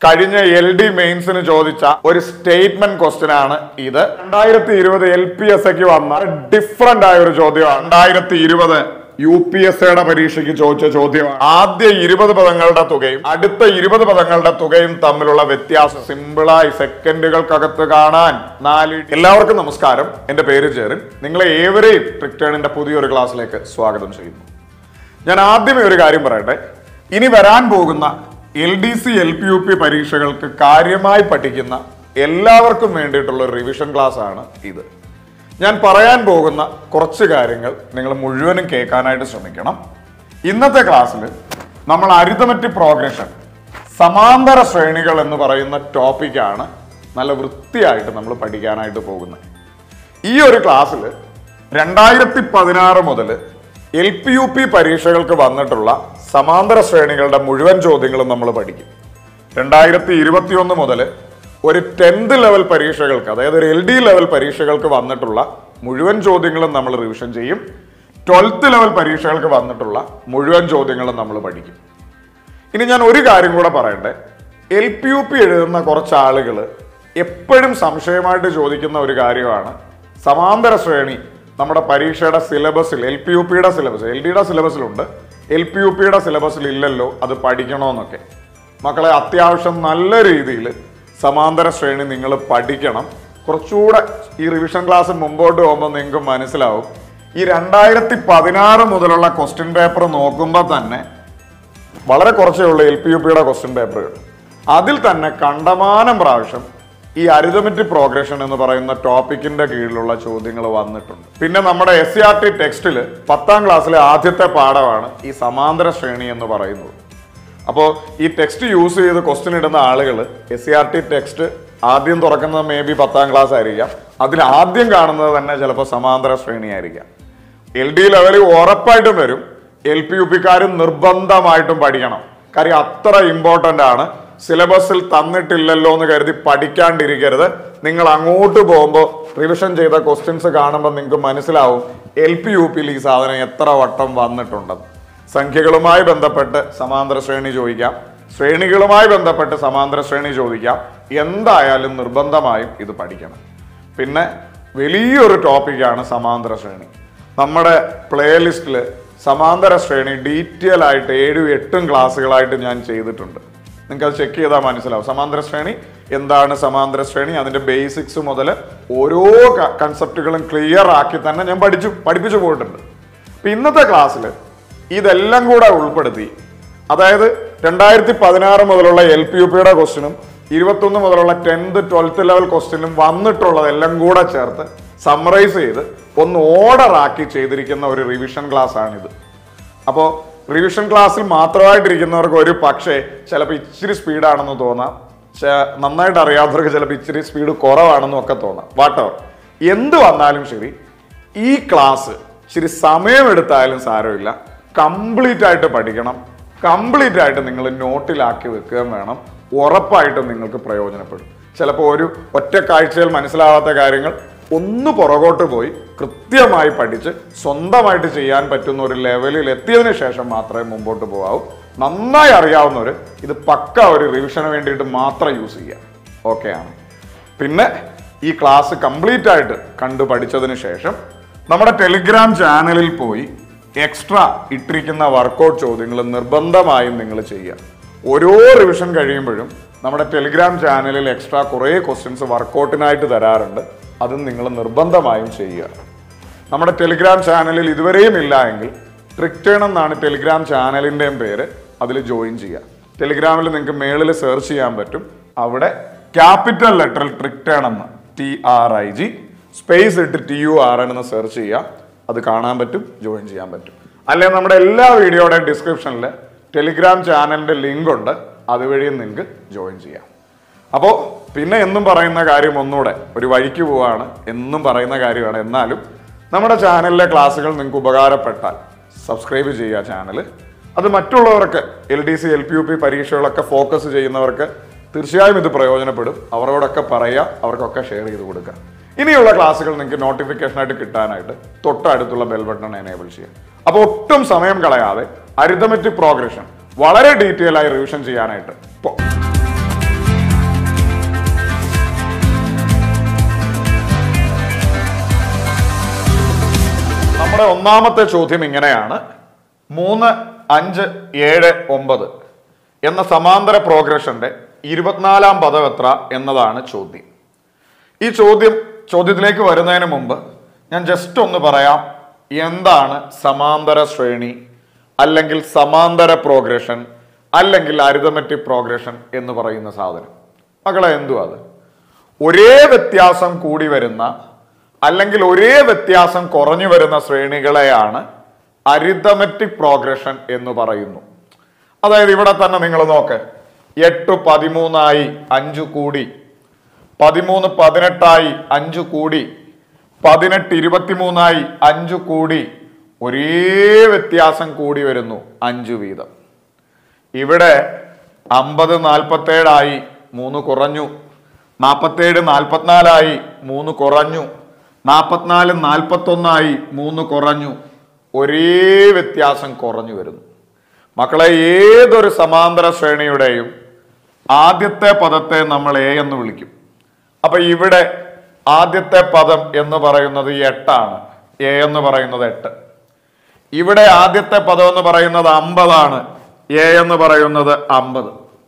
കഴിഞ്ഞ L D മെയിൻസിന് ചോദിച്ച ഒരു സ്റ്റേറ്റ്മെന്റ് ക്വസ്റ്റ്യൻ ആണ് ഇത് രണ്ടായിരത്തി ഇരുപത് എൽ പി എസ് എക്ക് വന്ന ഡിഫറെന്റ് ആയ ഒരു ചോദ്യമാണ് രണ്ടായിരത്തി ഇരുപത് യു പി എസ് എയുടെ പരീക്ഷയ്ക്ക് ചോദിച്ച ചോദ്യമാണ് ആദ്യ ഇരുപത് പദങ്ങളുടെ തുകയും അടുത്ത ഇരുപത് പദങ്ങളുടെ തുകയും തമ്മിലുള്ള വ്യത്യാസം സിമ്പിളായി സെക്കൻഡുകൾക്കകത്ത് കാണാൻ നാല് എല്ലാവർക്കും നമസ്കാരം എന്റെ പേര് ജെറിൻ നിങ്ങളെ ഏവരെയും ട്രിക്ടേണിന്റെ പുതിയൊരു ക്ലാസ്സിലേക്ക് സ്വാഗതം ചെയ്യുന്നു ഞാൻ ആദ്യമേ ഒരു കാര്യം പറയട്ടെ ഇനി വരാൻ പോകുന്ന L D C L P U P പരീക്ഷകൾക്ക് കാര്യമായി പഠിക്കുന്ന എല്ലാവർക്കും വേണ്ടിയിട്ടുള്ള ഒരു റിവിഷൻ ക്ലാസ് ആണ് ഇത് ഞാൻ പറയാൻ പോകുന്ന കുറച്ച് കാര്യങ്ങൾ നിങ്ങൾ മുഴുവനും കേൾക്കാനായിട്ട് ശ്രമിക്കണം ഇന്നത്തെ ക്ലാസ്സിൽ നമ്മൾ അരിതമെറ്റിക് പ്രോഗ്രഷൻ സമാന്തര ശ്രേണികൾ എന്ന് പറയുന്ന ടോപ്പിക്കാണ് നല്ല വൃത്തിയായിട്ട് നമ്മൾ പഠിക്കാനായിട്ട് പോകുന്നത് ഈ ഒരു ക്ലാസ്സിൽ രണ്ടായിരത്തി പതിനാറ് മുതൽ എൽ പി യു പി പരീക്ഷകൾക്ക് വന്നിട്ടുള്ള സമാന്തര ശ്രേണികളുടെ മുഴുവൻ ചോദ്യങ്ങളും നമ്മൾ പഠിക്കും രണ്ടായിരത്തി ഇരുപത്തിയൊന്ന് മുതൽ ഒരു ടെൻത്ത് ലെവൽ പരീക്ഷകൾക്ക് അതായത് ഒരു എൽ ഡി ലെവൽ പരീക്ഷകൾക്ക് വന്നിട്ടുള്ള മുഴുവൻ ചോദ്യങ്ങളും നമ്മൾ റിവിഷൻ ചെയ്യും ട്വൽത്ത് ലെവൽ പരീക്ഷകൾക്ക് വന്നിട്ടുള്ള മുഴുവൻ ചോദ്യങ്ങളും നമ്മൾ പഠിക്കും ഇനി ഞാൻ ഒരു കാര്യം കൂടെ പറയട്ടെ എൽ പി യു പി എഴുതുന്ന കുറച്ച് ആളുകൾ എപ്പോഴും സംശയമായിട്ട് ചോദിക്കുന്ന ഒരു കാര്യമാണ് സമാന്തര ശ്രേണി നമ്മുടെ പരീക്ഷയുടെ സിലബസിൽ എൽ പി യു പിയുടെ സിലബസ് എൽ ഡിയുടെ സിലബസിലുണ്ട് എൽ പി യു പിയുടെ സിലബസിൽ ഇല്ലല്ലോ അത് പഠിക്കണമെന്നൊക്കെ മക്കളെ അത്യാവശ്യം നല്ല രീതിയിൽ സമാന്തര ശ്രേണി നിങ്ങൾ പഠിക്കണം കുറച്ചുകൂടെ ഈ റിവിഷൻ ക്ലാസ് മുമ്പോട്ട് പോകുമ്പോൾ നിങ്ങൾക്ക് മനസ്സിലാവും ഈ രണ്ടായിരത്തി പതിനാറ് മുതലുള്ള ക്വസ്റ്റ്യൻ പേപ്പർ നോക്കുമ്പോൾ തന്നെ വളരെ കുറച്ചേ ഉള്ളൂ എൽ പി യു പിയുടെ ക്വസ്റ്റ്യൻ പേപ്പറുകൾ അതിൽ തന്നെ കണ്ടമാനം പ്രാവശ്യം ഈ അരിതമെറ്റിക് പ്രോഗ്രഷൻ എന്ന് പറയുന്ന ടോപ്പിക്കിന്റെ കീഴിലുള്ള ചോദ്യങ്ങൾ വന്നിട്ടുണ്ട് പിന്നെ നമ്മുടെ എസ് സി ആർ ടി ടെക്സ്റ്റിൽ പത്താം ക്ലാസ്സിലെ ആദ്യത്തെ പാഠമാണ് ഈ സമാന്തര ശ്രേണി എന്ന് പറയുന്നത് അപ്പോൾ ഈ ടെക്സ്റ്റ് യൂസ് ചെയ്ത് ക്വസ്റ്റ്യൻ ഇടുന്ന ആളുകൾ S C R T text ആദ്യം തുറക്കുന്നത് മേ ബി പത്താം ക്ലാസ് ആയിരിക്കാം അതിൽ ആദ്യം കാണുന്നത് തന്നെ ചിലപ്പോൾ സമാന്തര ശ്രേണി ആയിരിക്കാം എൽ ഡി ലെവലിൽ ഉറപ്പായിട്ടും വരും എൽ പി യു പിക്കാരും നിർബന്ധമായിട്ടും പഠിക്കണം കാര്യം അത്ര ഇമ്പോർട്ടൻ്റ് ആണ് സിലബസിൽ തന്നിട്ടില്ലല്ലോ എന്ന് കരുതി പഠിക്കാണ്ടിരിക്കരുത് നിങ്ങൾ അങ്ങോട്ട് പോകുമ്പോൾ റിവിഷൻ ചെയ്ത ക്വസ്റ്റ്യൻസ് കാണുമ്പോൾ നിങ്ങൾക്ക് മനസ്സിലാവും എൽ പി യു പിയിൽ ഈ സാധനം എത്ര വട്ടം വന്നിട്ടുണ്ടെന്ന് സംഖ്യകളുമായി ബന്ധപ്പെട്ട് സമാന്തര ശ്രേണി ചോദിക്കാം ശ്രേണികളുമായി ബന്ധപ്പെട്ട് സമാന്തര ശ്രേണി ചോദിക്കാം എന്തായാലും നിർബന്ധമായും ഇത് പഠിക്കണം പിന്നെ വലിയൊരു ടോപ്പിക്കാണ് സമാന്തര ശ്രേണി നമ്മുടെ പ്ലേലിസ്റ്റിൽ സമാന്തര ശ്രേണി ഡീറ്റെയിൽ ആയിട്ട് ഏഴും എട്ടും ക്ലാസ്സുകളായിട്ട് ഞാൻ ചെയ്തിട്ടുണ്ട് നിങ്ങൾക്ക് അത് ചെക്ക് ചെയ്താൽ മനസ്സിലാവും സമാന്തര ശ്രേണി എന്താണ് സമാന്തര ശ്രേണി അതിന്റെ ബേസിക്സ് മുതൽ ഓരോ കൺസെപ്റ്റുകളും ക്ലിയർ ആക്കി തന്നെ ഞാൻ പഠിച്ചു പഠിപ്പിച്ചു പോയിട്ടുണ്ട് അപ്പൊ ഇന്നത്തെ ക്ലാസ്സിൽ ഇതെല്ലാം കൂടെ ഉൾപ്പെടുത്തി അതായത് രണ്ടായിരത്തി പതിനാറ് മുതലുള്ള എൽ പി യു പിയുടെ ക്വസ്റ്റിനും ഇരുപത്തൊന്ന് മുതലുള്ള ടെൻത്ത് ട്വൽത്ത് ലെവൽ ക്വസ്റ്റിനും വന്നിട്ടുള്ളതെല്ലാം കൂടെ ചേർത്ത് സമ്മറൈസ് ചെയ്ത് ഒന്ന് ഓർഡർ ആക്കി ചെയ്തിരിക്കുന്ന ഒരു റിവിഷൻ ക്ലാസ് ആണിത് അപ്പോൾ റിവിഷൻ ക്ലാസ്സിൽ മാത്രമായിട്ടിരിക്കുന്നവർക്ക് ഒരു പക്ഷേ ചിലപ്പോൾ ഇച്ചിരി സ്പീഡാണെന്ന് തോന്നാം ചെ- നന്നായിട്ട് അറിയാത്തവർക്ക് ചിലപ്പോൾ ഇച്ചിരി സ്പീഡ് കുറവാണെന്നും ഒക്കെ തോന്നാം വാട്ടവർ എന്ത് വന്നാലും ശരി ഈ ക്ലാസ് ഇച്ചിരി സമയമെടുത്തായാലും സാരമില്ല കംപ്ലീറ്റ് ആയിട്ട് പഠിക്കണം കംപ്ലീറ്റ് ആയിട്ട് നിങ്ങൾ നോട്ടിലാക്കി വെക്കുകയും വേണം ഉറപ്പായിട്ടും നിങ്ങൾക്ക് പ്രയോജനപ്പെടും ചിലപ്പോൾ ഒരു ഒറ്റ കാഴ്ചയിൽ മനസ്സിലാവാത്ത കാര്യങ്ങൾ ഒന്ന് പുറകോട്ട് പോയി കൃത്യമായി പഠിച്ച് സ്വന്തമായിട്ട് ചെയ്യാൻ പറ്റുന്ന ഒരു ലെവലിൽ എത്തിയതിനു ശേഷം മാത്രമേ മുമ്പോട്ട് പോകാവൂ നന്നായി അറിയാവുന്നവർ ഇത് പക്ക ഒരു റിവിഷന് വേണ്ടിയിട്ട് മാത്രം യൂസ് ചെയ്യുക ഓക്കെ ആണ് പിന്നെ ഈ ക്ലാസ് കംപ്ലീറ്റ് ആയിട്ട് കണ്ടു പഠിച്ചതിന് ശേഷം നമ്മുടെ ടെലിഗ്രാം ചാനലിൽ പോയി എക്സ്ട്രാ ഇട്ടിരിക്കുന്ന വർക്കൗട്ട് ചോദ്യങ്ങൾ നിർബന്ധമായും നിങ്ങൾ ചെയ്യുക ഓരോ റിവിഷൻ കഴിയുമ്പോഴും നമ്മുടെ ടെലിഗ്രാം ചാനലിൽ എക്സ്ട്രാ കുറേ ക്വസ്റ്റ്യൻസ് വർക്കൗട്ടിനായിട്ട് തരാറുണ്ട് അതും നിങ്ങൾ നിർബന്ധമായും ചെയ്യുക നമ്മുടെ ടെലിഗ്രാം ചാനലിൽ ഇതുവരെയും ഇല്ല എങ്കിൽ ട്രിക്ടേൺ എന്നാണ് ടെലിഗ്രാം ചാനലിൻ്റെയും പേര് അതിൽ ജോയിൻ ചെയ്യുക ടെലിഗ്രാമിൽ നിങ്ങൾക്ക് മേളിൽ സെർച്ച് ചെയ്യാൻ പറ്റും അവിടെ ക്യാപിറ്റൽ ലെറ്ററിൽ ട്രിക്ടേൺ എന്ന് T R I G space ഇട്ട് ടി യു ആർ എൻ എന്ന് സെർച്ച് ചെയ്യുക അത് കാണാൻ പറ്റും ജോയിൻ ചെയ്യാൻ പറ്റും അല്ലെങ്കിൽ നമ്മുടെ എല്ലാ വീഡിയോയുടെയും ഡിസ്ക്രിപ്ഷനിൽ ടെലിഗ്രാം ചാനലിൻ്റെ ലിങ്ക് ഉണ്ട് അതുവഴിയും നിങ്ങൾക്ക് ജോയിൻ ചെയ്യാം അപ്പോൾ പിന്നെ എന്നും പറയുന്ന കാര്യം ഒന്നുകൂടെ ഒരു വഴിക്ക് പോവാണ് എന്നും പറയുന്ന കാര്യമാണ് എന്നാലും നമ്മുടെ ചാനലിലെ ക്ലാസ്സുകൾ നിങ്ങൾക്ക് ഉപകാരപ്പെട്ടാൽ സബ്സ്ക്രൈബ് ചെയ്യുക ചാനൽ അത് മറ്റുള്ളവർക്ക് L D C L P U P പരീക്ഷകളൊക്കെ ഫോക്കസ് ചെയ്യുന്നവർക്ക് തീർച്ചയായും ഇത് പ്രയോജനപ്പെടും അവരോടൊക്കെ പറയുക അവർക്കൊക്കെ ഷെയർ ചെയ്ത് കൊടുക്കുക ഇനിയുള്ള ക്ലാസ്സുകൾ നിങ്ങൾക്ക് നോട്ടിഫിക്കേഷനായിട്ട് കിട്ടാനായിട്ട് തൊട്ടടുത്തുള്ള ബെൽ ബട്ടൺ എനേബിൾ ചെയ്യാം അപ്പോൾ ഒട്ടും സമയം കളയാതെ അരിതമെറ്റിക് പ്രോഗ്രഷൻ വളരെ ഡീറ്റെയിൽ ആയി റിവിഷൻ ചെയ്യാനായിട്ട് പോ നമ്മുടെ ഒന്നാമത്തെ ചോദ്യം ഇങ്ങനെയാണ് മൂന്ന് അഞ്ച് ഏഴ് ഒമ്പത് എന്ന സമാന്തര പ്രോഗ്രഷന്റെ ഇരുപത്തിനാലാം പദം എത്ര എന്നതാണ് ചോദ്യം ഈ ചോദ്യം ചോദ്യത്തിലേക്ക് വരുന്നതിന് മുമ്പ് ഞാൻ ജസ്റ്റ് ഒന്ന് പറയാം എന്താണ് സമാന്തര ശ്രേണി അല്ലെങ്കിൽ സമാന്തര പ്രോഗ്രഷൻ അല്ലെങ്കിൽ അരിതമെറ്റിക് പ്രോഗ്രഷൻ എന്ന് പറയുന്ന സാധനം മക്കളെ എന്തു അത് ഒരേ വ്യത്യാസം കൂടി വരുന്ന അല്ലെങ്കിൽ ഒരേ വ്യത്യാസം കുറഞ്ഞു വരുന്ന ശ്രേണികളെയാണ് അരിതമെറ്റിക് പ്രോഗ്രഷൻ എന്ന് പറയുന്നു അതായത് ഇവിടെ തന്നെ നിങ്ങൾ നോക്ക് എട്ട് പതിമൂന്നായി അഞ്ചു കൂടി പതിമൂന്ന് പതിനെട്ടായി അഞ്ചു കൂടി പതിനെട്ട് ഇരുപത്തിമൂന്നായി അഞ്ചു കൂടി ഒരേ വ്യത്യാസം കൂടി വരുന്നു അഞ്ചു വീതം ഇവിടെ അമ്പത് നാൽപ്പത്തേഴായി മൂന്ന് കുറഞ്ഞു നാൽപ്പത്തേഴ് നാൽപ്പത്തിനാലായി മൂന്ന് കുറഞ്ഞു നാൽപ്പത്തിനാല് നാൽപ്പത്തൊന്നായി മൂന്ന് കുറഞ്ഞു ഒരേ വ്യത്യാസം കുറഞ്ഞു വരുന്നു മക്കളെ ഏതൊരു സമാന്തര ശ്രേണിയുടെയും ആദ്യത്തെ പദത്തെ നമ്മൾ എ എന്ന് വിളിക്കും അപ്പൊ ഇവിടെ ആദ്യത്തെ പദം എന്ന് പറയുന്നത് എട്ടാണ് എ എന്ന് പറയുന്നത് എട്ട് ഇവിടെ ആദ്യത്തെ പദം എന്ന് പറയുന്നത് അമ്പതാണ് എ എന്ന് പറയുന്നത് അമ്പത്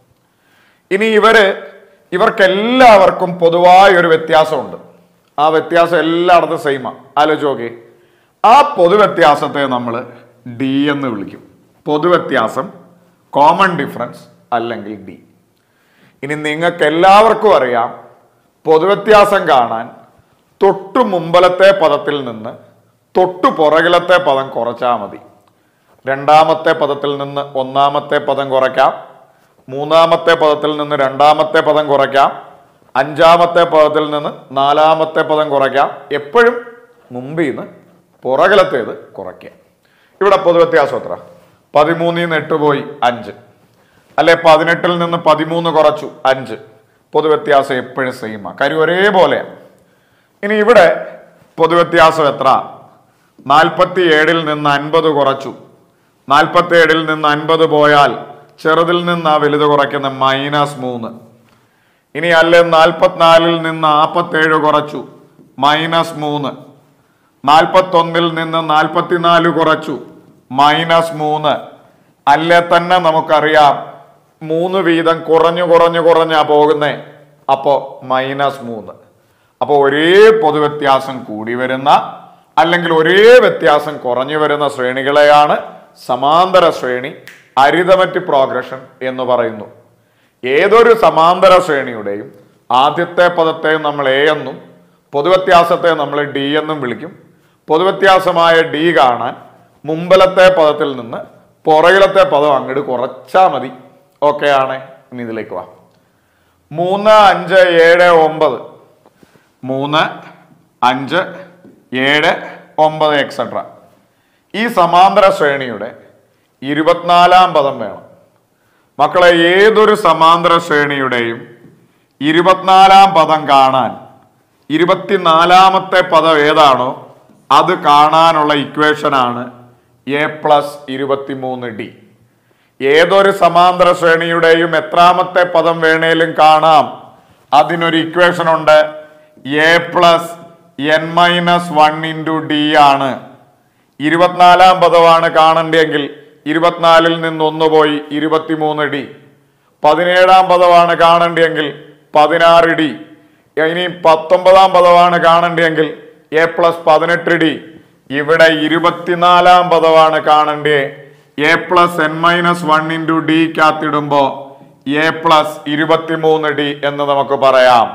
ഇനി ഇവര് ഇവർക്കെല്ലാവർക്കും പൊതുവായ ഒരു വ്യത്യാസമുണ്ട് ആ വ്യത്യാസം എല്ലായിടത്തും സെയിമാണ് ആലോചിച്ച് നോക്കി ആ പൊതുവ്യത്യാസത്തെ നമ്മൾ ഡി എന്ന് വിളിക്കും പൊതുവ്യത്യാസം കോമൺ ഡിഫറൻസ് അല്ലെങ്കിൽ ഡി ഇനി നിങ്ങൾക്ക് എല്ലാവർക്കും അറിയാം പൊതുവ്യത്യാസം കാണാൻ തൊട്ടു മുമ്പലത്തെ പദത്തിൽ നിന്ന് തൊട്ടു പുറകിലത്തെ പദം കുറച്ചാൽ മതി രണ്ടാമത്തെ പദത്തിൽ നിന്ന് ഒന്നാമത്തെ പദം കുറയ്ക്കാം മൂന്നാമത്തെ പദത്തിൽ നിന്ന് രണ്ടാമത്തെ പദം കുറയ്ക്കാം അഞ്ചാമത്തെ പദത്തിൽ നിന്ന് നാലാമത്തെ പദം കുറയ്ക്കാം എപ്പോഴും മുമ്പിൽ നിന്ന് പുറകിലത്തേത് കുറയ്ക്കാം ഇവിടെ പൊതുവ്യത്യാസം എത്ര പതിമൂന്നിൽ നിന്ന് എട്ട് പോയി അഞ്ച് അല്ലെ പതിനെട്ടിൽ നിന്ന് പതിമൂന്ന് കുറച്ചു അഞ്ച് പൊതുവ്യത്യാസം എപ്പോഴും സെയിമാണ് കാര്യം ഒരേപോലെയാണ് ഇനി ഇവിടെ പൊതുവ്യത്യാസം എത്ര നാൽപ്പത്തി ഏഴിൽ നിന്ന് അൻപത് കുറച്ചു നാൽപ്പത്തി ഏഴിൽ നിന്ന് അൻപത് പോയാൽ ചെറുതിൽ നിന്ന് ആ വലുത് കുറയ്ക്കുന്ന മൈനസ് മൂന്ന് ഇനി അല്ലെ നാൽപ്പത്തിനാലിൽ നിന്ന് നാൽപ്പത്തേഴ് കുറച്ചു മൈനസ് മൂന്ന് നാൽപ്പത്തൊന്നിൽ നിന്ന് നാൽപ്പത്തിനാല് കുറച്ചു മൈനസ് മൂന്ന് അല്ലെ തന്നെ നമുക്കറിയാം മൂന്ന് വീതം കുറഞ്ഞു കുറഞ്ഞു കുറഞ്ഞാ പോകുന്നേ അപ്പോ മൈനസ് മൂന്ന് അപ്പോൾ ഒരേ പൊതുവ്യത്യാസം കൂടി വരുന്ന അല്ലെങ്കിൽ ഒരേ വ്യത്യാസം കുറഞ്ഞു വരുന്ന ശ്രേണികളെയാണ് സമാന്തര ശ്രേണി അരിതമറ്റിക് പ്രോഗ്രഷൻ എന്ന് പറയുന്നു ഏതൊരു സമാന്തര ശ്രേണിയുടെയും ആദ്യത്തെ പദത്തെ നമ്മൾ എ എന്നും പൊതുവ്യത്യാസത്തെ നമ്മൾ ഡി എന്നും വിളിക്കും പൊതുവ്യത്യാസമായ ഡി കാണാൻ മുമ്പലത്തെ പദത്തിൽ നിന്ന് പുറകിലത്തെ പദം അങ്ങോട്ട് കുറച്ചാൽ മതി ഓക്കെ ആണ് ഇനി ഇതിലേക്ക് വാ മൂന്ന് അഞ്ച് ഏഴ് ഒമ്പത് മൂന്ന് അഞ്ച് ഏഴ് ഒമ്പത് എക്സെട്ര ഈ സമാന്തര ശ്രേണിയുടെ ഇരുപത്തിനാലാം പദം വേണം മക്കളെ ഏതൊരു സമാന്തര ശ്രേണിയുടെയും ഇരുപത്തിനാലാം പദം കാണാൻ ഇരുപത്തിനാലാമത്തെ പദം ഏതാണോ അത് കാണാനുള്ള ഇക്വേഷനാണ് എ പ്ലസ് ഇരുപത്തിമൂന്ന് ഡി ഏതൊരു സമാന്തര ശ്രേണിയുടെയും എത്രാമത്തെ പദം വേണേലും കാണാം അതിനൊരു ഇക്വേഷൻ ഉണ്ട് A plus N minus one into D ആണ് ഇരുപത്തിനാലാം പദമാണ് കാണേണ്ടതെങ്കിൽ ഇരുപത്തിനാലിൽ നിന്ന് ഒന്ന് പോയി ഇരുപത്തിമൂന്ന് ഡി പതിനേഴാം പദമാണ് കാണേണ്ടതെങ്കിൽ പതിനാറ് ഡി ഇനി പത്തൊമ്പതാം പദമാണ് കാണേണ്ടതെങ്കിൽ എ പ്ലസ് പതിനെട്ട് ഡി ഇവിടെ ഇരുപത്തിനാലാം പദമാണ് കാണേണ്ടത് A plus N minus one into D കാത്തിടുമ്പോ എ പ്ലസ് ഇരുപത്തിമൂന്ന് ഡി എന്ന് നമുക്ക് പറയാം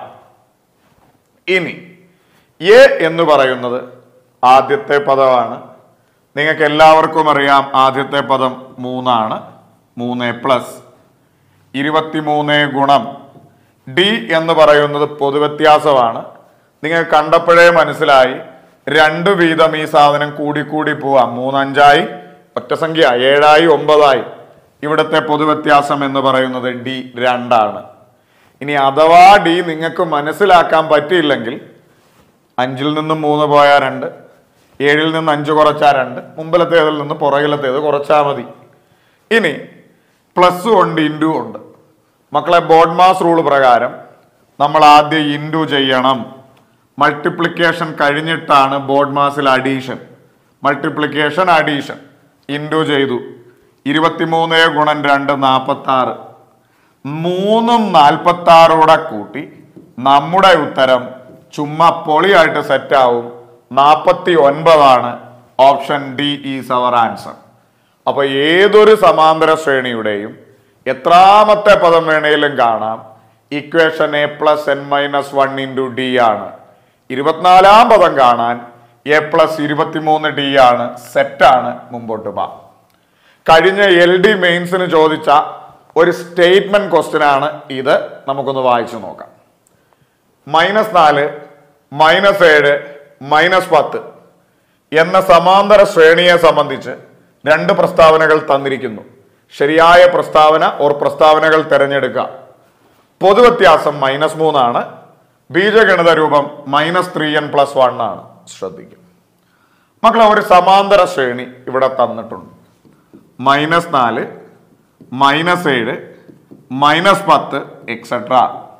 ഇനി എ എന്ന് പറയുന്നത് ആദ്യത്തെ പദമാണ് നിങ്ങൾക്ക് എല്ലാവർക്കും അറിയാം ആദ്യത്തെ പദം മൂന്നാണ് മൂന്ന് പ്ലസ് ഇരുപത്തിമൂന്ന് ഗുണം ഡി എന്ന് പറയുന്നത് പൊതുവ്യത്യാസമാണ് നിങ്ങൾ കണ്ടപ്പോഴേ മനസ്സിലായി രണ്ട് വീതം ഈ സാധനം കൂടിക്കൂടി പോവാം മൂന്നഞ്ചായി ഒറ്റ സംഖ്യ ഏഴായി ഒമ്പതായി ഇവിടുത്തെ പൊതുവ്യത്യാസം എന്ന് പറയുന്നത് ഡി രണ്ടാണ് ഇനി അഥവാ ഡി നിങ്ങൾക്ക് മനസ്സിലാക്കാൻ പറ്റിയില്ലെങ്കിൽ അഞ്ചിൽ നിന്നും മൂന്ന് പോയാൽ രണ്ട് ഏഴിൽ നിന്ന് അഞ്ച് കുറച്ചാൽ രണ്ട് മുമ്പിലത്തേതിൽ നിന്ന് പുറകിലത്തേത് കുറച്ചാൽ മതി ഇനി പ്ലസ് ഉണ്ട് ഇൻറ്റു ഉണ്ട് മക്കളെ ബോഡ് മാസ് റൂൾ പ്രകാരം നമ്മൾ ആദ്യം ഇൻറ്റു ചെയ്യണം മൾട്ടിപ്ലിക്കേഷൻ കഴിഞ്ഞിട്ടാണ് ബോഡ് മാസിൽ അഡീഷൻ മൾട്ടിപ്ലിക്കേഷൻ അഡീഷൻ ഇൻറ്റു ചെയ്തു ഇരുപത്തിമൂന്ന് ഗുണം രണ്ട് നാൽപ്പത്തി ആറ് മൂന്നും നാൽപ്പത്തി ആറൂടെ കൂട്ടി നമ്മുടെ ഉത്തരം ചുമ്മാ പൊളിയായിട്ട് സെറ്റാവും നാൽപ്പത്തി ഒൻപതാണ് option D is our answer അപ്പൊ ഏതൊരു സമാന്തര ശ്രേണിയുടെയും എത്രാമത്തെ പദം വേണേലും കാണാം equation A plus N minus one into D ആണ് ഇരുപത്തിനാലാം പദം കാണാൻ എ പ്ലസ് ഇരുപത്തിമൂന്ന് ഡി ആണ് സെറ്റാണ് മുമ്പോട്ട് പാ കഴിഞ്ഞ എൽ ഡി മെയിൻസിന് ചോദിച്ച ഒരു സ്റ്റേറ്റ്മെന്റ് ക്വസ്റ്റ്യൻ ആണ് ഇത് നമുക്കൊന്ന് വായിച്ചു നോക്കാം മൈനസ് നാല് മൈനസ് ഏഴ് മൈനസ് പത്ത് എന്ന സമാന്തര ശ്രേണിയെ സംബന്ധിച്ച് രണ്ട് പ്രസ്താവനകൾ തന്നിരിക്കുന്നു ശരിയായ പ്രസ്താവന ഓർ പ്രസ്താവനകൾ തിരഞ്ഞെടുക്കുക പൊതുവ്യത്യാസം മൈനസ് മൂന്നാണ് ബീജഗണിത രൂപം minus three N plus one ആണ് ശ്രദ്ധിക്കും മക്കളെ ഒരു സമാന്തര ശ്രേണി ഇവിടെ തന്നിട്ടുണ്ട് മൈനസ് നാല് മൈനസ് ഏഴ് മൈനസ് പത്ത് എക്സെട്ര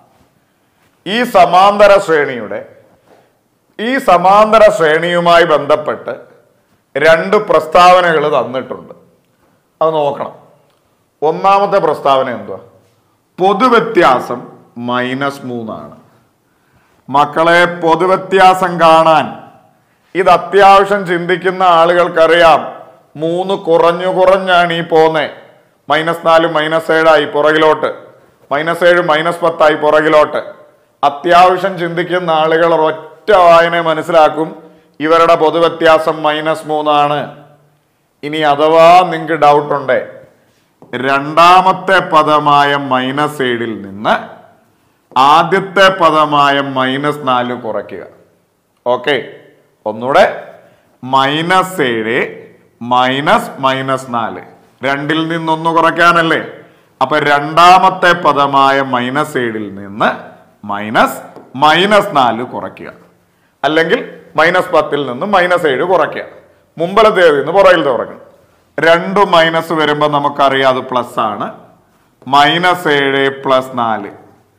ഈ സമാന്തര ശ്രേണിയുടെ ഈ സമാന്തര ശ്രേണിയുമായി ബന്ധപ്പെട്ട് രണ്ട് പ്രസ്താവനകൾ തന്നിട്ടുണ്ട് അത് നോക്കണം ഒന്നാമത്തെ പ്രസ്താവന എന്തുവാ പൊതുവ്യത്യാസം മൈനസ് മൂന്നാണ് മക്കളെ പൊതുവ്യത്യാസം കാണാൻ ഇത് അത്യാവശ്യം ചിന്തിക്കുന്ന ആളുകൾക്കറിയാം മൂന്ന് കുറഞ്ഞു കുറഞ്ഞാണ് ഈ പോന്നെ മൈനസ് നാല് മൈനസ് ഏഴായി പുറകിലോട്ട് മൈനസ് ഏഴ് മൈനസ് പത്തായി പുറകിലോട്ട് അത്യാവശ്യം ചിന്തിക്കുന്ന ആളുകൾ ഒറ്റ വായന മനസ്സിലാക്കും ഇവരുടെ പൊതുവ്യത്യാസം മൈനസ് മൂന്നാണ് ഇനി അഥവാ നിങ്ങൾക്ക് ഡൗട്ട് ഉണ്ടേ രണ്ടാമത്തെ പദമായ മൈനസ് ഏഴിൽ നിന്ന് ആദ്യത്തെ പദമായ മൈനസ് നാല് കുറയ്ക്കുക ഓക്കെ ഒന്നുകൂടെ മൈനസ് ഏഴ് മൈനസ് മൈനസ് നാല് രണ്ടിൽ നിന്നൊന്ന് കുറയ്ക്കാനല്ലേ അപ്പൊ രണ്ടാമത്തെ പദമായ മൈനസ് ഏഴിൽ നിന്ന് മൈനസ് മൈനസ് നാല് കുറയ്ക്കുക അല്ലെങ്കിൽ മൈനസ് പത്തിൽ നിന്ന് മൈനസ് ഏഴ് കുറയ്ക്കുക മുമ്പലത്തേതിൽ നിന്ന് പുറകിലത്തെ കുറയ്ക്കണം രണ്ട് മൈനസ് വരുമ്പോൾ നമുക്കറിയാം അത് പ്ലസ് ആണ് മൈനസ് ഏഴ് പ്ലസ് നാല്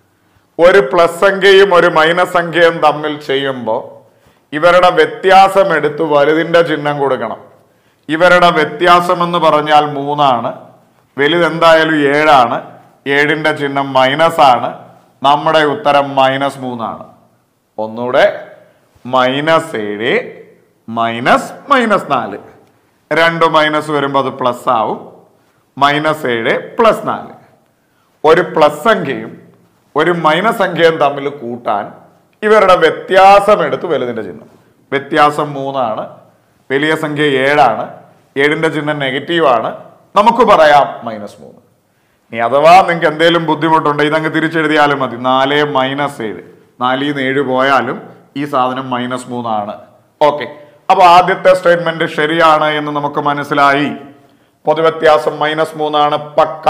ഒരു പ്ലസ് സംഖ്യയും ഒരു മൈനസ് സംഖ്യയും തമ്മിൽ ചെയ്യുമ്പോൾ ഇവരുടെ വ്യത്യാസം എടുത്ത് വലുതിന്റെ ചിഹ്നം കൊടുക്കണം ഇവരുടെ വ്യത്യാസം എന്ന് പറഞ്ഞാൽ മൂന്നാണ് വലുത് എന്തായാലും ഏഴാണ് ഏഴിന്റെ ചിഹ്നം മൈനസ് ആണ് നമ്മുടെ ഉത്തരം മൈനസ് മൂന്നാണ് ഒന്നുകൂടെ മൈനസ് ഏഴ് മൈനസ് മൈനസ് നാല് രണ്ട് മൈനസ് വരുമ്പോൾ അത് പ്ലസ് ആവും മൈനസ് ഏഴ് പ്ലസ് നാല് ഒരു പ്ലസ് സംഖ്യയും ഒരു മൈനസ് സംഖ്യയും തമ്മിൽ കൂട്ടാൻ ഇവരുടെ വ്യത്യാസം എടുത്ത് വലുതിന്റെ ചിഹ്നം വ്യത്യാസം മൂന്നാണ് വലിയ സംഖ്യ ഏഴാണ് ഏഴിന്റെ ചിഹ്നം നെഗറ്റീവ് ആണ് നമുക്ക് പറയാം മൈനസ് മൂന്ന് ഇനി അഥവാ നിങ്ങൾക്ക് എന്തെങ്കിലും ബുദ്ധിമുട്ടുണ്ട് ഇതങ്ങ് തിരിച്ചെഴുതിയാലും മതി നാല് മൈനസ് ഏഴ് നാലിൽ നിന്ന് ഏഴ് പോയാലും ഈ സാധനം മൈനസ് മൂന്നാണ് ഓക്കെ അപ്പൊ ആദ്യത്തെ സ്റ്റേറ്റ്മെന്റ് ശരിയാണ് എന്ന് നമുക്ക് മനസ്സിലായി പൊതുവ്യത്യാസം മൈനസ് മൂന്നാണ് പക്ക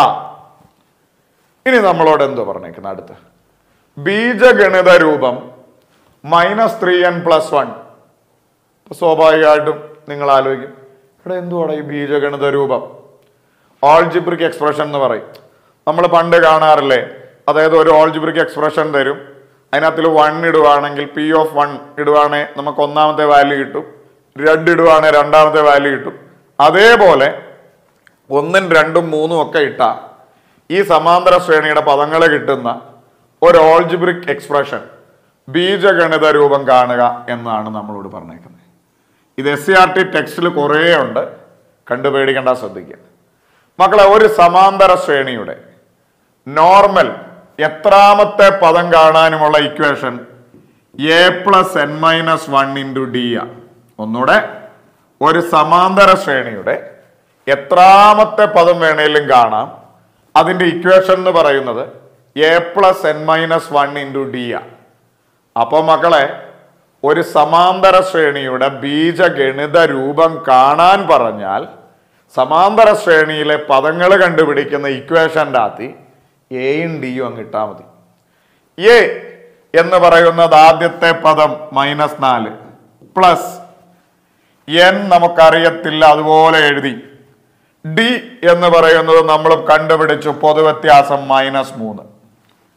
ഇനി നമ്മളോട് എന്തോ പറഞ്ഞേക്കുന്നത് അടുത്ത് ബീജഗണിത രൂപം minus three N plus one സ്വാഭാവികമായിട്ടും നിങ്ങൾ ആലോചിക്കും ഇവിടെ എന്തുവാണ് ഈ ബീജഗണിത രൂപം ഓൾജിബ്രിക് എക്സ്പ്രഷൻ എന്ന് പറയും നമ്മൾ പണ്ട് കാണാറില്ലേ അതായത് ഒരു ഓൾജിബ്രിക് എക്സ്പ്രഷൻ തരും അതിനകത്തിൽ വൺ ഇടുവാണെങ്കിൽ പി ഓഫ് വൺ ഇടുവാണെ നമുക്ക് ഒന്നാമത്തെ വാല്യൂ കിട്ടും രണ്ട് ഇടുവാണെ രണ്ടാമത്തെ വാല്യൂ കിട്ടും അതേപോലെ ഒന്നും രണ്ടും മൂന്നും ഒക്കെ ഇട്ട ഈ സമാന്തര ശ്രേണിയുടെ പദങ്ങൾ കിട്ടുന്ന ഒരു ഓൾജിബ്രിക് എക്സ്പ്രഷൻ ബീജഗണിത രൂപം കാണുക എന്നാണ് നമ്മളോട് പറഞ്ഞേക്കുന്നത് ഇത് എസ് സി ആർ ടി ടെക്സ്റ്റിൽ കുറേ ഉണ്ട് കണ്ടുപേടിക്കേണ്ട ശ്രദ്ധിക്കുക മക്കളെ ഒരു സമാന്തര ശ്രേണിയുടെ നോർമൽ എത്രാമത്തെ പദം കാണാനുമുള്ള equation A plus N minus one into D ആണ് ഒന്നുകൂടെ ഒരു സമാന്തര ശ്രേണിയുടെ എത്രാമത്തെ പദം വേണേലും കാണാം അതിന്റെ ഇക്വേഷൻ എന്ന് പറയുന്നത് A plus N minus one into D ആണ് അപ്പൊ മക്കളെ ഒരു സമാന്തര ശ്രേണിയുടെ ബീജഗണിത രൂപം കാണാൻ പറഞ്ഞാൽ സമാന്തര ശ്രേണിയിലെ പദങ്ങൾ കണ്ടുപിടിക്കുന്ന ഇക്വേഷൻ്റെ അകത്ത് എയും ഡിയും അങ്ങ് ഇട്ടാൽ മതി എ എന്ന് പറയുന്നത് ആദ്യത്തെ പദം മൈനസ് നാല് പ്ലസ് എൻ നമുക്കറിയത്തില്ല അതുപോലെ എഴുതി ഡി എന്ന് പറയുന്നത് നമ്മൾ കണ്ടുപിടിച്ചു പൊതുവ്യത്യാസം മൈനസ് മൂന്ന്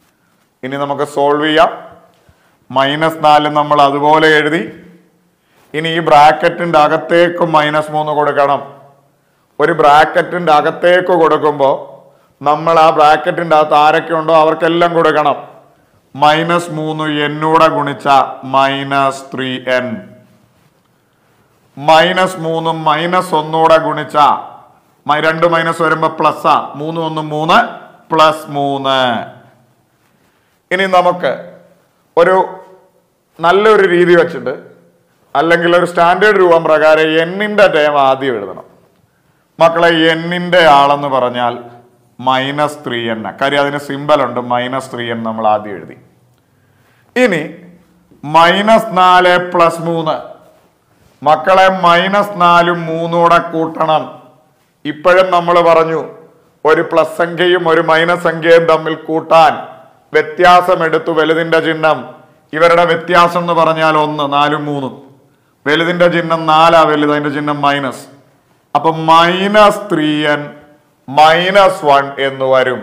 ഇനി നമുക്ക് സോൾവ് ചെയ്യാം മൈനസ് നാല് നമ്മൾ അതുപോലെ എഴുതി ഇനി ഈ ബ്രാക്കറ്റിന്റെ അകത്തേക്ക് മൈനസ് മൂന്ന് കൊടുക്കണം ഒരു ബ്രാക്കറ്റിന്റെ അകത്തേക്ക് കൊടുക്കുമ്പോൾ നമ്മൾ ആ ബ്രാക്കറ്റിന്റെ അകത്ത് ആരൊക്കെ ഉണ്ടോ അവർക്കെല്ലാം കൊടുക്കണം മൈനസ് മൂന്ന് എന്നൂടെ ഗുണിച്ച മൈനസ് ത്രീ എൻ മൈനസ് മൂന്നും മൈനസ് ഒന്നൂടെ ഗുണിച്ച മൈ- രണ്ട് മൈനസ് വരുമ്പോ പ്ലസ് ആ മൂന്ന് ഒന്ന് മൂന്ന് പ്ലസ് മൂന്ന് ഇനി നമുക്ക് ഒരു നല്ലൊരു രീതി വെച്ചിട്ട് അല്ലെങ്കിൽ ഒരു സ്റ്റാൻഡേർഡ് രൂപം പ്രകാരം എന്നിന്റെ ടേം ആദ്യം എഴുതണം മക്കളെ എന്നിന്റെ ആളെന്ന് പറഞ്ഞാൽ മൈനസ് ത്രീ എൻ കാര്യം അതിന് സിമ്പൽ ഉണ്ട് മൈനസ് ത്രീ എൻ നമ്മൾ ആദ്യം എഴുതി ഇനി മൈനസ് നാല് പ്ലസ് മൂന്ന് മക്കളെ മൈനസ് നാലും മൂന്നൂടെ കൂട്ടണം ഇപ്പോഴും നമ്മൾ പറഞ്ഞു ഒരു പ്ലസ് സംഖ്യയും ഒരു മൈനസ് സംഖ്യയും തമ്മിൽ കൂട്ടാൻ വ്യത്യാസം എടുത്തു വലുതിന്റെ ചിഹ്നം ഇവരുടെ വ്യത്യാസം എന്ന് പറഞ്ഞാൽ ഒന്ന് നാലും മൂന്നും വലുതിന്റെ ചിഹ്നം നാലാ വലുത് അതിന്റെ ചിഹ്നം മൈനസ് അപ്പൊ minus three N minus one എന്ന് വരും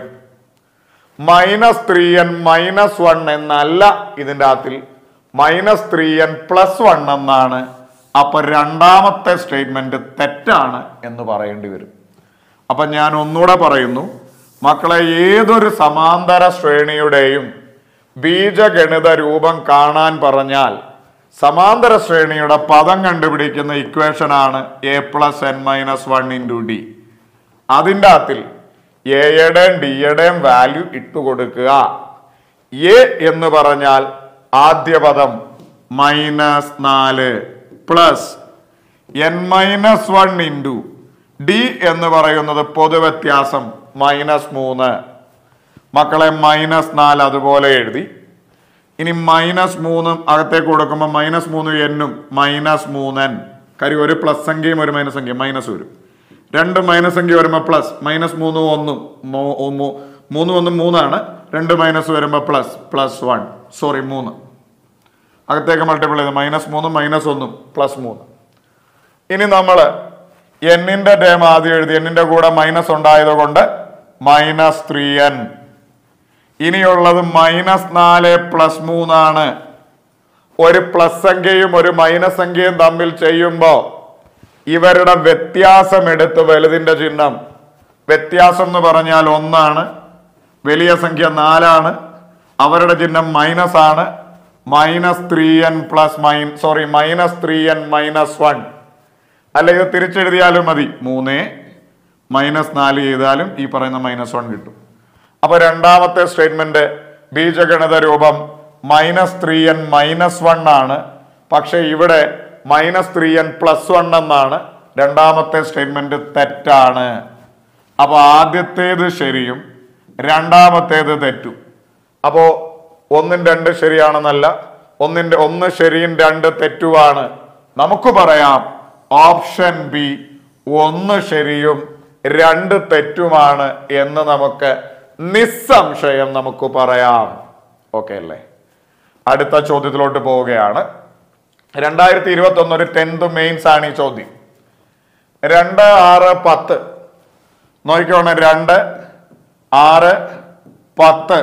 minus three N minus one എന്നല്ല ഇതിൻ്റെ അകത്തിൽ minus three N plus one എന്നാണ് അപ്പൊ രണ്ടാമത്തെ സ്റ്റേറ്റ്മെന്റ് തെറ്റാണ് എന്ന് പറയേണ്ടി വരും അപ്പൊ ഞാൻ ഒന്നുകൂടെ പറയുന്നു മക്കളെ ഏതൊരു സമാന്തര ശ്രേണിയുടെയും ബീജഗണിത രൂപം കാണാൻ പറഞ്ഞാൽ സമാന്തര ശ്രേണിയുടെ പദം കണ്ടുപിടിക്കുന്ന ഇക്വേഷൻ ആണ് A plus N minus one into D അതിൻ്റെ അകത്തിൽ എയുടെയും ഡിയുടെയും വാല്യൂ ഇട്ട് കൊടുക്കുക എ എന്ന് പറഞ്ഞാൽ ആദ്യ പദം മൈനസ് നാല് plus N minus one into D എന്ന് പറയുന്നത് പൊതുവ്യത്യാസം മൈനസ് മൂന്ന് മക്കളെ മൈനസ് നാല് അതുപോലെ എഴുതി ഇനി മൈനസ് മൂന്നും അകത്തേക്ക് കൊടുക്കുമ്പോൾ മൈനസ് മൂന്ന് എന്നും മൈനസ് മൂന്നൻ കാര്യം ഒരു പ്ലസ് സംഖ്യയും ഒരു മൈനസ് സംഖ്യ മൈനസ് വരും രണ്ട് മൈനസ് സംഖ്യ വരുമ്പോൾ പ്ലസ് മൈനസ് മൂന്നും ഒന്നും മൂ- മൂ- മൂന്നും ഒന്നും മൂന്നാണ് രണ്ട് മൈനസ് വരുമ്പോൾ പ്ലസ് പ്ലസ് വൺ സോറി മൂന്ന് അകത്തേക്ക് മൾട്ടിപ്പിൾ ചെയ്ത് മൈനസ് മൂന്നും മൈനസ് ഒന്നും പ്ലസ് മൂന്ന് ഇനി നമ്മൾ എന്നിന്റെ ടേം ആദ്യം എഴുതി എന്നിന്റെ കൂടെ മൈനസ് ഉണ്ടായത് കൊണ്ട് മൈനസ് ത്രീ എൻ ഇനിയുള്ളത് മൈനസ് നാല് പ്ലസ് മൂന്നാണ് ഒരു പ്ലസ് സംഖ്യയും ഒരു മൈനസ് സംഖ്യയും തമ്മിൽ ചെയ്യുമ്പോൾ ഇവരുടെ വ്യത്യാസം എടുത്ത് വലുതിന്റെ ചിഹ്നം വ്യത്യാസം എന്ന് പറഞ്ഞാൽ ഒന്നാണ് വലിയ സംഖ്യ നാലാണ് അവരുടെ ചിഹ്നം മൈനസ് ആണ് മൈനസ് ത്രീ എൻ പ്ലസ് മൈൻ sorry minus three N minus one അല്ല ഇത് തിരിച്ചെഴുതിയാലും മതി മൂന്ന് മൈനസ് നാല് ചെയ്താലും ഈ പറയുന്ന മൈനസ് വൺ കിട്ടും അപ്പൊ രണ്ടാമത്തെ സ്റ്റേറ്റ്മെന്റ് ബീജഗണിത രൂപം minus three N minus one ആണ് പക്ഷെ ഇവിടെ minus three N plus one എന്നാണ് രണ്ടാമത്തെ സ്റ്റേറ്റ്മെന്റ് തെറ്റാണ് അപ്പൊ ആദ്യത്തേത് ശരിയും രണ്ടാമത്തേത് തെറ്റും അപ്പോ ഒന്നും രണ്ട് ശരിയാണെന്നല്ല ഒന്നിന്റെ ഒന്ന് ശരിയും രണ്ട് തെറ്റുമാണ് നമുക്ക് പറയാം ഓപ്ഷൻ ബി ഒന്ന് ശരിയും രണ്ട് തെറ്റുമാണ് എന്ന് നമുക്ക് നിസ്സംശയം നമുക്ക് പറയാം ഓക്കെ അല്ലേ അടുത്ത ചോദ്യത്തിലോട്ട് പോവുകയാണ് രണ്ടായിരത്തി ഇരുപത്തി ഒന്ന് ഒരു ടെൻത്ത് മെയിൻസ് ആണ് ഈ ചോദ്യം രണ്ട് ആറ് പത്ത് നോക്കിക്കോണം രണ്ട് ആറ് പത്ത്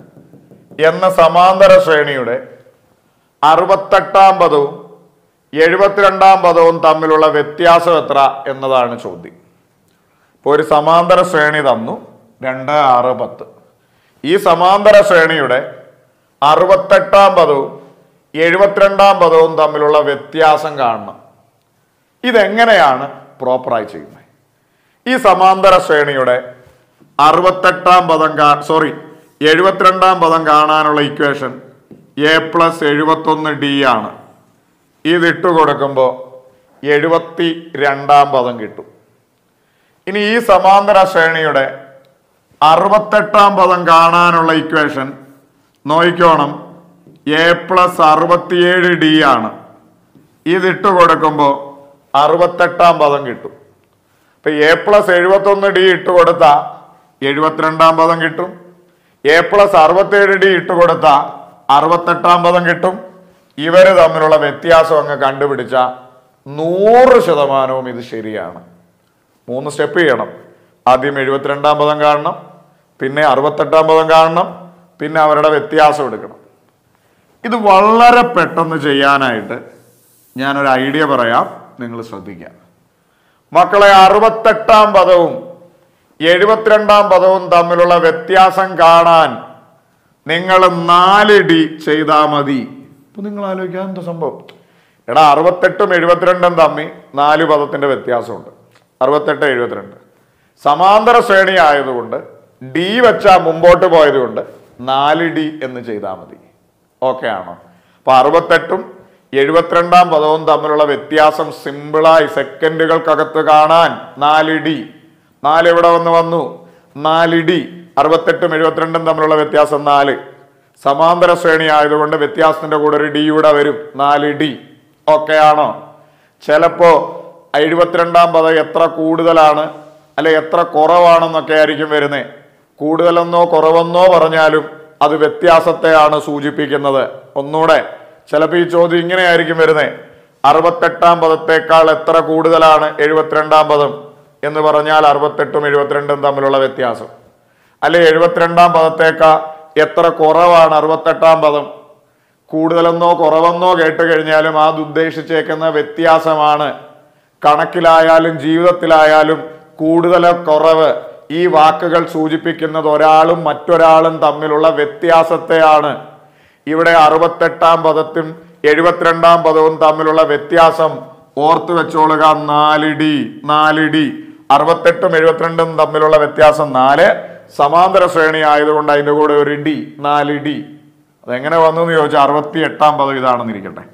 എന്ന സമാന്തര ശ്രേണിയുടെ അറുപത്തെട്ടാം പദവും എഴുപത്തിരണ്ടാം പദവും തമ്മിലുള്ള വ്യത്യാസം എത്ര എന്നതാണ് ചോദ്യം ഇപ്പോൾ ഒരു സമാന്തര ശ്രേണി തന്നു രണ്ട് ആറ് പത്ത് ഈ സമാന്തര ശ്രേണിയുടെ അറുപത്തെട്ടാം പദവും എഴുപത്തിരണ്ടാം പദവും തമ്മിലുള്ള വ്യത്യാസം കാണണം ഇതെങ്ങനെയാണ് പ്രോപ്പറായി ചെയ്യുന്നത് ഈ സമാന്തര ശ്രേണിയുടെ അറുപത്തെട്ടാം പദം കാ സോറി എഴുപത്തിരണ്ടാം പദം കാണാനുള്ള ഇക്വേഷൻ എ പ്ലസ് എഴുപത്തൊന്ന് ഡി ആണ് ഇതിട്ട് കൊടുക്കുമ്പോൾ എഴുപത്തി രണ്ടാം പദം കിട്ടും ഇനി ഈ സമാന്തര ശ്രേണിയുടെ അറുപത്തെട്ടാം പദം കാണാനുള്ള ഇക്വേഷൻ നോക്കിക്കോണം എ പ്ലസ് അറുപത്തിയേഴ് ഡി ആണ് ഇതിട്ട് കൊടുക്കുമ്പോൾ അറുപത്തെട്ടാം പദം കിട്ടും ഇപ്പൊ എ പ്ലസ് എഴുപത്തൊന്ന് ഡി ഇട്ട് കൊടുത്ത എഴുപത്തിരണ്ടാം പദം കിട്ടും എ പ്ലസ് അറുപത്തേഴ് ഡി ഇട്ട് കൊടുത്ത അറുപത്തെട്ടാം പദം കിട്ടും ഇവര് തമ്മിലുള്ള വ്യത്യാസം അങ്ങ് കണ്ടുപിടിച്ച നൂറ് ശതമാനവും ഇത് ശരിയാണ് മൂന്ന് സ്റ്റെപ്പ് ചെയ്യണം ആദ്യം എഴുപത്തിരണ്ടാം പദം കാണണം പിന്നെ അറുപത്തെട്ടാം പദം കാണണം പിന്നെ അവരുടെ വ്യത്യാസം എടുക്കണം ഇത് വളരെ പെട്ടെന്ന് ചെയ്യാനായിട്ട് ഞാനൊരു ഐഡിയ പറയാം നിങ്ങൾ ശ്രദ്ധിക്കുക മക്കളെ അറുപത്തെട്ടാം പദവും എഴുപത്തിരണ്ടാം പദവും തമ്മിലുള്ള വ്യത്യാസം കാണാൻ നിങ്ങൾ നാല് ഡി ചെയ്താൽ മതി ഇപ്പൊ നിങ്ങൾ ആലോചിക്കാൻ എന്താ സംഭവം എടാ അറുപത്തെട്ടും എഴുപത്തിരണ്ടും തമ്മിൽ നാല് പദത്തിന്റെ വ്യത്യാസമുണ്ട് അറുപത്തെട്ട് എഴുപത്തിരണ്ട് സമാന്തര ശ്രേണി ആയതുകൊണ്ട് ഡി വെച്ചാ മുമ്പോട്ട് പോയതുകൊണ്ട് നാല് ഡി എന്ന് ചെയ്താൽ മതി ഓക്കെ ആണോ അപ്പൊ അറുപത്തെട്ടും എഴുപത്തിരണ്ടാം പദവും തമ്മിലുള്ള വ്യത്യാസം സിമ്പിളായി സെക്കൻഡുകൾക്കകത്ത് കാണാൻ നാല് ഡി നാല് എവിടെ വന്ന് വന്നു നാല് ഡി അറുപത്തെട്ടും എഴുപത്തിരണ്ടും തമ്മിലുള്ള വ്യത്യാസം നാല് സമാന്തര ശ്രേണി ആയതുകൊണ്ട് വ്യത്യാസത്തിന്റെ കൂടെ ഒരു ഡി കൂടെ വരും നാല് ഡി ഓക്കെ ആണോ ചിലപ്പോ എഴുപത്തിരണ്ടാം പദം എത്ര കൂടുതലാണ് അല്ലെ എത്ര കുറവാണെന്നൊക്കെ ആയിരിക്കും വരുന്നത് കൂടുതലെന്നോ കുറവെന്നോ പറഞ്ഞാലും അത് വ്യത്യാസത്തെയാണ് സൂചിപ്പിക്കുന്നത് ഒന്നുകൂടെ ചിലപ്പോൾ ഈ ചോദ്യം ഇങ്ങനെയായിരിക്കും വരുന്നത് അറുപത്തെട്ടാം പദത്തേക്കാൾ എത്ര കൂടുതലാണ് എഴുപത്തിരണ്ടാം പദം എന്ന് പറഞ്ഞാൽ അറുപത്തെട്ടും എഴുപത്തിരണ്ടും തമ്മിലുള്ള വ്യത്യാസം അല്ലെ എഴുപത്തിരണ്ടാം പദത്തേക്കാൾ എത്ര കുറവാണ് അറുപത്തെട്ടാം പദം കൂടുതലെന്നോ കുറവെന്നോ കേട്ട് കഴിഞ്ഞാലും അത് ഉദ്ദേശിച്ചേക്കുന്ന വ്യത്യാസമാണ് കണക്കിലായാലും ജീവിതത്തിലായാലും കൂടുതലോ കുറവ് ഈ വാക്കുകൾ സൂചിപ്പിക്കുന്നത് ഒരാളും മറ്റൊരാളും തമ്മിലുള്ള വ്യത്യാസത്തെയാണ് ഇവിടെ അറുപത്തെട്ടാം പദത്തും എഴുപത്തിരണ്ടാം പദവും തമ്മിലുള്ള വ്യത്യാസം ഓർത്തു വെച്ചോളുക നാലിടി നാലിടി അറുപത്തെട്ടും എഴുപത്തിരണ്ടും തമ്മിലുള്ള വ്യത്യാസം നാല് സമാന്തര ശ്രേണി ആയതുകൊണ്ട് അതിന്റെ കൂടെ ഒരു ഡി നാല് ഡി അതെങ്ങനെ വന്നു എന്ന് ചോദിച്ചാൽ അറുപത്തി എട്ടാം പദം ഇതാണെന്നിരിക്കട്ടെ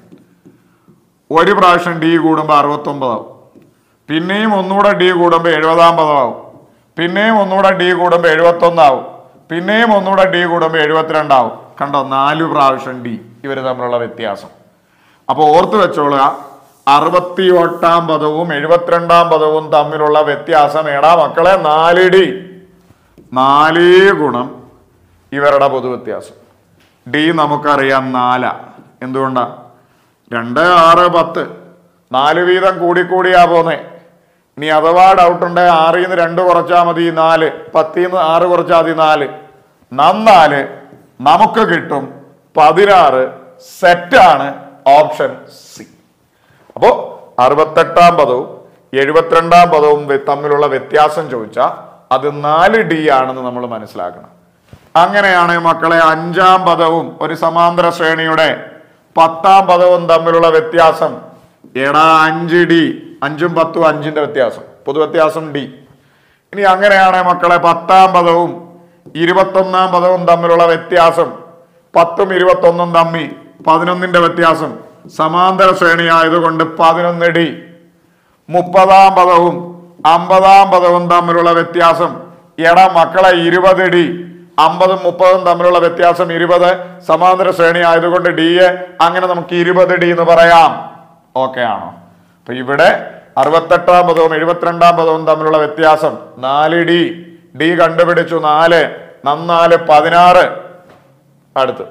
ഒരു പ്രാവശ്യം ഡി കൂടുമ്പോൾ അറുപത്തൊമ്പതാവും പിന്നെയും ഒന്നുകൂടെ ഡി കൂടുമ്പോൾ എഴുപതാം പദമാവും പിന്നെയും ഒന്നുകൂടെ ഡി കൂടുമ്പോൾ എഴുപത്തൊന്നാവും പിന്നെയും ഒന്നുകൂടെ ഡി കൂടുമ്പോൾ എഴുപത്തിരണ്ടാവും കണ്ടോ നാല് പ്രാവശ്യം ഡി ഇവർ തമ്മിലുള്ള വ്യത്യാസം അപ്പോൾ ഓർത്ത് വെച്ചോളുക അറുപത്തി എട്ടാം പദവും എഴുപത്തിരണ്ടാം പദവും തമ്മിലുള്ള വ്യത്യാസം എടാ മക്കളെ നാല് ഡി നാല് ഗുണം ഇവരുടെ പൊതുവ്യത്യാസം ഡി നമുക്കറിയാം നാല എന്തുകൊണ്ടാ രണ്ട് ആറ് പത്ത് നാല് വീതം കൂടിക്കൂടിയാ പോന്നേ ഇനി അഥവാ ഡൗട്ട് ഉണ്ട് ആറിൽ നിന്ന് രണ്ട് കുറച്ചാൽ മതി നാല് പത്തിൽ നിന്ന് ആറ് കുറച്ചാൽ മതി നാല് നന്നാല് നമുക്ക് കിട്ടും പതിനാറ് സെറ്റാണ് ഓപ്ഷൻ സി അപ്പോ അറുപത്തെട്ടാം പദവും എഴുപത്തിരണ്ടാം പദവും വെ- തമ്മിലുള്ള വ്യത്യാസം ചോദിച്ചാൽ അത് നാല് ഡി ആണെന്ന് നമ്മൾ മനസ്സിലാക്കണം അങ്ങനെയാണ് മക്കളെ അഞ്ചാം പദവും ഒരു സമാന്തര ശ്രേണിയുടെ പത്താം പദവും തമ്മിലുള്ള വ്യത്യാസം എടാ അഞ്ച് ഡി അഞ്ചും പത്തും അഞ്ചിന്റെ വ്യത്യാസം പൊതുവ്യത്യാസം ഡി ഇനി അങ്ങനെയാണ് മക്കളെ പത്താം പദവും ഇരുപത്തൊന്നാം പദവും തമ്മിലുള്ള വ്യത്യാസം പത്തും ഇരുപത്തൊന്നും തമ്മി പതിനൊന്നിന്റെ വ്യത്യാസം സമാന്തര ശ്രേണി ആയതുകൊണ്ട് പതിനൊന്ന് ഡി മുപ്പതാം പദവും അമ്പതാം പദവും തമ്മിലുള്ള വ്യത്യാസം എട മക്കളെ ഇരുപത് ഡി അമ്പതും മുപ്പതും തമ്മിലുള്ള വ്യത്യാസം ഇരുപത് സമാന്തര ശ്രേണി ആയതുകൊണ്ട് ഡി എ അങ്ങനെ നമുക്ക് ഇരുപത് ഡി എന്ന് പറയാം ഓക്കെ ആണോ അപ്പൊ ഇവിടെ അറുപത്തെട്ടാം പദവും എഴുപത്തിരണ്ടാം പദവും തമ്മിലുള്ള വ്യത്യാസം നാല് ഡി ഡി കണ്ടുപിടിച്ചു നാല് നന്നാല് പതിനാറ് അടുത്ത്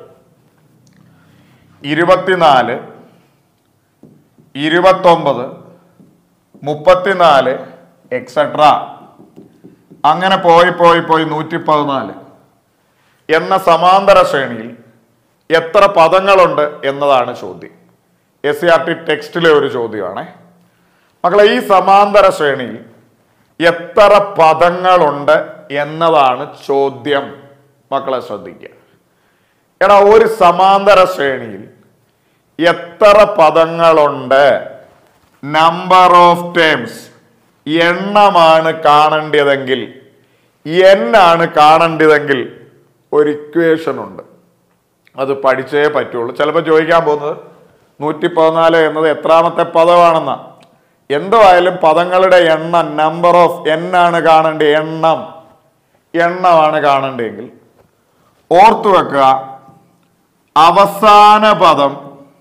ഇരുപത്തിനാല് ഇരുപത്തൊമ്പത് മുപ്പത്തിനാല് എക്സെട്ര അങ്ങനെ പോയി പോയി പോയി നൂറ്റി പതിനാല് എന്ന സമാന്തര ശ്രേണിയിൽ എത്ര പദങ്ങളുണ്ട് എന്നതാണ് ചോദ്യം എസ് സി ആർ ടി ടെക്സ്റ്റിലെ ഒരു ചോദ്യമാണേ മക്കളെ ഈ സമാന്തര ശ്രേണിയിൽ എത്ര പദങ്ങളുണ്ട് എന്നതാണ് ചോദ്യം മക്കളെ ശ്രദ്ധിക്കുക എടാ ഒരു സമാന്തര ശ്രേണിയിൽ എത്ര പദങ്ങളുണ്ട് നമ്പർ ഓഫ് ടേംസ് എണ്ണമാണ് കാണേണ്ടതെങ്കിൽ n ആണ് കാണേണ്ടതെങ്കിൽ ഒരു ഇക്വേഷൻ ഉണ്ട് അത് പഠിച്ചേ പറ്റുള്ളൂ ചിലപ്പോൾ ചോദിക്കാൻ പോകുന്നത് നൂറ്റി പതിനാല് എന്നത് എത്രാമത്തെ പദമാണെന്ന എന്തോ ആയാലും പദങ്ങളുടെ എണ്ണം നമ്പർ ഓഫ് n ആണ് കാണേണ്ടത് എണ്ണം എണ്ണമാണ് കാണേണ്ടതെങ്കിൽ ഓർത്തു വെക്കുക അവസാന പദം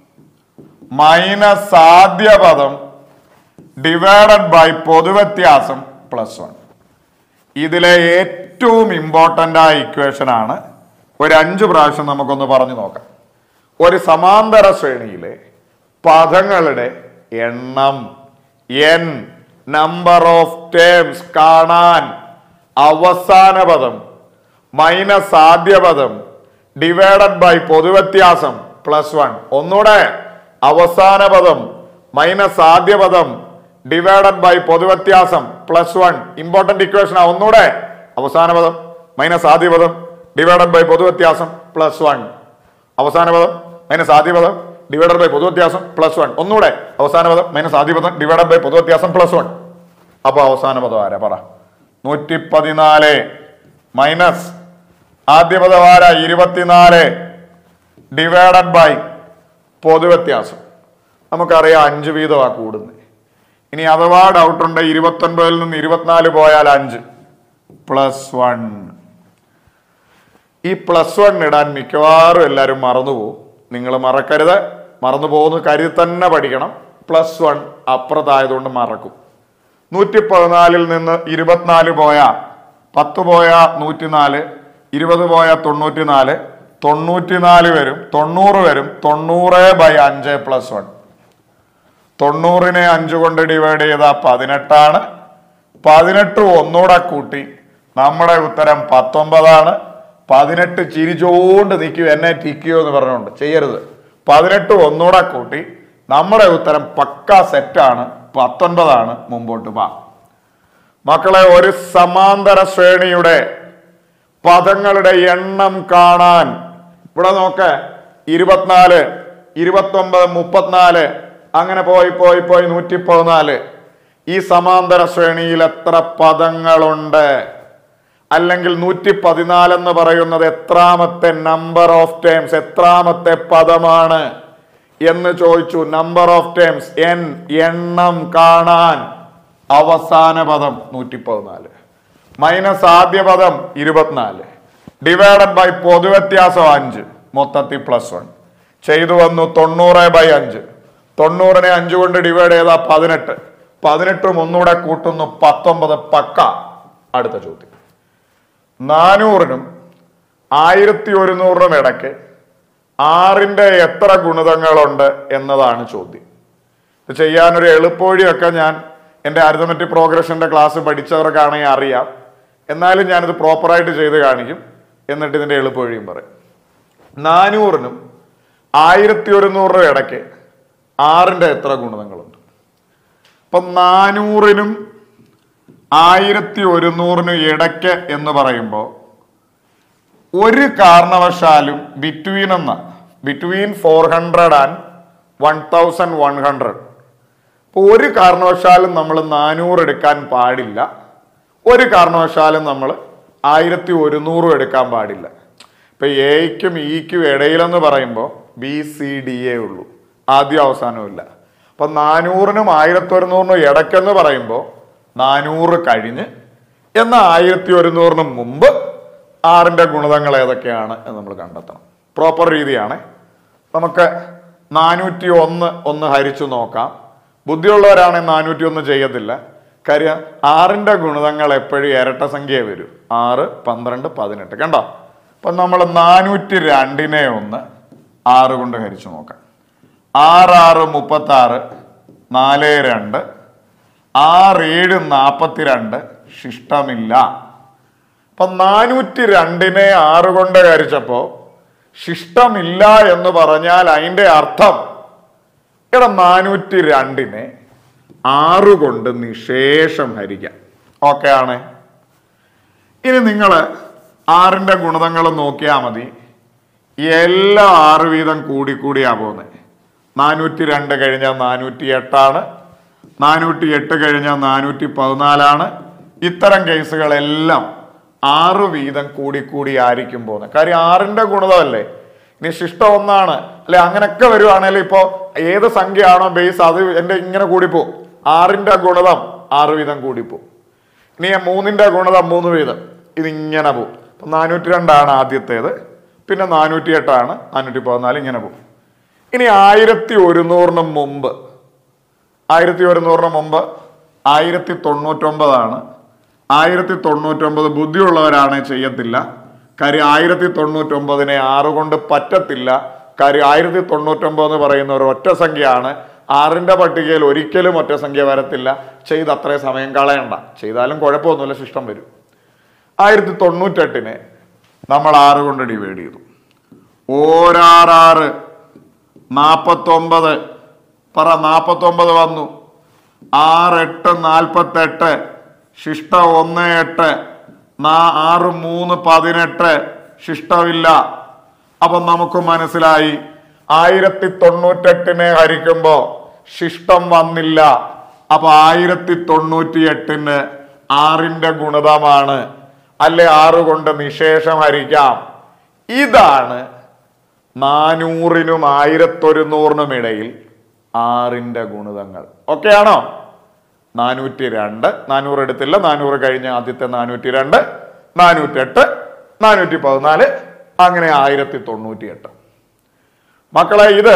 മൈനസ് ആദ്യ പദം ഡിവൈഡഡ് ബൈ പൊതുവ്യത്യാസം പ്ലസ് വൺ ഇതിലെ ഏറ്റവും ഇമ്പോർട്ടൻ്റ് ആയ ഇക്വേഷൻ ആണ് ഒരു അഞ്ച് പ്രാവശ്യം നമുക്കൊന്ന് പറഞ്ഞു നോക്കാം ഒരു സമാന്തര ശ്രേണിയിലെ പദങ്ങളുടെ എണ്ണം എൻ നമ്പർ ഓഫ് ടേംസ് കാണാൻ അവസാന പദം മൈനസ് ആദ്യ പദം ഡിവൈഡഡ് ബൈ പൊതുവ്യത്യാസം പ്ലസ് വൺ ഒന്നുകൂടെ അവസാന പദം മൈനസ് ആദ്യ പദം ഡിവൈഡഡ് ബൈ പൊതുവ്യത്യാസം പ്ലസ് വൺ ഇമ്പോർട്ടന്റ് ഇക്വേഷൻ ആ ഒന്നുകൂടെ അവസാന പദം മൈനസ് ആദ്യ പദം ഡിവൈഡഡ് ബൈ പൊതുവ്യത്യാസം പ്ലസ് വൺ അവസാന പദം മൈനസ് ആദ്യ പദം ഡിവൈഡഡ് ബൈ പൊതുവ്യത്യാസം പ്ലസ് വൺ ഒന്നുകൂടെ അവസാന പദം മൈനസ് ആദ്യ പദം ഡിവൈഡഡ് ബൈ പൊതുവ്യത്യാസം പ്ലസ് വൺ അപ്പൊ അവസാന പദം ആരാ പറ നൂറ്റി പതിനാല് മൈനസ് ആദ്യ പദം ആരാ ഇരുപത്തിനാല് ഡിവൈഡഡ് ബൈ പൊതുവ്യത്യാസം നമുക്കറിയാം അഞ്ച് വീതമാണ് കൂടുന്നത് ഇനി അഥവാ ഡൗട്ട് ഉണ്ട് ഇരുപത്തൊൻപതിൽ നിന്ന് ഇരുപത്തിനാല് പോയാൽ അഞ്ച് പ്ലസ് വൺ ഈ പ്ലസ് വൺ ഇടാൻ മിക്കവാറും എല്ലാവരും മറന്നുപോകും നിങ്ങൾ മറക്കരുത് മറന്നു പോകുന്ന കരുതി തന്നെ പഠിക്കണം പ്ലസ് വൺ അപ്പുറത്തായതുകൊണ്ട് മറക്കും നൂറ്റി പതിനാലിൽ നിന്ന് ഇരുപത്തിനാല് പോയ പത്ത് പോയ നൂറ്റിനാല് ഇരുപത് പോയ തൊണ്ണൂറ്റിനാല് തൊണ്ണൂറ്റിനാല് വരും തൊണ്ണൂറ് വരും തൊണ്ണൂറ് ബൈ അഞ്ച് പ്ലസ് വൺ തൊണ്ണൂറിനെ അഞ്ച് കൊണ്ട് ഡിവൈഡ് ചെയ്താൽ പതിനെട്ടാണ് പതിനെട്ട് ഒന്നുകൂടെ കൂട്ടി നമ്മുടെ ഉത്തരം പത്തൊമ്പതാണ് പതിനെട്ട് ചിരിച്ചോണ്ട് നിൽക്കൂ എന്നെ ടിക്കോ എന്ന് പറഞ്ഞുകൊണ്ട് ചെയ്യരുത് പതിനെട്ട് ഒന്നുകൂടെ കൂട്ടി നമ്മുടെ ഉത്തരം പക്ക സെറ്റാണ് പത്തൊൻപതാണ് മുമ്പോട്ട് പാ മക്കളെ ഒരു സമാന്തര ശ്രേണിയുടെ പദങ്ങളുടെ എണ്ണം കാണാൻ ഇവിടെ നോക്ക് ഇരുപത്തിനാല് ഇരുപത്തൊമ്പത് മുപ്പത്തിനാല് അങ്ങനെ പോയി പോയി പോയി നൂറ്റി പതിനാല് ഈ സമാന്തര ശ്രേണിയിൽ എത്ര പദങ്ങളുണ്ട് അല്ലെങ്കിൽ നൂറ്റി പതിനാല് എന്ന് പറയുന്നത് എത്രാമത്തെ നമ്പർ ഓഫ് ടേംസ് എത്രാമത്തെ പദമാണ് എന്ന് ചോദിച്ചു നമ്പർ ഓഫ് ടേംസ് എൻ എണ്ണം കാണാൻ അവസാന പദം നൂറ്റി പതിനാല് മൈനസ് ആദ്യ പദം ഇരുപത്തിനാല് ഡിവൈഡഡ് ബൈ പൊതുവ്യത്യാസം അഞ്ച് മൊത്തത്തിൽ പ്ലസ് വൺ ചെയ്തു വന്നു തൊണ്ണൂറ് ബൈ അഞ്ച് തൊണ്ണൂറിനെ അഞ്ച് കൊണ്ട് ഡിവൈഡ് ചെയ്താൽ പതിനെട്ട് പതിനെട്ടും ഒന്നുകൂടെ കൂട്ടുന്നു പത്തൊമ്പത് പക്ക അടുത്ത ചോദ്യം നാനൂറിനും ആയിരത്തി ഒരുന്നൂറിനും ഇടയ്ക്ക് ആറിന്റെ എത്ര ഗുണിതങ്ങളുണ്ട് എന്നതാണ് ചോദ്യം ഇത് ചെയ്യാനൊരു എളുപ്പവഴിയൊക്കെ ഞാൻ എൻ്റെ അരിതമെറ്റിക് പ്രോഗ്രഷന്റെ ക്ലാസ് പഠിച്ചവർക്കാണെങ്കിൽ അറിയാം എന്നാലും ഞാനിത് പ്രോപ്പറായിട്ട് ചെയ്ത് കാണിക്കും എന്നിട്ട് ഇതിന്റെ എളുപ്പവഴിയും പറയും നാനൂറിനും ആയിരത്തി ഒരുന്നൂറിനും ഇടയ്ക്ക് ആറിന്റെ എത്ര ഗുണിതങ്ങളുണ്ട് അപ്പം നാനൂറിനും ആയിരത്തി ഒരുന്നൂറിനും ഇടയ്ക്ക് എന്ന് പറയുമ്പോൾ ഒരു കാരണവശാലും ബിറ്റ്വീൻ എന്ന between four hundred and one thousand one hundred അപ്പോൾ ഒരു കാരണവശാലും നമ്മൾ നാനൂറ് എടുക്കാൻ പാടില്ല ഒരു കാരണവശാലും നമ്മൾ ആയിരത്തി ഒരുന്നൂറും എടുക്കാൻ പാടില്ല ഇപ്പൊ എയ്ക്കും ഇക്കും ഇടയിലെന്ന് പറയുമ്പോൾ ബി സി ഡി എ ഉള്ളൂ ആദ്യം അവസാനവും ഇല്ല അപ്പൊ നാനൂറിനും ആയിരത്തി ഒരുന്നൂറിനും ഇടയ്ക്കെന്ന് പറയുമ്പോൾ നാനൂറ് കഴിഞ്ഞ് എന്നാൽ ആയിരത്തി ഒരുന്നൂറിനും മുമ്പ് ആറിന്റെ ഗുണിതങ്ങൾ ഏതൊക്കെയാണ് എന്ന് നമ്മൾ കണ്ടെത്തണം പ്രോപ്പർ രീതിയാണ് നമുക്ക് നാനൂറ്റി ഒന്ന് ഒന്ന് ഹരിച്ചു നോക്കാം ബുദ്ധിയുള്ളവരാണെങ്കിൽ നാനൂറ്റി ഒന്ന് ചെയ്യത്തില്ല കാര്യം ആറിന്റെ ഗുണിതങ്ങൾ എപ്പോഴും ഇരട്ട സംഖ്യ വരും ആറ് പന്ത്രണ്ട് പതിനെട്ട് കണ്ടോ അപ്പൊ നമ്മൾ നാനൂറ്റി രണ്ടിനെ ഒന്ന് ആറ് കൊണ്ട് ഹരിച്ചു നോക്കാം ആറ് ആറ് മുപ്പത്തി ആറ് നാല് രണ്ട് ആറ് ഏഴ് നാൽപ്പത്തിരണ്ട് ശിഷ്ടമില്ല അപ്പൊ നാനൂറ്റി രണ്ടിനെ ആറ് കൊണ്ട് ഹരിച്ചപ്പോ ശിഷ്ടമില്ല എന്ന് പറഞ്ഞാൽ അതിന്റെ അർത്ഥം എടാ നാനൂറ്റി രണ്ടിനെ ആറ് കൊണ്ട് നിശേഷം ഹരിക്കാം ഓക്കെ ആണ് ഇനി നിങ്ങൾ ആറിന്റെ ഗുണിതങ്ങൾ നോക്കിയാൽ മതി എല്ലാ ആറ് വീതം കൂടി കൂടിയാ പോകുന്നത് നാനൂറ്റി രണ്ട് കഴിഞ്ഞാൽ നാനൂറ്റി എട്ടാണ് നാനൂറ്റി എട്ട് കഴിഞ്ഞാൽ നാനൂറ്റി പതിനാലാണ് ഇത്തരം കേസുകളെല്ലാം ആറ് വീതം കൂടി കൂടി ആയിരിക്കും പോകുന്നത് കാര്യം ആറിന്റെ ഗുണിതമല്ലേ ഇനി ശിഷ്ടം ഒന്നാണ് അല്ലെ അങ്ങനെയൊക്കെ വരുവാണെങ്കിൽ ഇപ്പോ ഏത് സംഖ്യയാണോ ബേസ് അത് എന്റെ ഇങ്ങനെ കൂടിപ്പോവും ആറിന്റെ ഗുണിതം ആറ് വീതം കൂടിപ്പോവും ഇനി മൂന്നിന്റെ ഗുണിതം മൂന്ന് വീതം ഇതിങ്ങനെ പോവും അപ്പൊ നാനൂറ്റി രണ്ടാണ് ആദ്യത്തേത് പിന്നെ നാനൂറ്റി എട്ടാണ് നാനൂറ്റി പതിനാല് ഇങ്ങനെ പോവും ഇനി ആയിരത്തി ഒരുന്നൂറിന് മുമ്പ് ആയിരത്തി ഒരുന്നൂറിന് മുമ്പ് ആയിരത്തി തൊണ്ണൂറ്റൊമ്പതാണ് ആയിരത്തി തൊണ്ണൂറ്റൊമ്പത് ബുദ്ധിയുള്ളവരാണ് ചെയ്യത്തില്ല കാര്യം ആയിരത്തി തൊണ്ണൂറ്റൊമ്പതിനെ ആറ് കൊണ്ട് പറ്റത്തില്ല കാര്യം ആയിരത്തി തൊണ്ണൂറ്റൊമ്പത് എന്ന് പറയുന്ന ഒരു ഒറ്റ സംഖ്യയാണ് ആറിന്റെ പട്ടികയിൽ ഒരിക്കലും ഒറ്റ സംഖ്യ വരത്തില്ല ചെയ്ത് അത്രയും സമയം കളയണ്ട ചെയ്താലും കുഴപ്പമൊന്നുമില്ല ശിഷ്ടം വരും ആയിരത്തി തൊണ്ണൂറ്റെട്ടിനെ നമ്മൾ ആറ് കൊണ്ട് ഡിവൈഡ് ചെയ്തു ഓരാറാറ് നാൽപ്പത്തൊമ്പത് പറ നാൽപ്പത്തൊമ്പത് വന്നു ആറ് എട്ട് നാൽപ്പത്തെട്ട് ശിഷ്ട ഒന്ന് എട്ട് നാ ആറ് മൂന്ന് പതിനെട്ട് ശിഷ്ടമില്ല അപ്പം നമുക്ക് മനസ്സിലായി ആയിരത്തി തൊണ്ണൂറ്റെട്ടിനെ ഹരിക്കുമ്പോ ശിഷ്ടം വന്നില്ല അപ്പൊ ആയിരത്തി തൊണ്ണൂറ്റി എട്ടിന് ആറിന്റെ ഗുണിതമാണ് അല്ലെ ആറ് കൊണ്ട് നിശേഷം ഹരിക്കാം ഇതാണ് നാനൂറിനും ആയിരത്തൊരുന്നൂറിനും ഇടയിൽ ആറിന്റെ ഗുണിതങ്ങൾ ഓക്കെ ആണോ നാനൂറ്റി രണ്ട് നാനൂറ് എടുത്തില്ല നാനൂറ് കഴിഞ്ഞ ആദ്യത്തെ നാനൂറ്റി രണ്ട് നാനൂറ്റെട്ട് നാനൂറ്റി പതിനാല് അങ്ങനെ ആയിരത്തി തൊണ്ണൂറ്റി എട്ട് മക്കളെ ഇത്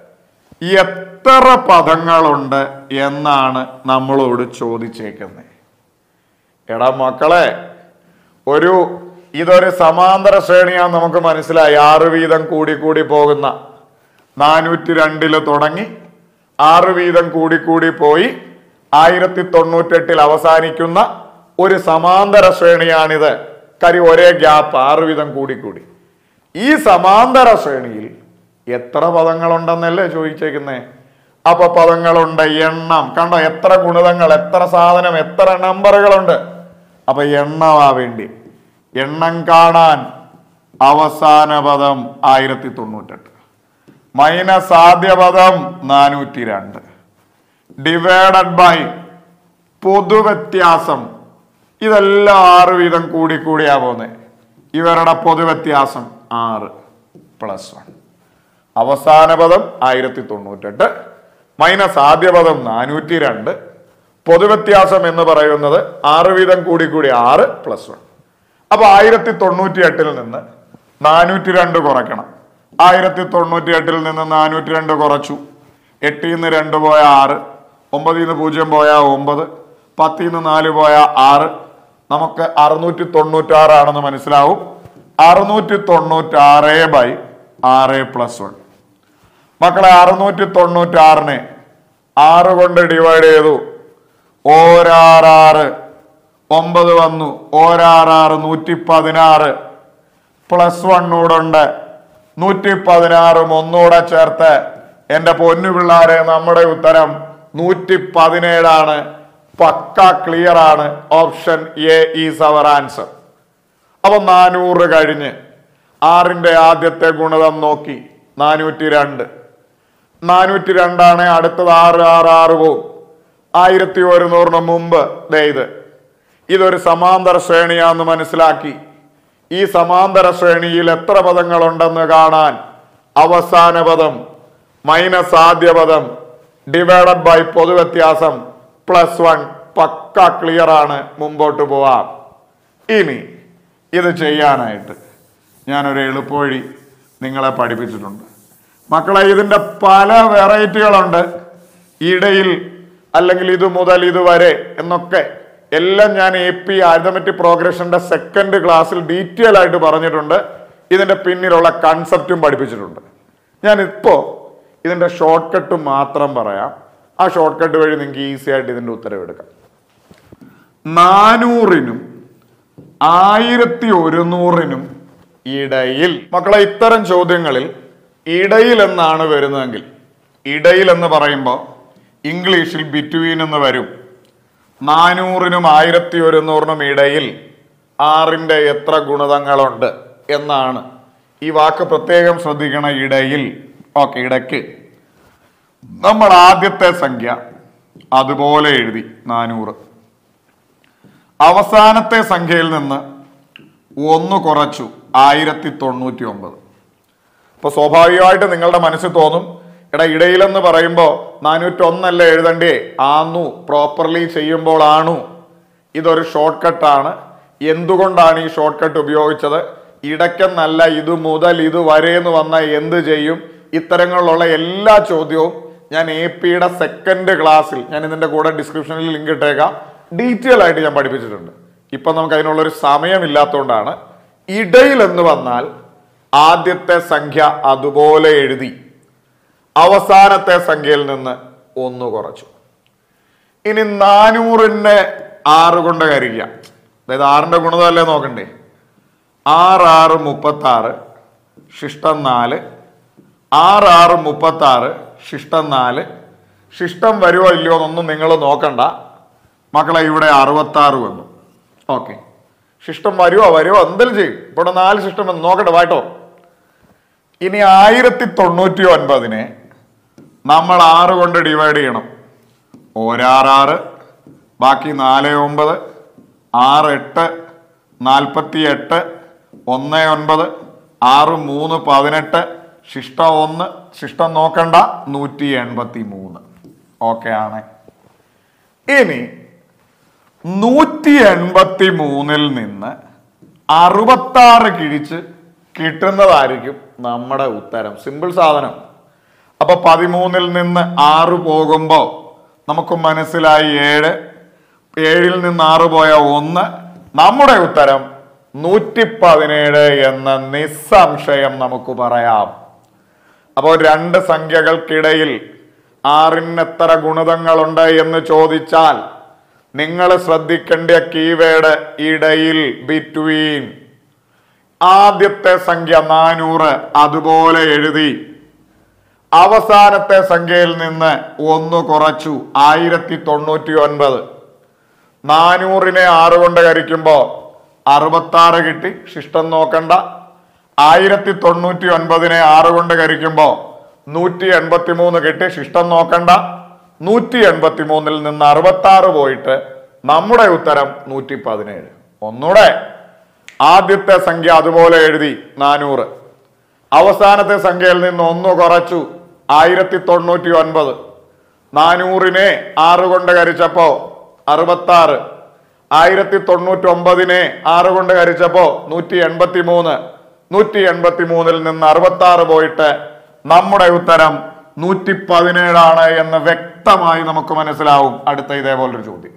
എത്ര പദങ്ങളുണ്ട് എന്നാണ് നമ്മളോട് ചോദിച്ചേക്കുന്നത് എടാ മക്കളെ ഒരു ഇതൊരു സമാന്തര ശ്രേണിയാന്ന് നമുക്ക് മനസ്സിലായി ആറ് വീതം കൂടി കൂടി പോകുന്ന നാനൂറ്റി രണ്ടില് തുടങ്ങി ആറ് വീതം കൂടി കൂടി പോയി ആയിരത്തി തൊണ്ണൂറ്റെട്ടിൽ അവസാനിക്കുന്ന ഒരു സമാന്തര ശ്രേണിയാണിത് കരി ഒരേ ഗ്യാപ്പ് ആറ് വീതം കൂടി കൂടി ഈ സമാന്തര ശ്രേണിയിൽ എത്ര പദങ്ങളുണ്ടെന്നല്ലേ ചോദിച്ചേക്കുന്നേ അപ്പൊ പദങ്ങളുണ്ട് എണ്ണം കണ്ടോ എത്ര ഗുണിതങ്ങൾ എത്ര സാധനം എത്ര നമ്പറുകളുണ്ട് അപ്പൊ എണ്ണമാ വേണ്ടി എണ്ണം കാണാൻ അവസാന പദം ആയിരത്തി തൊണ്ണൂറ്റെട്ട് മൈനസ് ആദ്യ പദം നാനൂറ്റി രണ്ട് ഡിവൈഡഡ് ബൈ പൊതുവ്യത്യാസം ഇതെല്ലാം ആറ് വീതം കൂടി കൂടിയാ പോകുന്നത് ഇവരുടെ പൊതുവ്യത്യാസം ആറ് പ്ലസ് വൺ അവസാന പദം ആയിരത്തി തൊണ്ണൂറ്റെട്ട് മൈനസ് ആദ്യ പദം നാനൂറ്റി രണ്ട് പൊതുവ്യത്യാസം എന്ന് പറയുന്നത് ആറ് വീതം കൂടി കൂടി ആറ് പ്ലസ് വൺ അപ്പൊ ആയിരത്തി തൊണ്ണൂറ്റി എട്ടിൽ നിന്ന് നാനൂറ്റി രണ്ട് കുറയ്ക്കണം ആയിരത്തി തൊണ്ണൂറ്റി എട്ടിൽ നിന്ന് നാനൂറ്റി രണ്ട് കുറച്ചു എട്ടിൽ നിന്ന് രണ്ട് പോയ ആറ് ഒമ്പതിൽ നിന്ന് പൂജ്യം പോയ ഒമ്പത് പത്തിൽ നിന്ന് നാല് പോയ ആറ് നമുക്ക് അറുന്നൂറ്റി തൊണ്ണൂറ്റാറാണെന്ന് മനസ്സിലാവും അറുന്നൂറ്റി തൊണ്ണൂറ്റാറ് ബൈ ആറ് പ്ലസ് വൺ മക്കളെ അറുന്നൂറ്റി തൊണ്ണൂറ്റാറിനെ ആറ് കൊണ്ട് ഡിവൈഡ് ചെയ്തു ഓരാറാറ് ഒമ്പത് വന്നു ഓരാറാറ് നൂറ്റി പതിനാറ് പ്ലസ് വണ്ണൂടെ ഉണ്ട് നൂറ്റി പതിനാറും ഒന്നുകൂടെ ചേർത്ത് എന്റെ പൊന്നു പിള്ളാരെ നമ്മുടെ ഉത്തരം നൂറ്റി പതിനേഴാണ് പക്ക ക്ലിയർ ആണ് option A is our answer അപ്പൊ നാനൂറ് കഴിഞ്ഞ് ആറിന്റെ ആദ്യത്തെ ഗുണിതം നോക്കി നാനൂറ്റി രണ്ട് നാനൂറ്റി രണ്ടാണ് അടുത്തത് ആറ് ആറ് ആറ് പോവും ആയിരത്തി ഒരുന്നൂറിന് മുമ്പ് ദേ ഇത് ഇതൊരു സമാന്തര ശ്രേണിയാന്ന് മനസ്സിലാക്കി ഈ സമാന്തര ശ്രേണിയിൽ എത്ര പദങ്ങളുണ്ടെന്ന് കാണാൻ അവസാന പദം മൈനസ് ആദ്യ പദം ഡിവൈഡഡ് ബൈ പൊതുവ്യത്യാസം പ്ലസ് വൺ പക്ക ക്ലിയർ ആണ് മുമ്പോട്ട് പോവാം ഇനി ഇത് ചെയ്യാനായിട്ട് ഞാനൊരു എളുപ്പവഴി നിങ്ങളെ പഠിപ്പിച്ചിട്ടുണ്ട് മക്കളെ ഇതിന്റെ പല വെറൈറ്റികളുണ്ട് ഇടയിൽ അല്ലെങ്കിൽ ഇത് മുതൽ ഇതുവരെ എന്നൊക്കെ എല്ലാം ഞാൻ എ പി അരിതമെറ്റിക് പ്രോഗ്രഷന്റെ സെക്കൻഡ് ക്ലാസ്സിൽ ഡീറ്റെയിൽ ആയിട്ട് പറഞ്ഞിട്ടുണ്ട് ഇതിന്റെ പിന്നിലുള്ള കൺസെപ്റ്റും പഠിപ്പിച്ചിട്ടുണ്ട് ഞാൻ ഇപ്പോ ഇതിന്റെ ഷോർട്ട് കട്ട് മാത്രം പറയാം ആ ഷോർട്ട് കട്ട് വഴി നിങ്ങൾക്ക് ഈസി ആയിട്ട് ഇതിന്റെ ഉത്തരവ് എടുക്കാം നാനൂറിനും ആയിരത്തി ഒരുന്നൂറിനും ഇടയിൽ മക്കളെ ഇത്തരം ചോദ്യങ്ങളിൽ ഇടയിൽ എന്നാണ് വരുന്നതെങ്കിൽ ഇടയിൽ എന്ന് പറയുമ്പോൾ ഇംഗ്ലീഷിൽ ബിറ്റ്വീൻ എന്ന് വരും നാനൂറിനും ആയിരത്തി ഒരുന്നൂറിനും ഇടയിൽ ആറിന്റെ എത്ര ഗുണിതങ്ങളുണ്ട് എന്നാണ് ഈ വാക്ക് പ്രത്യേകം ശ്രദ്ധിക്കണം ഇടയിൽ ഓക്കെ ഇടയ്ക്ക് നമ്മൾ ആദ്യത്തെ സംഖ്യ അതുപോലെ എഴുതി നാനൂറ് അവസാനത്തെ സംഖ്യയിൽ നിന്ന് ഒന്ന് കുറച്ചു ആയിരത്തി തൊണ്ണൂറ്റി ഒമ്പത് അപ്പൊ സ്വാഭാവികമായിട്ട് നിങ്ങളുടെ മനസ്സിൽ തോന്നും എടാ ഇടയിലെന്ന് പറയുമ്പോൾ നാനൂറ്റൊന്നല്ല എഴുതണ്ടേ ആന്നു പ്രോപ്പർലി ചെയ്യുമ്പോൾ ആണു ഇതൊരു ഷോർട്ട് കട്ടാണ് എന്തുകൊണ്ടാണ് ഈ ഷോർട്ട് കട്ട് ഉപയോഗിച്ചത് ഇടയ്ക്കെന്നല്ല ഇത് മുതൽ ഇത് വരെ എന്ന് വന്നാൽ എന്ത് ചെയ്യും ഇത്തരങ്ങളിലുള്ള എല്ലാ ചോദ്യവും ഞാൻ എ പിയുടെ സെക്കൻഡ് ക്ലാസ്സിൽ ഞാൻ ഇതിന്റെ കൂടെ ഡിസ്ക്രിപ്ഷനിൽ ലിങ്ക് ഇട്ടേക്കാം ഡീറ്റെയിൽ ആയിട്ട് ഞാൻ പഠിപ്പിച്ചിട്ടുണ്ട് ഇപ്പൊ നമുക്ക് അതിനുള്ളൊരു സമയമില്ലാത്തതുകൊണ്ടാണ് ഇടയിൽ എന്ന് വന്നാൽ ആദ്യത്തെ സംഖ്യ അതുപോലെ എഴുതി അവസാനത്തെ സംഖ്യയിൽ നിന്ന് ഒന്ന് കുറച്ചു ഇനി നാനൂറിനെ ആറ് കൊണ്ട് ഹരിക്കാം അതായത് ആറിന്റെ ഗുണതല്ലേ നോക്കണ്ടേ ആറ് ആറ് മുപ്പത്തി ആറ് ശിഷ്ടം നാല് ആറ് ആറ് മുപ്പത്തി ആറ് ശിഷ്ടം നാല് ശിഷ്ടം വരുമോ ഇല്ലയോ എന്നൊന്നും നിങ്ങൾ നോക്കണ്ട മക്കളെ ഇവിടെ അറുപത്താറ് വന്നു ഓക്കെ ശിഷ്ടം വരുമോ വരുമോ എന്തെങ്കിലും ചെയ്യും ഇവിടെ നാല് ശിഷ്ടം വന്നു നോക്കട്ടെ വാട്ടോ ഇനി ആയിരത്തി തൊണ്ണൂറ്റി ഒൻപതിനെ നമ്മൾ ആറ് കൊണ്ട് ഡിവൈഡ് ചെയ്യണം ഒരാറാറ് ബാക്കി നാല് ഒമ്പത് ആറ് എട്ട് നാൽപ്പത്തി എട്ട് ഒന്ന് ഒൻപത് ആറ് മൂന്ന് പതിനെട്ട് ശിഷ്ടം ഒന്ന് ശിഷ്ടം നോക്കണ്ട നൂറ്റി എൺപത്തി മൂന്ന് ഓക്കെ ആണ് ഇനി നൂറ്റി എൺപത്തി മൂന്നിൽ നിന്ന് അറുപത്താറ് കിഴിച്ച് കിട്ടുന്നതായിരിക്കും നമ്മുടെ ഉത്തരം സിമ്പിൾ സാധനം അപ്പൊ പതിമൂന്നിൽ നിന്ന് ആറ് പോകുമ്പോൾ നമുക്ക് മനസ്സിലായി ഏഴ് ഏഴിൽ നിന്ന് ആറ് പോയ ഒന്ന് നമ്മുടെ ഉത്തരം നൂറ്റി പതിനേഴ് എന്ന നിസ്സംശയം നമുക്ക് പറയാം അപ്പോൾ രണ്ട് സംഖ്യകൾക്കിടയിൽ ആറിന് എത്ര ഗുണിതങ്ങളുണ്ട് എന്ന് ചോദിച്ചാൽ നിങ്ങൾ ശ്രദ്ധിക്കേണ്ട കീവേഡ് ഇടയിൽ ബിറ്റ്വീൻ ആദ്യത്തെ സംഖ്യ നാനൂറ് അതുപോലെ എഴുതി അവസാനത്തെ സംഖ്യയിൽ നിന്ന് ഒന്ന് കുറച്ചു ആയിരത്തി തൊണ്ണൂറ്റി ഒൻപത് നാനൂറിനെ ആറ് കൊണ്ട് ഹരിക്കുമ്പോൾ അറുപത്താറ് കിട്ടി ശിഷ്ടം നോക്കണ്ട ആയിരത്തി തൊണ്ണൂറ്റി ഒൻപതിനെ ആറ് കൊണ്ട് ഹരിക്കുമ്പോൾ നൂറ്റി എൺപത്തി മൂന്ന് കിട്ടി ശിഷ്ടം നോക്കണ്ട നൂറ്റി എൺപത്തി മൂന്നിൽ നിന്ന് അറുപത്താറ് പോയിട്ട് നമ്മുടെ ഉത്തരം നൂറ്റി പതിനേഴ് ഒന്നുകൂടെ ആദ്യത്തെ സംഖ്യ അതുപോലെ എഴുതി നാനൂറ് അവസാനത്തെ സംഖ്യയിൽ നിന്ന് ഒന്ന് കുറച്ചു ആയിരത്തി തൊണ്ണൂറ്റി ഒൻപത് നാനൂറിനെ ആറ് കൊണ്ട് ഹരിച്ചപ്പോ അറുപത്താറ് ആയിരത്തി തൊണ്ണൂറ്റി ഒമ്പതിനെ ആറ് കൊണ്ട് ഹരിച്ചപ്പോ നൂറ്റി എൺപത്തി മൂന്ന് നൂറ്റി എൺപത്തി മൂന്നിൽ നിന്ന് അറുപത്തി ആറ് പോയിട്ട് നമ്മുടെ ഉത്തരം നൂറ്റി പതിനേഴാണ് എന്ന് വ്യക്തമായി നമുക്ക് മനസ്സിലാവും അടുത്ത ഇതേപോലൊരു ചോദ്യം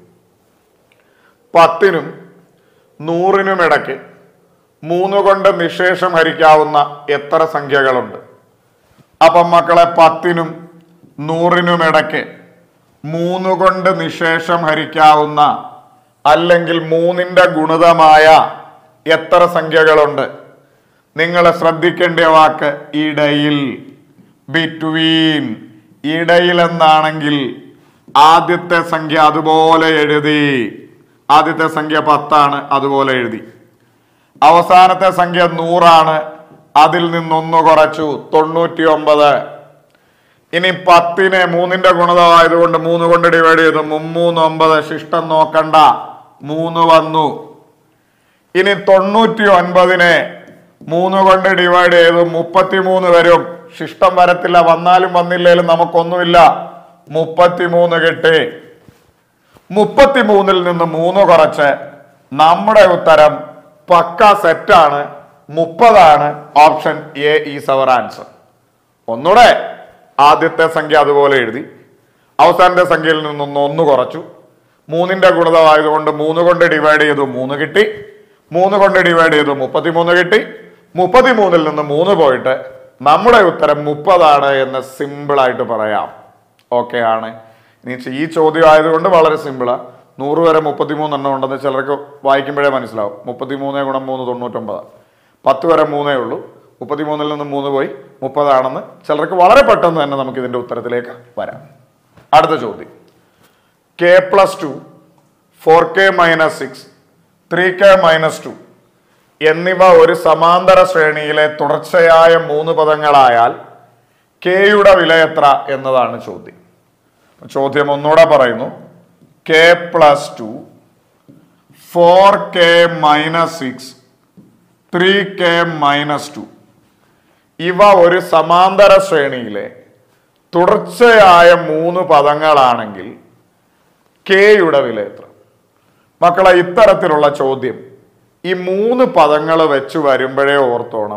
പത്തിനും നൂറിനും ഇടയ്ക്ക് മൂന്ന് കൊണ്ട് നിശേഷം ഹരിക്കാവുന്ന എത്ര സംഖ്യകളുണ്ട് അപ്പം മക്കളെ പത്തിനും നൂറിനും ഇടയ്ക്ക് മൂന്ന് കൊണ്ട് നിശേഷം ഹരിക്കാവുന്ന അല്ലെങ്കിൽ മൂന്നിന്റെ ഗുണിതമായ എത്ര സംഖ്യകളുണ്ട് നിങ്ങൾ ശ്രദ്ധിക്കേണ്ട വാക്ക് ഇടയിൽ ബിറ്റ്വീൻ ഇടയിൽ എന്നാണെങ്കിൽ ആദ്യത്തെ സംഖ്യ അതുപോലെ എഴുതി ആദ്യത്തെ സംഖ്യ പത്താണ് അതുപോലെ എഴുതി അവസാനത്തെ സംഖ്യ നൂറാണ് അതിൽ നിന്നൊന്ന് കുറച്ചു തൊണ്ണൂറ്റി ഒമ്പത് ഇനി പത്തിനെ മൂന്നിന്റെ ഗുണിതമായതുകൊണ്ട് മൂന്ന് കൊണ്ട് ഡിവൈഡ് ചെയ്തു മുമ്മൂന്ന് ഒമ്പത് ശിഷ്ടം നോക്കണ്ട മൂന്ന് വന്നു ഇനി തൊണ്ണൂറ്റി ഒൻപതിനെ മൂന്ന് കൊണ്ട് ഡിവൈഡ് ചെയ്തു മുപ്പത്തിമൂന്ന് വരും ശിഷ്ടം വരത്തില്ല വന്നാലും വന്നില്ലേലും നമുക്കൊന്നുമില്ല മുപ്പത്തിമൂന്ന് കിട്ടി മുപ്പത്തിമൂന്നിൽ നിന്ന് മൂന്ന് കുറച്ച് നമ്മുടെ ഉത്തരം പക്ക സെറ്റാണ് മുപ്പതാണ് option A is our answer ഒന്നുകൂടെ ആദ്യത്തെ സംഖ്യ അതുപോലെ എഴുതി അവസാനത്തെ സംഖ്യയിൽ നിന്നൊന്ന് ഒന്ന് കുറച്ചു മൂന്നിന്റെ ഗുണിതമായതുകൊണ്ട് മൂന്ന് കൊണ്ട് ഡിവൈഡ് ചെയ്തു മൂന്ന് കിട്ടി മൂന്ന് കൊണ്ട് ഡിവൈഡ് ചെയ്തു മുപ്പത്തിമൂന്ന് കിട്ടി മുപ്പത്തിമൂന്നിൽ നിന്ന് മൂന്ന് പോയിട്ട് നമ്മുടെ ഉത്തരം മുപ്പതാണ് എന്ന് സിമ്പിൾ ആയിട്ട് പറയാം ഓക്കെ ആണ് ഇനി ഈ ചോദ്യം ആയതുകൊണ്ട് വളരെ സിമ്പിളാ നൂറ് വരെ മുപ്പത്തിമൂന്ന് എണ്ണം ഉണ്ടെന്ന് ചിലർക്ക് വായിക്കുമ്പോഴേ മനസ്സിലാവും മുപ്പത്തിമൂന്ന് ഗുണം മൂന്ന് തൊണ്ണൂറ്റൊമ്പത് പത്ത് വരെ മൂന്നേ ഉള്ളൂ മുപ്പത്തിമൂന്നിൽ നിന്ന് മൂന്ന് പോയി മുപ്പതാണെന്ന് ചിലർക്ക് വളരെ പെട്ടെന്ന് തന്നെ നമുക്ക് ഇതിന്റെ ഉത്തരത്തിലേക്ക് വരാം അടുത്ത ചോദ്യം K plus two four K minus six three K minus two എന്നിവ ഒരു സമാന്തര ശ്രേണിയിലെ തുടർച്ചയായ മൂന്ന് പദങ്ങളായാൽ കെയുടെ വില എത്ര എന്നതാണ് ചോദ്യം ചോദ്യം ഒന്നുകൂടെ പറയുന്നു K plus two four K minus six three K minus two ഇവ ഒരു സമാന്തര ശ്രേണിയിലെ തുടർച്ചയായ മൂന്ന് പദങ്ങളാണെങ്കിൽ കെയുടെ വില എത്ര മക്കളെ ഇത്തരത്തിലുള്ള ചോദ്യം ഈ മൂന്ന് പദങ്ങൾ വെച്ച് വരുമ്പോഴേ ഓർത്തോണം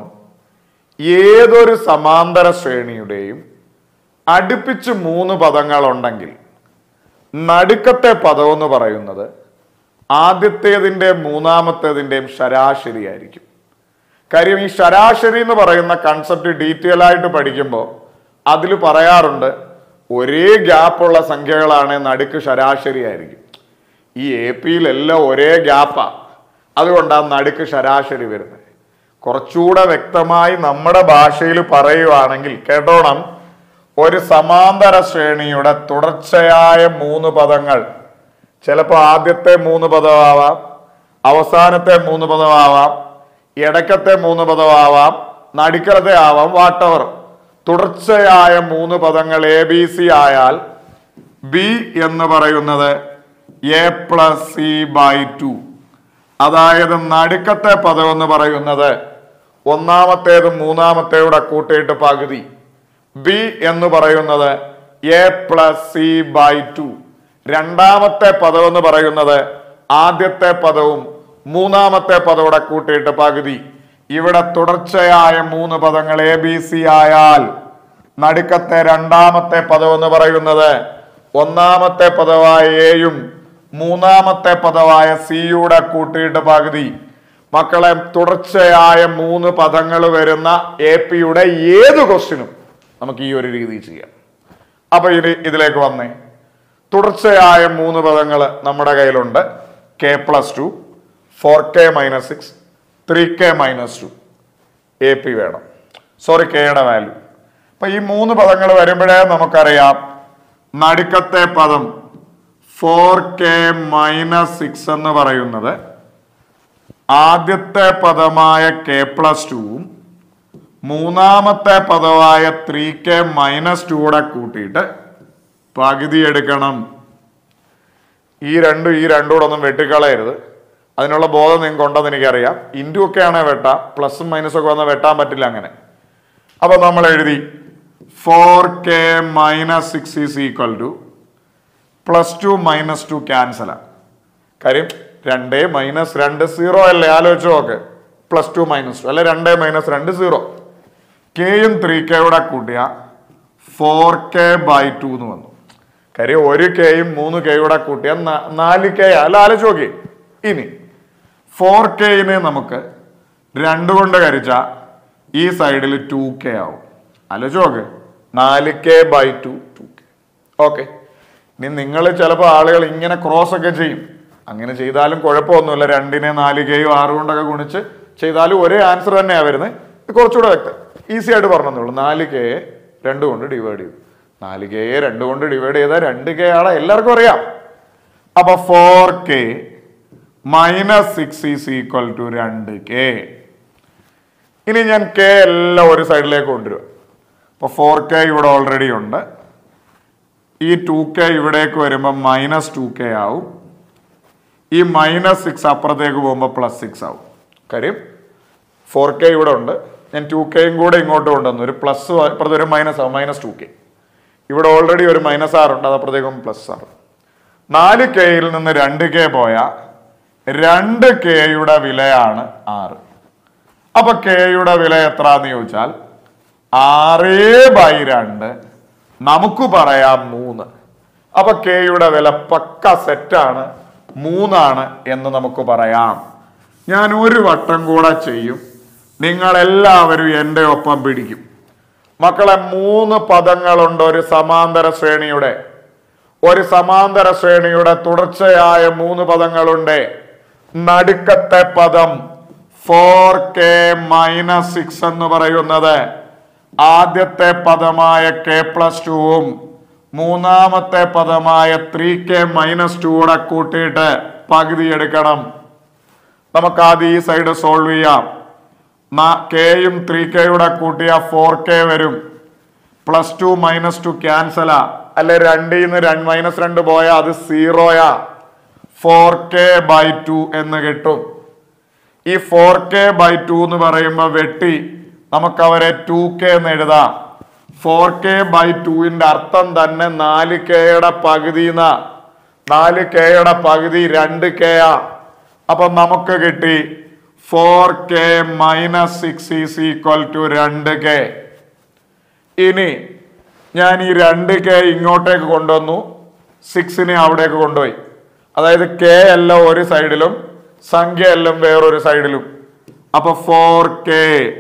ഏതൊരു സമാന്തര ശ്രേണിയുടെയും അടുപ്പിച്ച് മൂന്ന് പദങ്ങളുണ്ടെങ്കിൽ നടുക്കത്തെ പദം എന്ന് പറയുന്നത് ആദ്യത്തേതിൻ്റെയും മൂന്നാമത്തേതിൻ്റെയും ശരാശരിയായിരിക്കും കാര്യം ഈ ശരാശരി എന്ന് പറയുന്ന കൺസെപ്റ്റ് ഡീറ്റെയിൽ ആയിട്ട് പഠിക്കുമ്പോൾ അതിൽ പറയാറുണ്ട് ഒരേ ഗ്യാപ്പുള്ള സംഖ്യകളാണ് നടുക്ക് ശരാശരി ആയിരിക്കും ഈ എ പിയിലെല്ലാം ഒരേ ഗ്യാപ്പാ അതുകൊണ്ടാണ് നടുക്ക് ശരാശരി വരുന്നത് കുറച്ചുകൂടെ വ്യക്തമായി നമ്മുടെ ഭാഷയിൽ പറയുവാണെങ്കിൽ കേട്ടോണം ഒരു സമാന്തര ശ്രേണിയുടെ തുടർച്ചയായ മൂന്ന് പദങ്ങൾ ചിലപ്പോൾ ആദ്യത്തെ മൂന്ന് പദമാവാം അവസാനത്തെ മൂന്ന് പദമാവാം ഇടയ്ക്കത്തെ മൂന്ന് പദമാവാം നടുക്കലത്തെ ആവാം വാട്ടവർ തുടർച്ചയായ മൂന്ന് പദങ്ങൾ എ ബി സി ആയാൽ ബി എന്ന് പറയുന്നത് A plus C by two അതായത് നടുക്കത്തെ പദം എന്ന് പറയുന്നത് ഒന്നാമത്തേതും മൂന്നാമത്തേയുടെ കൂട്ടിയിട്ട് പകുതി ബി എന്ന് പറയുന്നത് A plus C by two രണ്ടാമത്തെ പദം എന്ന് പറയുന്നത് ആദ്യത്തെ പദവും മൂന്നാമത്തെ പദവിടെ കൂട്ടിയിട്ട് പകുതി ഇവിടെ തുടർച്ചയായ മൂന്ന് പദങ്ങൾ എ ബി സി ആയാൽ നടുക്കത്തെ രണ്ടാമത്തെ പദം എന്ന് പറയുന്നത് ഒന്നാമത്തെ പദമായ എയും മൂന്നാമത്തെ പദമായ സിയുടെ കൂട്ടിയിട്ട് പകുതി മക്കളെ തുടർച്ചയായ മൂന്ന് പദങ്ങൾ വരുന്ന എ പിയുടെ ഏത് ക്വസ്റ്റിനും നമുക്ക് ഈ ഒരു രീതി ചെയ്യാം അപ്പൊ ഇനി ഇതിലേക്ക് വന്നേ തുടർച്ചയായ മൂന്ന് പദങ്ങൾ നമ്മുടെ കയ്യിലുണ്ട് K plus two four K minus six three K minus two A P വേണം സോറി കെയുടെ വാല്യൂ അപ്പൊ ഈ മൂന്ന് പദങ്ങൾ വരുമ്പോഴേ നമുക്കറിയാം നടുക്കത്തെ പദം ഫോർ കെ മൈനസ് സിക്സ് എന്ന് പറയുന്നത് ആദ്യത്തെ പദമായ കെ പ്ലസ് ടുവും മൂന്നാമത്തെ പദമായ ത്രീ കെ മൈനസ് ടു കൂടെ കൂട്ടിയിട്ട് പകുതി എടുക്കണം ഈ രണ്ടും ഈ രണ്ടും കൂടെ ഒന്നും വെട്ടിക്കളയരുത് അതിനുള്ള ബോധം നിങ്ങൾക്ക് ഉണ്ടെന്ന് എനിക്കറിയാം ഇൻറ്റു ഒക്കെ ആണെങ്കിൽ വെട്ടാം പ്ലസും മൈനസും ഒക്കെ വന്നാൽ വെട്ടാൻ പറ്റില്ല അങ്ങനെ അപ്പൊ നമ്മൾ എഴുതി four K minus six is equal to plus two minus two ക്യാൻസലാണ് കാര്യം രണ്ട് മൈനസ് രണ്ട് സീറോ അല്ലേ ആലോചിച്ച് നോക്ക് പ്ലസ് ടു മൈനസ് ടു അല്ലെ രണ്ട് മൈനസ് രണ്ട് സീറോ കെയും ത്രീ കെയുടെ കൂട്ടിയ ഫോർ കെ ബൈ ടു എന്ന് വന്നു കാര്യം ഒരു കെയും മൂന്ന് കെയുടെ കൂട്ടിയ നാല് കെ അല്ല ആലോചിച്ച് നോക്കി ഇനി ഫോർ കെയിനെ നമുക്ക് രണ്ട് കൊണ്ട് കരിച്ച ഈ സൈഡിൽ ടു കെ ആവും ആലോചിച്ച് നോക്ക് നാല് K by two two K okay ഇനി നിങ്ങൾ ചിലപ്പോൾ ആളുകൾ ഇങ്ങനെ ക്രോസ് ഒക്കെ ചെയ്യും അങ്ങനെ ചെയ്താലും കുഴപ്പമൊന്നുമില്ല രണ്ടിനെ നാല് കെയും ആറ് കൊണ്ടൊക്കെ ഗുണിച്ച് ചെയ്താലും ഒരേ ആൻസർ തന്നെയാണ് വരുന്നത് ഇത് കുറച്ചുകൂടെ വ്യക്തം ഈസി ആയിട്ട് പറഞ്ഞതേ നാല് കെ രണ്ട് കൊണ്ട് ഡിവൈഡ് ചെയ്തു നാല് കെ രണ്ട് കൊണ്ട് ഡിവൈഡ് ചെയ്താൽ രണ്ട് കെ ആണ് എല്ലാവർക്കും അറിയാം അപ്പൊ four K minus six is equal to രണ്ട് കെ ഇനി ഞാൻ കെ എല്ലാം ഒരു സൈഡിലേക്ക് കൊണ്ടുവരും അപ്പൊ ഫോർ കെ ഇവിടെ ഓൾറെഡി ഉണ്ട് ഈ ടു കെ ഇവിടേക്ക് വരുമ്പോൾ മൈനസ് ടു കെ ആവും ഈ മൈനസ് സിക്സ് അപ്പുറത്തേക്ക് പോകുമ്പോൾ പ്ലസ് സിക്സ് ആവും കാര്യം ഫോർ കെ ഇവിടെ ഉണ്ട് ഞാൻ ടു കെയും കൂടെ ഇങ്ങോട്ട് കൊണ്ടുവന്നു ഒരു പ്ലസ് അപ്പുറത്ത് ഒരു മൈനസ് ആവും മൈനസ് ടു കെ ഇവിടെ ഓൾറെഡി ഒരു മൈനസ് ആറ് ഉണ്ട് അത് അപ്പുറത്തേക്കും പ്ലസ് ആറ് നാല് കെയിൽ നിന്ന് രണ്ട് കെ പോയ രണ്ട് കെയുടെ വിലയാണ് ആറ് അപ്പൊ കെയുടെ വില എത്രാന്ന് ചോദിച്ചാൽ ആറ് ബൈ രണ്ട് നമുക്ക് പറയാം മൂന്ന് അപ്പൊ കെയുടെ വില പക്ക സെറ്റാണ് മൂന്നാണ് എന്ന് നമുക്ക് പറയാം ഞാൻ ഒരു വട്ടം കൂടെ ചെയ്യും നിങ്ങൾ എല്ലാവരും എൻ്റെ ഒപ്പം പിടിക്കും മക്കളെ മൂന്ന് പദങ്ങളുണ്ട് ഒരു സമാന്തര ശ്രേണിയുടെ ഒരു സമാന്തര ശ്രേണിയുടെ തുടർച്ചയായ മൂന്ന് പദങ്ങളുണ്ട് നടുക്കത്തെ പദം ഫോർ കെ മൈനസ് സിക്സ് എന്ന് പറയുന്നത് ആദ്യത്തെ പദമായ കെ പ്ലസ് ടുവും മൂന്നാമത്തെ പദമായ ത്രീ കെ മൈനസ് ടു കൂടെ കൂട്ടിയിട്ട് പകുതി എടുക്കണം നമുക്ക് ആദ്യം ഈ സൈഡ് സോൾവ് ചെയ്യാം കെയും ത്രീ കെയുടെ കൂട്ടിയ ഫോർ കെ വരും പ്ലസ് ടു മൈനസ് ടു ക്യാൻസലാ അല്ലെ രണ്ടിൽ നിന്ന് രണ്ട് മൈനസ് രണ്ട് പോയാൽ അത് സീറോയാ ഫോർ കെ ബൈ ടു എന്ന് കിട്ടും ഈ ഫോർ കെ ബൈ ടു എന്ന് പറയുമ്പോൾ വെട്ടി നമുക്ക് അവരെ ടു കെ എന്ന് എഴുതാം ഫോർ കെ ബൈ ടുവിന്റെ അർത്ഥം തന്നെ നാല് കെയുടെ പകുതി നാല് കെയുടെ പകുതി രണ്ട് കെ ആ അപ്പൊ നമുക്ക് കിട്ടി four K minus six is equal to രണ്ട് കെ ഇനി ഞാൻ ഈ രണ്ട് കെ ഇങ്ങോട്ടേക്ക് കൊണ്ടുവന്നു സിക്സിനെ അവിടേക്ക് കൊണ്ടുപോയി അതായത് കെ എല്ലാം ഒരു സൈഡിലും സംഖ്യ എല്ലാം വേറൊരു സൈഡിലും അപ്പൊ four K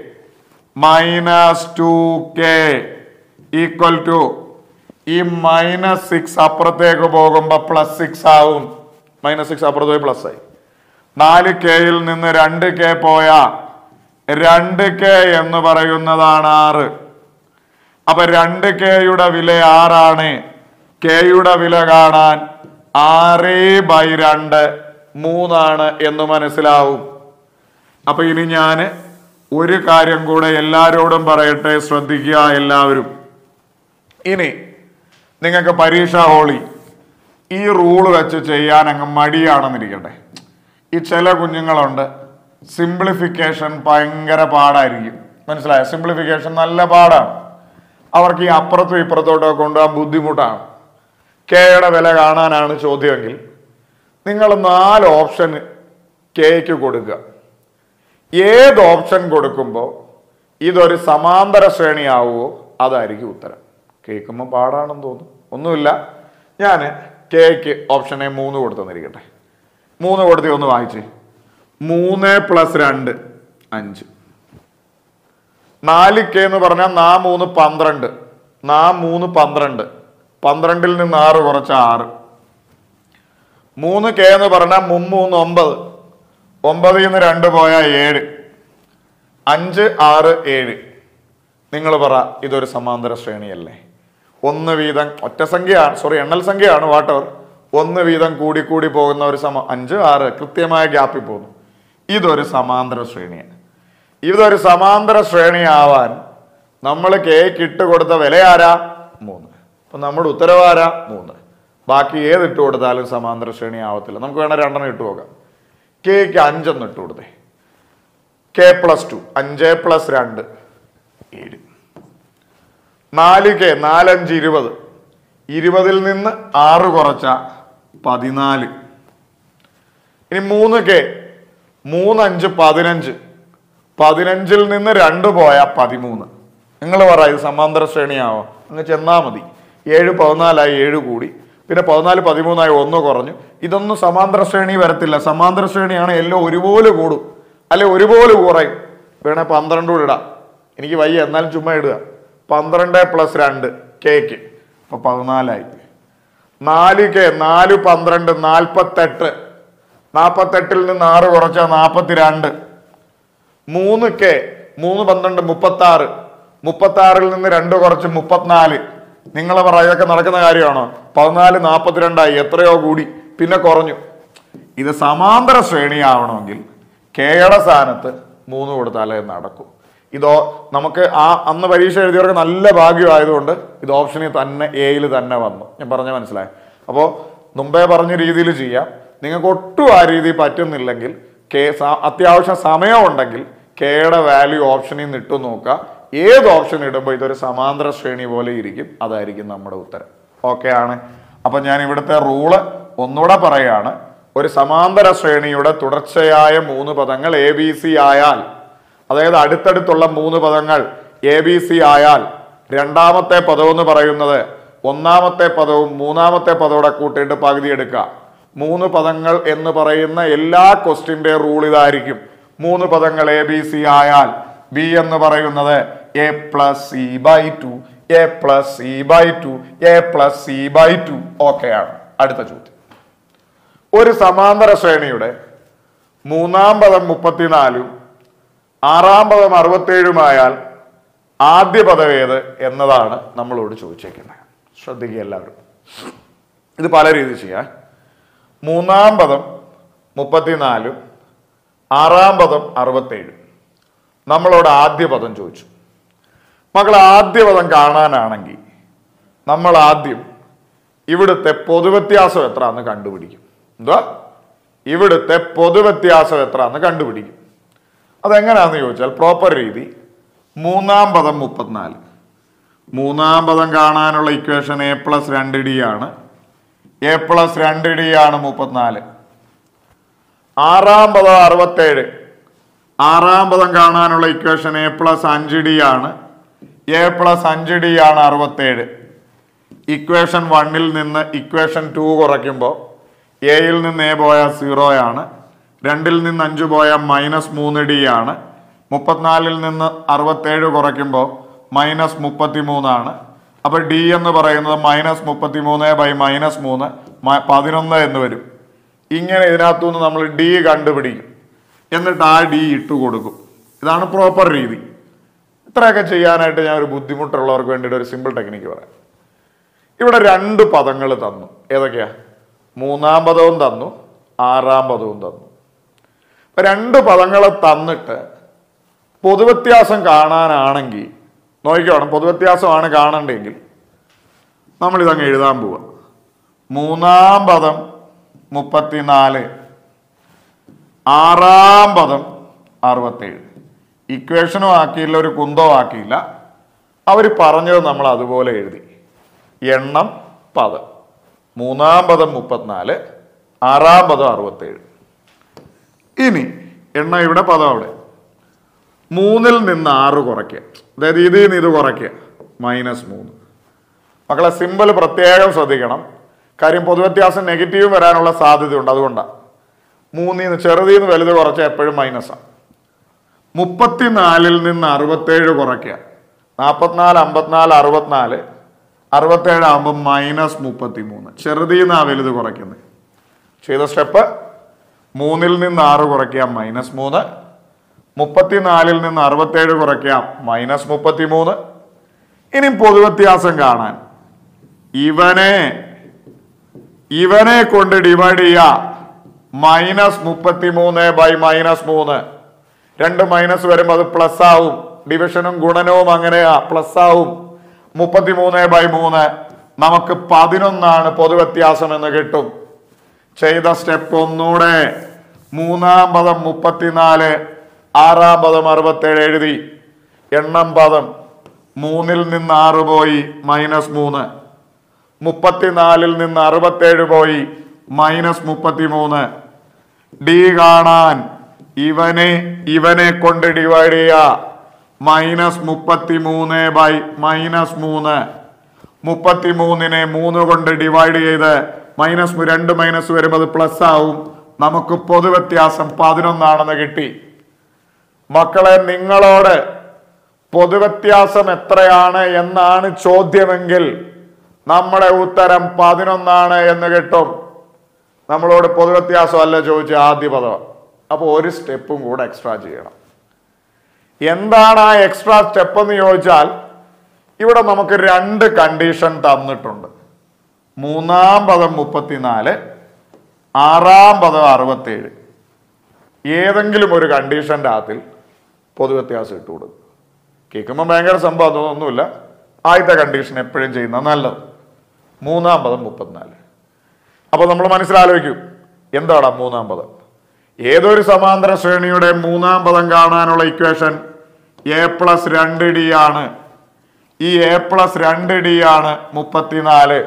minus two K equal to ഈ മൈനസ് സിക്സ് അപ്പുറത്തേക്ക് പോകുമ്പോ പ്ലസ് സിക്സ് ആവും മൈനസ് സിക്സ് അപ്പുറത്ത് പോയി പ്ലസ് ആയി നാല് കെയിൽ നിന്ന് രണ്ട് കെ പോയ രണ്ട് കെ എന്ന് പറയുന്നതാണ് ആറ് അപ്പൊ രണ്ട് കെയുടെ വില ആറാണ് കെയുടെ വില കാണാൻ ആറ് ബൈ രണ്ട് മൂന്നാണ് എന്ന് മനസ്സിലാവും അപ്പൊ ഇനി ഞാൻ ഒരു കാര്യം കൂടെ എല്ലാരോടും പറയട്ടെ ശ്രദ്ധിക്കുക എല്ലാവരും ഇനി നിങ്ങൾക്ക് പരീക്ഷാ ഹോളി ഈ റൂള് വെച്ച് ചെയ്യാൻ അങ്ങ് മടിയാണെന്നിരിക്കട്ടെ ഈ ചില കുഞ്ഞുങ്ങളുണ്ട് സിംപ്ലിഫിക്കേഷൻ ഭയങ്കര പാടായിരിക്കും മനസ്സിലായോ സിംപ്ലിഫിക്കേഷൻ നല്ല പാടാണ് അവർക്ക് ഈ അപ്പുറത്തും ഇപ്പുറത്തോട്ടോ കൊണ്ടുപോകാൻ ബുദ്ധിമുട്ടാണ് കെയുടെ വില കാണാനാണ് ചോദ്യമെങ്കിൽ നിങ്ങൾ നാല് ഓപ്ഷൻ കെക്ക് കൊടുക്കുക ഏത് ഓപ്ഷൻ കൊടുക്കുമ്പോൾ ഇതൊരു സമാന്തര ശ്രേണിയാവുമോ അതായിരിക്കും ഉത്തരം കേൾക്കുമ്പോൾ പാടാണെന്ന് തോന്നും ഒന്നുമില്ല ഞാൻ കെക്ക് ഓപ്ഷൻ എ മൂന്ന് കൊടുത്തെന്നിരിക്കട്ടെ മൂന്ന് കൊടുത്തി ഒന്ന് വായിച്ചേ മൂന്ന് പ്ലസ് രണ്ട് അഞ്ച് നാല് കെ എന്ന് പറഞ്ഞാൽ നാ മൂന്ന് പന്ത്രണ്ട് നാ മൂന്ന് പന്ത്രണ്ട് പന്ത്രണ്ടിൽ നിന്ന് ആറ് കുറച്ച് ആറ് മൂന്ന് കെ എന്ന് പറഞ്ഞാൽ മുമ്മൂന്ന് ഒമ്പത് ഒമ്പതിൽ നിന്ന് രണ്ട് പോയാൽ ഏഴ് അഞ്ച് ആറ് ഏഴ് നിങ്ങൾ പറ ഇതൊരു സമാന്തര ശ്രേണിയല്ലേ ഒന്ന് വീതം ഒറ്റ സംഖ്യയാണ് സോറി എണ്ണൽ സംഖ്യയാണ് വാട്ടവർ ഒന്ന് വീതം കൂടി കൂടി പോകുന്ന ഒരു സമ അഞ്ച് ആറ് കൃത്യമായ ഗ്യാപ്പിൽ പോകുന്നു ഇതൊരു സമാന്തര ശ്രേണിയാണ് ഇതൊരു സമാന്തര ശ്രേണിയാവാൻ നമ്മൾ കേക്ക് ഇട്ട് കൊടുത്ത വില ആരാ മൂന്ന് അപ്പൊ നമ്മുടെ ഉത്തരവാരാ മൂന്ന് ബാക്കി ഏത് ഇട്ട് കൊടുത്താലും സമാന്തര ശ്രേണി ആവത്തില്ല നമുക്ക് വേണേൽ രണ്ടെണ്ണം ഇട്ട് പോകാം കേക്ക് അഞ്ചൊന്ന് ഇട്ട് കൊടുത്തേ കെ പ്ലസ് ടു അഞ്ച് പ്ലസ് രണ്ട് ഏഴ് നാല് കെ നാലഞ്ച് ഇരുപത് ഇരുപതിൽ നിന്ന് ആറ് കുറച്ച പതിനാല് ഇനി മൂന്ന് കെ മൂന്നഞ്ച് പതിനഞ്ച് പതിനഞ്ചിൽ നിന്ന് രണ്ട് പോയ പതിമൂന്ന് നിങ്ങൾ പറ ഇത് സമാന്തര ശ്രേണിയാവോ അങ്ങ് ചെന്നാ മതി ഏഴ് പതിനാലായി ഏഴ് കൂടി പിന്നെ പതിനാല് പതിമൂന്നായി ഒന്ന് കുറഞ്ഞു ഇതൊന്നും സമാന്തര ശ്രേണി വരത്തില്ല സമാന്തര ശ്രേണിയാണ് എല്ലാം ഒരുപോലെ കൂടും അല്ലെ ഒരുപോലെ കുറയും വേണേ പന്ത്രണ്ട് കൂടെ ഇടാം എനിക്ക് വയ്യ എന്നാലും ചുമ്മാ ഇടുക പന്ത്രണ്ട് പ്ലസ് രണ്ട് കേക്ക് അപ്പൊ പതിനാലായി നാല് കെ നാല് പന്ത്രണ്ട് നാൽപ്പത്തെട്ട് നാൽപ്പത്തെട്ടിൽ നിന്ന് ആറ് കുറച്ച നാൽപ്പത്തിരണ്ട് മൂന്ന് കെ മൂന്ന് പന്ത്രണ്ട് മുപ്പത്തി ആറ് മുപ്പത്തി ആറിൽ നിന്ന് രണ്ട് കുറച്ച് മുപ്പത്തിനാല് നിങ്ങൾ പറ ഇതൊക്കെ നടക്കുന്ന കാര്യമാണോ പതിനാല് നാൽപ്പത്തിരണ്ടായി എത്രയോ കൂടി പിന്നെ കുറഞ്ഞു ഇത് സമാന്തര ശ്രേണിയാവണമെങ്കിൽ കെയുടെ സ്ഥാനത്ത് മൂന്ന് കൊടുത്താലേ നടക്കും ഇതോ നമുക്ക് ആ അന്ന് പരീക്ഷ എഴുതിയവർക്ക് നല്ല ഭാഗ്യമായതുകൊണ്ട് ഇത് ഓപ്ഷനിൽ തന്നെ എയിൽ തന്നെ വന്നു ഞാൻ പറഞ്ഞ മനസ്സിലായി അപ്പോൾ മുമ്പേ പറഞ്ഞ രീതിയിൽ ചെയ്യാം നിങ്ങൾക്ക് ഒട്ടും ആ രീതി പറ്റുന്നില്ലെങ്കിൽ കെ സ- അത്യാവശ്യം സമയമുണ്ടെങ്കിൽ കെയുടെ വാല്യൂ ഓപ്ഷനിൽ നിന്ന് ഇട്ടു നോക്കുക ഏത് ഓപ്ഷൻ ഇടുമ്പോൾ ഇതൊരു സമാന്തര ശ്രേണി പോലെ ഇരിക്കും അതായിരിക്കും നമ്മുടെ ഉത്തരം ഓക്കെ ആണ് അപ്പൊ ഞാൻ ഇവിടുത്തെ റൂള് ഒന്നുകൂടെ പറയാണ് ഒരു സമാന്തര ശ്രേണിയുടെ തുടർച്ചയായ മൂന്ന് പദങ്ങൾ എ ബി സി ആയാൽ അതായത് അടുത്തടുത്തുള്ള മൂന്ന് പദങ്ങൾ എ ബി സി ആയാൽ രണ്ടാമത്തെ പദം എന്ന് പറയുന്നത് ഒന്നാമത്തെ പദവും മൂന്നാമത്തെ പദവും കൂട്ടിയിട്ട് പകുതി എടുക്കുക മൂന്ന് പദങ്ങൾ എന്ന് പറയുന്ന എല്ലാ ക്വസ്റ്റിന്റെ റൂൾ ഇതായിരിക്കും മൂന്ന് പദങ്ങൾ എ ബി സി ആയാൽ ബി എന്ന് പറയുന്നത് A plus C by two A plus C by two A plus C by two ഓക്കെയാണ് അടുത്ത ചോദ്യം ഒരു സമാന്തര ശ്രേണിയുടെ മൂന്നാം പദം മുപ്പത്തിനാലും ആറാം പദം അറുപത്തേഴുമായാൽ ആദ്യ പദം ഏത് എന്നതാണ് നമ്മളോട് ചോദിച്ചേക്കുന്നത് ശ്രദ്ധിക്കുക എല്ലാവരും ഇത് പല രീതിയിൽ ചെയ്യാം മൂന്നാം പദം മുപ്പത്തിനാലും ആറാം പദം അറുപത്തേഴും നമ്മളോട് ആദ്യ പദം ചോദിച്ചു മക്കൾ ആദ്യ പദം കാണാനാണെങ്കിൽ നമ്മൾ ആദ്യം ഇവിടുത്തെ പൊതുവ്യത്യാസം എത്രയാന്ന് കണ്ടുപിടിക്കും എന്തുവാ ഇവിടുത്തെ പൊതുവ്യത്യാസം എത്രയാന്ന് കണ്ടുപിടിക്കും അതെങ്ങനെയാന്ന് ചോദിച്ചാൽ പ്രോപ്പർ രീതി മൂന്നാം പദം മുപ്പത്തിനാല് മൂന്നാം പദം കാണാനുള്ള ഇക്വേഷൻ എ പ്ലസ് രണ്ട് ഡി ആണ് എ പ്ലസ് രണ്ട് ഡി ആണ് മുപ്പത്തിനാല് ആറാം പദം അറുപത്തേഴ് ആറാം പദം കാണാനുള്ള ഇക്വേഷൻ എ പ്ലസ് അഞ്ച് ഡി ആണ് എ പ്ലസ് അഞ്ച് ഡി ആണ് അറുപത്തേഴ് ഇക്വേഷൻ വണ്ണിൽ നിന്ന് ഇക്വേഷൻ ടു കുറയ്ക്കുമ്പോൾ എയിൽ നിന്ന് എ പോയ സീറോയാണ് രണ്ടിൽ നിന്ന് അഞ്ച് പോയ മൈനസ് മൂന്ന് ഡി ആണ് മുപ്പത്തിനാലിൽ നിന്ന് അറുപത്തേഴ് കുറയ്ക്കുമ്പോൾ മൈനസ് മുപ്പത്തി മൂന്നാണ് അപ്പൊ ഡി എന്ന് പറയുന്നത് മൈനസ് മുപ്പത്തി മൂന്ന് ബൈ മൈനസ് മൂന്ന് മ- പതിനൊന്ന് എന്ന് വരും ഇങ്ങനെ ഇതിനകത്തുനിന്ന് നമ്മൾ ഡി കണ്ടുപിടിക്കും എന്നിട്ട് ആ ഡി ഇട്ട് കൊടുക്കും ഇതാണ് പ്രോപ്പർ രീതി ഇത്രയൊക്കെ ചെയ്യാനായിട്ട് ഞാൻ ഒരു ബുദ്ധിമുട്ടുള്ളവർക്ക് വേണ്ടിയിട്ട് ഒരു സിമ്പിൾ ടെക്നിക്ക് പറയാം ഇവിടെ രണ്ട് പദങ്ങൾ തന്നു ഏതൊക്കെയാ മൂന്നാം പദവും തന്നു ആറാം പദവും തന്നു അപ്പൊ രണ്ട് പദങ്ങളെ തന്നിട്ട് പൊതുവ്യത്യാസം കാണാനാണെങ്കിൽ നോക്കിക്കോണം പൊതുവ്യത്യാസമാണ് കാണണ്ടെങ്കിൽ നമ്മളിതങ്ങ് എഴുതാൻ പോവാം മൂന്നാം പദം മുപ്പത്തിനാല് ആറാം പദം അറുപത്തേഴ് ഇക്വേഷനും ആക്കിയില്ല ഒരു കുന്തവും ആക്കിയില്ല അവർ പറഞ്ഞത് നമ്മൾ അതുപോലെ എഴുതി എണ്ണം പദം മൂന്നാം പദം മുപ്പത്തിനാല് ആറാം പദം അറുപത്തേഴ് ഇനി എണ്ണം ഇവിടെ പദം അവിടെ മൂന്നിൽ നിന്ന് ആറ് കുറയ്ക്കുക അതായത് ഇതിൽ നിന്ന് ഇത് കുറയ്ക്കുക മൈനസ് മൂന്ന് മക്കളെ സിമ്പിൾ പ്രത്യേകം ശ്രദ്ധിക്കണം കാര്യം പൊതുവ്യത്യാസം നെഗറ്റീവ് വരാനുള്ള സാധ്യതയുണ്ട് അതുകൊണ്ടാണ് മൂന്നിൽ നിന്ന് ചെറുതിൽ നിന്ന് വലുത് കുറച്ച എപ്പോഴും മൈനസാണ് മുപ്പത്തിനാലിൽ നിന്ന് അറുപത്തേഴ് കുറയ്ക്കുക നാൽപ്പത്തിനാല് അമ്പത്തിനാല് അറുപത്തിനാല് അറുപത്തേഴ് ആകുമ്പോൾ മൈനസ് മുപ്പത്തി മൂന്ന് ചെറുതിൽ നിന്ന് ആ വലുത് കുറയ്ക്കുന്നത് ചെയ്ത സ്റ്റെപ്പ് മൂന്നിൽ നിന്ന് ആറ് കുറയ്ക്കുക മൈനസ് മൂന്ന് മുപ്പത്തിനാലിൽ നിന്ന് അറുപത്തേഴ് കുറയ്ക്കുക മൈനസ് മുപ്പത്തി മൂന്ന് ഇനി പൊതുവ്യത്യാസം കാണാൻ ഇവനെ ഇവനെ കൊണ്ട് ഡിവൈഡ് ചെയ്യുക മൈനസ് മുപ്പത്തി മൂന്ന് ബൈ മൈനസ് മൂന്ന് രണ്ട് മൈനസ് വരുമ്പോൾ അത് പ്ലസ് ആവും ഡിവിഷനും ഗുണനവും അങ്ങനെയാ പ്ലസ് ആവും മുപ്പത്തി മൂന്ന് ബൈ മൂന്ന് നമുക്ക് പതിനൊന്നാണ് പൊതുവ്യത്യാസം എന്ന് കിട്ടും ചെയ്ത സ്റ്റെപ്പ് ഒന്നൂടെ മൂന്നാം പദം മുപ്പത്തിനാല് ആറാം പദം അറുപത്തേഴ് എഴുതി എണ്ണം പദം മൂന്നിൽ നിന്ന് ആറ് പോയി മൈനസ് മൂന്ന് മുപ്പത്തിനാലിൽ നിന്ന് അറുപത്തേഴ് പോയി മൈനസ് മുപ്പത്തി മൂന്ന് ഡി കാണാൻ ഇവനെ ഇവനെ കൊണ്ട് ഡിവൈഡ് ചെയ്യുക മൈനസ് മുപ്പത്തി മൂന്ന് ബൈ മൈനസ് മൂന്ന് മുപ്പത്തി മൂന്നിനെ മൂന്ന് കൊണ്ട് ഡിവൈഡ് ചെയ്ത് മൈനസ് രണ്ട് മൈനസ് വരുമ്പോൾ അത് പ്ലസ് ആവും നമുക്ക് പൊതുവ്യത്യാസം പതിനൊന്നാണെന്ന് കിട്ടി മക്കളെ നിങ്ങളോട് പൊതുവ്യത്യാസം എത്രയാണ് എന്നാണ് ചോദ്യമെങ്കിൽ നമ്മുടെ ഉത്തരം പതിനൊന്നാണ് എന്ന് കിട്ടും നമ്മളോട് പൊതുവ്യത്യാസം അല്ല ചോദിച്ച ആദ്യ പദം അപ്പോൾ ഒരു സ്റ്റെപ്പും കൂടെ എക്സ്ട്രാ ചെയ്യണം എന്താണ് ആ എക്സ്ട്രാ സ്റ്റെപ്പ് എന്ന് ചോദിച്ചാൽ ഇവിടെ നമുക്ക് രണ്ട് കണ്ടീഷൻ തന്നിട്ടുണ്ട് മൂന്നാം പദം മുപ്പത്തിനാല് ആറാം പദം അറുപത്തേഴ് ഏതെങ്കിലും ഒരു കണ്ടീഷൻ്റെ അകത്തിൽ പൊതുവ്യത്യാസം ഇട്ട് കൊടുക്കും കേൾക്കുമ്പോൾ ഭയങ്കര സംഭവം തോന്നുന്നില്ല ആദ്യത്തെ കണ്ടീഷൻ എപ്പോഴും ചെയ്യുന്ന നല്ലത് മൂന്നാം പദം മുപ്പത്തിനാല് അപ്പൊ നമ്മൾ മനസ്സിലാലോചിക്കും എന്താണ് മൂന്നാം പദം ഏതൊരു സമാന്തര ശ്രേണിയുടെ മൂന്നാം പദം കാണാനുള്ള ഇക്വേഷൻ എ പ്ലസ് രണ്ട് ഡി ആണ് ഈ എ പ്ലസ് രണ്ട് ഡി ആണ് മുപ്പത്തിനാല്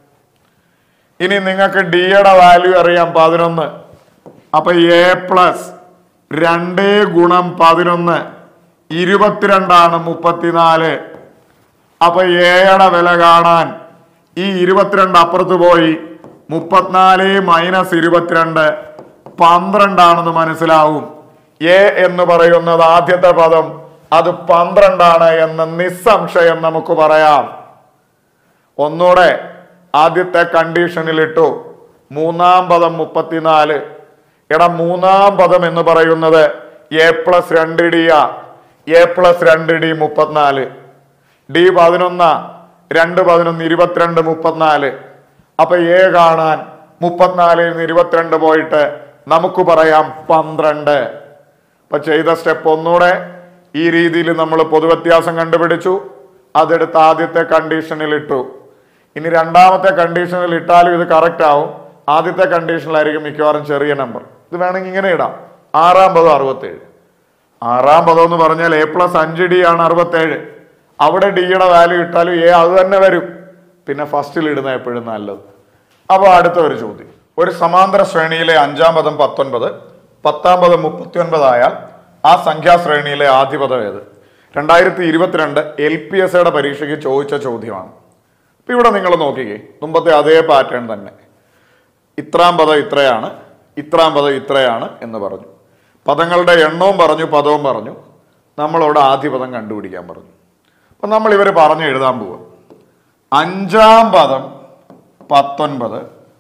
ഇനി നിങ്ങൾക്ക് ഡിയുടെ വാല്യൂ അറിയാം പതിനൊന്ന് അപ്പൊ എ പ്ലസ് രണ്ട് ഗുണം പതിനൊന്ന് ഇരുപത്തിരണ്ടാണ് മുപ്പത്തിനാല് അപ്പൊ എയുടെ വില കാണാൻ ഈ ഇരുപത്തിരണ്ട് അപ്പുറത്ത് പോയി മുപ്പത്തിനാല് മൈനസ് ഇരുപത്തിരണ്ട് പന്ത്രണ്ടാണെന്ന് മനസ്സിലാവും എ എന്ന് പറയുന്നത് ആദ്യത്തെ പദം അത് പന്ത്രണ്ടാണ് എന്ന് നിസ്സംശയം നമുക്ക് പറയാം ഒന്നുകൂടെ ആദ്യത്തെ കണ്ടീഷനിൽ ഇട്ടു മൂന്നാം പദം മുപ്പത്തിനാല് എടാ മൂന്നാം പദം എന്ന് പറയുന്നത് എ പ്ലസ് രണ്ട് ഡിയാ എ പ്ലസ് രണ്ട് ഡി മുപ്പത്തിനാല് ഡി പതിനൊന്ന് രണ്ട് പതിനൊന്ന് ഇരുപത്തിരണ്ട് മുപ്പത്തിനാല് അപ്പൊ എ കാണാൻ മുപ്പത്തിനാലിൽ നിന്ന് ഇരുപത്തിരണ്ട് പോയിട്ട് നമുക്ക് പറയാം പന്ത്രണ്ട് അപ്പൊ ചെയ്ത സ്റ്റെപ്പ് ഒന്നുകൂടെ ഈ രീതിയിൽ നമ്മൾ പൊതുവ്യത്യാസം കണ്ടുപിടിച്ചു അതെടുത്ത് ആദ്യത്തെ കണ്ടീഷനിൽ ഇട്ടു ഇനി രണ്ടാമത്തെ കണ്ടീഷനിൽ ഇട്ടാലും ഇത് കറക്റ്റ് ആവും ആദ്യത്തെ കണ്ടീഷനിലായിരിക്കും മിക്കവാറും ചെറിയ നമ്പർ ഇത് വേണമെങ്കിൽ ഇങ്ങനെ ഇടാം ആറാം പദം അറുപത്തേഴ് ആറാം പദം എന്ന് പറഞ്ഞാൽ എ പ്ലസ് അഞ്ച് ഡി ആണ് അറുപത്തേഴ് അവിടെ ഡിയുടെ വാല്യൂ ഇട്ടാലും എ അത് തന്നെ വരും പിന്നെ ഫസ്റ്റിൽ ഇടുന്ന എപ്പോഴും നല്ലത് അപ്പോൾ അടുത്ത ഒരു ചോദ്യം ഒരു സമാന്തര ശ്രേണിയിലെ അഞ്ചാം പദം പത്തൊൻപത് പത്താം പദം മുപ്പത്തി ഒൻപതായാൽ ആ സംഖ്യാശ്രേണിയിലെ ആദ്യ പദം ഏത് രണ്ടായിരത്തി ഇരുപത്തിരണ്ട് എൽ പി എസ് യുടെ പരീക്ഷയ്ക്ക് ചോദിച്ച ചോദ്യമാണ് അപ്പൊ ഇവിടെ നിങ്ങൾ നോക്കിക്കേ മുമ്പത്തെ അതേ പാറ്റേൺ തന്നെ ഇത്രാം പദം ഇത്രയാണ് ഇത്രാം പദം ഇത്രയാണ് എന്ന് പറഞ്ഞു പദങ്ങളുടെ എണ്ണവും പറഞ്ഞു പദവും പറഞ്ഞു നമ്മളോട് ആദ്യ പദം കണ്ടുപിടിക്കാൻ പറഞ്ഞു അപ്പൊ നമ്മൾ ഇവർ പറഞ്ഞു എഴുതാൻ പോവുക അഞ്ചാം പദം പത്തൊൻപത്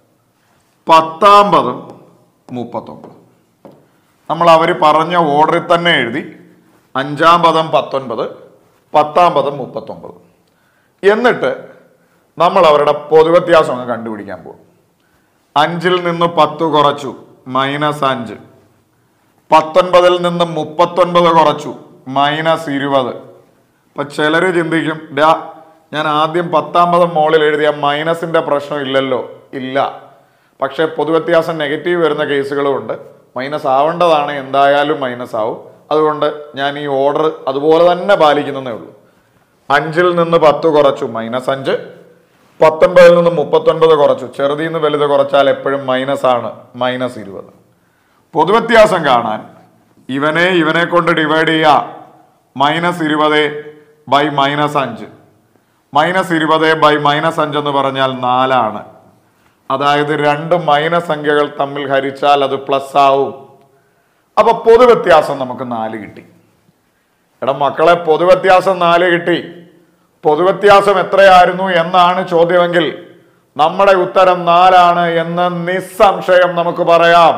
പത്താം പദം മുപ്പത്തൊമ്പത് നമ്മൾ അവർ പറഞ്ഞ ഓർഡറിൽ തന്നെ എഴുതി അഞ്ചാം പദം പത്തൊൻപത് പത്താം പദം മുപ്പത്തൊമ്പത് എന്നിട്ട് നമ്മൾ അവരുടെ പൊതുവ്യത്യാസം അങ്ങ് കണ്ടുപിടിക്കാൻ പോകും അഞ്ചിൽ നിന്ന് പത്ത് കുറച്ചു മൈനസ് അഞ്ച് പത്തൊൻപതിൽ നിന്ന് മുപ്പത്തൊൻപത് കുറച്ചു മൈനസ് ഇരുപത് അപ്പൊ ചിലര് ചിന്തിക്കും ഡാ ഞാൻ ആദ്യം പത്താം പദം മോളിൽ എഴുതിയ മൈനസിന്റെ പ്രശ്നം ഇല്ലല്ലോ ഇല്ല പക്ഷെ പൊതുവ്യത്യാസം നെഗറ്റീവ് വരുന്ന കേസുകളും ഉണ്ട് മൈനസ് ആവേണ്ടതാണ് എന്തായാലും മൈനസ് ആവും അതുകൊണ്ട് ഞാൻ ഈ ഓർഡർ അതുപോലെ തന്നെ പാലിക്കുന്നതേ ഉള്ളൂ അഞ്ചിൽ നിന്ന് പത്ത് കുറച്ചു മൈനസ് അഞ്ച് പത്തൊൻപതിൽ നിന്ന് മുപ്പത്തൊൻപത് കുറച്ചു ചെറുതിൽ നിന്ന് വലുത് കുറച്ചാൽ എപ്പോഴും മൈനസ് ആണ് മൈനസ് ഇരുപത് പൊതുവ്യത്യാസം കാണാൻ ഇവനെ ഇവനെ കൊണ്ട് ഡിവൈഡ് ചെയ്യുക മൈനസ് ഇരുപത് ബൈ മൈനസ് അഞ്ച് മൈനസ് ഇരുപത് ബൈ മൈനസ് അഞ്ച് എന്ന് പറഞ്ഞാൽ നാലാണ് അതായത് രണ്ട് മൈനസ് സംഖ്യകൾ തമ്മിൽ ഹരിച്ചാൽ അത് പ്ലസ് ആവും അപ്പൊ പൊതുവ്യത്യാസം നമുക്ക് നാല് കിട്ടി എടാ മക്കളെ പൊതുവ്യത്യാസം നാല് കിട്ടി പൊതുവ്യത്യാസം എത്രയായിരുന്നു എന്നാണ് ചോദ്യമെങ്കിൽ നമ്മുടെ ഉത്തരം നാലാണ് എന്ന് നിസ്സംശയം നമുക്ക് പറയാം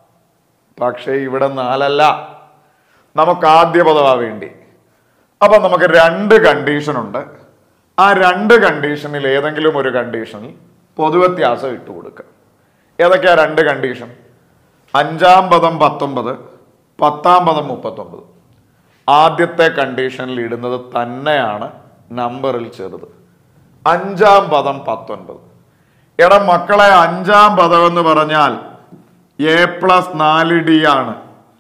പക്ഷേ ഇവിടെ നാലല്ല നമുക്ക് ആദ്യ പദവാ വേണ്ടി അപ്പൊ നമുക്ക് രണ്ട് കണ്ടീഷൻ ഉണ്ട് ആ രണ്ട് കണ്ടീഷനിൽ ഏതെങ്കിലും ഒരു കണ്ടീഷനിൽ പൊതുവ്യത്യാസം ഇട്ട് കൊടുക്കുക ഏതൊക്കെയാ രണ്ട് കണ്ടീഷൻ അഞ്ചാം പദം പത്തൊമ്പത് പത്താം പദം മുപ്പത്തൊമ്പത് ആദ്യത്തെ കണ്ടീഷനിൽ ഇടുന്നത് തന്നെയാണ് നമ്പറിൽ ചെറുത് അഞ്ചാം പദം പത്തൊൻപത് എടാ മക്കളെ അഞ്ചാം പദം എന്ന് പറഞ്ഞാൽ എ പ്ലസ് നാല് ഡി ആണ്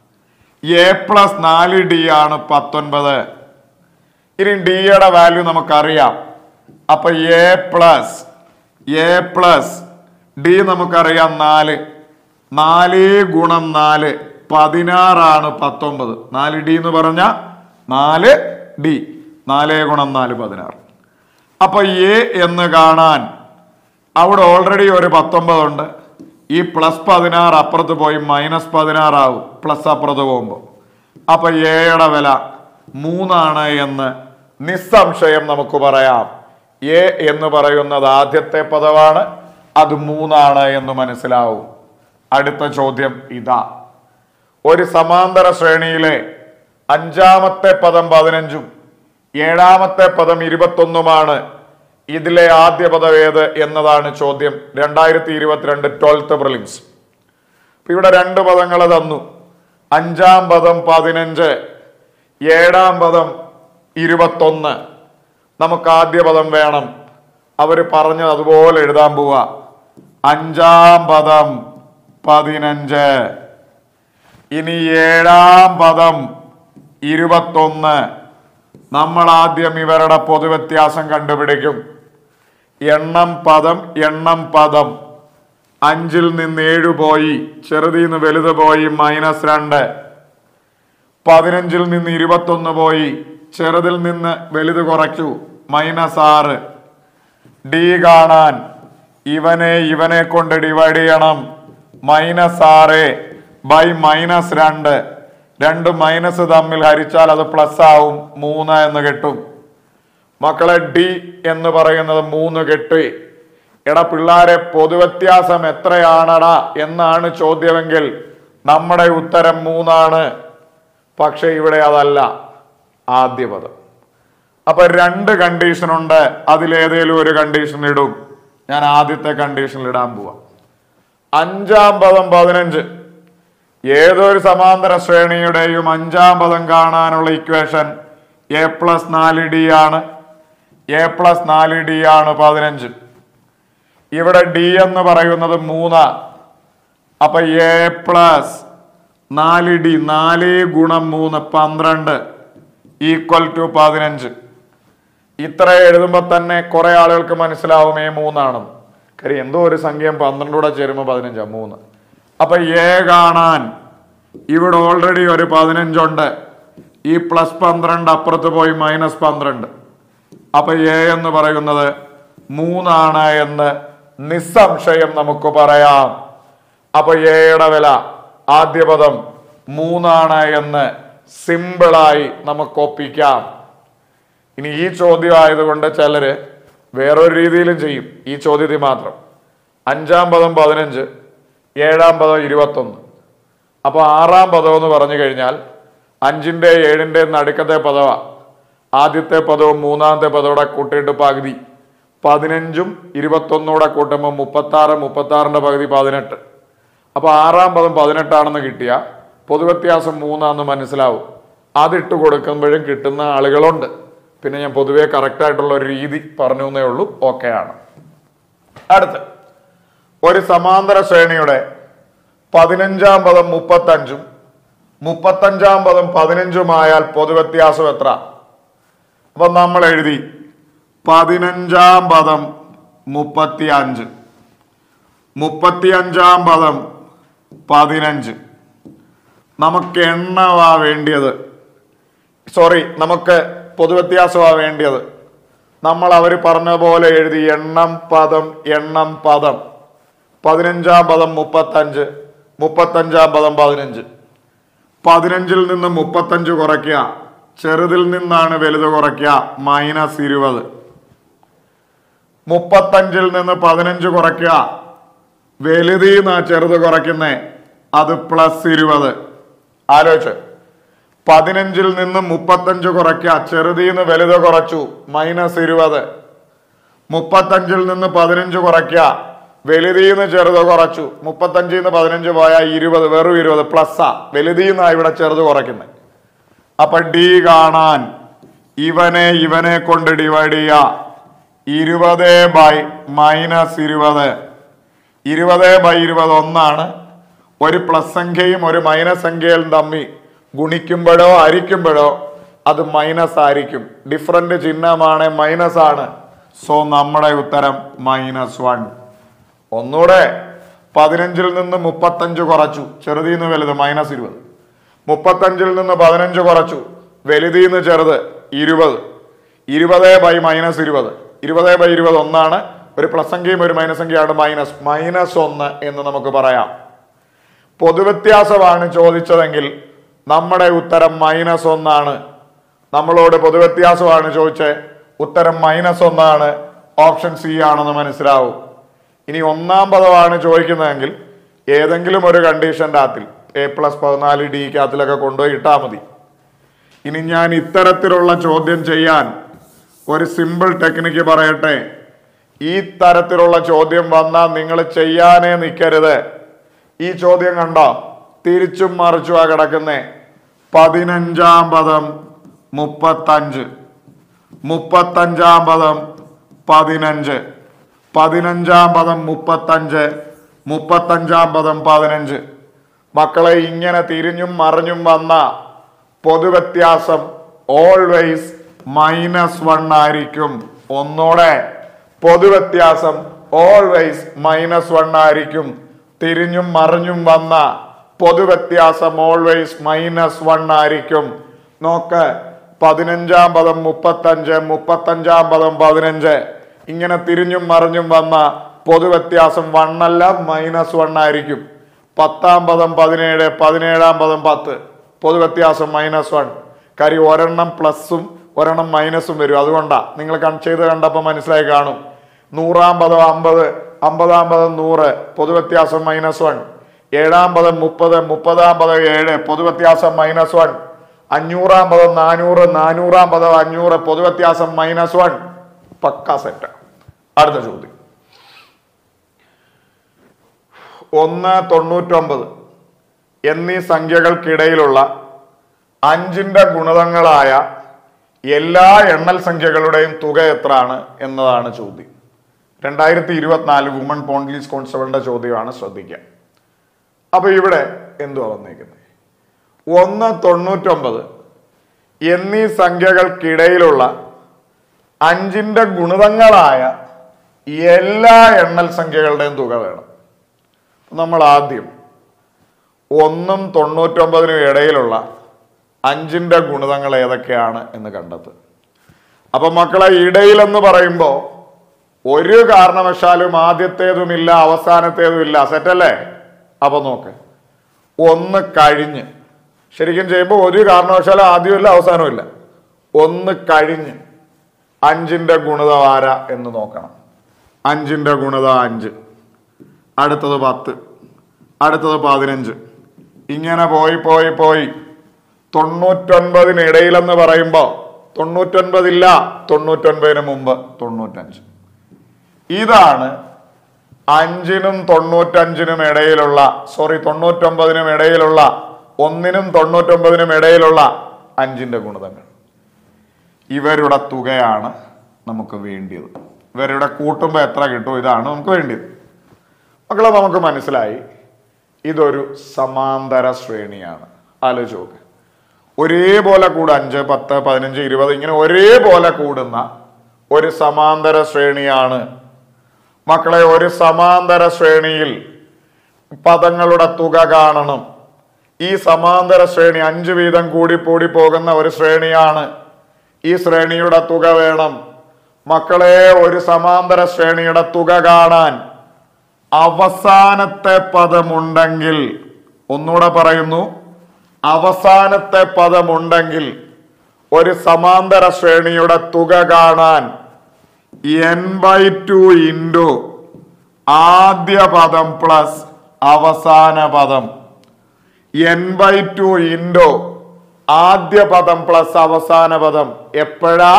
എ പ്ലസ് നാല് ഡി ആണ് പത്തൊൻപത് ഇനി ഡിയുടെ വാല്യൂ നമുക്കറിയാം അപ്പൊ A plus A plus D നമുക്കറിയാം നാല് നാല് ഗുണം നാല് പതിനാറാണ് പത്തൊമ്പത് നാല് ഡി എന്ന് പറഞ്ഞ നാല് ഡി നാല് ഗുണം നാല് പതിനാറ് അപ്പൊ എ എന്ന് കാണാൻ അവിടെ ഓൾറെഡി ഒരു പത്തൊമ്പതുണ്ട് ഈ പ്ലസ് പതിനാറ് അപ്പുറത്ത് പോയി മൈനസ് പതിനാറാവും പ്ലസ് അപ്പുറത്ത് പോകുമ്പോൾ അപ്പൊ എയുടെ വില മൂന്നാണ് എന്ന് നിസ്സംശയം നമുക്ക് പറയാം എ എന്ന് പറയുന്നത് ആദ്യത്തെ പദമാണ് അത് മൂന്നാണ് എന്ന് മനസ്സിലാവും അടുത്ത ചോദ്യം ഇതാ ഒരു സമാന്തര ശ്രേണിയിലെ അഞ്ചാമത്തെ പദം പതിനഞ്ചും ഏഴാമത്തെ പദം ഇരുപത്തൊന്നുമാണ് ഇതിലെ ആദ്യ പദം ഏത് എന്നതാണ് ചോദ്യം രണ്ടായിരത്തി ഇരുപത്തിരണ്ട് ട്വൽത്ത് പ്രിലിംസ് അപ്പൊ ഇവിടെ രണ്ട് പദങ്ങൾ തന്നു അഞ്ചാം പദം പതിനഞ്ച് ഏഴാം പദം ഇരുപത്തൊന്ന് നമുക്ക് ആദ്യ പദം വേണം അവർ പറഞ്ഞത് അതുപോലെ എഴുതാൻ പോവാ അഞ്ചാം പദം പതിനഞ്ച് ഇനി ഏഴാം പദം ഇരുപത്തൊന്ന് നമ്മൾ ആദ്യം ഇവരുടെ പൊതുവ്യത്യാസം കണ്ടുപിടിക്കും എണ്ണം പദം എണ്ണം പദം അഞ്ചിൽ നിന്ന് ഏഴ് പോയി ചെറുതിൽ നിന്ന് വലുത് പോയി മൈനസ് രണ്ട് പതിനഞ്ചിൽ നിന്ന് ഇരുപത്തൊന്ന് പോയി ചെറുതിൽ നിന്ന് വലുത് കുറച്ചു മൈനസ് ആറ് ഡി കാണാൻ ഇവനെ ഇവനെ കൊണ്ട് ഡിവൈഡ് ചെയ്യണം മൈനസ് ആറ് ബൈ മൈനസ് രണ്ട് രണ്ട് മൈനസ് തമ്മിൽ ഹരിച്ചാൽ അത് പ്ലസ് ആവും മൂന്ന് എന്ന് കിട്ടും മക്കളെ ഡി എന്ന് പറയുന്നത് മൂന്ന് കെട്ടി എടാ പിള്ളാരെ പൊതുവ്യത്യാസം എത്രയാണടാ എന്നാണ് ചോദ്യമെങ്കിൽ നമ്മുടെ ഉത്തരം മൂന്നാണ് പക്ഷെ ഇവിടെ അതല്ല ആദ്യ പദം അപ്പൊ രണ്ട് കണ്ടീഷൻ ഉണ്ട് അതിലേതേലും ഒരു കണ്ടീഷൻ ഇടും ഞാൻ ആദ്യത്തെ കണ്ടീഷനിൽ ഇടാൻ പോവാം അഞ്ചാം പദം പതിനഞ്ച് ഏതൊരു സമാന്തര ശ്രേണിയുടെയും അഞ്ചാം പദം കാണാനുള്ള ഇക്വേഷൻ എ പ്ലസ് നാല് ഡി ആണ് എ പ്ലസ് നാല് ഡി ആണ് പതിനഞ്ച് ഇവിടെ ഡി എന്ന് പറയുന്നത് മൂന്ന് അപ്പൊ എ പ്ലസ് നാല് ഡി നാല് ഗുണം മൂന്ന് പന്ത്രണ്ട് ഈക്വൽ ടു പതിനഞ്ച് ഇത്ര എഴുതുമ്പോൾ തന്നെ കുറെ ആളുകൾക്ക് മനസ്സിലാവും എ മൂന്നാണെന്ന് കാര്യം എന്തോ ഒരു സംഖ്യ പന്ത്രണ്ട് കൂടെ ചേരുമ്പോൾ പതിനഞ്ചാ മൂന്ന് അപ്പൊ എ കാണാൻ ഇവിടെ ഓൾറെഡി ഒരു പതിനഞ്ചുണ്ട് ഈ പ്ലസ് പന്ത്രണ്ട് അപ്പുറത്ത് പോയി മൈനസ് പന്ത്രണ്ട് അപ്പൊ എ എന്ന് പറയുന്നത് മൂന്നാണ് എന്ന് നിസ്സംശയം നമുക്ക് പറയാം അപ്പൊ എയുടെ വില ആദ്യ പദം മൂന്നാണ് എന്ന് സിമ്പിളായി നമുക്ക് ഒപ്പിക്കാം ഇനി ഈ ചോദ്യം ആയതുകൊണ്ട് ചിലര് വേറൊരു രീതിയിലും ചെയ്യും ഈ ചോദ്യത്തിൽ മാത്രം അഞ്ചാം പദം പതിനഞ്ച് ഏഴാം പദം ഇരുപത്തൊന്ന് അപ്പോൾ ആറാം പദം എന്ന് പറഞ്ഞു കഴിഞ്ഞാൽ അഞ്ചിൻ്റെ ഏഴിൻ്റെ നടുക്കത്തെ പദവാ ആദ്യത്തെ പദവും മൂന്നാമത്തെ പദവും കൂട്ടിയിട്ട് പകുതി പതിനഞ്ചും ഇരുപത്തൊന്നൂടെ കൂട്ടുമ്പോൾ മുപ്പത്തി ആറ് മുപ്പത്തി ആറിന്റെ പകുതി പതിനെട്ട് അപ്പൊ ആറാം പദം പതിനെട്ടാണെന്ന് കിട്ടിയ പൊതുവ്യത്യാസം മൂന്നാന്ന് മനസ്സിലാവും അതിട്ട് കൊടുക്കുമ്പോഴും കിട്ടുന്ന ആളുകളുണ്ട് പിന്നെ ഞാൻ പൊതുവേ കറക്റ്റ് ആയിട്ടുള്ള ഒരു രീതി പറഞ്ഞു എന്നേ ഉള്ളൂ ഓക്കെ ആണ് അടുത്ത് ഒരു സമാന്തര ശ്രേണിയുടെ പതിനഞ്ചാം പദം മുപ്പത്തഞ്ചും മുപ്പത്തഞ്ചാം പദം പതിനഞ്ചുമായാൽ പൊതുവ്യത്യാസം എത്ര അപ്പൊ നമ്മൾ എഴുതി പതിനഞ്ചാം പദം മുപ്പത്തി അഞ്ച് മുപ്പത്തിയഞ്ചാം പദം പതിനഞ്ച് നമുക്ക് എണ്ണവാ വേണ്ടിയത് സോറി നമുക്ക് പൊതുവ്യത്യാസമാ വേണ്ടിയത് നമ്മൾ അവർ പറഞ്ഞ പോലെ എഴുതി എണ്ണം പദം എണ്ണം പദം പതിനഞ്ചാം പദം മുപ്പത്തഞ്ച് മുപ്പത്തഞ്ചാം പദം പതിനഞ്ച് പതിനഞ്ചിൽ നിന്ന് മുപ്പത്തഞ്ച് കുറയ്ക്കുക ചെറുതിൽ നിന്നാണ് വലുത് കുറയ്ക്കുക മൈനസ് ഇരുപത് മുപ്പത്തഞ്ചിൽ നിന്ന് പതിനഞ്ച് കുറയ്ക്കുക വലുതിൽ നിന്ന് ചെറുത് കുറയ്ക്കുന്നേ അത് പ്ലസ് ഇരുപത് ആലോചിച്ച് പതിനഞ്ചിൽ നിന്ന് മുപ്പത്തഞ്ച് കുറയ്ക്കുക ചെറുതിൽ നിന്ന് വലുത് കുറച്ചു മൈനസ് ഇരുപത് മുപ്പത്തഞ്ചിൽ നിന്ന് പതിനഞ്ച് കുറയ്ക്കുക വലുതിൽ നിന്ന് ചെറുത് കുറച്ചു മുപ്പത്തഞ്ചിൽ നിന്ന് പതിനഞ്ച് പോയാൽ ഇരുപത് വെറും ഇരുപത് പ്ലസ്സാ വലുതിൽ നിന്നാണ് ഇവിടെ ചെറുത് കുറയ്ക്കുന്നത് അപ്പൊ ഡി കാണാൻ ഇവനെ ഇവനെ കൊണ്ട് ഡിവൈഡ് ചെയ്യുക ഇരുപത് ബൈ മൈനസ് ഇരുപത് ഇരുപത് ബൈ ഇരുപത് ഒന്നാണ് ഒരു പ്ലസ് സംഖ്യയും ഒരു മൈനസ് സംഖ്യയും തമ്മി ഗുണിക്കുമ്പോഴോ ഹരിക്കുമ്പോഴോ അത് മൈനസ് ആയിരിക്കും ഡിഫറൻറ്റ് ചിഹ്നമാണ് മൈനസ് ആണ് സോ നമ്മുടെ ഉത്തരം മൈനസ് വൺ ഒന്നുകൂടെ പതിനഞ്ചിൽ നിന്ന് മുപ്പത്തഞ്ച് കുറച്ചു ചെറുതിൽ നിന്ന് വലുത് മൈനസ് ഇരുപത് മുപ്പത്തഞ്ചിൽ നിന്ന് പതിനഞ്ച് കുറച്ചു വലുതിൽ നിന്ന് ചെറുത് ഇരുപത് ഇരുപത് ബൈ മൈനസ് ഇരുപത് ഇരുപത് ബൈ ഇരുപത് ഒന്നാണ് ഒരു പ്ലസ് സംഖ്യയും ഒരു മൈനസ് സംഖ്യയാണ് മൈനസ് മൈനസ് ഒന്ന് എന്ന് നമുക്ക് പറയാം പൊതുവ്യത്യാസമാണ് ചോദിച്ചതെങ്കിൽ നമ്മുടെ ഉത്തരം മൈനസ് ഒന്നാണ് നമ്മളോട് പൊതുവ്യത്യാസമാണ് ചോദിച്ചത് ഉത്തരം മൈനസ് ഒന്നാണ് ഓപ്ഷൻ സി ആണെന്ന് മനസ്സിലാവും ഇനി ഒന്നാം പദമാണ് ചോദിക്കുന്നതെങ്കിൽ ഏതെങ്കിലും ഒരു കണ്ടീഷൻ്റെ അകത്തിൽ എ പ്ലസ് പതിനാല് ഡിക്കകത്തിലൊക്കെ കൊണ്ടുപോയി ഇട്ടാൽ മതി ഇനി ഞാൻ ഇത്തരത്തിലുള്ള ചോദ്യം ചെയ്യാൻ ഒരു സിമ്പിൾ ടെക്നിക്ക് പറയട്ടെ ഈ തരത്തിലുള്ള ചോദ്യം വന്നാൽ നിങ്ങൾ ചെയ്യാനേ നിൽക്കരുത് ഈ ചോദ്യം കണ്ടോ തിരിച്ചും മറിച്ചുവാ കിടക്കുന്നേ പതിനഞ്ചാം പദം മുപ്പത്തഞ്ച് മുപ്പത്തഞ്ചാം പദം പതിനഞ്ച് പതിനഞ്ചാം പദം മുപ്പത്തഞ്ച് മുപ്പത്തഞ്ചാം പദം പതിനഞ്ച് മക്കളെ ഇങ്ങനെ തിരിഞ്ഞും മറിഞ്ഞും വന്ന പൊതുവ്യത്യാസം ഓൾവേസ് മൈനസ് വൺ ആയിരിക്കും ഒന്നൂടെ പൊതുവ്യത്യാസം ഓൾവേസ് മൈനസ് വൺ ആയിരിക്കും തിരിഞ്ഞും മറിഞ്ഞും വന്ന പൊതുവ്യത്യാസം ഓൾവേസ് മൈനസ് വൺ ആയിരിക്കും നോക്ക് പതിനഞ്ചാം പദം മുപ്പത്തഞ്ച് മുപ്പത്തഞ്ചാം പദം പതിനഞ്ച് ഇങ്ങനെ തിരിഞ്ഞും മറിഞ്ഞും വന്ന പൊതുവ്യത്യാസം വണ്ണല്ല മൈനസ് വൺ ആയിരിക്കും പത്താം പദം പതിനേഴ് പതിനേഴാം പദം പത്ത് പൊതുവ്യത്യാസം മൈനസ് വൺ കാര്യം ഒരെണ്ണം പ്ലസും ഒരെണ്ണം മൈനസും വരും അതുകൊണ്ടാ നിങ്ങൾ കൺ ചെയ്ത് കണ്ടപ്പോൾ മനസ്സിലായി കാണും നൂറാം പദം അമ്പത് അമ്പതാം പദം നൂറ് പൊതുവ്യത്യാസം മൈനസ് വൺ ഏഴാം പദം മുപ്പത് മുപ്പതാം പദം ഏഴ് പൊതുവ്യത്യാസം മൈനസ് വൺ അഞ്ഞൂറാം പദം നാനൂറ് നാനൂറാം പദം അഞ്ഞൂറ് പൊതുവ്യത്യാസം മൈനസ് വൺ പക്ക സെറ്റ് അടുത്ത ചോദ്യം ഒന്ന് തൊണ്ണൂറ്റൊമ്പത് എന്നീ സംഖ്യകൾക്കിടയിലുള്ള അഞ്ചിന്റെ ഗുണിതങ്ങളായ എല്ലാ എണ്ണൽ സംഖ്യകളുടെയും തുക എത്രയാണ് എന്നതാണ് ചോദ്യം രണ്ടായിരത്തി ഇരുപത്തിനാല് വുമൺ പോണ്ടീസ് കോൺസ്റ്റബിളിന്റെ ചോദ്യമാണ് ശ്രദ്ധിക്കുക അപ്പൊ ഇവിടെ എന്തുവാ വന്നേക്കുന്നത് ഒന്ന് തൊണ്ണൂറ്റൊമ്പത് എന്നീ സംഖ്യകൾക്കിടയിലുള്ള അഞ്ചിന്റെ ഗുണിതങ്ങളായ എല്ലാ എണ്ണൽ സംഖ്യകളുടെയും തുക വേണം നമ്മൾ ആദ്യം ഒന്നും തൊണ്ണൂറ്റൊമ്പതിനും ഇടയിലുള്ള അഞ്ചിന്റെ ഗുണിതങ്ങൾ ഏതൊക്കെയാണ് എന്ന് കണ്ടെത്തുക അപ്പൊ മക്കളെ ഇടയിലെന്ന് പറയുമ്പോൾ ഒരു കാരണവശാലും ആദ്യത്തേതുമില്ല അവസാനത്തേതുമില്ല സെറ്റല്ലേ അപ്പൊ നോക്ക് ഒന്ന് കഴിഞ്ഞ് ശരിക്കും ചെയ്യുമ്പോൾ ഒരു കാരണവശാലും ആദ്യമില്ല അവസാനമില്ല ഒന്ന് കഴിഞ്ഞ് അഞ്ചിന്റെ ഗുണിതം ആര എന്ന് നോക്കണം അഞ്ചിന്റെ ഗുണിതം അഞ്ച് അടുത്തത് പത്ത് അടുത്തത് പതിനഞ്ച് ഇങ്ങനെ പോയി പോയി പോയി തൊണ്ണൂറ്റൊൻപതിനിടയിലെന്ന് പറയുമ്പോൾ തൊണ്ണൂറ്റൊൻപതില്ല തൊണ്ണൂറ്റൊൻപതിന് മുമ്പ് തൊണ്ണൂറ്റഞ്ച് ഇതാണ് അഞ്ചിനും തൊണ്ണൂറ്റഞ്ചിനും ഇടയിലുള്ള സോറി തൊണ്ണൂറ്റൊമ്പതിനും ഇടയിലുള്ള ഒന്നിനും തൊണ്ണൂറ്റൊമ്പതിനും ഇടയിലുള്ള അഞ്ചിന്റെ ഗുണിതങ്ങൾ ഇവരുടെ തുകയാണ് നമുക്ക് വേണ്ടിയത് ഇവരുടെ കൂട്ടുമ്പോൾ എത്ര കിട്ടും ഇതാണ് നമുക്ക് വേണ്ടിയത് മക്കളെ നമുക്ക് മനസ്സിലായി ഇതൊരു സമാന്തര ശ്രേണിയാണ് ആലോചിച്ച് നോക്ക് ഒരേപോലെ കൂടുക അഞ്ച് പത്ത് പതിനഞ്ച് ഇരുപത് ഇങ്ങനെ ഒരേപോലെ കൂടുന്ന ഒരു സമാന്തര ശ്രേണിയാണ് മക്കളെ ഒരു സമാന്തര ശ്രേണിയിൽ പദങ്ങളുടെ തുക കാണണം ഈ സമാന്തര ശ്രേണി അഞ്ച് വീതം കൂടി കൂടി പോകുന്ന ഒരു ശ്രേണിയാണ് ഈ ശ്രേണിയുടെ തുക വേണം മക്കളെ ഒരു സമാന്തര ശ്രേണിയുടെ തുക കാണാൻ അവസാനത്തെ പദമുണ്ടെങ്കിൽ ഒന്നുകൂടെ പറയുന്നു അവസാനത്തെ പദമുണ്ടെങ്കിൽ ഒരു സമാന്തര ശ്രേണിയുടെ തുക കാണാൻ എൻ ബൈ ടു ഇൻറ്റു ആദ്യ പദം പ്ലസ് അവസാന പദം എൻ ബൈ ടു ഇൻറ്റു ആദ്യ പദം പ്ലസ് അവസാന പദം എപ്പോഴാ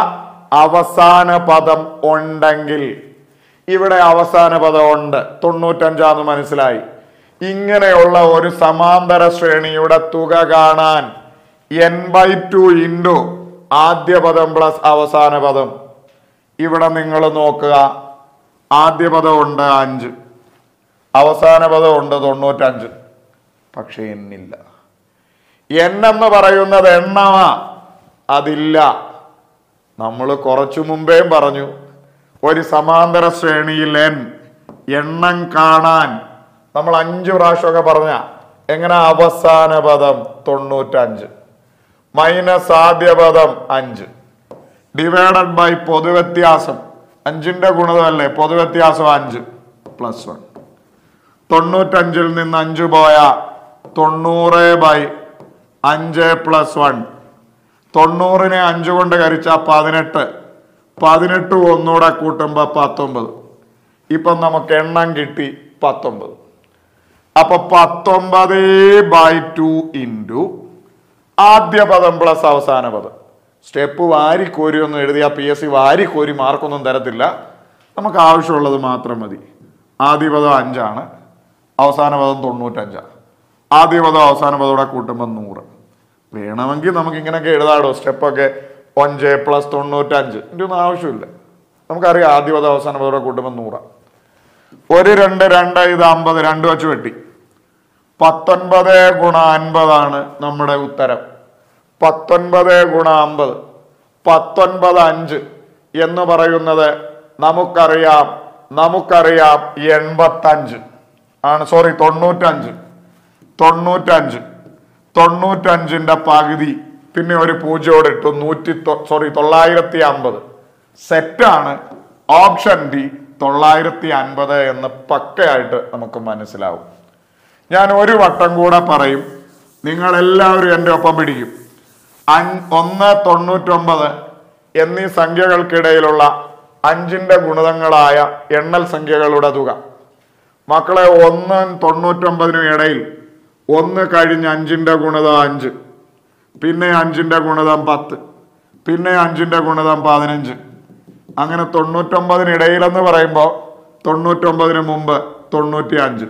അവസാന പദം ഉണ്ടെങ്കിൽ ഇവിടെ അവസാന പദം ഉണ്ട് തൊണ്ണൂറ്റഞ്ചാന്ന് മനസ്സിലായി ഇങ്ങനെയുള്ള ഒരു സമാന്തര ശ്രേണിയുടെ തുക കാണാൻ എൻ ബൈ ടു ഇൻറ്റു ആദ്യ പദം പ്ലസ് അവസാന പദം ഇവിടെ നിങ്ങൾ നോക്കുക ആദ്യ പദം ഉണ്ട് അഞ്ച് അവസാന പദം ഉണ്ട് തൊണ്ണൂറ്റഞ്ച് പക്ഷെ എന്നില്ല എൻ എന്ന് പറയുന്നത് എണ്ണമാ അതില്ല നമ്മൾ കുറച്ചു മുമ്പേയും പറഞ്ഞു ഒരു സമാന്തര ശ്രേണിയിൽ എൻ എണ്ണം കാണാൻ നമ്മൾ അഞ്ച് പ്രാവശ്യമൊക്കെ പറഞ്ഞ എങ്ങനെ അവസാന പദം തൊണ്ണൂറ്റഞ്ച് മൈനസ് ആദ്യ പദം അഞ്ച് ഡിവൈഡഡ് ബൈ പൊതുവ്യത്യാസം അഞ്ചിന്റെ ഗുണിതമല്ലേ പൊതുവ്യത്യാസം അഞ്ച് പ്ലസ് വൺ തൊണ്ണൂറ്റഞ്ചിൽ നിന്ന് അഞ്ച് പോയ തൊണ്ണൂറ് ബൈ അഞ്ച് പ്ലസ് വൺ തൊണ്ണൂറിനെ അഞ്ച് കൊണ്ട് കരിച്ച പതിനെട്ട് പതിനെട്ട് ഒന്നുകൂടെ കൂട്ടുമ്പോ പത്തൊമ്പത് ഇപ്പം നമുക്ക് എണ്ണം കിട്ടി പത്തൊമ്പത് അപ്പൊ പത്തൊമ്പത് ബൈ ടു ഇൻറ്റു ആദ്യ പദം പ്ലസ് അവസാന പദം സ്റ്റെപ്പ് വാരിക്കോരി ഒന്നും എഴുതിയ പി എസ് സി വാരിക്കോരി മാർക്കൊന്നും തരത്തില്ല നമുക്ക് ആവശ്യമുള്ളത് മാത്രം മതി ആദ്യ പദം അഞ്ചാണ് അവസാന പദം തൊണ്ണൂറ്റഞ്ചാണ് ആദ്യ പദം അവസാന പദം കൂട്ടുമ്പോൾ നൂറ് വേണമെങ്കിൽ നമുക്ക് ഇങ്ങനെയൊക്കെ എഴുതാടോ സ്റ്റെപ്പൊക്കെ ഒഞ്ച് പ്ലസ് തൊണ്ണൂറ്റഞ്ച് ഇതിൻ്റെ ഒന്നും ആവശ്യമില്ല നമുക്കറിയാം ആദ്യ പദം അവസാന പദം കൂട്ടുമ്പോൾ നൂറാണ് ഒരു രണ്ട് രണ്ട് ഇത് അമ്പത് രണ്ട് വെച്ച് വെട്ടി പത്തൊൻപത് ഗുണ അൻപതാണ് നമ്മുടെ ഉത്തരം പത്തൊൻപത് ഗുണ അമ്പത് പത്തൊൻപത് അഞ്ച് എന്ന് പറയുന്നത് നമുക്കറിയാം നമുക്കറിയാം എൺപത്തഞ്ച് ആണ് സോറി തൊണ്ണൂറ്റഞ്ച് തൊണ്ണൂറ്റഞ്ച് തൊണ്ണൂറ്റഞ്ചിന്റെ പകുതി പിന്നെ ഒരു പൂജ്യോട് ഇട്ടു നൂറ്റി സോറി തൊള്ളായിരത്തി അമ്പത് സെറ്റാണ് ഓപ്ഷൻ ഡി തൊള്ളായിരത്തി അൻപത് എന്ന് പക്കയായിട്ട് നമുക്ക് മനസ്സിലാവും ഞാൻ ഒരു വട്ടം കൂടെ പറയും നിങ്ങൾ എല്ലാവരും എൻ്റെ ഒപ്പം പിടിക്കും അൻ- ഒന്ന് തൊണ്ണൂറ്റൊമ്പത് എന്നീ സംഖ്യകൾക്കിടയിലുള്ള അഞ്ചിന്റെ ഗുണിതങ്ങളായ എണ്ണൽ സംഖ്യകളുടെ തുക മക്കളെ ഒന്ന് തൊണ്ണൂറ്റൊമ്പതിനും ഇടയിൽ ഒന്ന് കഴിഞ്ഞ് അഞ്ചിന്റെ ഗുണിതം അഞ്ച് പിന്നെ അഞ്ചിന്റെ ഗുണിതം പത്ത് പിന്നെ അഞ്ചിന്റെ ഗുണിതം പതിനഞ്ച് അങ്ങനെ തൊണ്ണൂറ്റൊമ്പതിന് ഇടയിലെന്ന് പറയുമ്പോൾ തൊണ്ണൂറ്റൊമ്പതിന് മുമ്പ് തൊണ്ണൂറ്റി അഞ്ച്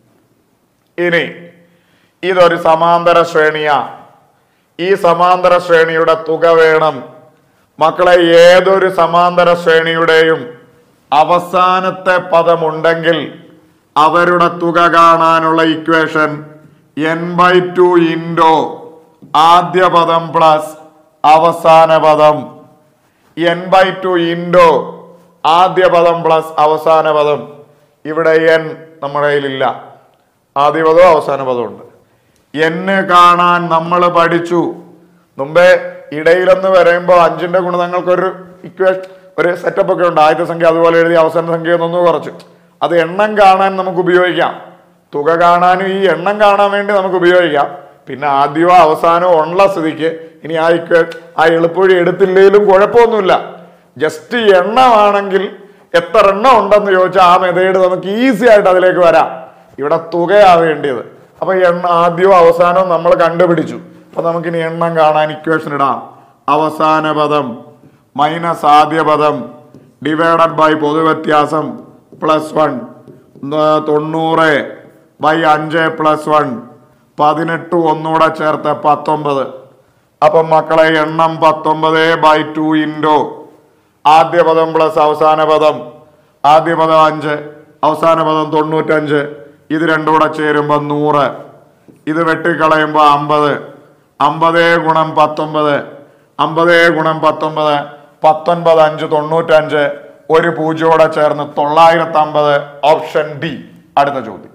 ഇനി ഇതൊരു സമാന്തര ശ്രേണിയാ ഈ സമാന്തര ശ്രേണിയുടെ തുക വേണം മക്കളെ ഏതൊരു സമാന്തര ശ്രേണിയുടെയും അവസാനത്തെ പദമുണ്ടെങ്കിൽ അവരുടെ തുക കാണാനുള്ള equation N by two into ആദ്യ പദം പ്ലസ് അവസാന പദം എൻ ബൈ ടു ഇൻഡോ ആദ്യ പദം പ്ലസ് അവസാന പദം ഇവിടെ എൻ നമ്മുടെ കയ്യിലില്ല ആദ്യ പദവും അവസാന പദവും ഉണ്ട് എന്ന് കാണാൻ നമ്മൾ പഠിച്ചു മുമ്പേ ഇടയിലെന്ന് പറയുമ്പോൾ അഞ്ചിന്റെ ഗുണനങ്ങൾക്കൊരു ഇക്വേഷൻ ഒരു സെറ്റപ്പ് ഒക്കെ ഉണ്ട് ആദ്യത്തെ സംഖ്യ അതുപോലെ എഴുതി അവസാന സംഖ്യ എന്നൊന്ന് കുറച്ച് അത് എണ്ണം കാണാൻ നമുക്ക് ഉപയോഗിക്കാം തുക കാണാനും ഈ എണ്ണം കാണാൻ വേണ്ടി നമുക്ക് ഉപയോഗിക്കാം പിന്നെ ആദ്യമോ അവസാനമോ ഉള്ള സ്ഥിതിക്ക് ഇനി ആ ഇക്വേ ആ എളുപ്പവഴി എടുത്തില്ലെങ്കിലും കുഴപ്പമൊന്നുമില്ല ജസ്റ്റ് എണ്ണമാണെങ്കിൽ എത്ര എണ്ണം ഉണ്ടെന്ന് ചോദിച്ചാൽ ആ മെതേഡ് നമുക്ക് ഈസി ആയിട്ട് അതിലേക്ക് വരാം ഇവിടെ തുകയാ വേണ്ടിയത് അപ്പൊ എണ്ണ ആദ്യവും അവസാനവും നമ്മൾ കണ്ടുപിടിച്ചു അപ്പൊ നമുക്കിനി എണ്ണം കാണാൻ ഇക്വേഷൻ ഇടാം അവസാന പദം മൈനസ് ആദ്യ പദം ഡിവൈഡഡ് ബൈ പൊതുവ്യത്യാസം പ്ലസ് വൺ തൊണ്ണൂറ് ബൈ അഞ്ച് പ്ലസ് വൺ പതിനെട്ട് ഒന്നുകൂടെ ചേർത്ത് പത്തൊമ്പത് അപ്പം മക്കളെ എണ്ണം പത്തൊമ്പത് ബൈ ടു ഇൻറ്റു ആദ്യ പദം പ്ലസ് അവസാന പദം ആദ്യ പദം അഞ്ച് അവസാന പദം തൊണ്ണൂറ്റഞ്ച് ഇത് രണ്ടും കൂടെ ചേരുമ്പോൾ നൂറ് ഇത് വെട്ടിക്കളയുമ്പോൾ അമ്പത് അമ്പത് ഗുണം പത്തൊമ്പത് അമ്പത് ഗുണം പത്തൊമ്പത് പത്തൊൻപത് അഞ്ച് തൊണ്ണൂറ്റഞ്ച് ഒരു പൂജ്യോടെ ചേർന്ന് തൊള്ളായിരത്തി അമ്പത് ഓപ്ഷൻ ഡി അടുത്ത ചോദ്യം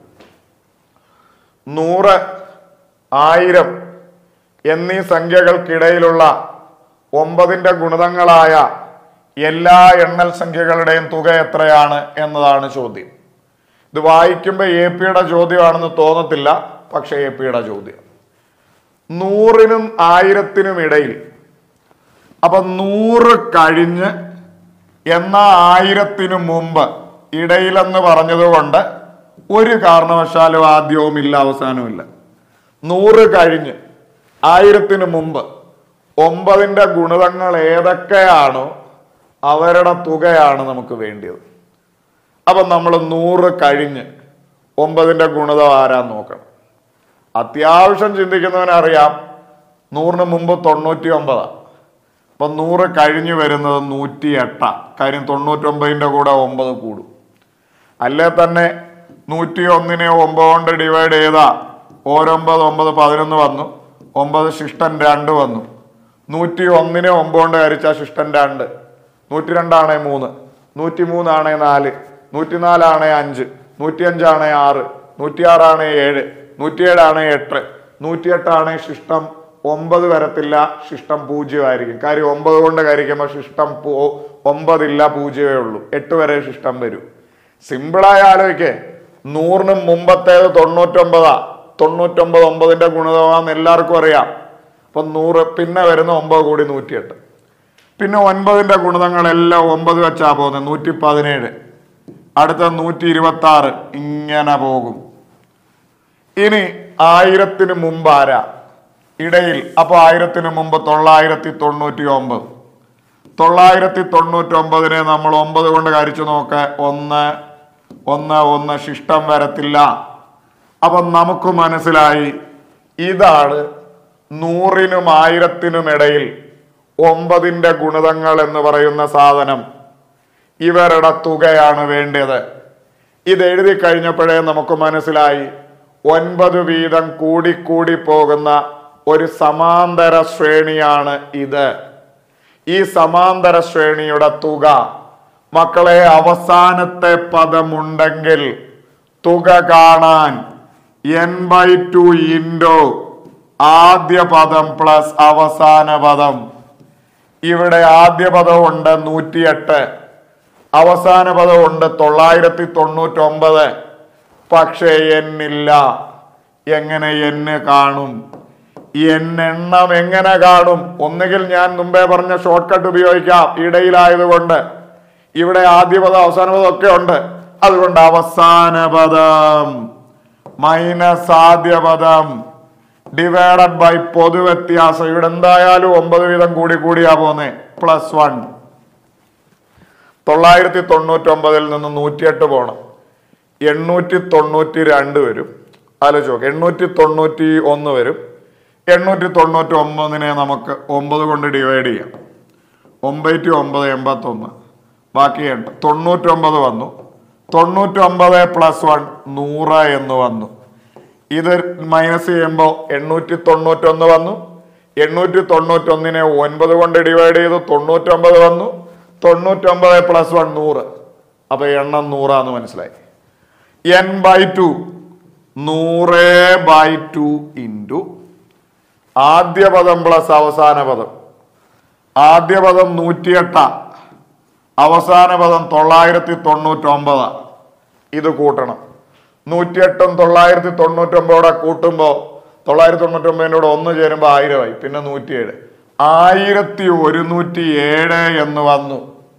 നൂറ് ആയിരം എന്നീ സംഖ്യകൾക്കിടയിലുള്ള ഒമ്പതിന്റെ ഗുണിതങ്ങളായ എല്ലാ എണ്ണൽ സംഖ്യകളുടെയും തുക എത്രയാണ് എന്നതാണ് ചോദ്യം ഇത് വായിക്കുമ്പോൾ എ പിയുടെ ചോദ്യമാണെന്ന് തോന്നത്തില്ല പക്ഷേ എ പിയുടെ ചോദ്യം നൂറിനും ആയിരത്തിനും ഇടയിൽ അപ്പൊ നൂറ് കഴിഞ്ഞ് എന്ന ആയിരത്തിനു മുമ്പ് ഇടയിലെന്ന് പറഞ്ഞതുകൊണ്ട് ഒരു കാരണവശാലും ആദ്യവും ഇല്ല അവസാനവും ഇല്ല നൂറ് കഴിഞ്ഞ് ആയിരത്തിന് മുമ്പ് ഒമ്പതിന്റെ ഗുണിതങ്ങൾ ഏതൊക്കെയാണോ അവരുടെ തുകയാണ് നമുക്ക് വേണ്ടിയത് അപ്പൊ നമ്മൾ നൂറ് കഴിഞ്ഞ് ഒമ്പതിന്റെ ഗുണിതം ആരാന്ന് നോക്കണം അത്യാവശ്യം ചിന്തിക്കുന്നവനറിയാം നൂറിന് മുമ്പ് തൊണ്ണൂറ്റി ഒമ്പതാണ് അപ്പൊ നൂറ് കഴിഞ്ഞു വരുന്നത് നൂറ്റി എട്ടാ കാര്യം തൊണ്ണൂറ്റൊമ്പതിന്റെ കൂടെ ഒമ്പത് കൂടും അല്ലേ തന്നെ നൂറ്റി ഒന്നിനെ ഒമ്പത് കൊണ്ട് ഡിവൈഡ് ചെയ്താ ഓരൊമ്പത് ഒമ്പത് പതിനൊന്ന് വന്നു ഒമ്പത് ശിഷ്ടൻ രണ്ട് വന്നു നൂറ്റി ഒന്നിനെ ഒമ്പത് കൊണ്ട് ഹരിച്ചാൽ ശിഷ്ടൻ രണ്ട് നൂറ്റി രണ്ടാണേ മൂന്ന് നൂറ്റി മൂന്നാണേ നാല് നൂറ്റി നാലാണേ അഞ്ച് നൂറ്റി അഞ്ചാണേ ആറ് നൂറ്റിയാറാണേ ഏഴ് നൂറ്റിയേഴാണേ എട്ട് നൂറ്റിയെട്ടാണേ ശിഷ്ടം ഒമ്പത് വരത്തില്ല ശിഷ്ടം പൂജ്യമായിരിക്കും കാര്യം ഒമ്പത് കൊണ്ട് കരിക്കുമ്പോൾ ശിഷ്ടം പൂ- ഒമ്പതില്ല പൂജ്യമേ ഉള്ളൂ എട്ട് വരെ ശിഷ്ടം വരും സിമ്പിളായ ആലോചിക്കേ നൂറിനും മുമ്പത്തേത് തൊണ്ണൂറ്റൊമ്പതാ തൊണ്ണൂറ്റൊമ്പത് ഒമ്പതിന്റെ ഗുണിതമാന്ന് എല്ലാവർക്കും അറിയാം അപ്പൊ നൂറ് പിന്നെ വരുന്ന ഒമ്പത് കൂടി നൂറ്റിയെട്ട് പിന്നെ ഒൻപതിന്റെ ഗുണിതങ്ങളെല്ലാം ഒമ്പത് വെച്ചാ പോകുന്നത് നൂറ്റി പതിനേഴ് അടുത്ത നൂറ്റി ഇരുപത്തി ആറ് ഇങ്ങനെ പോകും ഇനി ആയിരത്തിന് മുമ്പ് ആരാ ഇടയിൽ അപ്പൊ ആയിരത്തിന് മുമ്പ് തൊള്ളായിരത്തി തൊണ്ണൂറ്റി ഒമ്പത് തൊള്ളായിരത്തി തൊണ്ണൂറ്റി ഒമ്പതിനെ നമ്മൾ ഒമ്പത് കൊണ്ട് കരിച്ചു നോക്ക് ഒന്ന് ഒന്ന് ഒന്ന് ശിഷ്ടം വരത്തില്ല അപ്പൊ നമുക്ക് മനസ്സിലായി ഇതാണ് നൂറിനും ആയിരത്തിനും ഇടയിൽ ഒമ്പതിന്റെ ഗുണിതങ്ങൾ എന്ന് പറയുന്ന സാധനം ഇവരുടെ തുകയാണ് വേണ്ടത് ഇത് എഴുതി കഴിഞ്ഞപ്പോഴേ നമുക്ക് മനസ്സിലായി ഒൻപത് വീതം കൂടിക്കൂടി പോകുന്ന ഒരു സമാന്തര ശ്രേണിയാണ് ഇത് ഈ സമാന്തര ശ്രേണിയുടെ തുക മക്കളെ അവസാനത്തെ പദമുണ്ടെങ്കിൽ തുക കാണാൻ എൻ ബൈ ടു ഇൻഡോ ആദ്യ പദം പ്ലസ് അവസാന പദം ഇവിടെ ആദ്യ പദം ഉണ്ട് നൂറ്റിയെട്ട് അവസാന പദം ഉണ്ട് തൊള്ളായിരത്തി തൊണ്ണൂറ്റി ഒമ്പത് പക്ഷേ എന്നില്ല എങ്ങനെ എന്ന് കാണും എണ്ണം എങ്ങനെ കാണും ഒന്നുകിൽ ഞാൻ മുമ്പേ പറഞ്ഞ ഷോർട്ട് കട്ട് ഉപയോഗിക്കാം ഇടയിലായതുകൊണ്ട് ഇവിടെ ആദ്യ പദം അവസാന പദം ഒക്കെ ഉണ്ട് അതുകൊണ്ട് അവസാന പദം മൈനസ് ആദ്യ പദം ഡിവൈഡഡ് ബൈ പൊതുവ്യത്യാസം ഇവിടെ എന്തായാലും ഒമ്പത് വീതം കൂടി കൂടിയാ പോന്നെ പ്ലസ് വൺ തൊള്ളായിരത്തി തൊണ്ണൂറ്റി ഒമ്പതിൽ നിന്ന് നൂറ്റിയെട്ട് പോണം എണ്ണൂറ്റി തൊണ്ണൂറ്റി രണ്ട് വരും ആലോചിച്ച് നോക്ക് എണ്ണൂറ്റി തൊണ്ണൂറ്റി ഒന്ന് വരും എണ്ണൂറ്റി തൊണ്ണൂറ്റി ഒമ്പതിനെ നമുക്ക് ഒമ്പത് കൊണ്ട് ഡിവൈഡ് ചെയ്യാം ഒമ്പത്തി ഒമ്പത് എൺപത്തൊന്ന് ബാക്കി എട്ട് തൊണ്ണൂറ്റൊമ്പത് വന്നു തൊണ്ണൂറ്റൊമ്പത് പ്ലസ് വൺ നൂറ് എന്ന് വന്നു ഇത് മൈനസ് ചെയ്യുമ്പോൾ എണ്ണൂറ്റി തൊണ്ണൂറ്റൊന്ന് വന്നു എണ്ണൂറ്റി തൊണ്ണൂറ്റൊന്നിനെ ഒൻപത് കൊണ്ട് ഡിവൈഡ് ചെയ്തു തൊണ്ണൂറ്റൊമ്പത് വന്നു തൊണ്ണൂറ്റൊമ്പത് പ്ലസ് വൺ നൂറ് അപ്പൊ എണ്ണം നൂറാന്ന് മനസ്സിലായി എൻ ബൈ ടു നൂറ് ബൈ ടു ഇൻറ്റു ആദ്യ പദം പ്ലസ് അവസാന പദം ആദ്യ പദം നൂറ്റിയെട്ടാ അവസാന പദം തൊള്ളായിരത്തി തൊണ്ണൂറ്റി ഒമ്പതാ ഇത് കൂട്ടണം നൂറ്റിയെട്ടും തൊള്ളായിരത്തി തൊണ്ണൂറ്റി ഒമ്പതോടെ കൂട്ടുമ്പോൾ തൊള്ളായിരത്തി തൊണ്ണൂറ്റി ഒമ്പതിൻ്റെ കൂടെ ഒന്ന് ചേരുമ്പോൾ ആയിരമായി പിന്നെ നൂറ്റിയേഴ് ആയിരത്തി ഒരുന്നൂറ്റി ഏഴ് എന്ന് വന്നു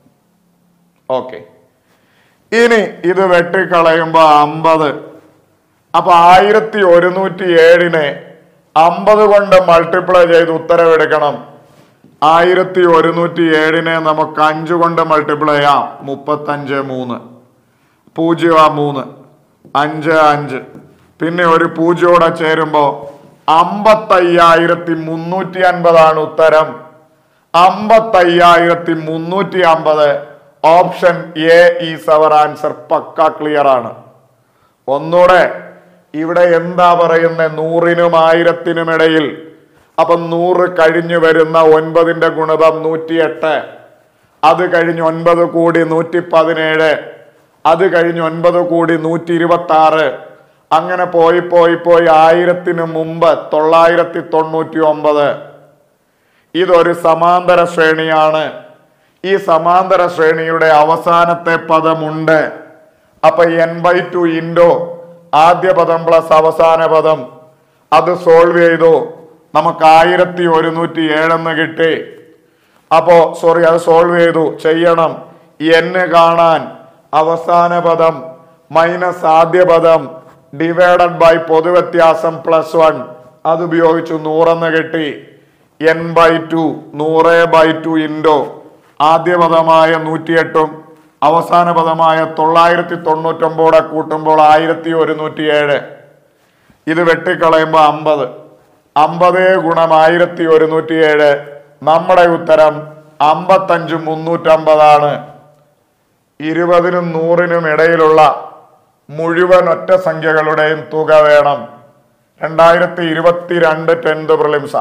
ഓക്കെ ഇനി ഇത് വെട്ടിക്കളയുമ്പോ അമ്പത് അപ്പൊ ആയിരത്തി ഒരുന്നൂറ്റി ഏഴിനെ അമ്പത് കൊണ്ട് മൾട്ടിപ്ലൈ ചെയ്ത് ഉത്തരവെടുക്കണം ആയിരത്തി ഒരുന്നൂറ്റി ഏഴിനെ നമുക്ക് അഞ്ച് കൊണ്ട് മൾട്ടിപ്ലൈ ചെയ്യാം മുപ്പത്തഞ്ച് മൂന്ന് പൂജ്യം ആ മൂന്ന് അഞ്ച് അഞ്ച് പിന്നെ ഒരു പൂജ്യോടെ ചേരുമ്പോൾ അമ്പത്തയ്യായിരത്തി മുന്നൂറ്റി അൻപതാണ് ഉത്തരം അമ്പത്തയ്യായിരത്തി മുന്നൂറ്റി അമ്പത് option A is our answer പക്ക ക്ലിയർ ആണ് ഒന്നുകൂടെ ഇവിടെ എന്താ പറയുന്നത് നൂറിനും ആയിരത്തിനും ഇടയിൽ അപ്പം നൂറ് കഴിഞ്ഞു വരുന്ന ഒൻപതിന്റെ ഗുണിതം നൂറ്റിയെട്ട് അത് കഴിഞ്ഞ് ഒൻപത് കൂടി നൂറ്റി പതിനേഴ് അത് കഴിഞ്ഞ് ഒൻപത് കൂടി നൂറ്റി ഇരുപത്തി ആറ് അങ്ങനെ പോയി പോയി പോയി ആയിരത്തിന് മുമ്പ് തൊള്ളായിരത്തി തൊണ്ണൂറ്റി ഒമ്പത് ഇതൊരു സമാന്തര ശ്രേണിയാണ് ഈ സമാന്തര ശ്രേണിയുടെ അവസാനത്തെ പദമുണ്ട് അപ്പൊ എൻ ബൈ ടു ഇൻഡോ ആദ്യ പദം പ്ലസ് അവസാന പദം അത് സോൾവ് ചെയ്തു നമുക്ക് ആയിരത്തി ഒരുന്നൂറ്റി ഏഴെന്ന് കിട്ടി അപ്പോ സോറി അത് സോൾവ് ചെയ്തു ചെയ്യണം എന്ന് കാണാൻ അവസാന പദം മൈനസ് ആദ്യ പദം ഡിവൈഡഡ് ബൈ പൊതുവ്യത്യാസം പ്ലസ് വൺ അത് ഉപയോഗിച്ചു നൂറെന്ന് കിട്ടി എൻ ബൈ ടു നൂറ് ബൈ ടു ഇൻഡോ ആദ്യ പദമായ നൂറ്റിയെട്ടും അവസാന പദമായ തൊള്ളായിരത്തി തൊണ്ണൂറ്റൊമ്പതോടെ കൂട്ടുമ്പോൾ ആയിരത്തി ഒരുന്നൂറ്റി ഏഴ് ഇത് വെട്ടിക്കളയുമ്പോൾ അമ്പത് അമ്പത് ഗുണം ആയിരത്തി ഒരുന്നൂറ്റി ഏഴ് നമ്മുടെ ഉത്തരം അമ്പത്തഞ്ച് മുന്നൂറ്റമ്പതാണ് ഇരുപതിനും നൂറിനും ഇടയിലുള്ള മുഴുവൻ ഒറ്റ സംഖ്യകളുടെയും തുക വേണം രണ്ടായിരത്തി ഇരുപത്തിരണ്ട് ടെൻത്ത് പ്രിലിംസ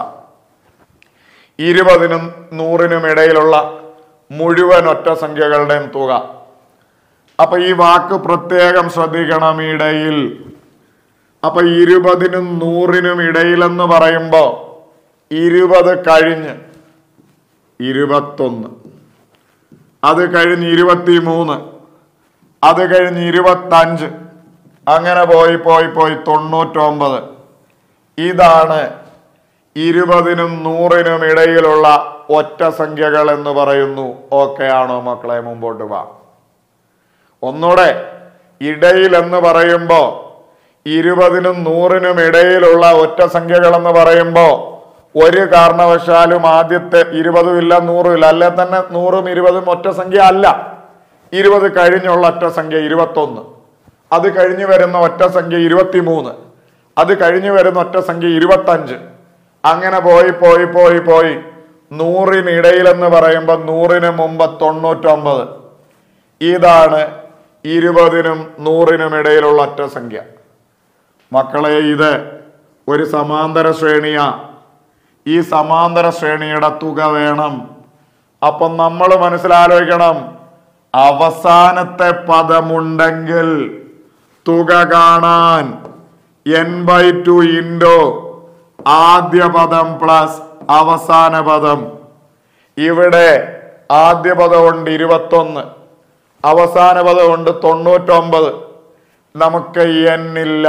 ഇരുപതിനും നൂറിനും ഇടയിലുള്ള മുഴുവൻ ഒറ്റ സംഖ്യകളുടെയും തുക അപ്പൊ ഈ വാക്ക് പ്രത്യേകം ശ്രദ്ധിക്കണം ഇടയിൽ അപ്പൊ ഇരുപതിനും നൂറിനും ഇടയിലെന്ന് പറയുമ്പോ ഇരുപത് കഴിഞ്ഞ് ഇരുപത്തൊന്ന് അത് കഴിഞ്ഞ് ഇരുപത്തി മൂന്ന് അത് കഴിഞ്ഞ് ഇരുപത്തഞ്ച് അങ്ങനെ പോയി പോയി പോയി തൊണ്ണൂറ്റൊമ്പത് ഇതാണ് ഇരുപതിനും നൂറിനും ഇടയിലുള്ള ഒറ്റ സംഖ്യകൾ എന്ന് പറയുന്നു ഓക്കെ ആണോ മക്കളെ മുമ്പോട്ട് വാ ഒന്നുകൂടെ ഇടയിൽ എന്ന് പറയുമ്പോ ഇരുപതിനും നൂറിനും ഇടയിലുള്ള ഒറ്റ സംഖ്യകൾ എന്ന് പറയുമ്പോ ഒരു കാരണവശാലും ആദ്യത്തെ ഇരുപതും ഇല്ല നൂറും ഇല്ല അല്ലെ തന്നെ നൂറും ഇരുപതും ഒറ്റ സംഖ്യ അല്ല ഇരുപത് കഴിഞ്ഞുള്ള ഒറ്റ സംഖ്യ ഇരുപത്തൊന്ന് അത് കഴിഞ്ഞു വരുന്ന ഒറ്റ സംഖ്യ ഇരുപത്തിമൂന്ന് അത് കഴിഞ്ഞു വരുന്ന ഒറ്റ സംഖ്യ ഇരുപത്തഞ്ച് അങ്ങനെ പോയി പോയി പോയി പോയി നൂറിനിടയിലെന്ന് പറയുമ്പോൾ നൂറിന് മുമ്പ് തൊണ്ണൂറ്റൊമ്പത് ഇതാണ് ഇരുപതിനും നൂറിനും ഇടയിലുള്ള ഒറ്റ സംഖ്യ മക്കളെ ഇത് ഒരു സമാന്തര ശ്രേണിയാ ഈ സമാന്തര ശ്രേണിയുടെ തുക വേണം അപ്പം നമ്മൾ മനസ്സിലാലോചിക്കണം അവസാനത്തെ പദമുണ്ടെങ്കിൽ തുക കാണാൻ എൻ ബൈ ടു ഇൻഡോ ആദ്യ പദം പ്ലസ് അവസാന പദം ഇവിടെ ആദ്യ പദമുണ്ട് ഇരുപത്തൊന്ന് അവസാന പദമുണ്ട് തൊണ്ണൂറ്റൊമ്പത് നമുക്ക് എൻ ഇല്ല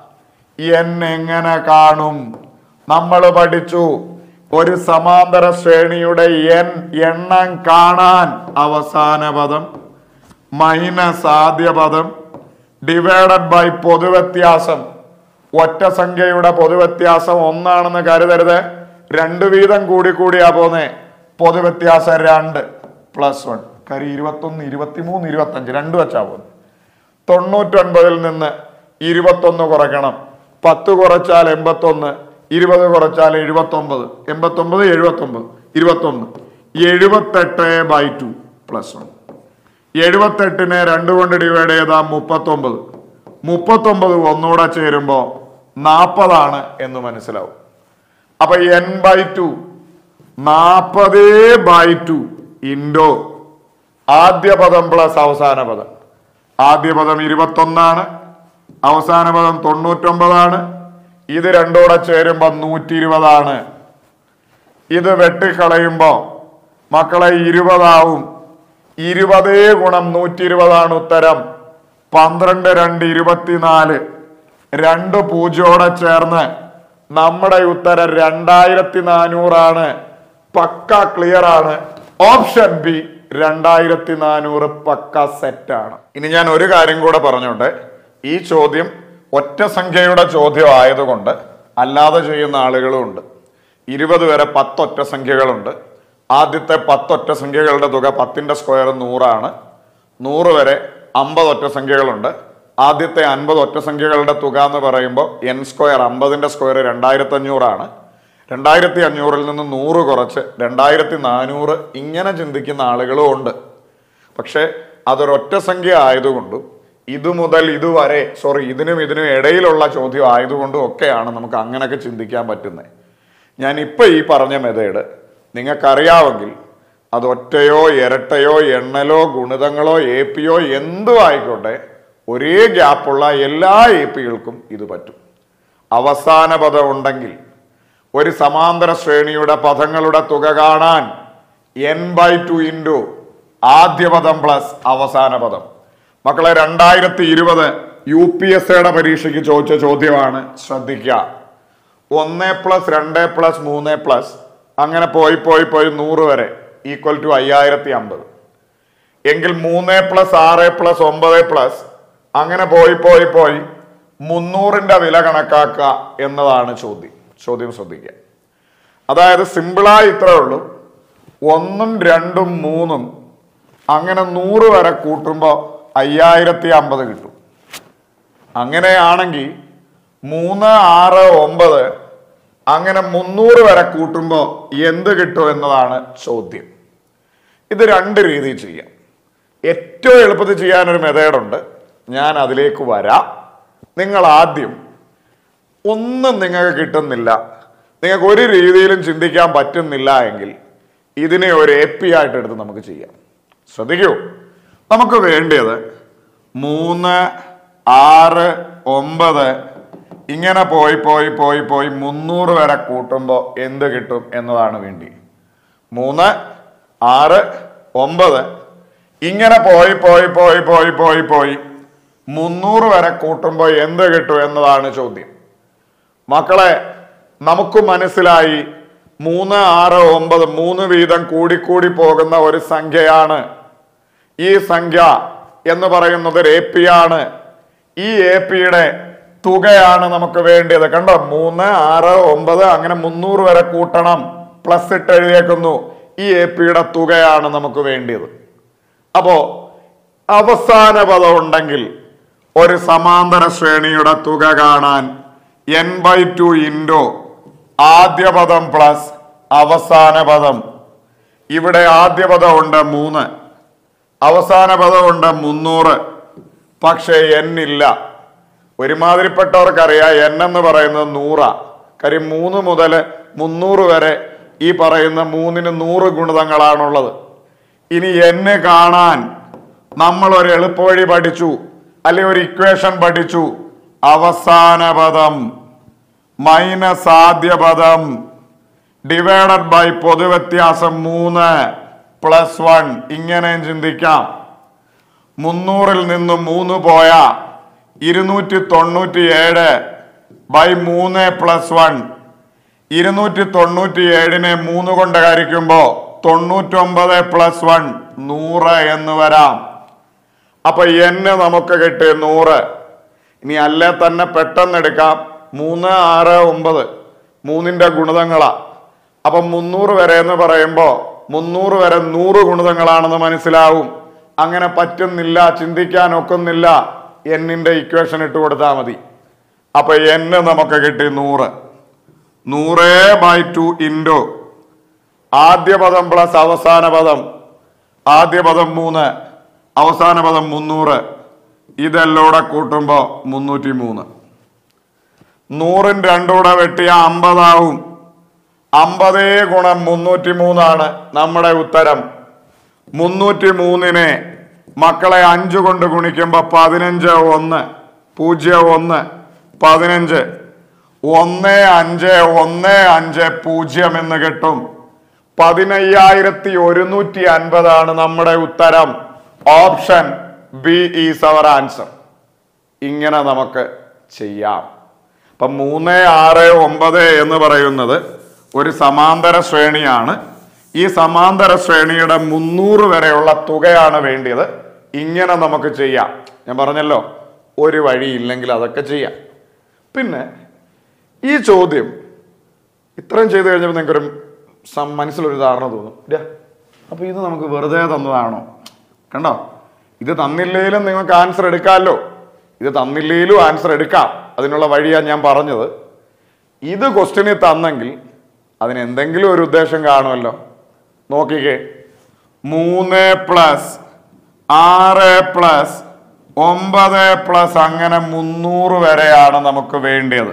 എൻ എങ്ങനെ കാണും നമ്മൾ പഠിച്ചു ഒരു സമാന്തര ശ്രേണിയുടെ എൻ എണ്ണം കാണാൻ അവസാന പദം മൈനസ് ആദ്യ പദം ഡിവൈഡഡ് ബൈ പൊതുവ്യത്യാസം ഒറ്റ സംഖ്യയുടെ പൊതുവ്യത്യാസം ഒന്നാണെന്ന് കരുതരുത് രണ്ട് വീതം കൂടി കൂടിയാ പോന്നെ പൊതുവ്യത്യാസം രണ്ട് പ്ലസ് വൺ കാര്യം ഇരുപത്തൊന്ന് ഇരുപത്തിമൂന്ന് ഇരുപത്തഞ്ച് രണ്ട് വെച്ചാ പോകുന്നത് തൊണ്ണൂറ്റൊൻപതിൽ നിന്ന് ഇരുപത്തൊന്ന് കുറയ്ക്കണം പത്ത് കുറച്ചാൽ എൺപത്തൊന്ന് ഇരുപത് കുറച്ചാൽ എഴുപത്തൊമ്പത് എൺപത്തൊമ്പത് എഴുപത്തൊമ്പത് ഇരുപത്തൊന്ന് എഴുപത്തെട്ട് ബൈ ടു പ്ലസ് വൺ എഴുപത്തെട്ടിനെ രണ്ട് കൊണ്ട് ഡിവൈഡ് ചെയ്താൽ മുപ്പത്തൊമ്പത് മുപ്പത്തൊമ്പത് ഒന്നുകൂടെ ചേരുമ്പോൾ നാൽപ്പതാണ് എന്ന് മനസ്സിലാവും അപ്പൊ എൻ ബൈ ടു നാൽപ്പത് ബൈ ടു ഇൻഡോ ആദ്യ പദം പ്ലസ് അവസാന പദം ആദ്യ പദം ഇരുപത്തൊന്നാണ് അവസാന പദം തൊണ്ണൂറ്റൊമ്പതാണ് ഇത് രണ്ടൂടെ ചേരുമ്പോൾ നൂറ്റി ഇരുപതാണ് ഇത് വെട്ടിക്കളയുമ്പോൾ മക്കളെ ഇരുപതാവും ഇരുപതേ ഗുണം നൂറ്റി ഇരുപതാണ് ഉത്തരം പന്ത്രണ്ട് രണ്ട് ഇരുപത്തിനാല് രണ്ട് പൂജ്യോടെ ചേർന്ന് നമ്മുടെ ഉത്തരം രണ്ടായിരത്തി നാനൂറാണ് പക്ക ക്ലിയർ ആണ് ഓപ്ഷൻ ബി രണ്ടായിരത്തി നാനൂറ് പക്ക സെറ്റാണ് ഇനി ഞാൻ ഒരു കാര്യം കൂടെ പറഞ്ഞോട്ടെ ഈ ചോദ്യം ഒറ്റ സംഖ്യയുടെ ചോദ്യം ആയതുകൊണ്ട് അല്ലാതെ ചെയ്യുന്ന ആളുകളും ഉണ്ട് ഇരുപത് വരെ പത്ത് ഒറ്റ സംഖ്യകളുണ്ട് ആദ്യത്തെ പത്തൊറ്റ സംഖ്യകളുടെ തുക പത്തിൻ്റെ സ്ക്വയർ നൂറാണ് നൂറ് വരെ അമ്പത് ഒറ്റ സംഖ്യകളുണ്ട് ആദ്യത്തെ അൻപത് ഒറ്റ സംഖ്യകളുടെ തുക എന്ന് പറയുമ്പോൾ എൻ സ്ക്വയർ അമ്പതിൻ്റെ സ്ക്വയർ രണ്ടായിരത്തി അഞ്ഞൂറാണ് രണ്ടായിരത്തി അഞ്ഞൂറിൽ നിന്ന് നൂറ് കുറച്ച് രണ്ടായിരത്തി നാനൂറ് ഇങ്ങനെ ചിന്തിക്കുന്ന ആളുകളും ഉണ്ട് പക്ഷേ അതൊരൊറ്റ സംഖ്യ ആയതുകൊണ്ടും ഇത് മുതൽ ഇതുവരെ സോറി ഇതിനും ഇതിനും ഇടയിലുള്ള ചോദ്യം ആയതുകൊണ്ടും ഒക്കെയാണ് നമുക്ക് അങ്ങനെയൊക്കെ ചിന്തിക്കാൻ പറ്റുന്നത് ഞാൻ ഇപ്പം ഈ പറഞ്ഞ മെതേഡ് നിങ്ങൾക്കറിയാമെങ്കിൽ അത് ഒറ്റയോ ഇരട്ടയോ എണ്ണലോ ഗുണിതങ്ങളോ എ പിയോ എന്തും ആയിക്കോട്ടെ ഒരേ ഗ്യാപ്പുള്ള എല്ലാ എ പികൾക്കും ഇത് പറ്റും അവസാന പദം ഉണ്ടെങ്കിൽ ഒരു സമാന്തര ശ്രേണിയുടെ പദങ്ങളുടെ തുക കാണാൻ എൻ ബൈ ടു ഇൻറ്റു ആദ്യ പദം പ്ലസ് അവസാന പദം മക്കളെ രണ്ടായിരത്തി ഇരുപത് യു പി എസ് സിയുടെ പരീക്ഷയ്ക്ക് ചോദിച്ച ചോദ്യമാണ് ശ്രദ്ധിക്കുക ഒന്ന് പ്ലസ് രണ്ട് പ്ലസ് മൂന്ന് പ്ലസ് അങ്ങനെ പോയി പോയി പോയി നൂറ് വരെ ഈക്വൽ ടു അയ്യായിരത്തി അമ്പത് എങ്കിൽ മൂന്ന് പ്ലസ് ആറ് പ്ലസ് ഒമ്പത് പ്ലസ് അങ്ങനെ പോയി പോയി പോയി മുന്നൂറിന്റെ വില കണക്കാക്കുക എന്നതാണ് ചോദ്യം ചോദ്യം ശ്രദ്ധിക്കുക അതായത് സിമ്പിളായി ഇത്രേ ഉള്ളൂ ഒന്നും രണ്ടും മൂന്നും അങ്ങനെ നൂറ് വരെ കൂട്ടുമ്പോൾ അയ്യായിരത്തി അമ്പത് കിട്ടും അങ്ങനെയാണെങ്കിൽ മൂന്ന് ആറ് ഒമ്പത് അങ്ങനെ മുന്നൂറ് വരെ കൂട്ടുമ്പോൾ എന്ത് കിട്ടും എന്നതാണ് ചോദ്യം ഇത് രണ്ട് രീതിയിൽ ചെയ്യാം ഏറ്റവും എളുപ്പത്തിൽ ചെയ്യാനൊരു മെതേഡുണ്ട് ഞാൻ അതിലേക്ക് വരാം നിങ്ങൾ ആദ്യം ഒന്നും നിങ്ങൾക്ക് കിട്ടുന്നില്ല നിങ്ങൾക്ക് ഒരു രീതിയിലും ചിന്തിക്കാൻ പറ്റുന്നില്ല എങ്കിൽ ഇതിനെ ഒരു എ പി ആയിട്ട് എടുത്ത് നമുക്ക് ചെയ്യാം ശ്രദ്ധിക്കൂ നമുക്ക് വേണ്ടിയത് മൂന്ന് ആറ് ഒമ്പത് ഇങ്ങനെ പോയി പോയി പോയി പോയി മുന്നൂറ് വരെ കൂട്ടുമ്പോൾ എന്ത് കിട്ടും എന്നതാണ് വേണ്ടി മൂന്ന് ആറ് ഒമ്പത് ഇങ്ങനെ പോയി പോയി പോയി പോയി പോയി പോയി മുന്നൂറ് വരെ കൂട്ടുമ്പോൾ എന്ത് കിട്ടും എന്നതാണ് ചോദ്യം മക്കളെ നമുക്ക് മനസ്സിലായി മൂന്ന് ആറ് ഒമ്പത് മൂന്ന് വീതം കൂടിക്കൂടി പോകുന്ന ഒരു സംഖ്യയാണ് ഈ സംഖ്യ എന്ന് പറയുന്നത് ഒരു എ പി ആണ് ഈ എ പിയുടെ തുകയാണ് നമുക്ക് വേണ്ടിയത് കണ്ടോ മൂന്ന് ആറ് ഒമ്പത് അങ്ങനെ മുന്നൂറ് വരെ കൂട്ടണം പ്ലസ് ഇട്ട് എഴുതിയേക്കുന്നു ഈ എ പിയുടെ തുകയാണ് നമുക്ക് വേണ്ടിയത് അപ്പോ അവസാന പദം ഉണ്ടെങ്കിൽ ഒരു സമാന്തര ശ്രേണിയുടെ തുക കാണാൻ എൻ ബൈ ടു ഇൻഡോ ആദ്യ പദം പ്ലസ് അവസാന പദം ഇവിടെ ആദ്യ പദം ഉണ്ട് മൂന്ന് അവസാന പദം ഉണ്ട് മുന്നൂറ് പക്ഷേ എൻ ഇല്ല ഒരുമാതിരിപ്പെട്ടവർക്കറിയാം എൻ എന്ന് പറയുന്നത് നൂറാ കാര്യം മൂന്ന് മുതൽ മുന്നൂറ് വരെ ഈ പറയുന്ന മൂന്നിന് നൂറ് ഗുണിതങ്ങളാണുള്ളത് ഇനി എന്നെ കാണാൻ നമ്മൾ ഒരു എളുപ്പവഴി പഠിച്ചു അല്ലെ ഒരു ഇക്വേഷൻ പഠിച്ചു അവസാന പദം മൈനസ് ആദ്യ പദം ഡിവൈഡഡ് ബൈ പൊതുവ്യത്യാസം മൂന്ന് പ്ലസ് വൺ ഇങ്ങനെയും ചിന്തിക്കാം മുന്നൂറിൽ നിന്ന് മൂന്ന് പോയ ഇരുന്നൂറ്റി തൊണ്ണൂറ്റി ഏഴ് ബൈ മൂന്ന് പ്ലസ് വൺ ഇരുന്നൂറ്റി തൊണ്ണൂറ്റി ഏഴിനെ മൂന്ന് കൊണ്ട് ഹരിക്കുമ്പോൾ തൊണ്ണൂറ്റൊമ്പത് പ്ലസ് വൺ നൂറ് എന്ന് വരാം അപ്പൊ എന്ന് നമുക്ക് കിട്ടി നൂറ് ഇനി അല്ലേ തന്നെ പെട്ടെന്ന് എടുക്കാം മൂന്ന് ആറ് ഒമ്പത് മൂന്നിന്റെ ഗുണിതങ്ങളാ അപ്പൊ മുന്നൂറ് വരെ എന്ന് പറയുമ്പോൾ മുന്നൂറ് വരെ നൂറ് ഗുണിതങ്ങളാണെന്ന് മനസ്സിലാവും അങ്ങനെ പറ്റുന്നില്ല ചിന്തിക്കാൻ ഒക്കുന്നില്ല എന്നിന്റെ ഇക്വേഷൻ ഇട്ട് കൊടുത്താൽ മതി അപ്പൊ എന്ന് നമുക്ക് കിട്ടി നൂറ് നൂറ് ബൈ ടു ഇൻറ്റു ആദ്യ പദം പ്ലസ് അവസാന പദം ആദ്യ പദം മൂന്ന് അവസാന പദം മുന്നൂറ് ഇതെല്ലാം കൂടെ കൂട്ടുമ്പോൾ മുന്നൂറ്റി മൂന്ന് നൂറും രണ്ടൂടെ വെട്ടിയ അമ്പതാവും അമ്പതേ ഗുണം മുന്നൂറ്റി മൂന്നാണ് നമ്മുടെ ഉത്തരം മുന്നൂറ്റി മൂന്നിനെ മക്കളെ അഞ്ച് കൊണ്ട് ഗുണിക്കുമ്പോൾ പതിനഞ്ച് ഒന്ന് പൂജ്യം ഒന്ന് പതിനഞ്ച് ഒന്ന് അഞ്ച് ഒന്ന് അഞ്ച് പൂജ്യം എന്ന് കിട്ടും പതിനയ്യായിരത്തി ഒരുന്നൂറ്റി അൻപതാണ് നമ്മുടെ ഉത്തരം option B is our answer ഇങ്ങനെ നമുക്ക് ചെയ്യാം അപ്പം മൂന്ന് ആറ് ഒമ്പത് എന്ന് പറയുന്നത് ഒരു സമാന്തര ശ്രേണിയാണ് ഈ സമാന്തര ശ്രേണിയുടെ മുന്നൂറ് വരെയുള്ള തുകയാണ് വേണ്ടിയത് ഇങ്ങനെ നമുക്ക് ചെയ്യാം ഞാൻ പറഞ്ഞല്ലോ ഒരു വഴിയില്ലെങ്കിൽ അതൊക്കെ ചെയ്യാം പിന്നെ ഈ ചോദ്യം ഇത്രയും ചെയ്തു കഴിഞ്ഞപ്പോൾ നിങ്ങൾക്കൊരു സം മനസ്സിലൊരു ധാരണ തോന്നും "ഡാ, അപ്പൊ ഇത് നമുക്ക് വെറുതെ തന്നതാണോ കണ്ടോ ഇത് തന്നില്ലേലും നിങ്ങൾക്ക് ആൻസർ എടുക്കാമല്ലോ ഇത് തന്നില്ലേലും ആൻസർ എടുക്കാം അതിനുള്ള വഴിയാണ് ഞാൻ പറഞ്ഞത് ഇത് ക്വസ്റ്റ്യനിൽ തന്നെങ്കിൽ അതിന് എന്തെങ്കിലും ഒരു ഉദ്ദേശം കാണുമല്ലോ നോക്കിക്കേ മൂന്ന് പ്ലസ് ആറ് പ്ലസ് ഒമ്പത് പ്ലസ് അങ്ങനെ മുന്നൂറ് വരെയാണ് നമുക്ക് വേണ്ടിയത്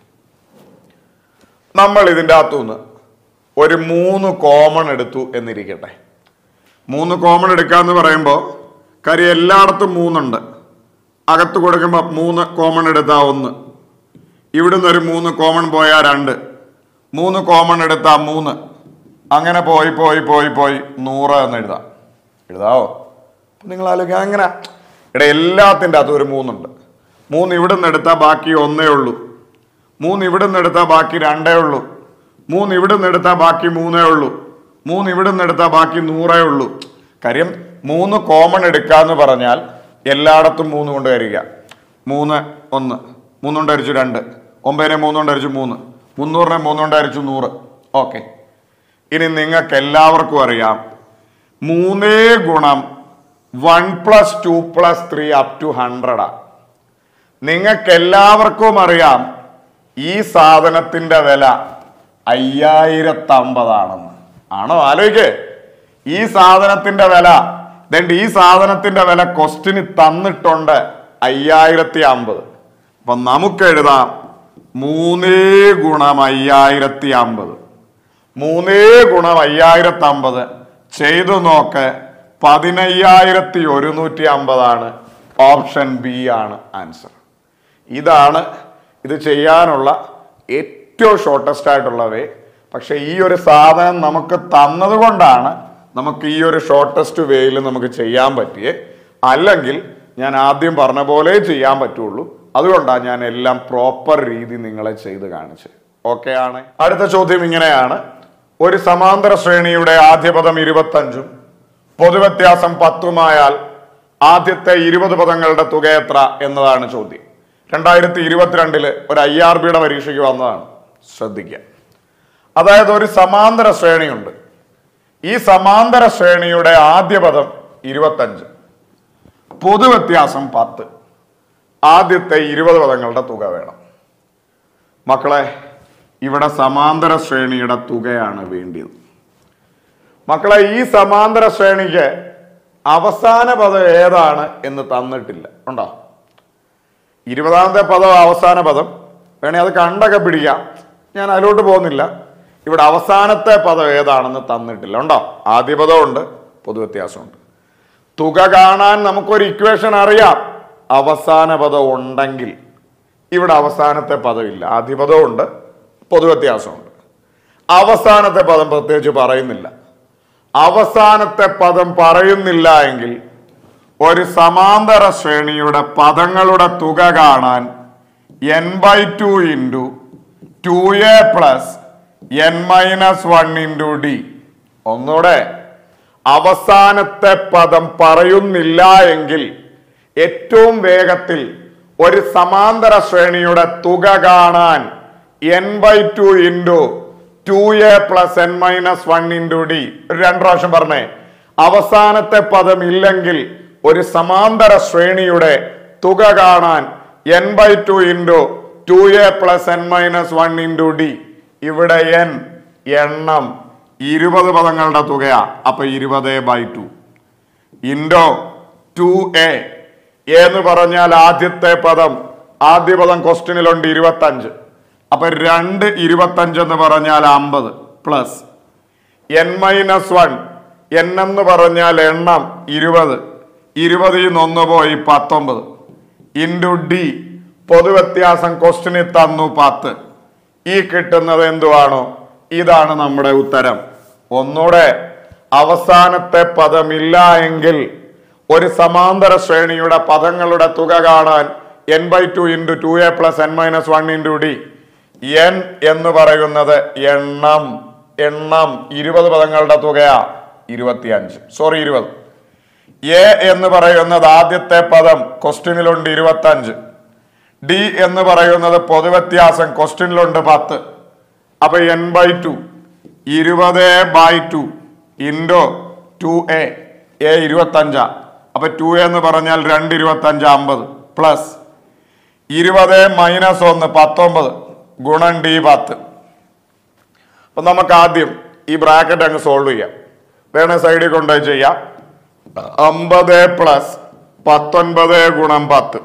നമ്മൾ ഇതിൻ്റെ അകത്തുനിന്ന് ഒരു മൂന്ന് കോമൺ എടുത്തു എന്നിരിക്കട്ടെ മൂന്ന് കോമൺ എടുക്കാന്ന് പറയുമ്പോൾ കാര്യം എല്ലായിടത്തും മൂന്നുണ്ട് അകത്ത് കൊടുക്കുമ്പോൾ മൂന്ന് കോമൺ എടുത്താൽ ഒന്ന് ഇവിടുന്ന് ഒരു മൂന്ന് കോമൺ പോയാൽ രണ്ട് മൂന്ന് കോമൺ എടുത്താൽ മൂന്ന് അങ്ങനെ പോയി പോയി പോയി പോയി നൂറ് എന്ന് എഴുതാം എഴുതാവോ അപ്പൊ നിങ്ങൾ ആലോചിക്കുക അങ്ങനെ ഇവിടെ എല്ലാത്തിൻ്റെ അകത്തും ഒരു മൂന്നുണ്ട് മൂന്ന് ഇവിടുന്ന് എടുത്താൽ ബാക്കി ഒന്നേ ഉള്ളൂ മൂന്ന് ഇവിടുന്ന് എടുത്താൽ ബാക്കി രണ്ടേ ഉള്ളൂ മൂന്ന് ഇവിടുന്ന് എടുത്താൽ ബാക്കി മൂന്നേ ഉള്ളൂ മൂന്ന് ഇവിടുന്ന് എടുത്താൽ ബാക്കി നൂറേ ഉള്ളൂ കാര്യം മൂന്ന് കോമൺ എടുക്കാന്ന് പറഞ്ഞാൽ എല്ലായിടത്തും മൂന്ന് കൊണ്ട് വരിക മൂന്ന് ഒന്ന് മൂന്ന് കൊണ്ട് അരിച്ചു രണ്ട് ഒമ്പതിനെ മൂന്ന് കൊണ്ട് അരിച്ചു മൂന്ന് മുന്നൂറിനെ മൂന്ന് കൊണ്ട് അരിച്ചു നൂറ് ഓക്കെ ഇനി നിങ്ങൾക്ക് എല്ലാവർക്കും അറിയാം മൂന്നേ ഗുണം one plus two plus three up to ഹൺഡ്രഡാ നിങ്ങൾക്ക് എല്ലാവർക്കും അറിയാം ഈ സാധനത്തിന്റെ വില അയ്യായിരത്തമ്പതാണെന്ന് ആണോ ആലോചിക്കേ ഈ സാധനത്തിന്റെ വില ദണ്ട് ഈ സാധനത്തിന്റെ വില ക്വസ്റ്റിന് തന്നിട്ടുണ്ട് അയ്യായിരത്തി അമ്പത് അപ്പൊ നമുക്ക് എഴുതാം മൂന്നേ ഗുണം അയ്യായിരത്തി അമ്പത് മൂന്നേ ഗുണം അയ്യായിരത്തി അമ്പത് ചെയ്തു നോക്ക് പതിനയ്യായിരത്തി ഒരുന്നൂറ്റി അമ്പതാണ് ഓപ്ഷൻ ബി ആണ് ആൻസർ ഇതാണ് ഇത് ചെയ്യാനുള്ള ഏറ്റവും ഷോർട്ടസ്റ്റ് ആയിട്ടുള്ള വേ പക്ഷെ ഈ ഒരു സാധനം നമുക്ക് തന്നത് കൊണ്ടാണ് നമുക്ക് ഈ ഒരു ഷോർട്ടസ്റ്റ് വേയിൽ നമുക്ക് ചെയ്യാൻ പറ്റിയേ അല്ലെങ്കിൽ ഞാൻ ആദ്യം പറഞ്ഞ പോലെ ചെയ്യാൻ പറ്റുള്ളൂ അതുകൊണ്ടാണ് ഞാൻ എല്ലാം പ്രോപ്പർ രീതി നിങ്ങളെ ചെയ്ത് കാണിച്ചത് ഓക്കെ ആണ് അടുത്ത ചോദ്യം ഇങ്ങനെയാണ് ഒരു സമാന്തര ശ്രേണിയുടെ ആദ്യ പദം ഇരുപത്തഞ്ചും പൊതുവ്യത്യാസം പത്തുമായാൽ ആദ്യത്തെ ഇരുപത് പദങ്ങളുടെ തുക എത്ര എന്നതാണ് ചോദ്യം രണ്ടായിരത്തി ഇരുപത്തിരണ്ടില് ഒരു ഐ ആർ ബിയുടെ പരീക്ഷയ്ക്ക് വന്നതാണ് ശ്രദ്ധിക്കുക അതായത് ഒരു സമാന്തര ശ്രേണിയുണ്ട് ഈ സമാന്തര ശ്രേണിയുടെ ആദ്യ പദം ഇരുപത്തഞ്ച് പൊതുവ്യത്യാസം പത്ത് ആദ്യത്തെ ഇരുപത് പദങ്ങളുടെ തുക വേണം മക്കളെ ഇവിടെ സമാന്തര ശ്രേണിയുടെ തുകയാണ് വേണ്ടിയത് മക്കളെ ഈ സമാന്തര ശ്രേണിക്ക് അവസാന പദം ഏതാണ് എന്ന് തന്നിട്ടില്ല ഉണ്ടോ ഇരുപതാമത്തെ പദം അവസാന പദം വേണേ അത് കണ്ടൊക്കെ പിടിക്കാം ഞാൻ അതിലോട്ട് പോകുന്നില്ല ഇവിടെ അവസാനത്തെ പദം ഏതാണെന്ന് തന്നിട്ടില്ല ഉണ്ടോ ആദ്യ പദമുണ്ട് പൊതുവ്യത്യാസമുണ്ട് തുക കാണാൻ നമുക്കൊരു ഇക്വേഷൻ അറിയാം അവസാന പദം ഉണ്ടെങ്കിൽ ഇവിടെ അവസാനത്തെ പദമില്ല ആദ്യ പദമുണ്ട് പൊതുവ്യത്യാസമുണ്ട് അവസാനത്തെ പദം പ്രത്യേകിച്ച് പറയുന്നില്ല അവസാനത്തെ പദം പറയുന്നില്ല എങ്കിൽ ഒരു സമാന്തര ശ്രേണിയുടെ പദങ്ങളുടെ തുക കാണാൻ n by two into two A plus N minus one into D ഒന്നുകൂടെ അവസാനത്തെ പദം പറയുന്നില്ല എങ്കിൽ ഏറ്റവും വേഗത്തിൽ ഒരു സമാന്തര ശ്രേണിയുടെ തുക കാണാൻ n by two into two A plus N minus one into D രണ്ട് പ്രാവശ്യം പറഞ്ഞേ അവസാനത്തെ പദം ഇല്ലെങ്കിൽ ഒരു സമാന്തര ശ്രേണിയുടെ തുക കാണാൻ n by two into two A plus N minus one into D ഇവിടെ എൻ എണ്ണം ഇരുപത് പദങ്ങളുടെ തുകയാ അപ്പൊ ഇരുപത് by two into two A എന്ന് പറഞ്ഞാൽ ആദ്യത്തെ പദം ആദ്യ പദം ക്വസ്റ്റ്യനിലുണ്ട് ഇരുപത്തഞ്ച് അപ്പൊ രണ്ട് ഇരുപത്തഞ്ച് എന്ന് പറഞ്ഞാൽ അമ്പത് plus N minus one n എന്ന് പറഞ്ഞാൽ എണ്ണം ഇരുപത് ഇരുപതിൽ നിന്ന് ഒന്ന് പോയി പത്തൊമ്പത് ഇൻറ്റു ഡി പൊതുവ്യത്യാസം ക്വസ്റ്റ്യനിൽ തന്നു പത്ത് ഈ കിട്ടുന്നത് എന്തുവാണോ ഇതാണ് നമ്മുടെ ഉത്തരം ഒന്നുകൂടെ അവസാനത്തെ പദമില്ല എങ്കിൽ ഒരു സമാന്തര ശ്രേണിയുടെ പദങ്ങളുടെ തുക കാണാൻ n by two into two A plus N minus one into D n എന്ന് പറയുന്നത് എണ്ണം എണ്ണം ഇരുപത് പദങ്ങളുടെ തുകയാ ഇരുപത്തിയഞ്ച് സോറി ഇരുപത് എ എന്ന് പറയുന്നത് ആദ്യത്തെ പദം ക്വസ്റ്റ്യനിലുണ്ട് ഇരുപത്തഞ്ച് ഡി എന്ന് പറയുന്നത് പൊതുവ്യത്യാസം ക്വസ്റ്റ്യനിലുണ്ട് പത്ത് അപ്പൊ എൻ ബൈ ടു ഇരുപത് by two into two A A ഇരുപത്തഞ്ചാ അപ്പൊ ടു എന്ന് പറഞ്ഞാൽ രണ്ട് ഇരുപത്തഞ്ച് അമ്പത് പ്ലസ് ഇരുപത് മൈനസ് ഒന്ന് പത്തൊമ്പത് ഗുണം ഡി പത്ത് അപ്പൊ നമുക്ക് ആദ്യം ഈ ബ്രാക്കറ്റ് അങ്ങ് സോൾവ് ചെയ്യാം വേണേ സൈഡിൽ കൊണ്ടുപോയി ചെയ്യാം അമ്പത് പ്ലസ് പത്തൊൻപത് ഗുണം പത്ത്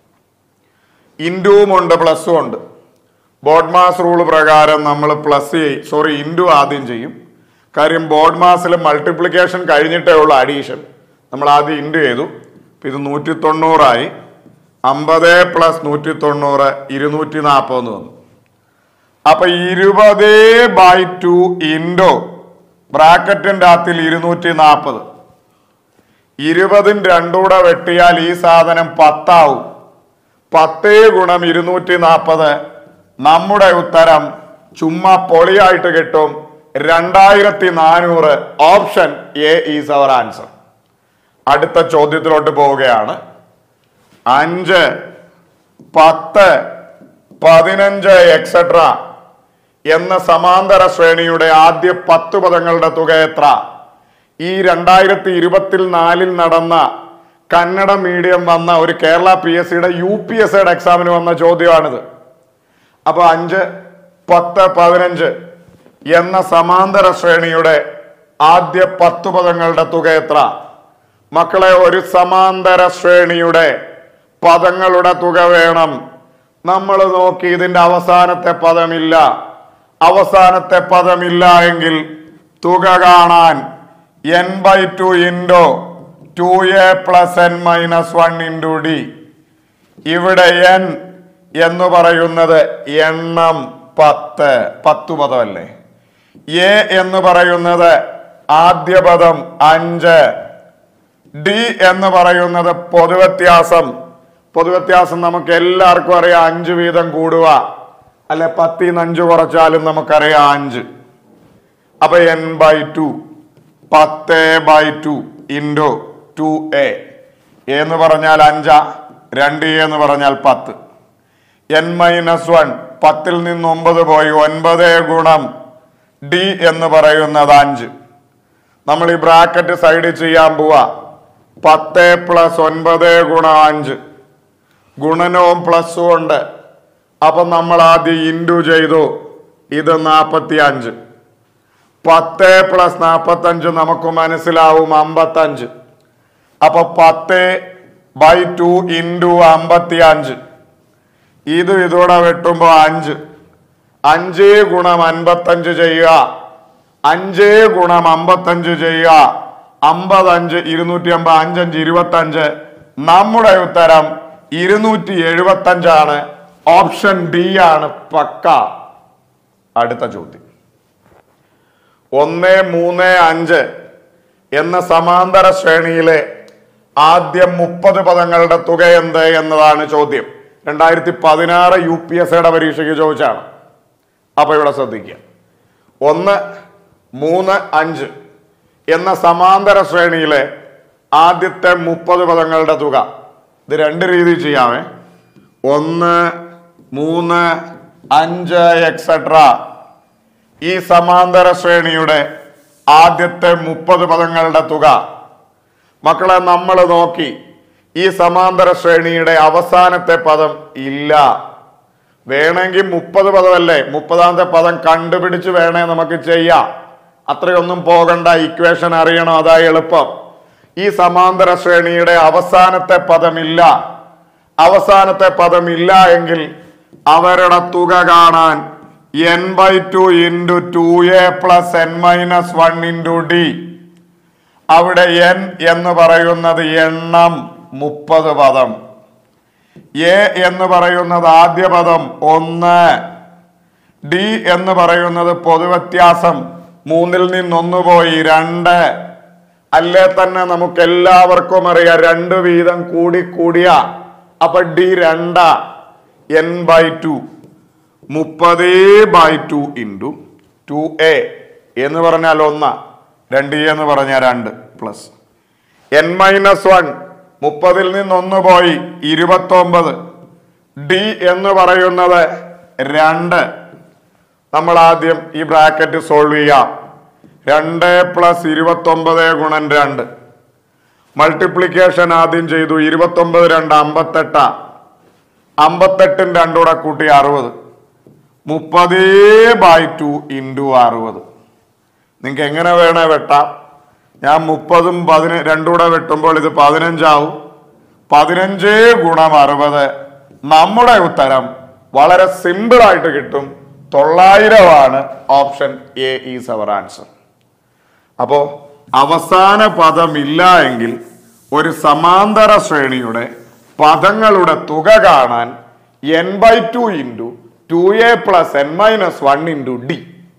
ഇൻഡുവും ഉണ്ട് പ്ലസും ഉണ്ട് ബോർഡ് മാസ് റൂൾ പ്രകാരം നമ്മൾ പ്ലസ് ചെയ്യും സോറി ഇൻഡു ആദ്യം ചെയ്യും കാര്യം ബോർഡ് മാസിൽ മൾട്ടിപ്ലിക്കേഷൻ കഴിഞ്ഞിട്ടേ ഉള്ളൂ അഡീഷൻ നമ്മൾ ആദ്യം ഇൻഡു ചെയ്തു ഇപ്പൊ ഇത് നൂറ്റി തൊണ്ണൂറായി അമ്പത് പ്ലസ് നൂറ്റി തൊണ്ണൂറ് ഇരുന്നൂറ്റി നാൽപ്പത് വന്നു അപ്പൊ ഇരുപത് ബൈ ടു ഇൻഡോ ബ്രാക്കറ്റിന്റെ അകത്തിൽ ഇരുന്നൂറ്റി നാൽപ്പത് ഇരുപതും രണ്ടൂടെ വെട്ടിയാൽ ഈ സാധനം പത്താവും പത്തേ ഗുണം ഇരുന്നൂറ്റി നാൽപ്പത് നമ്മുടെ ഉത്തരം ചുമ്മാ പൊളിയായിട്ട് കിട്ടും രണ്ടായിരത്തി നാനൂറ് option A is our answer അടുത്ത ചോദ്യത്തിലോട്ട് പോവുകയാണ് അഞ്ച് പത്ത് പതിനഞ്ച് എക്സെട്ര എന്ന സമാന്തര ശ്രേണിയുടെ ആദ്യ പത്ത് പദങ്ങളുടെ തുക എത്ര ഈ രണ്ടായിരത്തി ഇരുപത്തിൽ നാലിൽ നടന്ന കന്നഡ മീഡിയം വന്ന ഒരു കേരള പി എസ് സിയുടെ യു പി എസ് സിയുടെ എക്സാമിന് വന്ന ചോദ്യമാണിത് അപ്പൊ അഞ്ച് പത്ത് പതിനഞ്ച് എന്ന സമാന്തര ശ്രേണിയുടെ ആദ്യ പത്ത് പദങ്ങളുടെ തുക എത്ര മക്കളെ ഒരു സമാന്തര ശ്രേണിയുടെ പദങ്ങളുടെ തുക വേണം നമ്മൾ നോക്കി ഇതിന്റെ അവസാനത്തെ പദമില്ല അവസാനത്തെ പദമില്ല എങ്കിൽ തുക കാണാൻ n by two into two A plus N minus one into D ഇവിടെ എൻ എന്ന് പറയുന്നത് എണ്ണം പത്ത് പത്തു പദമല്ലേ എ എന്ന് പറയുന്നത് ആദ്യ പദം അഞ്ച് ഡി എന്ന് പറയുന്നത് പൊതുവ്യത്യാസം പൊതുവ്യത്യാസം നമുക്ക് എല്ലാവർക്കും അറിയാം അഞ്ച് വീതം കൂടുക അല്ലെ പത്തിന്ന് അഞ്ച് കുറച്ചാലും നമുക്കറിയാം അഞ്ച് അപ്പൊ എൻ ബൈ ടു പത്ത് by two into two A എന്ന് പറഞ്ഞാൽ അഞ്ചാ രണ്ട് എ എന്ന് പറഞ്ഞാൽ പത്ത് എൻ മൈനസ് വൺ പത്തിൽ നിന്ന് ഒമ്പത് പോയി ഒൻപത് ഗുണം ഡി എന്ന് പറയുന്നത് അഞ്ച് നമ്മൾ ഈ ബ്രാക്കറ്റ് സൈഡിൽ ചെയ്യാൻ പോവാ പത്ത് പ്ലസ് ഒൻപത് ഗുണം അഞ്ച് ഗുണനവും പ്ലസും ഉണ്ട് അപ്പൊ നമ്മൾ ആദ്യം ഇൻഡു ചെയ്തു ഇത് നാപ്പത്തി അഞ്ച് പത്ത് പ്ലസ് നാപ്പത്തഞ്ച് നമുക്ക് മനസ്സിലാവും അമ്പത്തഞ്ച് അപ്പൊ പത്ത് ബൈ ടു ഇൻറ്റു അമ്പത്തി അഞ്ച് ഇത് ഇതോടെ വെട്ടുമ്പോ അഞ്ച് അഞ്ച് ഗുണം അൻപത്തഞ്ച് ചെയ്യുക അഞ്ച് ഗുണം അമ്പത്തഞ്ച് ചെയ്യുക അമ്പതഞ്ച് ഇരുന്നൂറ്റി അമ്പത് അഞ്ചഞ്ച് ഇരുപത്തഞ്ച് നമ്മുടെ ഉത്തരം ഇരുന്നൂറ്റി എഴുപത്തഞ്ചാണ് ഓപ്ഷൻ ഡി ആണ് പക്ക അടുത്ത ചോദ്യം ഒന്ന് മൂന്ന് അഞ്ച് എന്ന സമാന്തര ശ്രേണിയിലെ ആദ്യം മുപ്പത് പദങ്ങളുടെ തുക എന്ത് എന്നതാണ് ചോദ്യം രണ്ടായിരത്തി പതിനാറ് യു പി എസ് സിയുടെ പരീക്ഷയ്ക്ക് ചോദിച്ചാണ് അപ്പൊ ഇവിടെ ശ്രദ്ധിക്കുക ഒന്ന് മൂന്ന് അഞ്ച് എന്ന സമാന്തര ശ്രേണിയിലെ ആദ്യത്തെ മുപ്പത് പദങ്ങളുടെ തുക ഇത് രണ്ട് രീതിയിൽ ചെയ്യാമേ ഒന്ന് മൂന്ന് അഞ്ച് എക്സെട്ര ഈ സമാന്തര ശ്രേണിയുടെ ആദ്യത്തെ മുപ്പത് പദങ്ങളുടെ തുക മക്കളെ നമ്മൾ നോക്കി ഈ സമാന്തര ശ്രേണിയുടെ അവസാനത്തെ പദം ഇല്ല വേണമെങ്കിൽ മുപ്പത് പദമല്ലേ മുപ്പതാമത്തെ പദം കണ്ടുപിടിച്ച് വേണേ നമുക്ക് ചെയ്യാം അത്രയൊന്നും പോകണ്ട ഇക്വേഷൻ അറിയണം അതാ എളുപ്പം ഈ സമാന്തര ശ്രേണിയുടെ അവസാനത്തെ പദമില്ല അവസാനത്തെ പദമില്ല എങ്കിൽ അവരുടെ തുക കാണാൻ n by two into two A plus N minus one into D അവിടെ എൻ എന്ന് പറയുന്നത് എണ്ണം മുപ്പത് പദം എ എന്ന് പറയുന്നത് ആദ്യ പദം ഒന്ന് ഡി എന്ന് പറയുന്നത് പൊതുവ്യത്യാസം മൂന്നിൽ നിന്നൊന്ന് പോയി രണ്ട് അല്ലേ തന്നെ നമുക്ക് എല്ലാവർക്കും അറിയാം രണ്ട് വീതം കൂടി കൂടിയ അപ്പൊ ഡി രണ്ട എൻ ബൈ ടു മുപ്പത് by two into two A എന്ന് പറഞ്ഞാൽ ഒന്ന് രണ്ട് എ എന്ന് പറഞ്ഞാൽ രണ്ട് പ്ലസ് എൻ മൈനസ് വൺ മുപ്പതിൽ നിന്ന് ഒന്ന് പോയി ഇരുപത്തൊമ്പത് ഡി എന്ന് പറയുന്നത് രണ്ട് നമ്മൾ ആദ്യം ഈ ബ്രാക്കറ്റ് സോൾവ് ചെയ്യാം രണ്ട് പ്ലസ് ഇരുപത്തൊമ്പത് ഗുണൻ രണ്ട് മൾട്ടിപ്ലിക്കേഷൻ ആദ്യം ചെയ്തു ഇരുപത്തൊമ്പത് രണ്ട് അമ്പത്തെട്ടാ അമ്പത്തെട്ടും രണ്ടൂടെ കൂട്ടി അറുപത് മുപ്പതേ ബൈ ടു ഇൻറ്റു അറുപത് നിങ്ങൾക്ക് എങ്ങനെ വേണേ വെട്ടാം ഞാൻ മുപ്പതും പതിന രണ്ടൂടെ വെട്ടുമ്പോൾ ഇത് പതിനഞ്ചാവും പതിനഞ്ച് ഗുണം അറുപത് നമ്മുടെ ഉത്തരം വളരെ സിമ്പിൾ ആയിട്ട് കിട്ടും തൊള്ളായിരമാണ് option A is our answer അപ്പോ അവസാന പദം ഇല്ല എങ്കിൽ ഒരു സമാന്തര ശ്രേണിയുടെ പദങ്ങളുടെ തുക കാണാൻ n by two into two A plus N minus one into D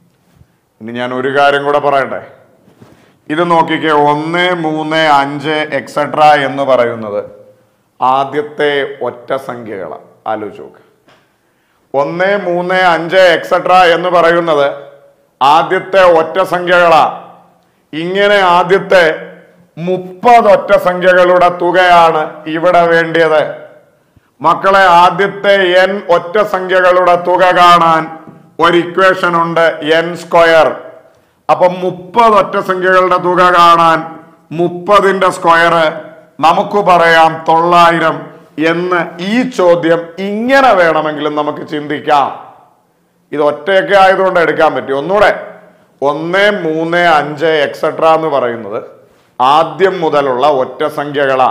ഇനി ഞാൻ ഒരു കാര്യം കൂടെ പറയട്ടെ ഇത് നോക്കിക്കേ ഒന്ന് മൂന്ന് അഞ്ച് എക്സെട്ര എന്ന് പറയുന്നത് ആദ്യത്തെ ഒറ്റ സംഖ്യകളാണ് ആലോചിച്ച് നോക്ക് ഒന്ന് മൂന്ന് അഞ്ച് എക്സെട്ര എന്ന് പറയുന്നത് ആദ്യത്തെ ഒറ്റ സംഖ്യകളാ ഇങ്ങനെ ആദ്യത്തെ മുപ്പത് ഒറ്റ സംഖ്യകളുടെ തുകയാണ് ഇവിടെ വേണ്ടിയത് മക്കളെ ആദ്യത്തെ എൻ ഒറ്റ സംഖ്യകളുടെ തുക കാണാൻ ഒരു ഇക്വേഷൻ ഉണ്ട് എൻ സ്ക്വയർ അപ്പൊ മുപ്പത് ഒറ്റ സംഖ്യകളുടെ തുക കാണാൻ മുപ്പതിന്റെ സ്ക്വയർ നമുക്ക് പറയാം തൊള്ളായിരം എന്ന് ഈ ചോദ്യം ഇങ്ങനെ വേണമെങ്കിലും നമുക്ക് ചിന്തിക്കാം ഇത് ഒറ്റയൊക്കെ ആയതുകൊണ്ട് എടുക്കാൻ പറ്റും ഒന്നുകൂടെ ഒന്ന് മൂന്ന് അഞ്ച് എക്സെട്ര എന്ന് പറയുന്നത് ആദ്യം മുതലുള്ള ഒറ്റ സംഖ്യകളാ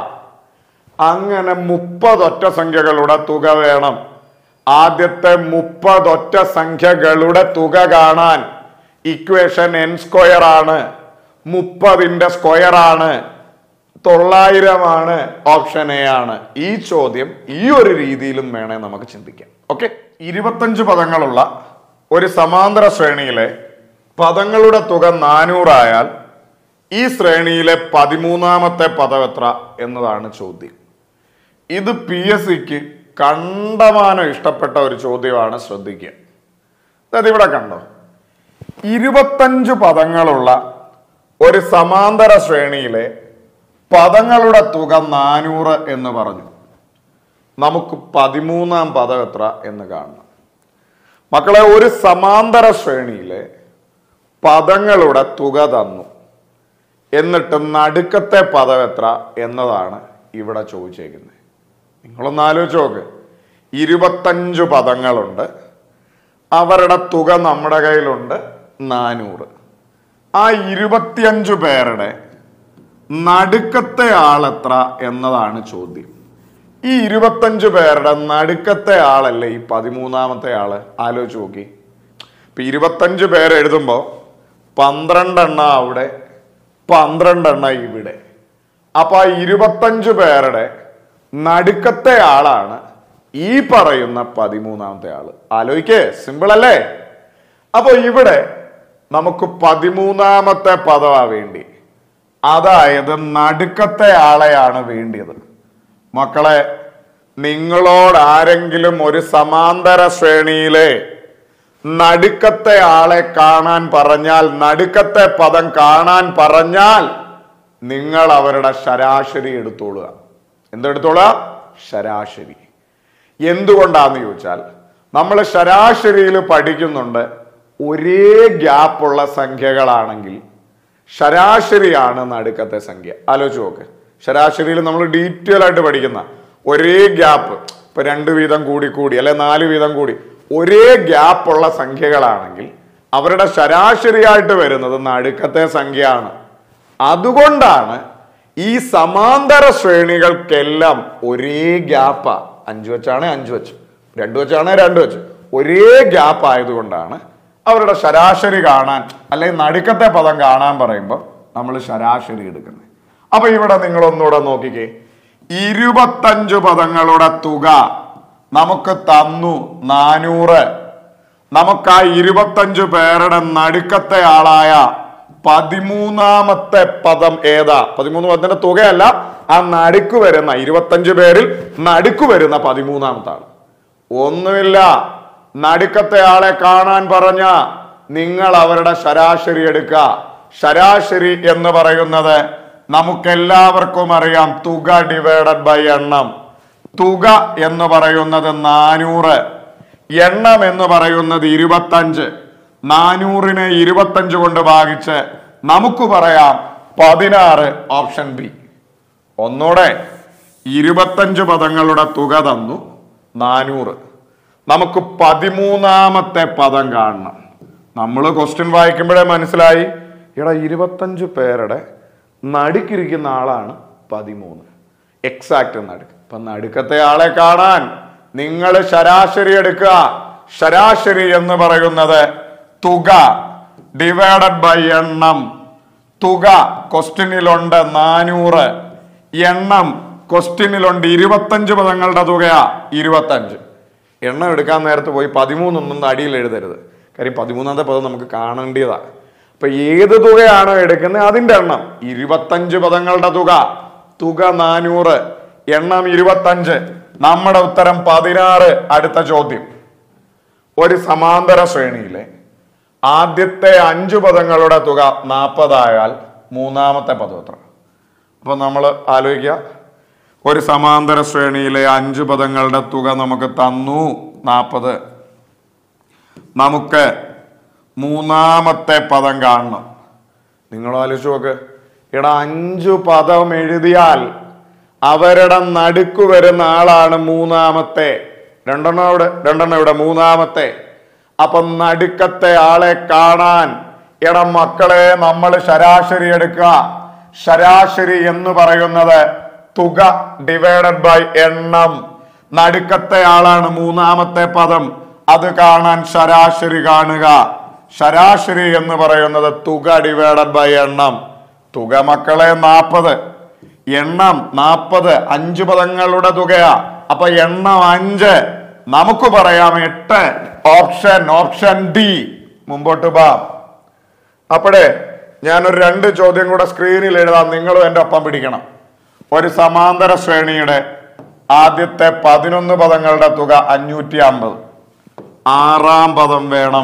അങ്ങനെ മുപ്പതൊറ്റ സംഖ്യകളുടെ തുക വേണം ആദ്യത്തെ മുപ്പതൊറ്റ സംഖ്യകളുടെ തുക കാണാൻ ഇക്വേഷൻ എൻ സ്ക്വയർ ആണ് മുപ്പതിന്റെ സ്ക്വയർ ആണ് തൊള്ളായിരമാണ് ഓപ്ഷൻ എ ആണ് ഈ ചോദ്യം ഈ ഒരു രീതിയിലും വേണേ നമുക്ക് ചിന്തിക്കാം ഓക്കെ ഇരുപത്തഞ്ച് പദങ്ങളുള്ള ഒരു സമാന്തര ശ്രേണിയിലെ പദങ്ങളുടെ തുക നാനൂറായാൽ ഈ ശ്രേണിയിലെ പതിമൂന്നാമത്തെ പദം എത്ര എന്നതാണ് ചോദ്യം ഇത് പി എസ് സിക്ക് കണ്ടമാനം ഇഷ്ടപ്പെട്ട ഒരു ചോദ്യമാണ് ശ്രദ്ധിക്കുക അതായത് ഇവിടെ കണ്ടോ ഇരുപത്തഞ്ച് പദങ്ങളുള്ള ഒരു സമാന്തര ശ്രേണിയിലെ പദങ്ങളുടെ തുക നാനൂറ് എന്ന് പറഞ്ഞു നമുക്ക് പതിമൂന്നാം പദം എത്ര എന്ന് കാണണം മക്കളെ ഒരു സമാന്തര ശ്രേണിയിലെ പദങ്ങളുടെ തുക തന്നു എന്നിട്ട് നടുക്കത്തെ പദം എത്ര എന്നതാണ് ഇവിടെ ചോദിച്ചേക്കുന്നത് നിങ്ങളൊന്ന് ആലോചിച്ച് നോക്ക് ഇരുപത്തഞ്ച് പദങ്ങളുണ്ട് അവരുടെ തുക നമ്മുടെ കയ്യിലുണ്ട് നാനൂറ് ആ ഇരുപത്തിയഞ്ചു പേരുടെ നടുക്കത്തെ ആളെത്ര എന്നതാണ് ചോദ്യം ഈ ഇരുപത്തഞ്ചു പേരുടെ നടുക്കത്തെ ആളല്ലേ ഈ പതിമൂന്നാമത്തെ ആള് ആലോചിച്ച് നോക്കി ഇപ്പൊ ഇരുപത്തഞ്ച് പേര് എഴുതുമ്പോ പന്ത്രണ്ടെണ്ണ അവിടെ പന്ത്രണ്ടെണ്ണ ഇവിടെ അപ്പൊ ആ ഇരുപത്തഞ്ചു പേരുടെ നടുക്കത്തെ ആളാണ് ഈ പറയുന്ന പതിമൂന്നാമത്തെ ആള് ആലോചിക്കേ സിമ്പിൾ അല്ലേ അപ്പൊ ഇവിടെ നമുക്ക് പതിമൂന്നാമത്തെ പദമാ വേണ്ടി അതായത് നടുക്കത്തെ ആളെയാണ് വേണ്ടിയത് മക്കളെ നിങ്ങളോട് ആരെങ്കിലും ഒരു സമാന്തര ശ്രേണിയിലെ നടുക്കത്തെ ആളെ കാണാൻ പറഞ്ഞാൽ നടുക്കത്തെ പദം കാണാൻ പറഞ്ഞാൽ നിങ്ങൾ അവരുടെ ശരാശരി എടുത്തോളുക എന്തെടുത്തോളുക ശരാശരി എന്തുകൊണ്ടാന്ന് ചോദിച്ചാൽ നമ്മൾ ശരാശരിയിൽ പഠിക്കുന്നുണ്ട് ഒരേ ഗ്യാപ്പുള്ള സംഖ്യകളാണെങ്കിൽ ശരാശരിയാണ് നടുക്കത്തെ സംഖ്യ ആലോചിച്ച് നോക്ക് ശരാശരിയിൽ നമ്മൾ ഡീറ്റെയിൽ ആയിട്ട് പഠിക്കുന്ന ഒരേ ഗ്യാപ്പ് ഇപ്പൊ രണ്ട് വീതം കൂടി കൂടി അല്ലെ നാല് വീതം കൂടി ഒരേ ഗ്യാപ്പുള്ള സംഖ്യകളാണെങ്കിൽ അവരുടെ ശരാശരിയായിട്ട് വരുന്നത് നടുക്കത്തെ സംഖ്യയാണ് അതുകൊണ്ടാണ് ഈ സമാന്തര ശ്രേണികൾക്കെല്ലാം ഒരേ ഗ്യാപ്പാ അഞ്ചു വെച്ചാണ് അഞ്ചു വെച്ച് രണ്ടു വെച്ചാണ് രണ്ട് വെച്ച് ഒരേ ഗ്യാപ്പ് ആയതുകൊണ്ടാണ് അവരുടെ ശരാശരി കാണാൻ അല്ലെങ്കിൽ നടുക്കത്തെ പദം കാണാൻ പറയുമ്പോൾ നമ്മൾ ശരാശരി എടുക്കുന്നത് അപ്പൊ ഇവിടെ നിങ്ങൾ ഒന്നുകൂടെ നോക്കിക്കേ ഇരുപത്തഞ്ചു പദങ്ങളുടെ തുക നമുക്ക് തന്നു നാനൂറ് നമുക്ക് ആ ഇരുപത്തഞ്ചു പേരുടെ നടുക്കത്തെ ആളായ പതിമൂന്നാമത്തെ പദം ഏതാ പതിമൂന്ന് പദത്തിന്റെ തുകയല്ല ആ നടുക്ക് വരുന്ന ഇരുപത്തഞ്ചു പേരിൽ നടുക്ക് വരുന്ന പതിമൂന്നാമത്തെ ആൾ ഒന്നുമില്ല നടുക്കത്തെ ആളെ കാണാൻ പറഞ്ഞ നിങ്ങൾ അവരുടെ ശരാശരി എടുക്കുക ശരാശരി എന്ന് പറയുന്നത് നമുക്കെല്ലാവർക്കും അറിയാം തുക ഡിവൈഡഡ് ബൈ എണ്ണം തുക എന്ന് പറയുന്നത് നാനൂറ് എണ്ണം എന്ന് പറയുന്നത് ഇരുപത്തഞ്ച് നാനൂറിനെ ഇരുപത്തഞ്ച് കൊണ്ട് ഭാഗിച്ച് നമുക്ക് പറയാം പതിനാറ് ഓപ്ഷൻ ബി ഒന്നൂടെ ഇരുപത്തഞ്ച് പദങ്ങളുടെ തുക തന്നു നാനൂറ് നമുക്ക് പതിമൂന്നാമത്തെ പദം കാണണം നമ്മൾ ക്വസ്റ്റ്യൻ വായിക്കുമ്പോഴേ മനസ്സിലായി എടാ ഇരുപത്തഞ്ച് പേരുടെ നടുക്കിരിക്കുന്ന ആളാണ് പതിമൂന്ന് എക്സാക്ട് നടുക്ക് അപ്പൊ നടുക്കത്തെ ആളെ കാണാൻ നിങ്ങൾ ശരാശരി എടുക്കുക ശരാശരി എന്ന് പറയുന്നത് തുക ഡിവൈഡഡ് ബൈ എണ്ണം തുക ക്വസ്റ്റ്യനിലുണ്ട് നാനൂറ് എണ്ണം ക്വസ്റ്റ്യനിലുണ്ട് ഇരുപത്തഞ്ച് പദങ്ങളുടെ തുകയാ ഇരുപത്തഞ്ച് എണ്ണം എടുക്കാൻ നേരത്ത് പോയി പതിമൂന്നൊന്നും അടിയിൽ എഴുതരുത് കാര്യം പതിമൂന്നാമത്തെ പദം നമുക്ക് കാണേണ്ടതാണ് അപ്പൊ ഏത് തുകയാണോ എടുക്കുന്നത് അതിന്റെ എണ്ണം ഇരുപത്തഞ്ച് പദങ്ങളുടെ തുക തുക നാനൂറ് എണ്ണം ഇരുപത്തഞ്ച് നമ്മുടെ ഉത്തരം പതിനാറ് അടുത്ത ചോദ്യം ഒരു സമാന്തര ശ്രേണിയിലെ ആദ്യത്തെ അഞ്ചു പദങ്ങളുടെ തുക നാൽപ്പതായാൽ മൂന്നാമത്തെ പദം എത്ര അപ്പൊ നമ്മൾ ആലോചിക്കുക ഒരു സമാന്തര ശ്രേണിയിലെ അഞ്ചു പദങ്ങളുടെ തുക നമുക്ക് തന്നു നാൽപ്പത് നമുക്ക് മൂന്നാമത്തെ പദം കാണണം നിങ്ങൾ ആലോചിച്ച് നോക്ക് എടാ അഞ്ചു പദം എഴുതിയാൽ അവരുടെ നടുക്ക് വരുന്ന ആളാണ് മൂന്നാമത്തെ രണ്ടെണ്ണം ഇവിടെ രണ്ടെണ്ണം ഇവിടെ മൂന്നാമത്തെ അപ്പം നടുക്കത്തെ ആളെ കാണാൻ എടാ മക്കളെ നമ്മൾ ശരാശരി എടുക്കുക ശരാശരി എന്ന് പറയുന്നത് തുക ഡിവൈഡഡ് ബൈ എണ്ണം നടുക്കത്തെ ആളാണ് മൂന്നാമത്തെ പദം അത് കാണാൻ ശരാശരി കാണുക ശരാശരി എന്ന് പറയുന്നത് തുക ഡിവൈഡഡ് ബൈ എണ്ണം തുക മക്കളെ നാൽപ്പത് എണ്ണം നാൽപ്പത് അഞ്ച് പദങ്ങളുടെ തുകയാ അപ്പൊ എണ്ണം അഞ്ച് നമുക്ക് പറയാം എട്ട് ഓപ്ഷൻ ഓപ്ഷൻ ഡി മുമ്പോട്ട് ബാ അപ്പോഴേ ഞാനൊരു രണ്ട് ചോദ്യം കൂടെ സ്ക്രീനിൽ എഴുതാം നിങ്ങളും എൻ്റെ ഒപ്പം പിടിക്കണം ഒരു സമാന്തര ശ്രേണിയുടെ ആദ്യത്തെ പതിനൊന്ന് പദങ്ങളുടെ തുക അഞ്ഞൂറ്റി അമ്പത് ആറാം പദം വേണം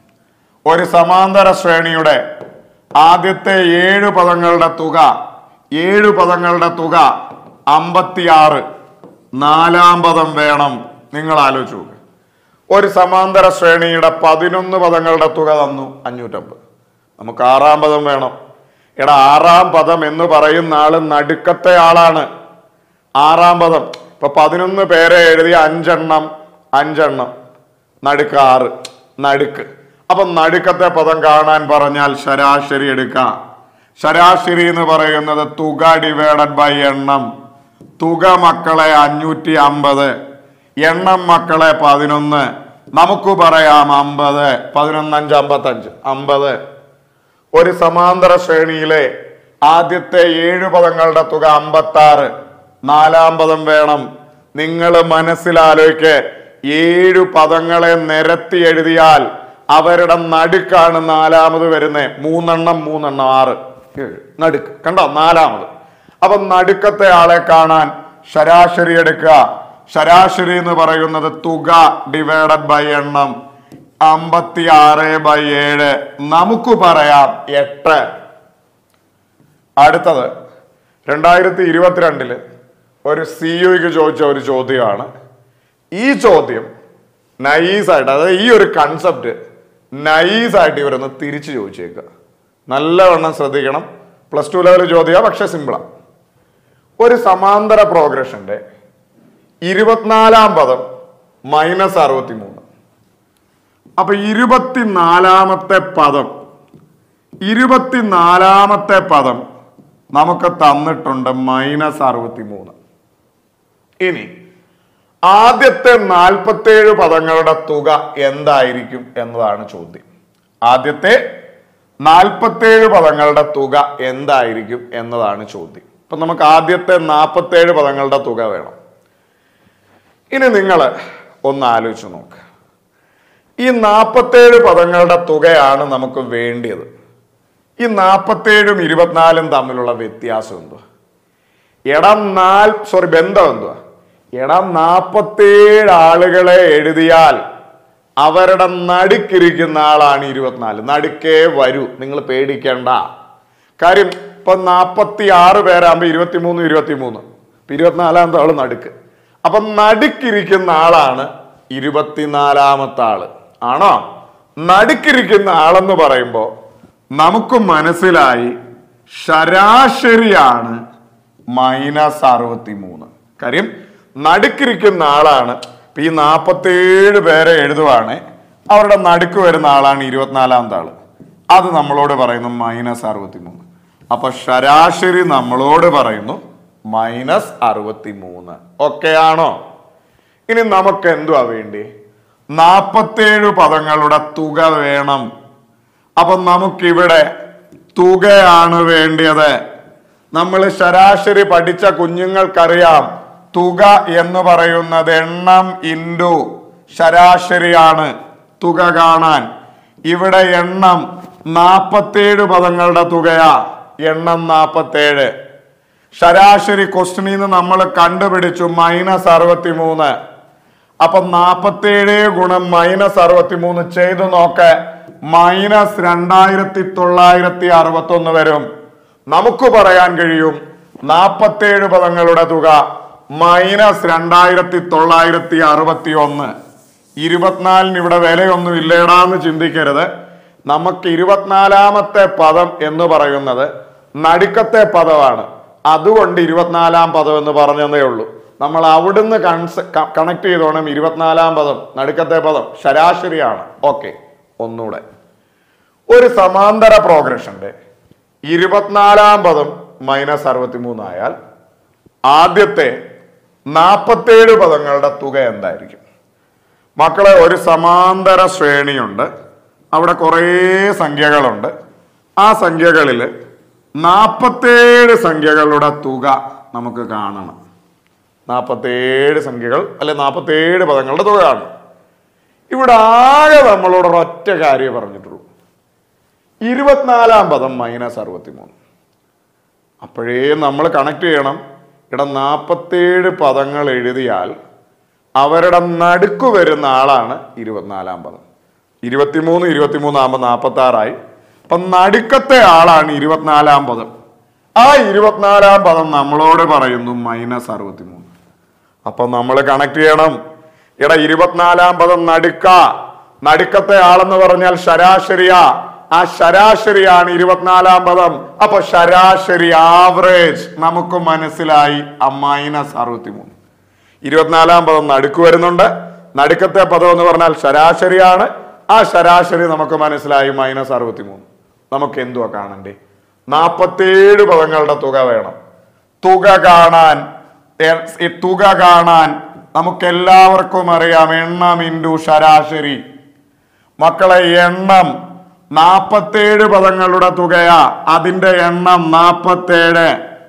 ഒരു സമാന്തര ശ്രേണിയുടെ ആദ്യത്തെ ഏഴ് പദങ്ങളുടെ തുക ഏഴ് പദങ്ങളുടെ തുക അമ്പത്തിയാറ് നാലാം പദം വേണം നിങ്ങൾ ആലോചിച്ച് നോക്ക് ഒരു സമാന്തര ശ്രേണിയുടെ പതിനൊന്ന് പദങ്ങളുടെ തുക തന്നു അഞ്ഞൂറ്റമ്പത് നമുക്ക് ആറാം പദം വേണം എടാ ആറാം പദം എന്ന് പറയുന്ന ആള് നടുക്കത്തെ ആളാണ് ആറാം പദം ഇപ്പൊ പതിനൊന്ന് പേരെ എഴുതിയ അഞ്ചെണ്ണം അഞ്ചെണ്ണം നടുക്ക് ആറ് നടുക്ക് അപ്പൊ നടുക്കത്തെ പദം കാണാൻ പറഞ്ഞാൽ ശരാശരി എടുക്കാം ശരാശരി എന്ന് പറയുന്നത് തുക ഡിവൈഡഡ് ബൈ എണ്ണം തുക മക്കളെ അഞ്ഞൂറ്റി അമ്പത് എണ്ണം മക്കളെ പതിനൊന്ന് നമുക്ക് പറയാം അമ്പത് പതിനൊന്ന് അഞ്ച് അമ്പത്തഞ്ച് അമ്പത് ഒരു സമാന്തര ശ്രേണിയിലെ ആദ്യത്തെ ഏഴ് പദങ്ങളുടെ തുക അമ്പത്താറ് നാലാം പദം വേണം നിങ്ങൾ മനസ്സിലാലോചിക്ക് ഏഴു പദങ്ങളെ നിരത്തി എഴുതിയാൽ അവരുടെ നടുക്കാണ് നാലാമത് വരുന്നത് മൂന്നെണ്ണം മൂന്നെണ്ണം ആറ് ഏഴ് നടുക്ക് കണ്ടോ നാലാമത് അപ്പൊ നടുക്കത്തെ ആളെ കാണാൻ ശരാശരി എടുക്കുക ശരാശരി എന്ന് പറയുന്നത് തുക ഡിവൈഡഡ് ബൈ എണ്ണം അമ്പത്തി ആറ് ബൈ ഏഴ് നമുക്ക് പറയാം എട്ട് അടുത്തത് രണ്ടായിരത്തി ഇരുപത്തിരണ്ടില് ഒരു സി യുക്ക് ചോദിച്ച ഒരു ചോദ്യമാണ് ഈ ചോദ്യം നൈസായിട്ട് അതായത് ഈ ഒരു കൺസെപ്റ്റ് നൈസായിട്ട് ഇവരൊന്ന് തിരിച്ചു ചോദിച്ചേക്കുക നല്ലവണ്ണം ശ്രദ്ധിക്കണം പ്ലസ് ടു ലെവൽ ചോദ്യമാണ് പക്ഷെ സിമ്പിളാണ് ഒരു സമാന്തര പ്രോഗ്രഷന്റെ ഇരുപത്തിനാലാം പദം മൈനസ് അറുപത്തി മൂന്ന് അപ്പൊ ഇരുപത്തിനാലാമത്തെ പദം ഇരുപത്തിനാലാമത്തെ പദം നമുക്ക് തന്നിട്ടുണ്ട് മൈനസ് അറുപത്തി മൂന്ന് ഇനി ആദ്യത്തെ നാൽപ്പത്തേഴ് പദങ്ങളുടെ തുക എന്തായിരിക്കും എന്നതാണ് ചോദ്യം ആദ്യത്തെ നാൽപ്പത്തേഴ് പദങ്ങളുടെ തുക എന്തായിരിക്കും എന്നതാണ് ചോദ്യം അപ്പൊ നമുക്ക് ആദ്യത്തെ നാൽപ്പത്തേഴ് പദങ്ങളുടെ തുക വേണം ഇനി നിങ്ങൾ ഒന്ന് ആലോചിച്ച് നോക്ക് ഈ നാൽപ്പത്തേഴ് പദങ്ങളുടെ തുകയാണ് നമുക്ക് വേണ്ടിയത് ഈ നാൽപ്പത്തേഴും ഇരുപത്തിനാലും തമ്മിലുള്ള വ്യത്യാസം എന്തുവാ ഇടം നാൽ സോറി ബന്ധം എന്തുവാ ഇടം നാൽപ്പത്തേഴ് ആളുകളെ എഴുതിയാൽ അവരുടെ നടുക്കിരിക്കുന്ന ആളാണ് ഇരുപത്തിനാല് നടുക്കേ വരൂ നിങ്ങൾ പേടിക്കണ്ട കാര്യം ഇപ്പൊ നാൽപ്പത്തി ആറ് പേരാകുമ്പോ ഇരുപത്തിമൂന്ന് ഇരുപത്തിമൂന്ന് ഇപ്പൊ ഇരുപത്തിനാലാമത്തെ ആള് നടുക്ക് അപ്പൊ നടുക്കിരിക്കുന്ന ആളാണ് ഇരുപത്തിനാലാമത്തെ ആള് ആണോ നടുക്കിരിക്കുന്ന ആളെന്ന് പറയുമ്പോൾ നമുക്ക് മനസ്സിലായി ശരാശരിയാണ് മൈനസ് അറുപത്തി മൂന്ന് കാര്യം നടുക്കിരിക്കുന്ന ആളാണ് ഇപ്പൊ ഈ നാൽപ്പത്തേഴ് പേരെ എഴുതുവാണ് അവരുടെ നടുക്ക് വരുന്ന ആളാണ് ഇരുപത്തിനാലാമത്തെ ആള് അത് നമ്മളോട് പറയുന്നു മൈനസ് അറുപത്തി മൂന്ന് അപ്പൊ ശരാശരി നമ്മളോട് പറയുന്നു മൈനസ് അറുപത്തി മൂന്ന് ഓക്കെ ആണോ ഇനി നമുക്ക് എന്തുവാ വേണ്ടി നാൽപ്പത്തേഴ് പദങ്ങളുടെ തുക വേണം അപ്പൊ നമുക്കിവിടെ തുകയാണ് വേണ്ടിയത് നമ്മൾ ശരാശരി പഠിച്ച കുഞ്ഞുങ്ങൾക്കറിയാം തുക എന്ന് പറയുന്നത് എണ്ണം ഇൻഡു ശരാശരിയാണ് തുക കാണാൻ ഇവിടെ എണ്ണം നാൽപ്പത്തേഴ് പദങ്ങളുടെ തുകയാ എണ്ണം നാൽപ്പത്തേഴ് ശരാശരി ക്വസ്റ്റിനിൽ നിന്ന് നമ്മൾ കണ്ടുപിടിച്ചു മൈനസ് അറുപത്തി മൂന്ന് അപ്പൊ നാപ്പത്തേഴ് ഗുണം മൈനസ് അറുപത്തി മൂന്ന് ചെയ്തു നോക്ക് മൈനസ് രണ്ടായിരത്തി തൊള്ളായിരത്തി അറുപത്തി ഒന്ന് വരും നമുക്ക് പറയാൻ കഴിയും നാപ്പത്തേഴ് പദങ്ങളുടെ തുക മൈനസ് രണ്ടായിരത്തി തൊള്ളായിരത്തി അറുപത്തി ഒന്ന് ഇരുപത്തിനാലിന് ഇവിടെ വിലയൊന്നും ഇല്ലേടാന്ന് ചിന്തിക്കരുത് നമുക്ക് ഇരുപത്തിനാലാമത്തെ പദം എന്ന് പറയുന്നത് നടുക്കത്തെ പദമാണ് അതുകൊണ്ട് ഇരുപത്തിനാലാം പദം എന്ന് പറഞ്ഞതേ ഉള്ളൂ നമ്മൾ അവിടുന്ന് കൺസ് കണക്ട് ചെയ്തോണം ഇരുപത്തിനാലാം പദം നടുക്കത്തെ പദം ശരാശരിയാണ് ഓക്കെ ഒന്നുകൂടെ ഒരു സമാന്തര പ്രോഗ്രഷന്റെ ഇരുപത്തിനാലാം പദം മൈനസ് അറുപത്തി മൂന്നായാൽ ആദ്യത്തെ നാൽപ്പത്തേഴ് പദങ്ങളുടെ തുക എന്തായിരിക്കും മക്കളെ ഒരു സമാന്തര ശ്രേണിയുണ്ട് അവിടെ കുറേ സംഖ്യകളുണ്ട് ആ സംഖ്യകളിൽ നാൽപ്പത്തേഴ് സംഖ്യകളുടെ തുക നമുക്ക് കാണണം നാൽപ്പത്തേഴ് സംഖ്യകൾ അല്ലെ നാൽപ്പത്തേഴ് പദങ്ങളുടെ തുക കാണണം ഇവിടെ ആകെ നമ്മളോട് ഒരൊറ്റ കാര്യം പറഞ്ഞിട്ടുള്ളൂ ഇരുപത്തിനാലാം പദം മൈനസ് അറുപത്തി മൂന്ന് അപ്പോഴേ നമ്മൾ കണക്ട് ചെയ്യണം ഇവിടെ നാൽപ്പത്തേഴ് പദങ്ങൾ എഴുതിയാൽ അവരുടെ നടുക്ക് വരുന്ന ആളാണ് ഇരുപത്തിനാലാം പദം ഇരുപത്തിമൂന്ന് ഇരുപത്തിമൂന്ന് ആകുമ്പോൾ നാൽപ്പത്തി ആറായി അപ്പൊ നടുക്കത്തെ ആളാണ് ഇരുപത്തിനാലാം പദം ആ ഇരുപത്തിനാലാം പദം നമ്മളോട് പറയുന്നു മൈനസ് അറുപത്തി മൂന്ന് അപ്പൊ നമ്മൾ കണക്ട് ചെയ്യണം എടാ ഇരുപത്തിനാലാം പദം നടുക്ക നടുക്കത്തെ ആളെന്ന് പറഞ്ഞാൽ ശരാശരിയാ ആ ശരാശരിയാണ് ഇരുപത്തിനാലാം പദം അപ്പൊ ശരാശരി ആവറേജ് നമുക്ക് മനസ്സിലായി ആ മൈനസ് അറുപത്തി മൂന്ന് ഇരുപത്തിനാലാം പദം നടുക്ക് വരുന്നുണ്ട് നടുക്കത്തെ പദം എന്ന് പറഞ്ഞാൽ ശരാശരിയാണ് ആ ശരാശരി നമുക്ക് മനസ്സിലായി മൈനസ് അറുപത്തി മൂന്ന് നമുക്ക് എന്തുവാ കാണണ്ടേ നാൽപ്പത്തേഴ് പദങ്ങളുടെ തുക വേണം തുക കാണാൻ എ- ഈ തുക കാണാൻ നമുക്ക് എല്ലാവർക്കും അറിയാം എണ്ണം ഇൻഡു ശരാശരി മക്കളെ എണ്ണം നാപ്പത്തേഴ് പദങ്ങളുടെ തുകയാ അതിന്റെ എണ്ണം നാപ്പത്തേഴ്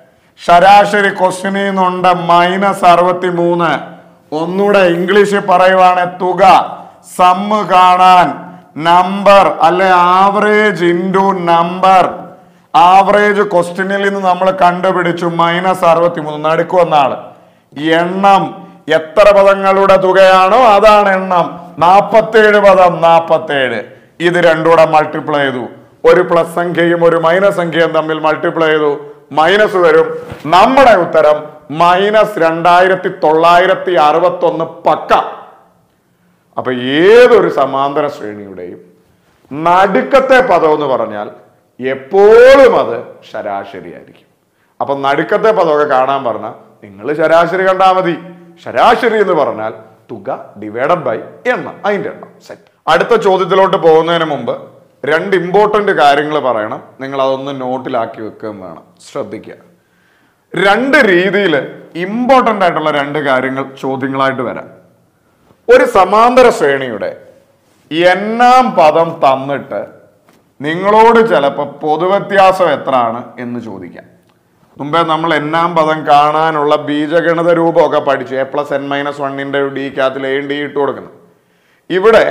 ശരാശരി ക്വസ്റ്റിനിൽ നിന്നുണ്ട് മൈനസ് അറുപത്തി മൂന്ന് ഒന്നുകൂടെ ഇംഗ്ലീഷിൽ പറയുവാണ് തുക സമ്മ് കാണാൻ നമ്പർ അല്ലെ ആവറേജ് ഇൻറ്റു നമ്പർ ആവറേജ് ക്വസ്റ്റിനിൽ നിന്ന് നമ്മൾ കണ്ടുപിടിച്ചു മൈനസ് അറുപത്തി മൂന്ന് നടുക്ക് വന്ന ആള് എണ്ണം എത്ര പദങ്ങളുടെ തുകയാണോ അതാണ് എണ്ണം നാപ്പത്തേഴ് പദം നാപ്പത്തേഴ് ഇത് രണ്ടുകൂടെ മൾട്ടിപ്ലൈ ചെയ്തു ഒരു പ്ലസ് സംഖ്യയും ഒരു മൈനസ് സംഖ്യയും തമ്മിൽ മൾട്ടിപ്ലൈ ചെയ്തു മൈനസ് വരും നമ്മുടെ ഉത്തരം മൈനസ് രണ്ടായിരത്തി തൊള്ളായിരത്തി അറുപത്തി ഒന്ന് പക്ക അപ്പൊ ഏതൊരു സമാന്തര ശ്രേണിയുടെയും നടുക്കത്തെ പദം എന്ന് പറഞ്ഞാൽ എപ്പോഴും അത് ശരാശരിയായിരിക്കും അപ്പൊ നടുക്കത്തെ പദമൊക്കെ കാണാൻ പറഞ്ഞാൽ നിങ്ങൾ ശരാശരി കണ്ടാൽ മതി ശരാശരി എന്ന് പറഞ്ഞാൽ തുക ഡിവൈഡഡ് ബൈ എണ്ണം അതിന്റെ എണ്ണം സെറ്റ് അടുത്ത ചോദ്യത്തിലോട്ട് പോകുന്നതിന് മുമ്പ് രണ്ട് ഇമ്പോർട്ടന്റ് കാര്യങ്ങൾ പറയണം നിങ്ങൾ അതൊന്ന് നോട്ടിലാക്കി വെക്കുകയും വേണം ശ്രദ്ധിക്കുക രണ്ട് രീതിയിൽ ഇമ്പോർട്ടന്റ് ആയിട്ടുള്ള രണ്ട് കാര്യങ്ങൾ ചോദ്യങ്ങളായിട്ട് വരാം ഒരു സമാന്തര ശ്രേണിയുടെ എന്നാം പദം തന്നിട്ട് നിങ്ങളോട് ചിലപ്പോൾ പൊതുവ്യത്യാസം എത്രയാണ് എന്ന് ചോദിക്കാം മുമ്പേ നമ്മൾ എന്നാം പദം കാണാനുള്ള ബീജഗണിത രൂപമൊക്കെ പഠിച്ചു എ പ്ലസ് എൻ മൈനസ് വണ്ണിന്റെ ഡിക്കകത്തിൽ എ ഡി ഇട്ട് കൊടുക്കുന്നത് ഇവിടെ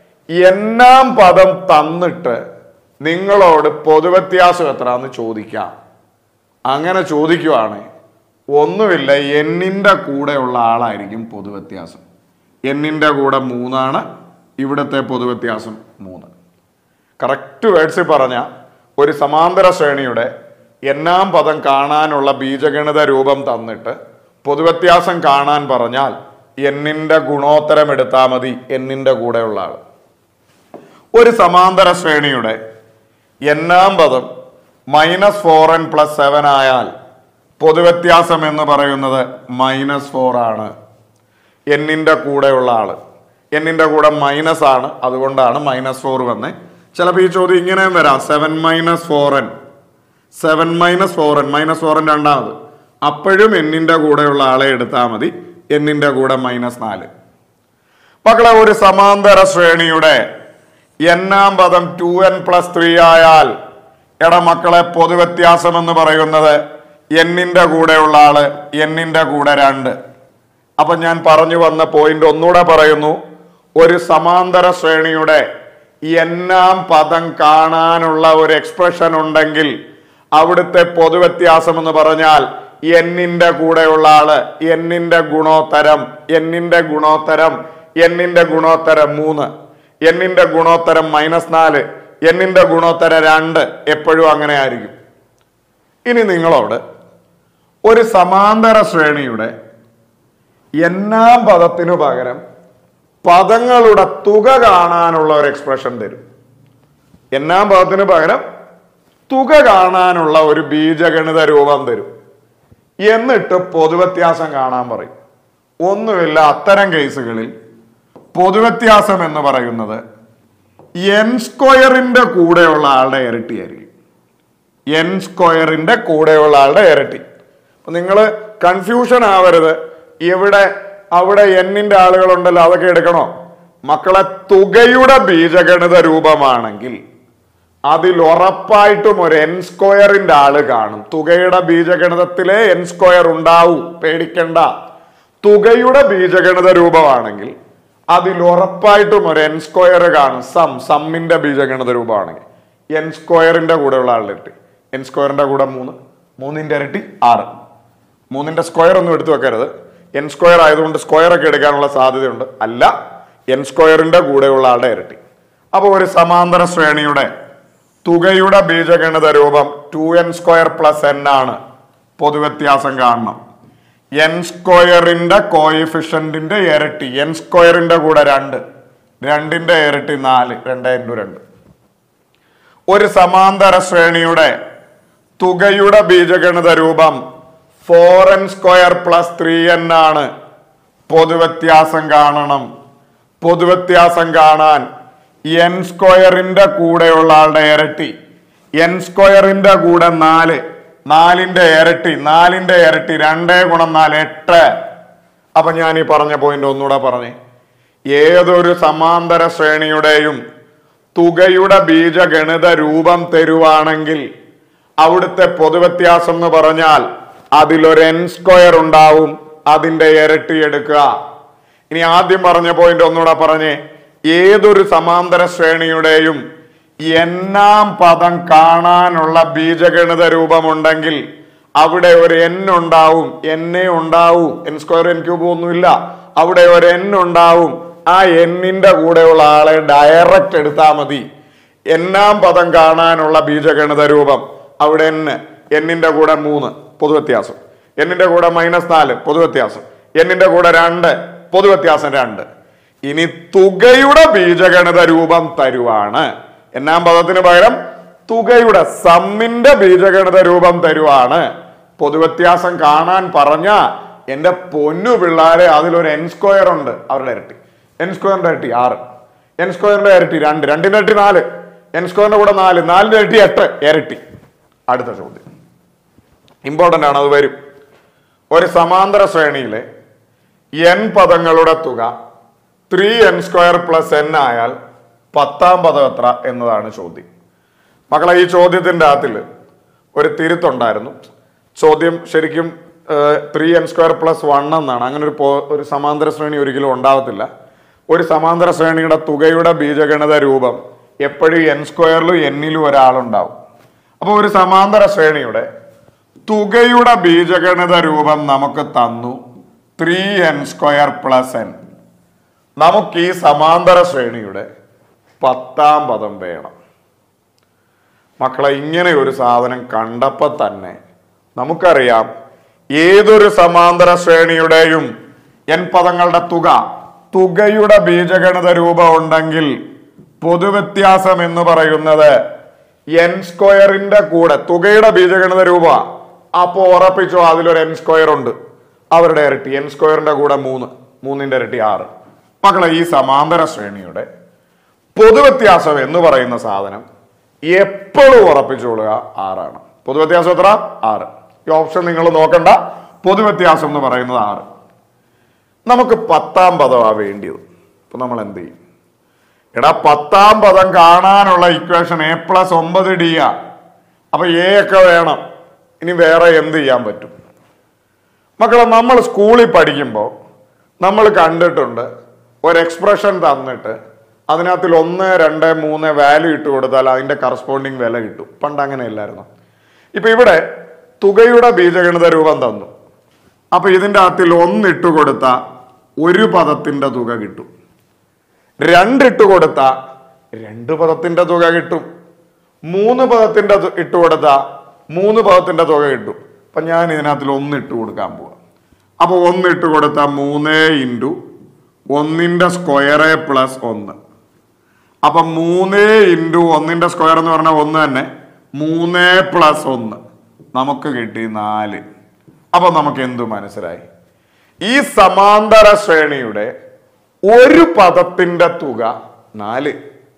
എന്നാം പദം തന്നിട്ട് നിങ്ങളോട് പൊതുവ്യത്യാസം എത്രയാന്ന് ചോദിക്കാം അങ്ങനെ ചോദിക്കുവാണ് ഒന്നുമില്ല എന്നിൻ്റെ കൂടെയുള്ള ആളായിരിക്കും പൊതുവ്യത്യാസം എന്നിൻ്റെ കൂടെ മൂന്നാണ് ഇവിടുത്തെ പൊതുവ്യത്യാസം മൂന്ന് കറക്റ്റ് വേർഡ്സിൽ പറഞ്ഞ ഒരു സമാന്തര ശ്രേണിയുടെ എന്നാം പദം കാണാനുള്ള ബീജഗണിത രൂപം തന്നിട്ട് പൊതുവ്യത്യാസം കാണാൻ പറഞ്ഞാൽ എന്നിൻ്റെ ഗുണോത്തരം എടുത്താൽ മതി എന്നിൻ്റെ കൂടെയുള്ള ആൾ ഒരു സമാന്തര ശ്രേണിയുടെ എന്നാം പദം minus four n plus seven ആയാൽ പൊതുവ്യത്യാസം എന്ന് പറയുന്നത് മൈനസ് ഫോർ ആണ് എന്നിന്റെ കൂടെയുള്ള ആള് എന്നിന്റെ കൂടെ മൈനസ് ആണ് അതുകൊണ്ടാണ് മൈനസ് ഫോർ വന്നേ ചിലപ്പോൾ ഈ ചോദ്യം ഇങ്ങനെയും വരാം seven minus four n seven minus four n minus four n രണ്ടാമത് അപ്പോഴും എന്നിന്റെ കൂടെയുള്ള ആളെ എടുത്താൽ മതി എന്നിന്റെ കൂടെ മൈനസ് നാല് മക്കളെ ഒരു സമാന്തര ശ്രേണിയുടെ എന്നാം പദം ടു എൻ പ്ലസ് ത്രീ ആയാൽ എട മക്കളെ പൊതുവ്യത്യാസം എന്ന് പറയുന്നത് എന്നിന്റെ കൂടെയുള്ള ആള് എന്നിന്റെ കൂടെ രണ്ട് അപ്പൊ ഞാൻ പറഞ്ഞു വന്ന പോയിന്റ് ഒന്നുകൂടെ പറയുന്നു ഒരു സമാന്തര ശ്രേണിയുടെ എന്നാം പദം കാണാനുള്ള ഒരു എക്സ്പ്രഷൻ ഉണ്ടെങ്കിൽ അവിടുത്തെ പൊതുവ്യത്യാസം എന്ന് പറഞ്ഞാൽ എന്നിന്റെ കൂടെയുള്ള ആള് എന്നിന്റെ ഗുണോത്തരം എന്നിന്റെ ഗുണോത്തരം എന്നിന്റെ ഗുണോത്തരം മൂന്ന് എന്നിന്റെ ഗുണോത്തരം മൈനസ് നാല് എന്നിന്റെ ഗുണോത്തരം രണ്ട് എപ്പോഴും അങ്ങനെ ആയിരിക്കും ഇനി നിങ്ങളോട് ഒരു സമാന്തര ശ്രേണിയുടെ എന്നാം പദത്തിനു പകരം പദങ്ങളുടെ തുക കാണാനുള്ള ഒരു എക്സ്പ്രഷൻ തരും എന്നാം പദത്തിന് പകരം തുക കാണാനുള്ള ഒരു ബീജഗണിത രൂപം തരും എന്നിട്ട് പൊതുവ്യത്യാസം കാണാൻ പറയും ഒന്നുമില്ല അത്തരം കേസുകളിൽ പൊതുവ്യത്യാസം എന്ന് പറയുന്നത് എൻ സ്ക്വയറിന്റെ കൂടെയുള്ള ആളുടെ ഇരട്ടിയായിരിക്കും എൻ സ്ക്വയറിന്റെ കൂടെയുള്ള ആളുടെ ഇരട്ടി അപ്പൊ നിങ്ങൾ കൺഫ്യൂഷൻ ആവരുത് ഇവിടെ അവിടെ എന്നിന്റെ ആളുകളുണ്ടല്ലോ അതൊക്കെ എടുക്കണോ മക്കളെ തുകയുടെ ബീജഗണിത രൂപമാണെങ്കിൽ അതിൽ ഉറപ്പായിട്ടും ഒരു എൻ സ്ക്വയറിന്റെ ആള് കാണും തുകയുടെ ബീജഗണിതത്തിലെ എൻ സ്ക്വയർ ഉണ്ടാവും പേടിക്കണ്ട തുകയുടെ ബീജഗണിത രൂപമാണെങ്കിൽ അതിൽ ഉറപ്പായിട്ടും ഒരു എൻ സ്ക്വയർ കാണും സം സമ്മിന്റെ ബീജഗണിത രൂപമാണെങ്കിൽ എൻ സ്ക്വയറിന്റെ കൂടെയുള്ള ആളുടെ ഇരട്ടി എൻ സ്ക്വയറിന്റെ കൂടെ മൂന്ന് മൂന്നിന്റെ ഇരട്ടി ആറ് മൂന്നിന്റെ സ്ക്വയർ ഒന്നും എടുത്തു വെക്കരുത് എൻ സ്ക്വയർ ആയതുകൊണ്ട് സ്ക്വയർ ഒക്കെ എടുക്കാനുള്ള സാധ്യതയുണ്ട് അല്ല എൻ സ്ക്വയറിന്റെ കൂടെയുള്ള ആളുടെ ഇരട്ടി അപ്പോൾ ഒരു സമാന്തര ശ്രേണിയുടെ തുകയുടെ ബീജഗണിത രൂപം two n square plus n ആണ് പൊതുവ്യത്യാസം കാണണം എൻ സ്ക്വയറിന്റെ കോയിഫിഷ്യന്റിന്റെ ഇരട്ടി എൻ സ്ക്വയറിന്റെ കൂടെ രണ്ട് രണ്ടിന്റെ ഇരട്ടി നാല് രണ്ട് ഇൻറ്റു രണ്ട് ഒരു സമാന്തര ശ്രേണിയുടെ തുകയുടെ ബീജഗണിത രൂപം four n square plus three n ആണ് പൊതുവ്യത്യാസം കാണണം പൊതുവ്യത്യാസം കാണാൻ എൻ സ്ക്വയറിന്റെ കൂടെയുള്ള ആളുടെ ഇരട്ടി എൻ സ്ക്വയറിന്റെ കൂടെ നാല് നാലിന്റെ ഇരട്ടി നാലിന്റെ ഇരട്ടി രണ്ടേ ഗുണം നാല് എട്ട് അപ്പൊ ഞാൻ ഈ പറഞ്ഞ പോയിന്റ് ഒന്നുകൂടെ പറഞ്ഞേ ഏതൊരു സമാന്തര ശ്രേണിയുടെയും തുകയുടെ ബീജഗണിത രൂപം തരുവാണെങ്കിൽ അവിടുത്തെ പൊതുവ്യത്യാസം എന്ന് പറഞ്ഞാൽ അതിലൊരു എൻ സ്ക്വയർ ഉണ്ടാവും അതിന്റെ ഇരട്ടി എടുക്കുക ഇനി ആദ്യം പറഞ്ഞ പോയിന്റ് ഒന്നുകൂടെ പറഞ്ഞേ ഏതൊരു സമാന്തര ശ്രേണിയുടെയും എന്നാം പദം കാണാനുള്ള ബീജഗണിത രൂപമുണ്ടെങ്കിൽ അവിടെ ഒരു എൻ ഉണ്ടാവും എന്നെ ഉണ്ടാവും എൻ സ്ക്വയർ എൻ ക്യൂബ് ഒന്നുമില്ല അവിടെ ഒരു എൻ ഉണ്ടാവും ആ എന്നിന്റെ കൂടെയുള്ള ആളെ ഡയറക്റ്റ് എടുത്താൽ മതി എന്നാം പദം കാണാനുള്ള ബീജഗണിത രൂപം അവിടെ എന്ന് എന്നിന്റെ കൂടെ മൂന്ന് പൊതുവ്യത്യാസം എന്നിന്റെ കൂടെ മൈനസ് നാല് പൊതുവ്യത്യാസം എന്നിന്റെ കൂടെ രണ്ട് പൊതുവ്യത്യാസം രണ്ട് ഇനി തുകയുടെ ബീജഗണിത രൂപം തരുവാണ് എന്നാം പദത്തിന് പകരം തുകയുടെ സമ്മിന്റെ ബീജഗണിത രൂപം തരുവാണ് പൊതുവ്യത്യാസം കാണാൻ പറഞ്ഞ എന്റെ പൊന്നു പിള്ളാരെ അതിലൊരു എൻ സ്ക്വയർ ഉണ്ട് അവരുടെ ഇരട്ടി എൻ സ്ക്വയറിന്റെ ഇരട്ടി ആറ് എൻ സ്ക്വയറിന്റെ ഇരട്ടി രണ്ട് രണ്ടിന്റെ ഇരട്ടി നാല് എൻ സ്ക്വയറിന്റെ കൂടെ നാല് നാലിന്റെ ഇരട്ടി എട്ട് ഇരട്ടി അടുത്ത ചോദ്യം ഇമ്പോർട്ടന്റ് ആണ് അത് വരും ഒരു സമാന്തര ശ്രേണിയിലെ എൻ പദങ്ങളുടെ തുക three n square plus n ആയാൽ പത്താം പദം എത്ര എന്നതാണ് ചോദ്യം മക്കളെ ഈ ചോദ്യത്തിന്റെ അകത്തിൽ ഒരു തിരുത്തുണ്ടായിരുന്നു ചോദ്യം ശരിക്കും three n square plus one എന്നാണ് അങ്ങനെ ഒരു പോ- ഒരു സമാന്തര ശ്രേണി ഒരിക്കലും ഉണ്ടാവത്തില്ല ഒരു സമാന്തര ശ്രേണിയുടെ തുകയുടെ ബീജഗണിത രൂപം എപ്പോഴും എൻ സ്ക്വയറിലും എന്നിലും ഒരാളുണ്ടാവും അപ്പോൾ ഒരു സമാന്തര ശ്രേണിയുടെ തുകയുടെ ബീജഗണിത രൂപം നമുക്ക് തന്നു three n square plus n നമുക്ക് ഈ സമാന്തര ശ്രേണിയുടെ പത്താം പദം വേണം മക്കളെ ഇങ്ങനെ ഒരു സാധനം കണ്ടപ്പോൾ തന്നെ നമുക്കറിയാം ഏതൊരു സമാന്തര ശ്രേണിയുടെയും എൻ പദങ്ങളുടെ തുക തുകയുടെ ബീജഗണിത രൂപം ഉണ്ടെങ്കിൽ പൊതുവ്യത്യാസം എന്ന് പറയുന്നത് എൻ സ്ക്വയറിന്റെ കൂടെ തുകയുടെ ബീജഗണിത രൂപ അപ്പോ ഉറപ്പിച്ചോ അതിലൊരു എൻ സ്ക്വയർ ഉണ്ട് അവരുടെ ഇരട്ടി എൻ സ്ക്വയറിന്റെ കൂടെ മൂന്ന് മൂന്നിന്റെ ഇരട്ടി ആറ് മക്കളെ ഈ സമാന്തര ശ്രേണിയുടെ പൊതുവ്യത്യാസം എന്ന് പറയുന്ന സാധനം എപ്പോഴും ഉറപ്പിച്ചോളുക ആറാണ് പൊതുവ്യത്യാസം എത്ര ആറ് ഈ ഓപ്ഷൻ നിങ്ങൾ നോക്കണ്ട പൊതുവ്യത്യാസം എന്ന് പറയുന്നത് ആറ് നമുക്ക് പത്താം പദമാണ് വേണ്ടിയത് അപ്പൊ നമ്മൾ എന്ത് ചെയ്യും എടാ പത്താം പദം കാണാനുള്ള ഇക്വേഷൻ എ പ്ലസ് ഒമ്പത് ഡി ആ അപ്പൊ എ ഒക്കെ വേണം ഇനി വേറെ എന്ത് ചെയ്യാൻ പറ്റും മക്കളെ നമ്മൾ സ്കൂളിൽ പഠിക്കുമ്പോൾ നമ്മൾ കണ്ടിട്ടുണ്ട് ഒരു എക്സ്പ്രഷൻ തന്നിട്ട് അതിനകത്തിൽ ഒന്ന് രണ്ട് മൂന്ന് വാല്യൂ ഇട്ട് കൊടുത്താൽ അതിന്റെ കറസ്പോണ്ടിങ് വില കിട്ടും പണ്ട് അങ്ങനെയല്ലായിരുന്നു ഇപ്പൊ ഇവിടെ തുകയുടെ ബീജഗണിത രൂപം തന്നു അപ്പൊ ഇതിന്റെ അകത്തിൽ ഒന്നിട്ട് കൊടുത്ത ഒരു പദത്തിന്റെ തുക കിട്ടും രണ്ടിട്ട് കൊടുത്ത രണ്ട് പദത്തിന്റെ തുക കിട്ടും മൂന്ന് പദത്തിന്റെ തു- ഇട്ട് കൊടുത്ത മൂന്ന് പദത്തിന്റെ തുക കിട്ടും അപ്പൊ ഞാൻ ഇതിനകത്തിൽ ഒന്ന് ഇട്ട് കൊടുക്കാൻ പോവാം അപ്പൊ ഒന്ന് ഇട്ട് കൊടുത്ത മൂന്ന് ഇൻറ്റു ഒന്നിന്റെ സ്ക്വയർ പ്ലസ് ഒന്ന് അപ്പൊ മൂന്ന് ഇൻറ്റു ഒന്നിന്റെ സ്ക്വയർ എന്ന് പറഞ്ഞാൽ ഒന്ന് തന്നെ മൂന്ന് പ്ലസ് ഒന്ന് നമുക്ക് കിട്ടി നാല് അപ്പൊ നമുക്ക് എന്തു മനസ്സിലായി ഈ സമാന്തര ശ്രേണിയുടെ ഒരു പദത്തിന്റെ തുക നാല്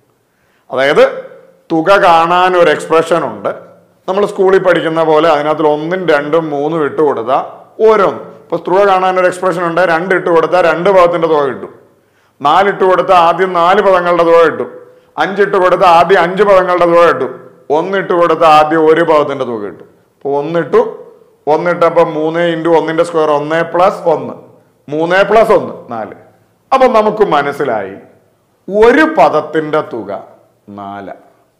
അതായത് തുക കാണാൻ ഒരു എക്സ്പ്രഷൻ ഉണ്ട് നമ്മൾ സ്കൂളിൽ പഠിക്കുന്ന പോലെ അതിനകത്തിൽ ഒന്നും രണ്ടും മൂന്നും ഇട്ട് കൊടുത്താൽ ഓരോന്ന് ഇപ്പൊ തുക കാണാൻ ഒരു എക്സ്പ്രഷൻ ഉണ്ട് രണ്ട് ഇട്ട് കൊടുത്താൽ രണ്ട് പദത്തിന്റെ തുക കിട്ടും നാലിട്ട് കൊടുത്താൽ ആദ്യം നാല് പദങ്ങളുടെ തുക കിട്ടും അഞ്ചിട്ട് കൊടുത്താൽ ആദ്യം അഞ്ച് പദങ്ങളുടെ തുക കിട്ടും ഒന്നിട്ട് കൊടുത്താൽ ആദ്യം ഒരു പദത്തിന്റെ തുക കിട്ടും അപ്പൊ ഒന്നിട്ടു ഒന്നിട്ടപ്പോ മൂന്ന് ഇൻറ്റു ഒന്നിന്റെ സ്ക്വയർ ഒന്ന് പ്ലസ് ഒന്ന് മൂന്ന് പ്ലസ് ഒന്ന് നാല് അപ്പൊ നമുക്ക് മനസ്സിലായി ഒരു പദത്തിന്റെ തുക നാല്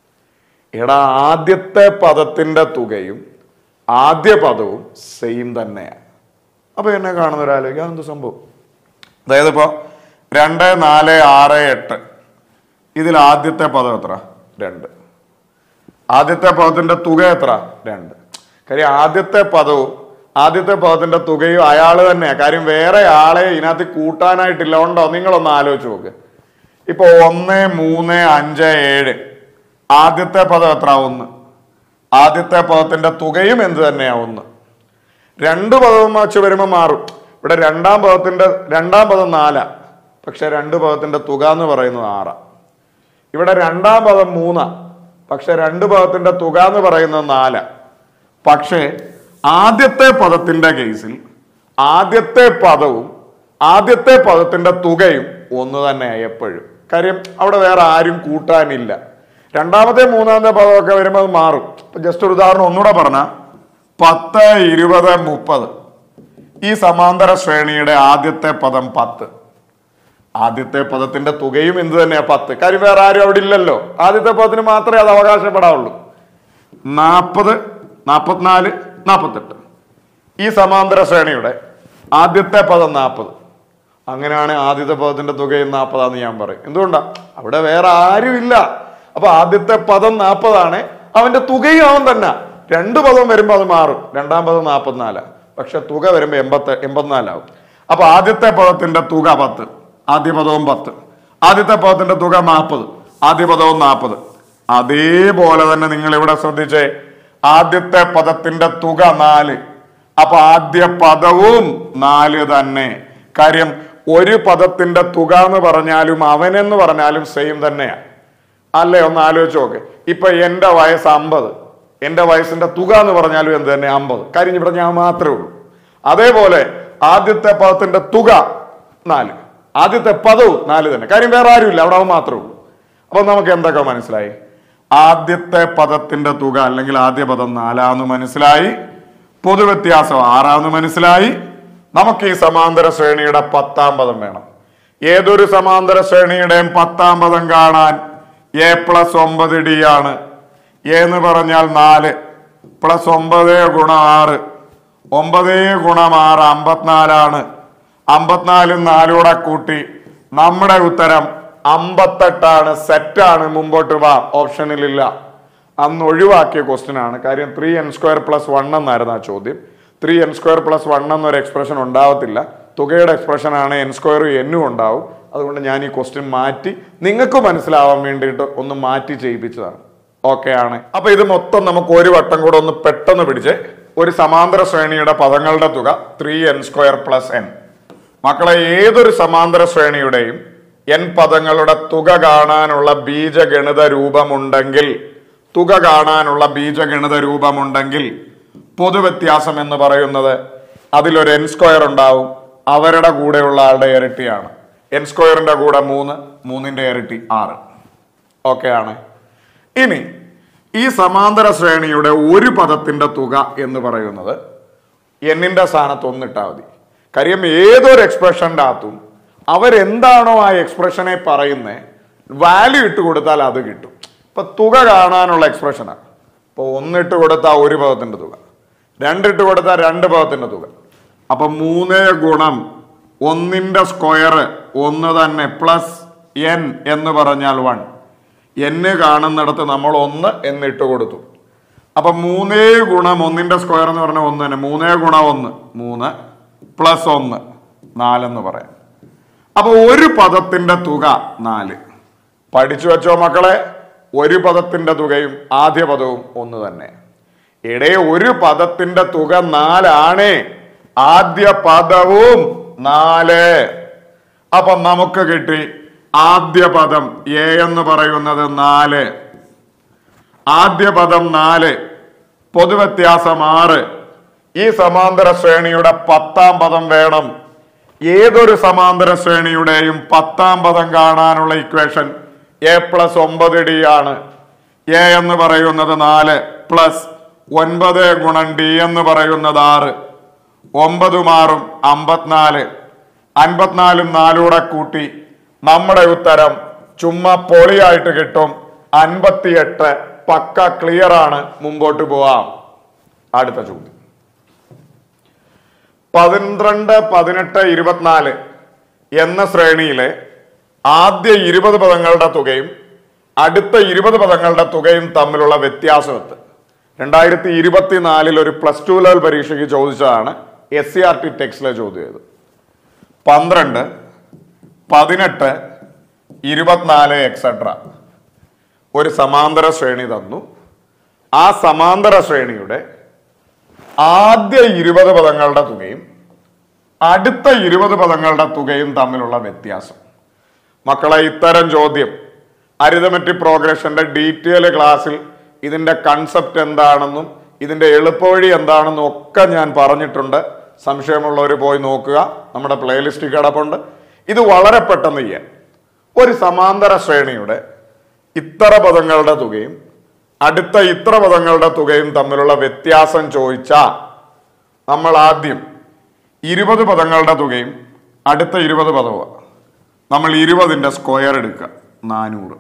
എടാ ആദ്യത്തെ പദത്തിന്റെ തുകയും ആദ്യ പദവും സെയിം തന്നെയാണ് അപ്പൊ എന്നെ കാണുന്ന ഒരാലോചിക്കുക എന്ത് സംഭവം അതായത് ഇപ്പൊ രണ്ട് നാല് ആറ് എട്ട് ഇതിൽ ആദ്യത്തെ പദം എത്ര രണ്ട് ആദ്യത്തെ പദത്തിന്റെ തുക എത്ര രണ്ട് കാര്യം ആദ്യത്തെ പദവും ആദ്യത്തെ പദത്തിന്റെ തുകയും അയാൾ തന്നെയാ കാര്യം വേറെ ആളെ ഇതിനകത്ത് കൂട്ടാനായിട്ടില്ല ഉണ്ടോ നിങ്ങളൊന്ന് ആലോചിച്ച് നോക്ക് ഇപ്പൊ ഒന്ന് മൂന്ന് അഞ്ച് ഏഴ് ആദ്യത്തെ പദം എത്ര ഒന്ന് ആദ്യത്തെ പദത്തിന്റെ തുകയും എന്ത് തന്നെയാ ഒന്ന് രണ്ട് പദവും വെച്ച് വരുമ്പോൾ മാറും ഇവിടെ രണ്ടാം പദത്തിന്റെ രണ്ടാം പദം നാലാ പക്ഷെ രണ്ട് പദത്തിന്റെ തുക എന്ന് പറയുന്നത് ആറാ ഇവിടെ രണ്ടാം പദം മൂന്നാ പക്ഷെ രണ്ട് പദത്തിന്റെ തുക എന്ന് പറയുന്നത് നാല് പക്ഷേ ആദ്യത്തെ പദത്തിന്റെ കേസിൽ ആദ്യത്തെ പദവും ആദ്യത്തെ പദത്തിന്റെ തുകയും ഒന്ന് തന്നെയാണ് എപ്പോഴും കാര്യം അവിടെ വേറെ ആരും കൂട്ടാനില്ല രണ്ടാമത്തെ മൂന്നാമത്തെ പദമൊക്കെ വരുമ്പോൾ അത് മാറും ഇപ്പൊ ജസ്റ്റ് ഒരു ഉദാഹരണം ഒന്നുകൂടെ പറഞ്ഞ പത്ത് ഇരുപത് മുപ്പത് ഈ സമാന്തര ശ്രേണിയുടെ ആദ്യത്തെ പദം പത്ത് ആദ്യത്തെ പദത്തിന്റെ തുകയും എന്ത് തന്നെയാ പത്ത് കാര്യം വേറെ ആരും അവിടെ ഇല്ലല്ലോ ആദ്യത്തെ പദത്തിന് മാത്രമേ അത് അവകാശപ്പെടാവുള്ളൂ നാൽപ്പത് നാൽപ്പത്തിനാല് നാൽപ്പത്തെട്ട് ഈ സമാന്തര ശ്രേണിയുടെ ആദ്യത്തെ പദം നാൽപ്പത് അങ്ങനെയാണ് ആദ്യത്തെ പദത്തിന്റെ തുകയും നാൽപ്പതാന്ന് ഞാൻ പറയും എന്തുകൊണ്ടാ അവിടെ വേറെ ആരും ഇല്ല അപ്പൊ ആദ്യത്തെ പദം നാൽപ്പതാണ് അവന്റെ തുകയും അവൻ തന്നെ രണ്ട് പദം വരുമ്പോൾ അത് മാറും രണ്ടാം പദം നാൽപ്പത്തിനാലാ പക്ഷെ തുക വരുമ്പോൾ എൺപത്തി എൺപത്തിനാലാവും അപ്പൊ ആദ്യത്തെ പദത്തിന്റെ തുക പത്ത് ആദ്യ പദവും പത്ത് ആദ്യത്തെ പദത്തിന്റെ തുക നാൽപ്പത് ആദ്യ പദവും നാൽപ്പത് അതേപോലെ തന്നെ നിങ്ങൾ ഇവിടെ ശ്രദ്ധിച്ചേ ആദ്യത്തെ പദത്തിന്റെ തുക നാല് അപ്പൊ ആദ്യ പദവും നാല് തന്നെ കാര്യം ഒരു പദത്തിന്റെ തുക എന്ന് പറഞ്ഞാലും അവനെന്ന് പറഞ്ഞാലും സെയിം തന്നെയാണ് അല്ലേ ഒന്ന് ആലോചിച്ച് നോക്ക് ഇപ്പൊ എന്റെ വയസ്സ് അമ്പത് എന്റെ വയസ്സിന്റെ തുക എന്ന് പറഞ്ഞാലും എന്ത് തന്നെ അമ്പത് കാര്യം ഇവിടെ ഞാൻ മാത്രമേ ഉള്ളൂ അതേപോലെ ആദ്യത്തെ പദത്തിന്റെ തുക നാല് ആദ്യത്തെ പദവും നാല് തന്നെ കാര്യം വേറെ ആരുമില്ല അവിടെ അവൻ മാത്രമേ ഉള്ളൂ അപ്പൊ നമുക്ക് എന്തൊക്കെ മനസ്സിലായി ആദ്യത്തെ പദത്തിന്റെ തുക അല്ലെങ്കിൽ ആദ്യ പദം നാലാന്ന് മനസ്സിലായി പൊതുവ്യത്യാസം ആറാന്ന് മനസ്സിലായി നമുക്ക് ഈ സമാന്തര ശ്രേണിയുടെ പത്താം പദം വേണം ഏതൊരു സമാന്തര ശ്രേണിയുടെയും പത്താം പദം കാണാൻ എ പ്ലസ് ഒമ്പത് ഡി ആണ് എ എന്ന് പറഞ്ഞാൽ നാല് പ്ലസ് ഒമ്പത് ഗുണം ആറ് ഒമ്പത് ഗുണം ആറ് അമ്പത്തിനാലാണ് അമ്പത്തിനാലും നാലൂടെ കൂട്ടി നമ്മുടെ ഉത്തരം അമ്പത്തെട്ടാണ് സെറ്റാണ് മുമ്പോട്ട് വാ ഓപ്ഷനിലില്ല അന്ന് ഒഴിവാക്കിയ ക്വസ്റ്റ്യൻ ആണ് കാര്യം three n square plus one എന്നായിരുന്നു ആ ചോദ്യം three n square plus one എന്നൊരു എക്സ്പ്രഷൻ ഉണ്ടാവത്തില്ല തുകയുടെ എക്സ്പ്രഷനാണ് എൻ സ്ക്വയറും എന്നും ഉണ്ടാവും അതുകൊണ്ട് ഞാൻ ഈ ക്വസ്റ്റ്യൻ മാറ്റി നിങ്ങൾക്ക് മനസ്സിലാവാൻ വേണ്ടിയിട്ട് ഒന്ന് മാറ്റി ചെയ്യിപ്പിച്ചതാണ് ഓക്കെ ആണ് അപ്പൊ ഇത് മൊത്തം നമുക്ക് ഒരു വട്ടം കൂടെ ഒന്ന് പെട്ടെന്ന് പിടിച്ച് ഒരു സമാന്തര ശ്രേണിയുടെ പദങ്ങളുടെ തുക three n square plus n മക്കളെ ഏതൊരു സമാന്തര ശ്രേണിയുടെയും എൻ പദങ്ങളുടെ തുക കാണാനുള്ള ബീജഗണിത രൂപമുണ്ടെങ്കിൽ തുക കാണാനുള്ള ബീജഗണിത രൂപമുണ്ടെങ്കിൽ പൊതുവ്യത്യാസം എന്ന് പറയുന്നത് അതിലൊരു എൻ സ്ക്വയർ ഉണ്ടാവും അവരുടെ കൂടെയുള്ള ആളുടെ ഇരട്ടിയാണ് എൻ സ്ക്വയറിന്റെ കൂടെ മൂന്ന് മൂന്നിന്റെ ഇരട്ടി ആറ് ഓക്കെ ആണ് ഇനി ഈ സമാന്തര ശ്രേണിയുടെ ഒരു പദത്തിന്റെ തുക എന്ന് പറയുന്നത് എന്നിന്റെ സ്ഥാനത്ത് ഒന്നിട്ടാൽ മതി കാര്യം ഏതൊരു എക്സ്പ്രഷൻ്റെ അകത്തും അവരെന്താണോ ആ എക്സ്പ്രഷനെ പറയുന്നത് വാല്യൂ ഇട്ട് കൊടുത്താൽ അത് കിട്ടും ഇപ്പൊ തുക കാണാനുള്ള എക്സ്പ്രഷനാണ് ഇപ്പൊ ഒന്നിട്ട് കൊടുത്താൽ ഒരു പദത്തിന്റെ തുക രണ്ടിട്ട് കൊടുത്താൽ രണ്ട് പദത്തിന്റെ തുക അപ്പൊ മൂന്ന് ഗുണം ഒന്നിന്റെ സ്ക്വയർ ഒന്ന് തന്നെ പ്ലസ് എൻ എന്ന് പറഞ്ഞാൽ വൺ എന്ന് കാണുന്നിടത്ത് നമ്മൾ ഒന്ന് എന്നിട്ട് കൊടുത്തു അപ്പൊ മൂന്നേ ഗുണം ഒന്നിന്റെ സ്ക്വയർ എന്ന് പറഞ്ഞാൽ ഒന്ന് തന്നെ മൂന്നേ ഗുണം ഒന്ന് മൂന്ന് പ്ലസ് ഒന്ന് നാലെന്ന് പറയാം അപ്പൊ ഒരു പദത്തിന്റെ തുക നാല് പഠിച്ചു വെച്ചോ മക്കളെ ഒരു പദത്തിന്റെ തുകയും ആദ്യ പദവും ഒന്ന് തന്നെ ഇടേ ഒരു പദത്തിന്റെ തുക നാലാണേ ആദ്യ പദവും നാല് അപ്പൊ നമുക്ക് കിട്ടി ആദ്യ പദം എ എന്ന് പറയുന്നത് നാല് ആദ്യ പദം നാല് പൊതുവ്യത്യാസം ആറ് ഈ സമാന്തര ശ്രേണിയുടെ പത്താം പദം വേണം ഏതൊരു സമാന്തര ശ്രേണിയുടെയും പത്താം പദം കാണാനുള്ള ഇക്വേഷൻ എ പ്ലസ് ഒമ്പത് ഡി ആണ് എ എന്ന് പറയുന്നത് നാല് പ്ലസ് ഒൻപത് ഗുണം ഡി എന്ന് പറയുന്നത് ആറ് ഒമ്പതും ആറും അമ്പത്തിനാല് അൻപത്തിനാലും നാലൂടെ കൂട്ടി നമ്മുടെ ഉത്തരം ചുമ്മാ പൊളിയായിട്ട് കിട്ടും അൻപത്തിയെട്ട് പക്ക ക്ലിയർ ആണ് മുമ്പോട്ട് പോവാം അടുത്ത ചോദ്യം പന്ത്രണ്ട് പതിനെട്ട് ഇരുപത്തിനാല് എന്ന ശ്രേണിയിലെ ആദ്യ ഇരുപത് പദങ്ങളുടെ തുകയും അടുത്ത ഇരുപത് പദങ്ങളുടെ തുകയും തമ്മിലുള്ള വ്യത്യാസം എത്ത് രണ്ടായിരത്തി ഇരുപത്തിനാലിൽ ഒരു പ്ലസ് ടു ലെവൽ പരീക്ഷയ്ക്ക് ചോദിച്ചതാണ് എസ് സി ആർ ടി ടെക്സ്റ്റിലെ ചോദ്യം ഇത് പന്ത്രണ്ട് പതിനെട്ട് ഇരുപത്തിനാല് എക്സെട്ര ഒരു സമാന്തര ശ്രേണി തന്നു ആ സമാന്തര ശ്രേണിയുടെ ആദ്യ ഇരുപത് പദങ്ങളുടെ തുകയും അടുത്ത ഇരുപത് പദങ്ങളുടെ തുകയും തമ്മിലുള്ള വ്യത്യാസം മക്കളെ ഇത്തരം ചോദ്യം അരിതമെട്രിക് പ്രോഗ്രഷന്റെ ഡീറ്റെയിൽ ക്ലാസ്സിൽ ഇതിന്റെ കൺസെപ്റ്റ് എന്താണെന്നും ഇതിന്റെ എളുപ്പവഴി എന്താണെന്നും ഒക്കെ ഞാൻ പറഞ്ഞിട്ടുണ്ട് സംശയമുള്ളവർ പോയി നോക്കുക നമ്മുടെ പ്ലേലിസ്റ്റിൽ കിടപ്പുണ്ട് ഇത് വളരെ പെട്ടെന്ന് ചെയ്യാൻ ഒരു സമാന്തര ശ്രേണിയുടെ ഇത്ര പദങ്ങളുടെ തുകയും അടുത്ത ഇത്ര പദങ്ങളുടെ തുകയും തമ്മിലുള്ള വ്യത്യാസം ചോദിച്ചാൽ നമ്മൾ ആദ്യം ഇരുപത് പദങ്ങളുടെ തുകയും അടുത്ത ഇരുപത് പദവും നമ്മൾ ഇരുപതിൻ്റെ സ്ക്വയർ എടുക്കുക നാനൂറ്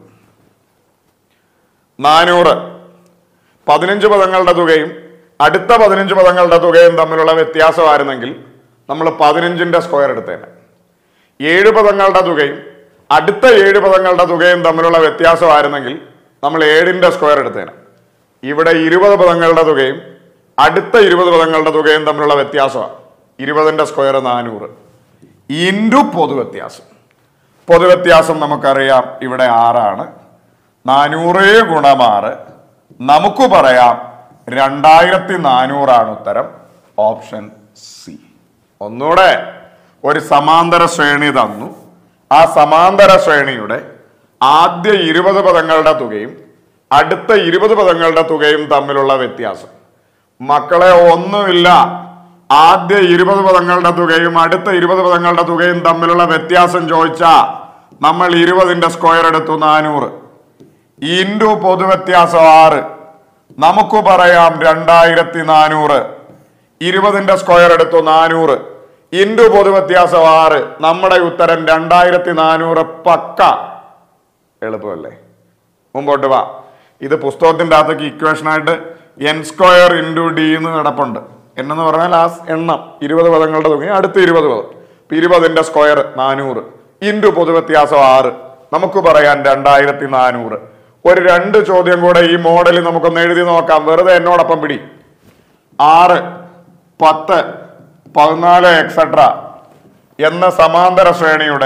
നാനൂറ് പതിനഞ്ച് പദങ്ങളുടെ തുകയും അടുത്ത പതിനഞ്ച് പദങ്ങളുടെ തുകയും തമ്മിലുള്ള വ്യത്യാസമായിരുന്നെങ്കിൽ നമ്മൾ പതിനഞ്ചിൻ്റെ സ്ക്വയർ എടുത്തേനെ ഏഴ് പദങ്ങളുടെ തുകയും അടുത്ത ഏഴ് പദങ്ങളുടെ തുകയും തമ്മിലുള്ള വ്യത്യാസമായിരുന്നെങ്കിൽ നമ്മൾ ഏഴിൻ്റെ സ്ക്വയർ എടുത്തേനെ ഇവിടെ ഇരുപത് പദങ്ങളുടെ തുകയും അടുത്ത ഇരുപത് പദങ്ങളുടെ തുകയും തമ്മിലുള്ള വ്യത്യാസമാണ് ഇരുപതിൻ്റെ സ്ക്വയർ നാനൂറ് ഇൻറ്റു പൊതുവ്യത്യാസം പൊതുവ്യത്യാസം നമുക്കറിയാം ഇവിടെ ആറാണ് നാനൂറ് ഗുണം ആറ് നമുക്ക് പറയാം രണ്ടായിരത്തി നാനൂറാണ് ഉത്തരം ഓപ്ഷൻ സി ഒന്നുകൂടെ ഒരു സമാന്തര ശ്രേണി തന്നു ആ സമാന്തര ശ്രേണിയുടെ ആദ്യ ഇരുപത് പദങ്ങളുടെ തുകയും അടുത്ത ഇരുപത് പദങ്ങളുടെ തുകയും തമ്മിലുള്ള വ്യത്യാസം മക്കളെ ഒന്നുമില്ല ആദ്യ ഇരുപത് പദങ്ങളുടെ തുകയും അടുത്ത ഇരുപത് പദങ്ങളുടെ തുകയും തമ്മിലുള്ള വ്യത്യാസം ചോദിച്ചാ നമ്മൾ ഇരുപതിന്റെ സ്ക്വയർ എടുത്തു നാനൂറ് ഇൻറ്റു പൊതുവ്യത്യാസം ആറ് നമുക്ക് പറയാം രണ്ടായിരത്തി നാനൂറ് ഇരുപതിന്റെ സ്ക്വയർ എടുത്തു നാനൂറ് ഇൻറ്റു പൊതുവ്യത്യാസം ആറ് നമ്മുടെ ഉത്തരം രണ്ടായിരത്തി നാനൂറ് പക്ക എളുപ്പമല്ലേ മുമ്പോട്ട് വാ ഇത് പുസ്തകത്തിന്റെ അകത്തേക്ക് ഇക്വേഷൻ ആയിട്ട് എൻ സ്ക്വയർ ഇൻറ്റു ഡി എന്ന് കിടപ്പുണ്ട് എന്നെന്ന് പറഞ്ഞാൽ ആ എണ്ണം ഇരുപത് പദങ്ങളുടെ തുക അടുത്ത ഇരുപത് പദം ഇപ്പൊ ഇരുപതിന്റെ സ്ക്വയർ നാനൂറ് ഇൻറ്റു പൊതുവ്യത്യാസം ആറ് നമുക്ക് പറയാൻ രണ്ടായിരത്തി നാനൂറ് ഒരു രണ്ട് ചോദ്യം കൂടെ ഈ മോഡലിൽ നമുക്കൊന്ന് എഴുതി നോക്കാം വെറുതെ എന്നോടൊപ്പം പിടി ആറ് പത്ത് പതിനാല് എക്സെട്ര എന്ന സമാന്തര ശ്രേണിയുടെ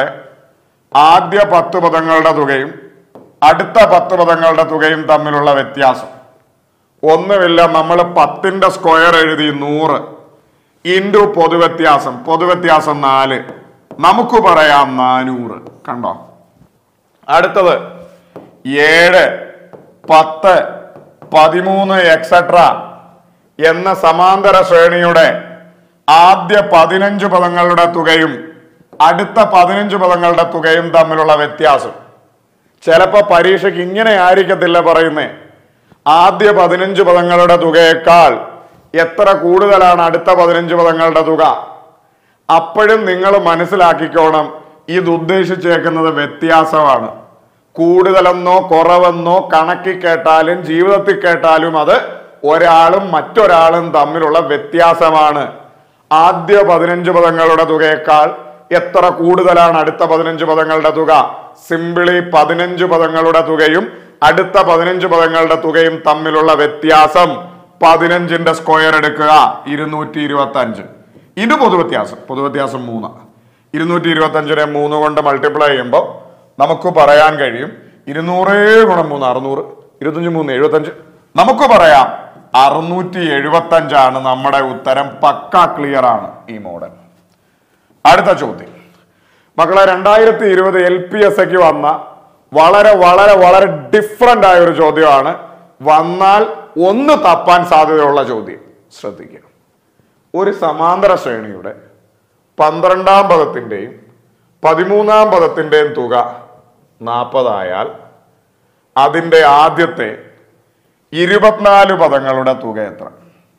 ആദ്യ പത്ത് പദങ്ങളുടെ തുകയും അടുത്ത പത്ത് പദങ്ങളുടെ തുകയും തമ്മിലുള്ള വ്യത്യാസം ഒന്നുമില്ല നമ്മൾ പത്തിന്റെ സ്ക്വയർ എഴുതി നൂറ് ഇൻറ്റു പൊതുവ്യത്യാസം പൊതുവ്യത്യാസം നാല് നമുക്ക് പറയാം നാനൂറ് കണ്ടോ അടുത്തത് ഏഴ് പത്ത് പതിമൂന്ന് എക്സെട്ര എന്ന സമാന്തര ശ്രേണിയുടെ ആദ്യ പതിനഞ്ച് പദങ്ങളുടെ തുകയും അടുത്ത പതിനഞ്ച് പദങ്ങളുടെ തുകയും തമ്മിലുള്ള വ്യത്യാസം ചിലപ്പോ പരീക്ഷയ്ക്ക് ഇങ്ങനെ ആയിരിക്കത്തില്ല പറയുന്നേ ആദ്യ പതിനഞ്ച് പദങ്ങളുടെ തുകയേക്കാൾ എത്ര കൂടുതലാണ് അടുത്ത പതിനഞ്ച് പദങ്ങളുടെ തുക അപ്പോഴും നിങ്ങൾ മനസ്സിലാക്കിക്കോണം ഇത് ഉദ്ദേശിച്ചേക്കുന്നത് വ്യത്യാസമാണ് കൂടുതലെന്നോ കുറവെന്നോ കണക്കി കേട്ടാലും ജീവിതത്തിൽ കേട്ടാലും അത് ഒരാളും മറ്റൊരാളും തമ്മിലുള്ള വ്യത്യാസമാണ് ആദ്യ പതിനഞ്ച് പദങ്ങളുടെ തുകയേക്കാൾ എത്ര കൂടുതലാണ് അടുത്ത പതിനഞ്ച് പദങ്ങളുടെ തുക സിംപിളി പതിനഞ്ച് പദങ്ങളുടെ തുകയും അടുത്ത പതിനഞ്ച് പദങ്ങളുടെ തുകയും തമ്മിലുള്ള വ്യത്യാസം പതിനഞ്ചിന്റെ സ്ക്വയർ എടുക്കുക ഇരുന്നൂറ്റി ഇരുപത്തി അഞ്ച് ഇത് പൊതുവ്യത്യാസം പൊതുവ്യത്യാസം മൂന്ന് ഇരുന്നൂറ്റി ഇരുപത്തി അഞ്ചിനെ മൂന്ന് കൊണ്ട് മൾട്ടിപ്ലൈ ചെയ്യുമ്പോൾ നമുക്ക് പറയാൻ കഴിയും ഇരുന്നൂറ് ഗുണം മൂന്ന് അറുന്നൂറ് ഇരുപത്തഞ്ച് മൂന്ന് എഴുപത്തഞ്ച് നമുക്ക് പറയാം അറുന്നൂറ്റി എഴുപത്തി അഞ്ചാണ് നമ്മുടെ ഉത്തരം പക്ക ക്ലിയർ ആണ് ഈ മോഡൽ അടുത്ത ചോദ്യം മക്കളെ രണ്ടായിരത്തി ഇരുപത് എൽ പി എസ് എക്ക് വന്ന വളരെ വളരെ വളരെ ഡിഫറെന്റ് ആയ ഒരു ചോദ്യമാണ് വന്നാൽ ഒന്ന് തപ്പാൻ സാധ്യതയുള്ള ചോദ്യം ശ്രദ്ധിക്കുക ഒരു സമാന്തര ശ്രേണിയുടെ പന്ത്രണ്ടാം പദത്തിൻ്റെയും പതിമൂന്നാം പദത്തിൻ്റെയും തുക നാൽപ്പതായാൽ അതിൻ്റെ ആദ്യത്തെ ഇരുപത്തിനാല് പദങ്ങളുടെ തുക എത്ര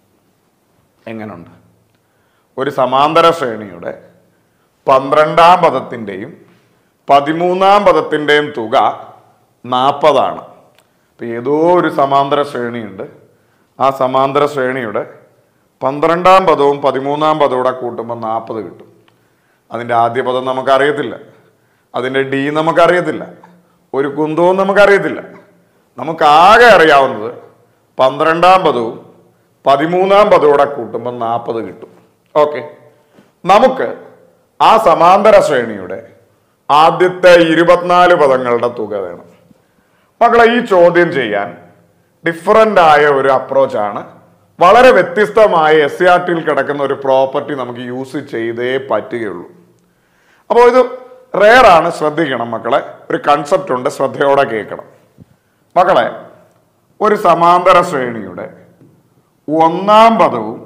എങ്ങനുണ്ട് ഒരു സമാന്തര ശ്രേണിയുടെ പന്ത്രണ്ടാം പദത്തിൻ്റെയും പതിമൂന്നാം പദത്തിൻ്റെയും തുക നാൽപ്പതാണ് ഇപ്പം ഏതോ ഒരു സമാന്തര ശ്രേണിയുണ്ട് ആ സമാന്തര ശ്രേണിയുടെ പന്ത്രണ്ടാം പദവും പതിമൂന്നാം പദവും കൂടെ കൂട്ടുമ്പോൾ നാൽപ്പത് കിട്ടും അതിൻ്റെ ആദ്യ പദം നമുക്കറിയത്തില്ല അതിൻ്റെ ഡി നമുക്കറിയത്തില്ല ഒരു കുന്തവും നമുക്കറിയത്തില്ല നമുക്ക് ആകെ അറിയാവുന്നത് പന്ത്രണ്ടാം പദവും പതിമൂന്നാം പദവും കൂടെ കൂട്ടുമ്പോൾ നാൽപ്പത് കിട്ടും ഓക്കെ നമുക്ക് ആ സമാന്തര ശ്രേണിയുടെ ആദ്യത്തെ ഇരുപത്തിനാല് പദങ്ങളുടെ തുക വേണം മക്കളെ ഈ ചോദ്യം ചെയ്യാൻ ഡിഫറൻ്റ് ആയ ഒരു അപ്രോച്ചാണ് വളരെ വ്യത്യസ്തമായ എസ് സി ആർ ടിയിൽ കിടക്കുന്ന ഒരു പ്രോപ്പർട്ടി നമുക്ക് യൂസ് ചെയ്തേ പറ്റുകയുള്ളൂ അപ്പോൾ ഇത് റെയർ ആണ് ശ്രദ്ധിക്കണം മക്കളെ ഒരു കൺസെപ്റ്റ് ഉണ്ട് ശ്രദ്ധയോടെ കേൾക്കണം മക്കളെ ഒരു സമാന്തര ശ്രേണിയുടെ ഒന്നാം പദവും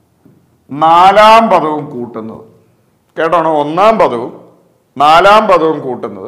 നാലാം പദവും കൂട്ടുന്നത് കേട്ടോണോ ഒന്നാം പദവും നാലാം പദവും കൂട്ടുന്നത്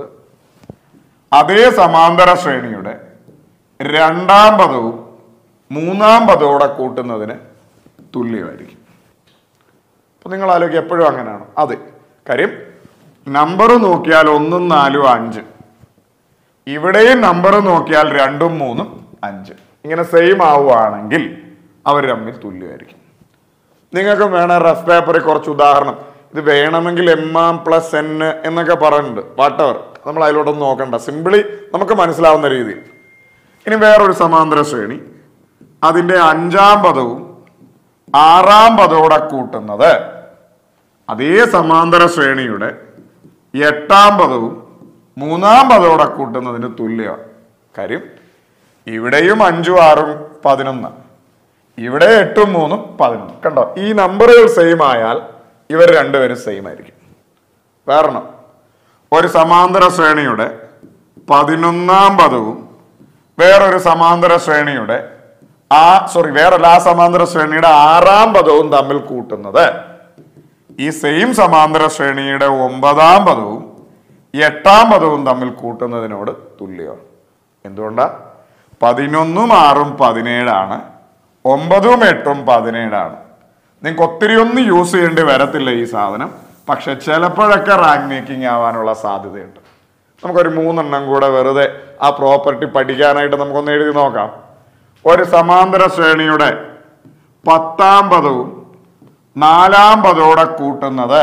അതേ സമാന്തര ശ്രേണിയുടെ രണ്ടാം പദവും മൂന്നാം പദത്തോടെ കൂട്ടുന്നതിന് തുല്യമായിരിക്കും അപ്പൊ നിങ്ങൾ ആലോചിക്കുക എപ്പോഴും അങ്ങനെയാണ് അതെ കാര്യം നമ്പർ നോക്കിയാൽ ഒന്നും നാലും അഞ്ച് ഇവിടെയും നമ്പർ നോക്കിയാൽ രണ്ടും മൂന്നും അഞ്ച് ഇങ്ങനെ സെയിം ആവുകയാണെങ്കിൽ അവർ തമ്മിൽ തുല്യമായിരിക്കും നിങ്ങൾക്ക് വേണേൽ റഫ് പേപ്പറിൽ കുറച്ച് ഉദാഹരണം ഇത് വേണമെങ്കിൽ എം ആം പ്ലസ് എൻ എന്നൊക്കെ പറയുന്നുണ്ട് വാട്ടവർ നമ്മൾ അതിലോട്ടൊന്നും നോക്കണ്ട സിമ്പിളി നമുക്ക് മനസ്സിലാവുന്ന രീതിയിൽ ഇനി വേറൊരു സമാന്തര ശ്രേണി അതിൻ്റെ അഞ്ചാം പദവും ആറാം പദത്തോടെ കൂട്ടുന്നത് അതേ സമാന്തര ശ്രേണിയുടെ എട്ടാം പദവും മൂന്നാം പദത്തോടെ കൂട്ടുന്നതിന് തുല്യമാണ് കാര്യം ഇവിടെയും അഞ്ചും ആറും പതിനൊന്ന് ഇവിടെ എട്ടും മൂന്നും പതിനൊന്ന് കണ്ടോ ഈ നമ്പറുകൾ സെയിം ആയാൽ ഇവർ രണ്ടുപേരും സെയിം ആയിരിക്കും കാരണം ഒരു സമാന്തര ശ്രേണിയുടെ പതിനൊന്നാം പദവും വേറൊരു സമാന്തര ശ്രേണിയുടെ ആ സോറി വേറല്ല ആ സമാന്തര ശ്രേണിയുടെ ആറാം പദവും തമ്മിൽ കൂട്ടുന്നത് ഈ സെയിം സമാന്തര ശ്രേണിയുടെ ഒമ്പതാം പദവും എട്ടാം പദവും തമ്മിൽ കൂട്ടുന്നതിനോട് തുല്യമാണ് എന്തുകൊണ്ടാ പതിനൊന്നും ആറും പതിനേഴാണ് ഒമ്പതും എട്ടും പതിനേഴാണ് നിങ്ങൾക്ക് ഒത്തിരി ഒന്നും യൂസ് ചെയ്യേണ്ടി വരത്തില്ല ഈ സാധനം പക്ഷെ ചിലപ്പോഴൊക്കെ റാങ്ക് മേക്കിംഗ് ആവാനുള്ള സാധ്യതയുണ്ട് നമുക്കൊരു മൂന്നെണ്ണം കൂടെ വെറുതെ ആ പ്രോപ്പർട്ടി പഠിക്കാനായിട്ട് നമുക്കൊന്ന് എഴുതി നോക്കാം ഒരു സമാന്തര ശ്രേണിയുടെ പത്താം പദവും നാലാം പദത്തോടെ കൂട്ടുന്നത്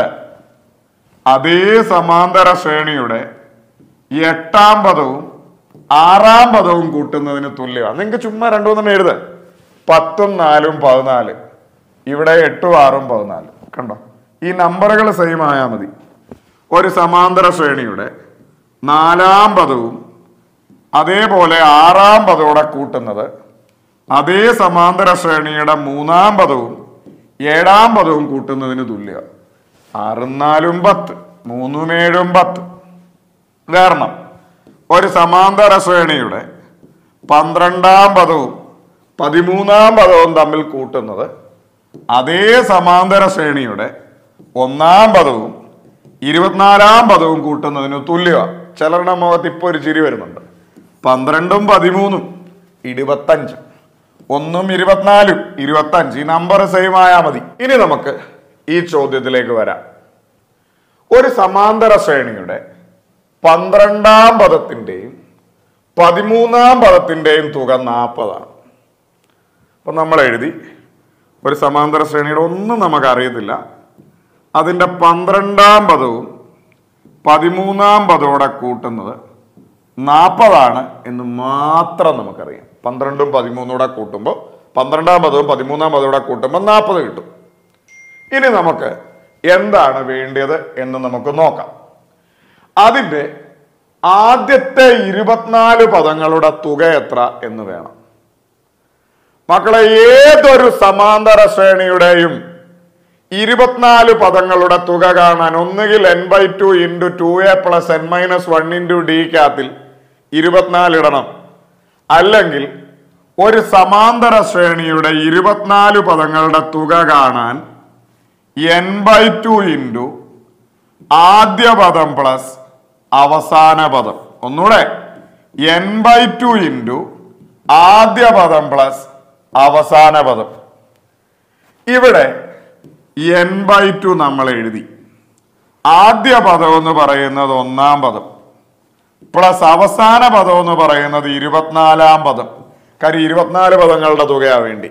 അതേ സമാന്തര ശ്രേണിയുടെ എട്ടാം പദവും ആറാം പദവും കൂട്ടുന്നതിന് തുല്യമാണ് നിങ്ങൾക്ക് ചുമ്മാ രണ്ടു മൂന്നെണ്ണം എഴുത് പത്തും നാലും പതിനാല് ഇവിടെ എട്ടും ആറും പതിനാല് കണ്ടോ ഈ നമ്പറുകൾ സെയിം ആയാൽ മതി ഒരു സമാന്തര ശ്രേണിയുടെ നാലാം പദവും അതേപോലെ ആറാം പദത്തോടെ കൂട്ടുന്നത് അതേ സമാന്തര ശ്രേണിയുടെ മൂന്നാം പദവും ഏഴാം പദവും കൂട്ടുന്നതിന് തുല്യ ആറും നാലും പത്ത് മൂന്നും ഏഴും പത്ത് കാരണം ഒരു സമാന്തര ശ്രേണിയുടെ പന്ത്രണ്ടാം പദവും പതിമൂന്നാം പദവും തമ്മിൽ കൂട്ടുന്നത് അതേ സമാന്തര ശ്രേണിയുടെ ഒന്നാം പദവും ഇരുപത്തിനാലാം പദവും കൂട്ടുന്നതിന് തുല്യമാണ് ചിലരുടെ മുഖത്ത് ഇപ്പോൾ ഒരു ചിരി വരുന്നുണ്ട് പന്ത്രണ്ടും പതിമൂന്നും ഇരുപത്തഞ്ച് ഒന്നും ഇരുപത്തിനാലും ഇരുപത്തഞ്ച് ഈ നമ്പർ സെയിം ആയാൽ മതി ഇനി നമുക്ക് ഈ ചോദ്യത്തിലേക്ക് വരാം ഒരു സമാന്തര ശ്രേണിയുടെ പന്ത്രണ്ടാം പദത്തിൻ്റെയും പതിമൂന്നാം പദത്തിൻ്റെയും തുക നാൽപ്പതാണ് അപ്പം നമ്മൾ എഴുതി ഒരു സമാന്തര ശ്രേണിയുടെ ഒന്നും നമുക്ക് അറിയത്തില്ല അതിൻ്റെ പന്ത്രണ്ടാം പദവും പതിമൂന്നാം പദത്തോടെ കൂട്ടുന്നത് നാൽപ്പതാണ് എന്ന് മാത്രം നമുക്കറിയാം പന്ത്രണ്ടും പതിമൂന്നൂടെ കൂട്ടുമ്പോൾ പന്ത്രണ്ടാം പദവും പതിമൂന്നാം പദത്തോടെ കൂട്ടുമ്പോൾ നാൽപ്പത് കിട്ടും ഇനി നമുക്ക് എന്താണ് വേണ്ടത് എന്ന് നമുക്ക് നോക്കാം അതിൻ്റെ ആദ്യത്തെ ഇരുപത്തിനാല് പദങ്ങളുടെ തുക എത്ര എന്ന് വേണം മക്കളെ ഏതൊരു സമാന്തര ശ്രേണിയുടെയും ഇരുപത്തിനാല് പദങ്ങളുടെ തുക കാണാൻ ഒന്നുകിൽ n by two into two A plus N minus one into ഡിക്കകത്തിൽ ഇരുപത്തിനാല് ഇടണം അല്ലെങ്കിൽ ഒരു സമാന്തര ശ്രേണിയുടെ ഇരുപത്തിനാല് പദങ്ങളുടെ തുക കാണാൻ എൻ ബൈ ടു ഇൻറ്റു ആദ്യ പദം പ്ലസ് അവസാന പദം ഒന്നുകൂടെ എൻ ബൈ ടു ഇൻറ്റു ആദ്യ പദം പ്ലസ് അവസാന പദം ഇവിടെ എൻ ബൈ ടു നമ്മൾ എഴുതി ആദ്യ പദം എന്ന് പറയുന്നത് ഒന്നാം പദം പ്ലസ് അവസാന പദം എന്ന് പറയുന്നത് ഇരുപത്തിനാലാം പദം കാര്യം ഇരുപത്തിനാല് പദങ്ങളുടെ തുകയാ വേണ്ടി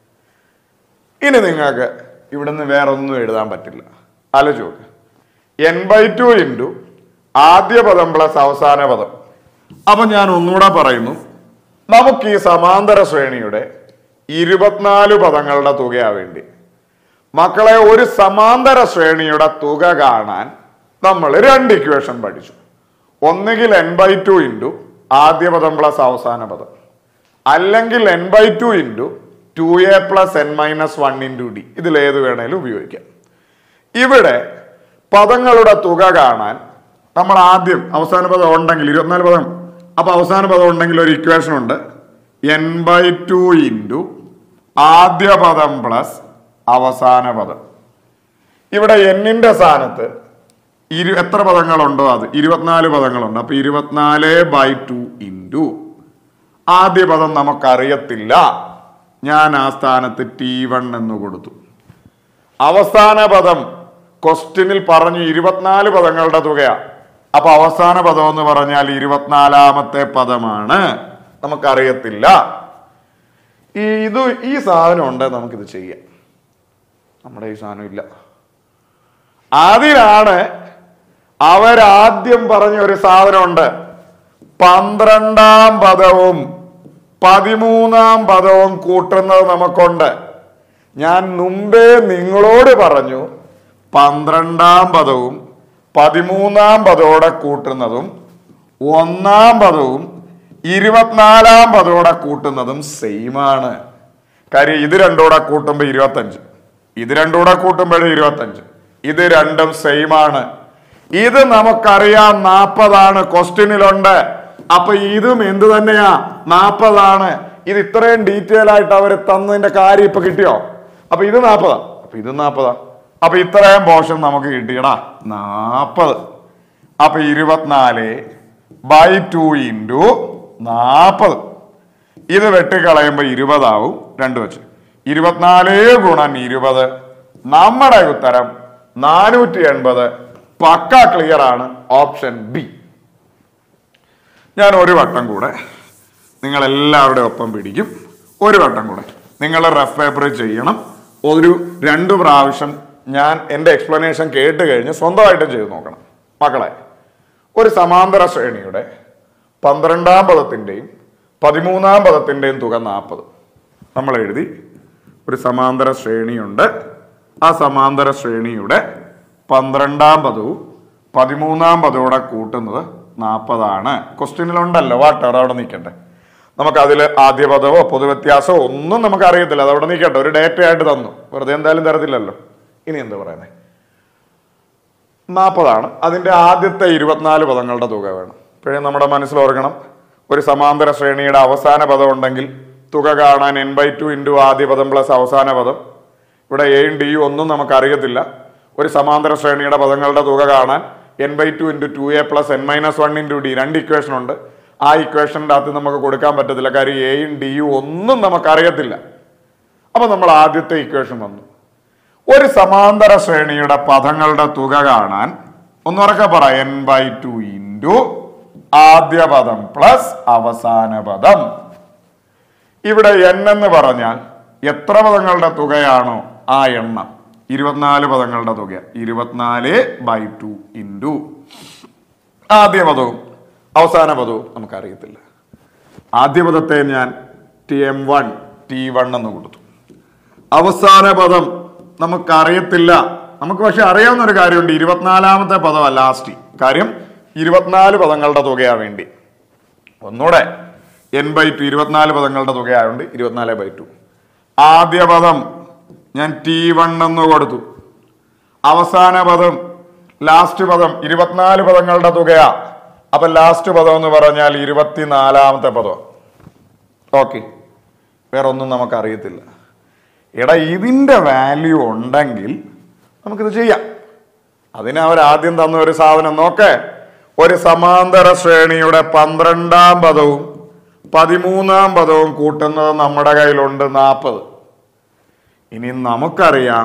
ഇനി നിങ്ങൾക്ക് ഇവിടുന്ന് വേറെ ഒന്നും എഴുതാൻ പറ്റില്ല ആലോചിച്ച് എൻ ബൈ ടു ഇൻറ്റു ആദ്യ പദം പ്ലസ് അവസാന പദം അപ്പൊ ഞാൻ ഒന്നുകൂടെ പറയുന്നു നമുക്ക് ഈ സമാന്തര ശ്രേണിയുടെ ഇരുപത്തിനാല് പദങ്ങളുടെ തുകയാ വേണ്ടി മക്കളെ ഒരു സമാന്തര ശ്രേണിയുടെ തുക കാണാൻ നമ്മൾ രണ്ട് ഇക്വേഷൻ പഠിച്ചു ഒന്നുകിൽ എൻ ബൈ ടു ഇൻറ്റു ആദ്യ പദം പ്ലസ് അവസാന പദം അല്ലെങ്കിൽ n by two into two A plus N minus one into D ഇതിലേത് വേണേലും ഉപയോഗിക്കാം ഇവിടെ പദങ്ങളുടെ തുക കാണാൻ നമ്മൾ ആദ്യം അവസാന പദം ഉണ്ടെങ്കിൽ ഇരുപത്തിനാല് പദം അപ്പൊ അവസാന പദം ഉണ്ടെങ്കിൽ ഒരു ഇക്വേഷൻ ഉണ്ട് എൻ ബൈ ടു ഇൻറ്റു ആദ്യ പദം പ്ലസ് അവസാന പദം ഇവിടെ എന്നിന്റെ സ്ഥാനത്ത് ഇരു എത്ര പദങ്ങളുണ്ടോ അത് ഇരുപത്തിനാല് പദങ്ങളുണ്ട് അപ്പൊ ഇരുപത്തിനാല് ബൈ ടു ഇൻറ്റു ആദ്യ പദം നമുക്കറിയത്തില്ല ഞാൻ ആ സ്ഥാനത്ത് ടി വൺ എന്ന് കൊടുത്തു അവസാന പദം ക്വസ്റ്റ്യനിൽ പറഞ്ഞു ഇരുപത്തിനാല് പദങ്ങളുടെ തുകയാ അപ്പൊ അവസാന പദം എന്ന് പറഞ്ഞാൽ ഇരുപത്തിനാലാമത്തെ പദമാണ് നമുക്കറിയത്തില്ല ഈ ഇത് ഈ സാധനം ഉണ്ട് നമുക്കിത് ചെയ്യാം നമ്മുടെ ഈ സാധനം ഇല്ല അതിനാണ് അവരാദ്യം പറഞ്ഞ ഒരു സാധനമുണ്ട് പന്ത്രണ്ടാം പദവും പതിമൂന്നാം പദവും കൂട്ടുന്നത് നമുക്കുണ്ട് ഞാൻ മുമ്പേ നിങ്ങളോട് പറഞ്ഞു പന്ത്രണ്ടാം പദവും പതിമൂന്നാം പദത്തോടെ കൂട്ടുന്നതും ഒന്നാം പദവും ഇരുപത്തിനാലാം പദത്തോടെ കൂട്ടുന്നതും സെയിം ആണ് കാര്യം ഇത് രണ്ടൂടെ കൂട്ടുമ്പോൾ ഇരുപത്തഞ്ച് ഇത് രണ്ടൂടെ കൂട്ടുമ്പോഴും ഇരുപത്തഞ്ച് ഇത് രണ്ടും സെയിം ആണ് ഇത് നമുക്കറിയാം നാൽപ്പതാണ് ക്വസ്റ്റ്യനിലുണ്ട് അപ്പൊ ഇതും എന്ത് തന്നെയാ നാൽപ്പതാണ് ഇത് ഇത്രയും ഡീറ്റെയിൽ ആയിട്ട് അവർ തന്നതിന്റെ കാര്യം ഇപ്പൊ കിട്ടിയോ അപ്പൊ ഇത് നാൽപ്പതാ അപ്പൊ ഇത് നാൽപ്പതാ അപ്പൊ ഇത്രയും പോർഷൻ നമുക്ക് കിട്ടിയടാ നാൽപ്പത് അപ്പൊ ഇരുപത്തിനാല് ബൈ ടു ഇൻറ്റു നാൽപ്പത് ഇത് വെട്ടിക്കളയുമ്പോൾ ഇരുപതാവും രണ്ട് വെച്ച് ഇരുപത്തിനാല് ഗുണം ഇരുപത് നമ്മുടെ ഉത്തരം നാനൂറ്റി എൺപത് പക്ക ക്ലിയർ ആണ് ഓപ്ഷൻ ബി ഞാൻ ഒരു വട്ടം കൂടെ നിങ്ങൾ എല്ലാവരുടെ ഒപ്പം പിടിക്കും ഒരു വട്ടം കൂടെ നിങ്ങൾ റഫ് പേപ്പർ ചെയ്യണം ഒരു രണ്ട് പ്രാവശ്യം ഞാൻ എൻ്റെ എക്സ്പ്ലനേഷൻ കേട്ട് കഴിഞ്ഞ് സ്വന്തമായിട്ടും ചെയ്ത് നോക്കണം മക്കളെ ഒരു സമാന്തര ശ്രേണിയുടെ പന്ത്രണ്ടാം പദത്തിൻ്റെയും പതിമൂന്നാം പദത്തിൻ്റെയും തുക നാൽപ്പത് നമ്മൾ എഴുതി ഒരു സമാന്തര ശ്രേണിയുണ്ട് ആ സമാന്തര ശ്രേണിയുടെ പന്ത്രണ്ടാം പദവും പതിമൂന്നാം പദോടെ കൂട്ടുന്നത് നാൽപ്പതാണ് ക്വസ്റ്റ്യനിലുണ്ടല്ലോ വാട്ടർ അവിടെ നിൽക്കട്ടെ നമുക്ക് അതിൽ ആദ്യ പദവോ പൊതുവ്യത്യാസമോ ഒന്നും നമുക്ക് അറിയത്തില്ല അത് അവിടെ നിൽക്കട്ടെ ഒരു ഡേറ്റ ആയിട്ട് തന്നു വെറുതെ എന്തായാലും തരത്തില്ലല്ലോ ഇനി എന്താ പറയുന്നത് നാൽപ്പതാണ് അതിൻ്റെ ആദ്യത്തെ ഇരുപത്തിനാല് പദങ്ങളുടെ തുക വേണം ഇപ്പോഴേ നമ്മുടെ മനസ്സിൽ ഓർക്കണം ഒരു സമാന്തര ശ്രേണിയുടെ അവസാന പദം ഉണ്ടെങ്കിൽ തുക കാണാൻ എൻ ബൈ ടു ഇൻറ്റു ആദ്യ പദം പ്ലസ് അവസാന പദം ഇവിടെ എയും ഡിയും ഒന്നും നമുക്ക് അറിയത്തില്ല ഒരു സമാന്തര ശ്രേണിയുടെ പദങ്ങളുടെ തുക കാണാൻ n by two into two A plus N minus one into D രണ്ട് ഇക്വേഷൻ ഉണ്ട് ആ ഇക്വേഷൻ്റെ അകത്ത് നമുക്ക് കൊടുക്കാൻ പറ്റത്തില്ല കാര്യം എയും ഡിയും ഒന്നും നമുക്ക് അറിയത്തില്ല അപ്പൊ നമ്മൾ ആദ്യത്തെ ഇക്വേഷൻ വന്നു ഒരു സമാന്തര ശ്രേണിയുടെ പദങ്ങളുടെ തുക കാണാൻ ഒന്നുറക്കെ പറ എൻ ബൈ ടു ഇൻറ്റു ആദ്യ പദം പ്ലസ് അവസാന പദം ഇവിടെ എൻ എന്ന് പറഞ്ഞാൽ എത്ര പദങ്ങളുടെ തുകയാണോ ആ എണ്ണം ഇരുപത്തിനാല് പദങ്ങളുടെ തുക ഇരുപത്തിനാല് ബൈ ടു ഇൻറ്റു ആദ്യ പദവും അവസാന പദവും നമുക്കറിയത്തില്ല ആദ്യ പദത്തെ ഞാൻ T M one T one എന്ന് കൊടുത്തു അവസാന പദം നമുക്കറിയത്തില്ല നമുക്ക് പക്ഷെ അറിയാവുന്ന ഒരു കാര്യമുണ്ട് ഇരുപത്തിനാലാമത്തെ പദമാണ് ലാസ്റ്റ് കാര്യം ഇരുപത്തിനാല് പദങ്ങളുടെ തുകയാണ് വേണ്ടി ഒന്നുകൂടെ എൻ ബൈ ടു ഇരുപത്തിനാല് പദങ്ങളുടെ തുകയായതുകൊണ്ട് ഇരുപത്തിനാല് ബൈ ടു ആദ്യ പദം ഞാൻ ടി വൺ എന്ന് കൊടുത്തു അവസാന പദം ലാസ്റ്റ് പദം ഇരുപത്തിനാല് പദങ്ങളുടെ തുകയാ അപ്പൊ ലാസ്റ്റ് പദം എന്ന് പറഞ്ഞാൽ ഇരുപത്തിനാലാമത്തെ പദം ഓക്കെ വേറെ ഒന്നും നമുക്ക് അറിയത്തില്ല എടാ ഇതിന്റെ വാല്യൂ ഉണ്ടെങ്കിൽ നമുക്കിത് ചെയ്യാം അതിന് അവർ ആദ്യം തന്ന ഒരു സാധനം നോക്കേ ഒരു സമാന്തര ശ്രേണിയുടെ പന്ത്രണ്ടാം പദവും പതിമൂന്നാം പദവും കൂട്ടുന്നത് നമ്മുടെ കയ്യിലുണ്ട് നാൽപ്പത് ഇനി നമുക്കറിയാം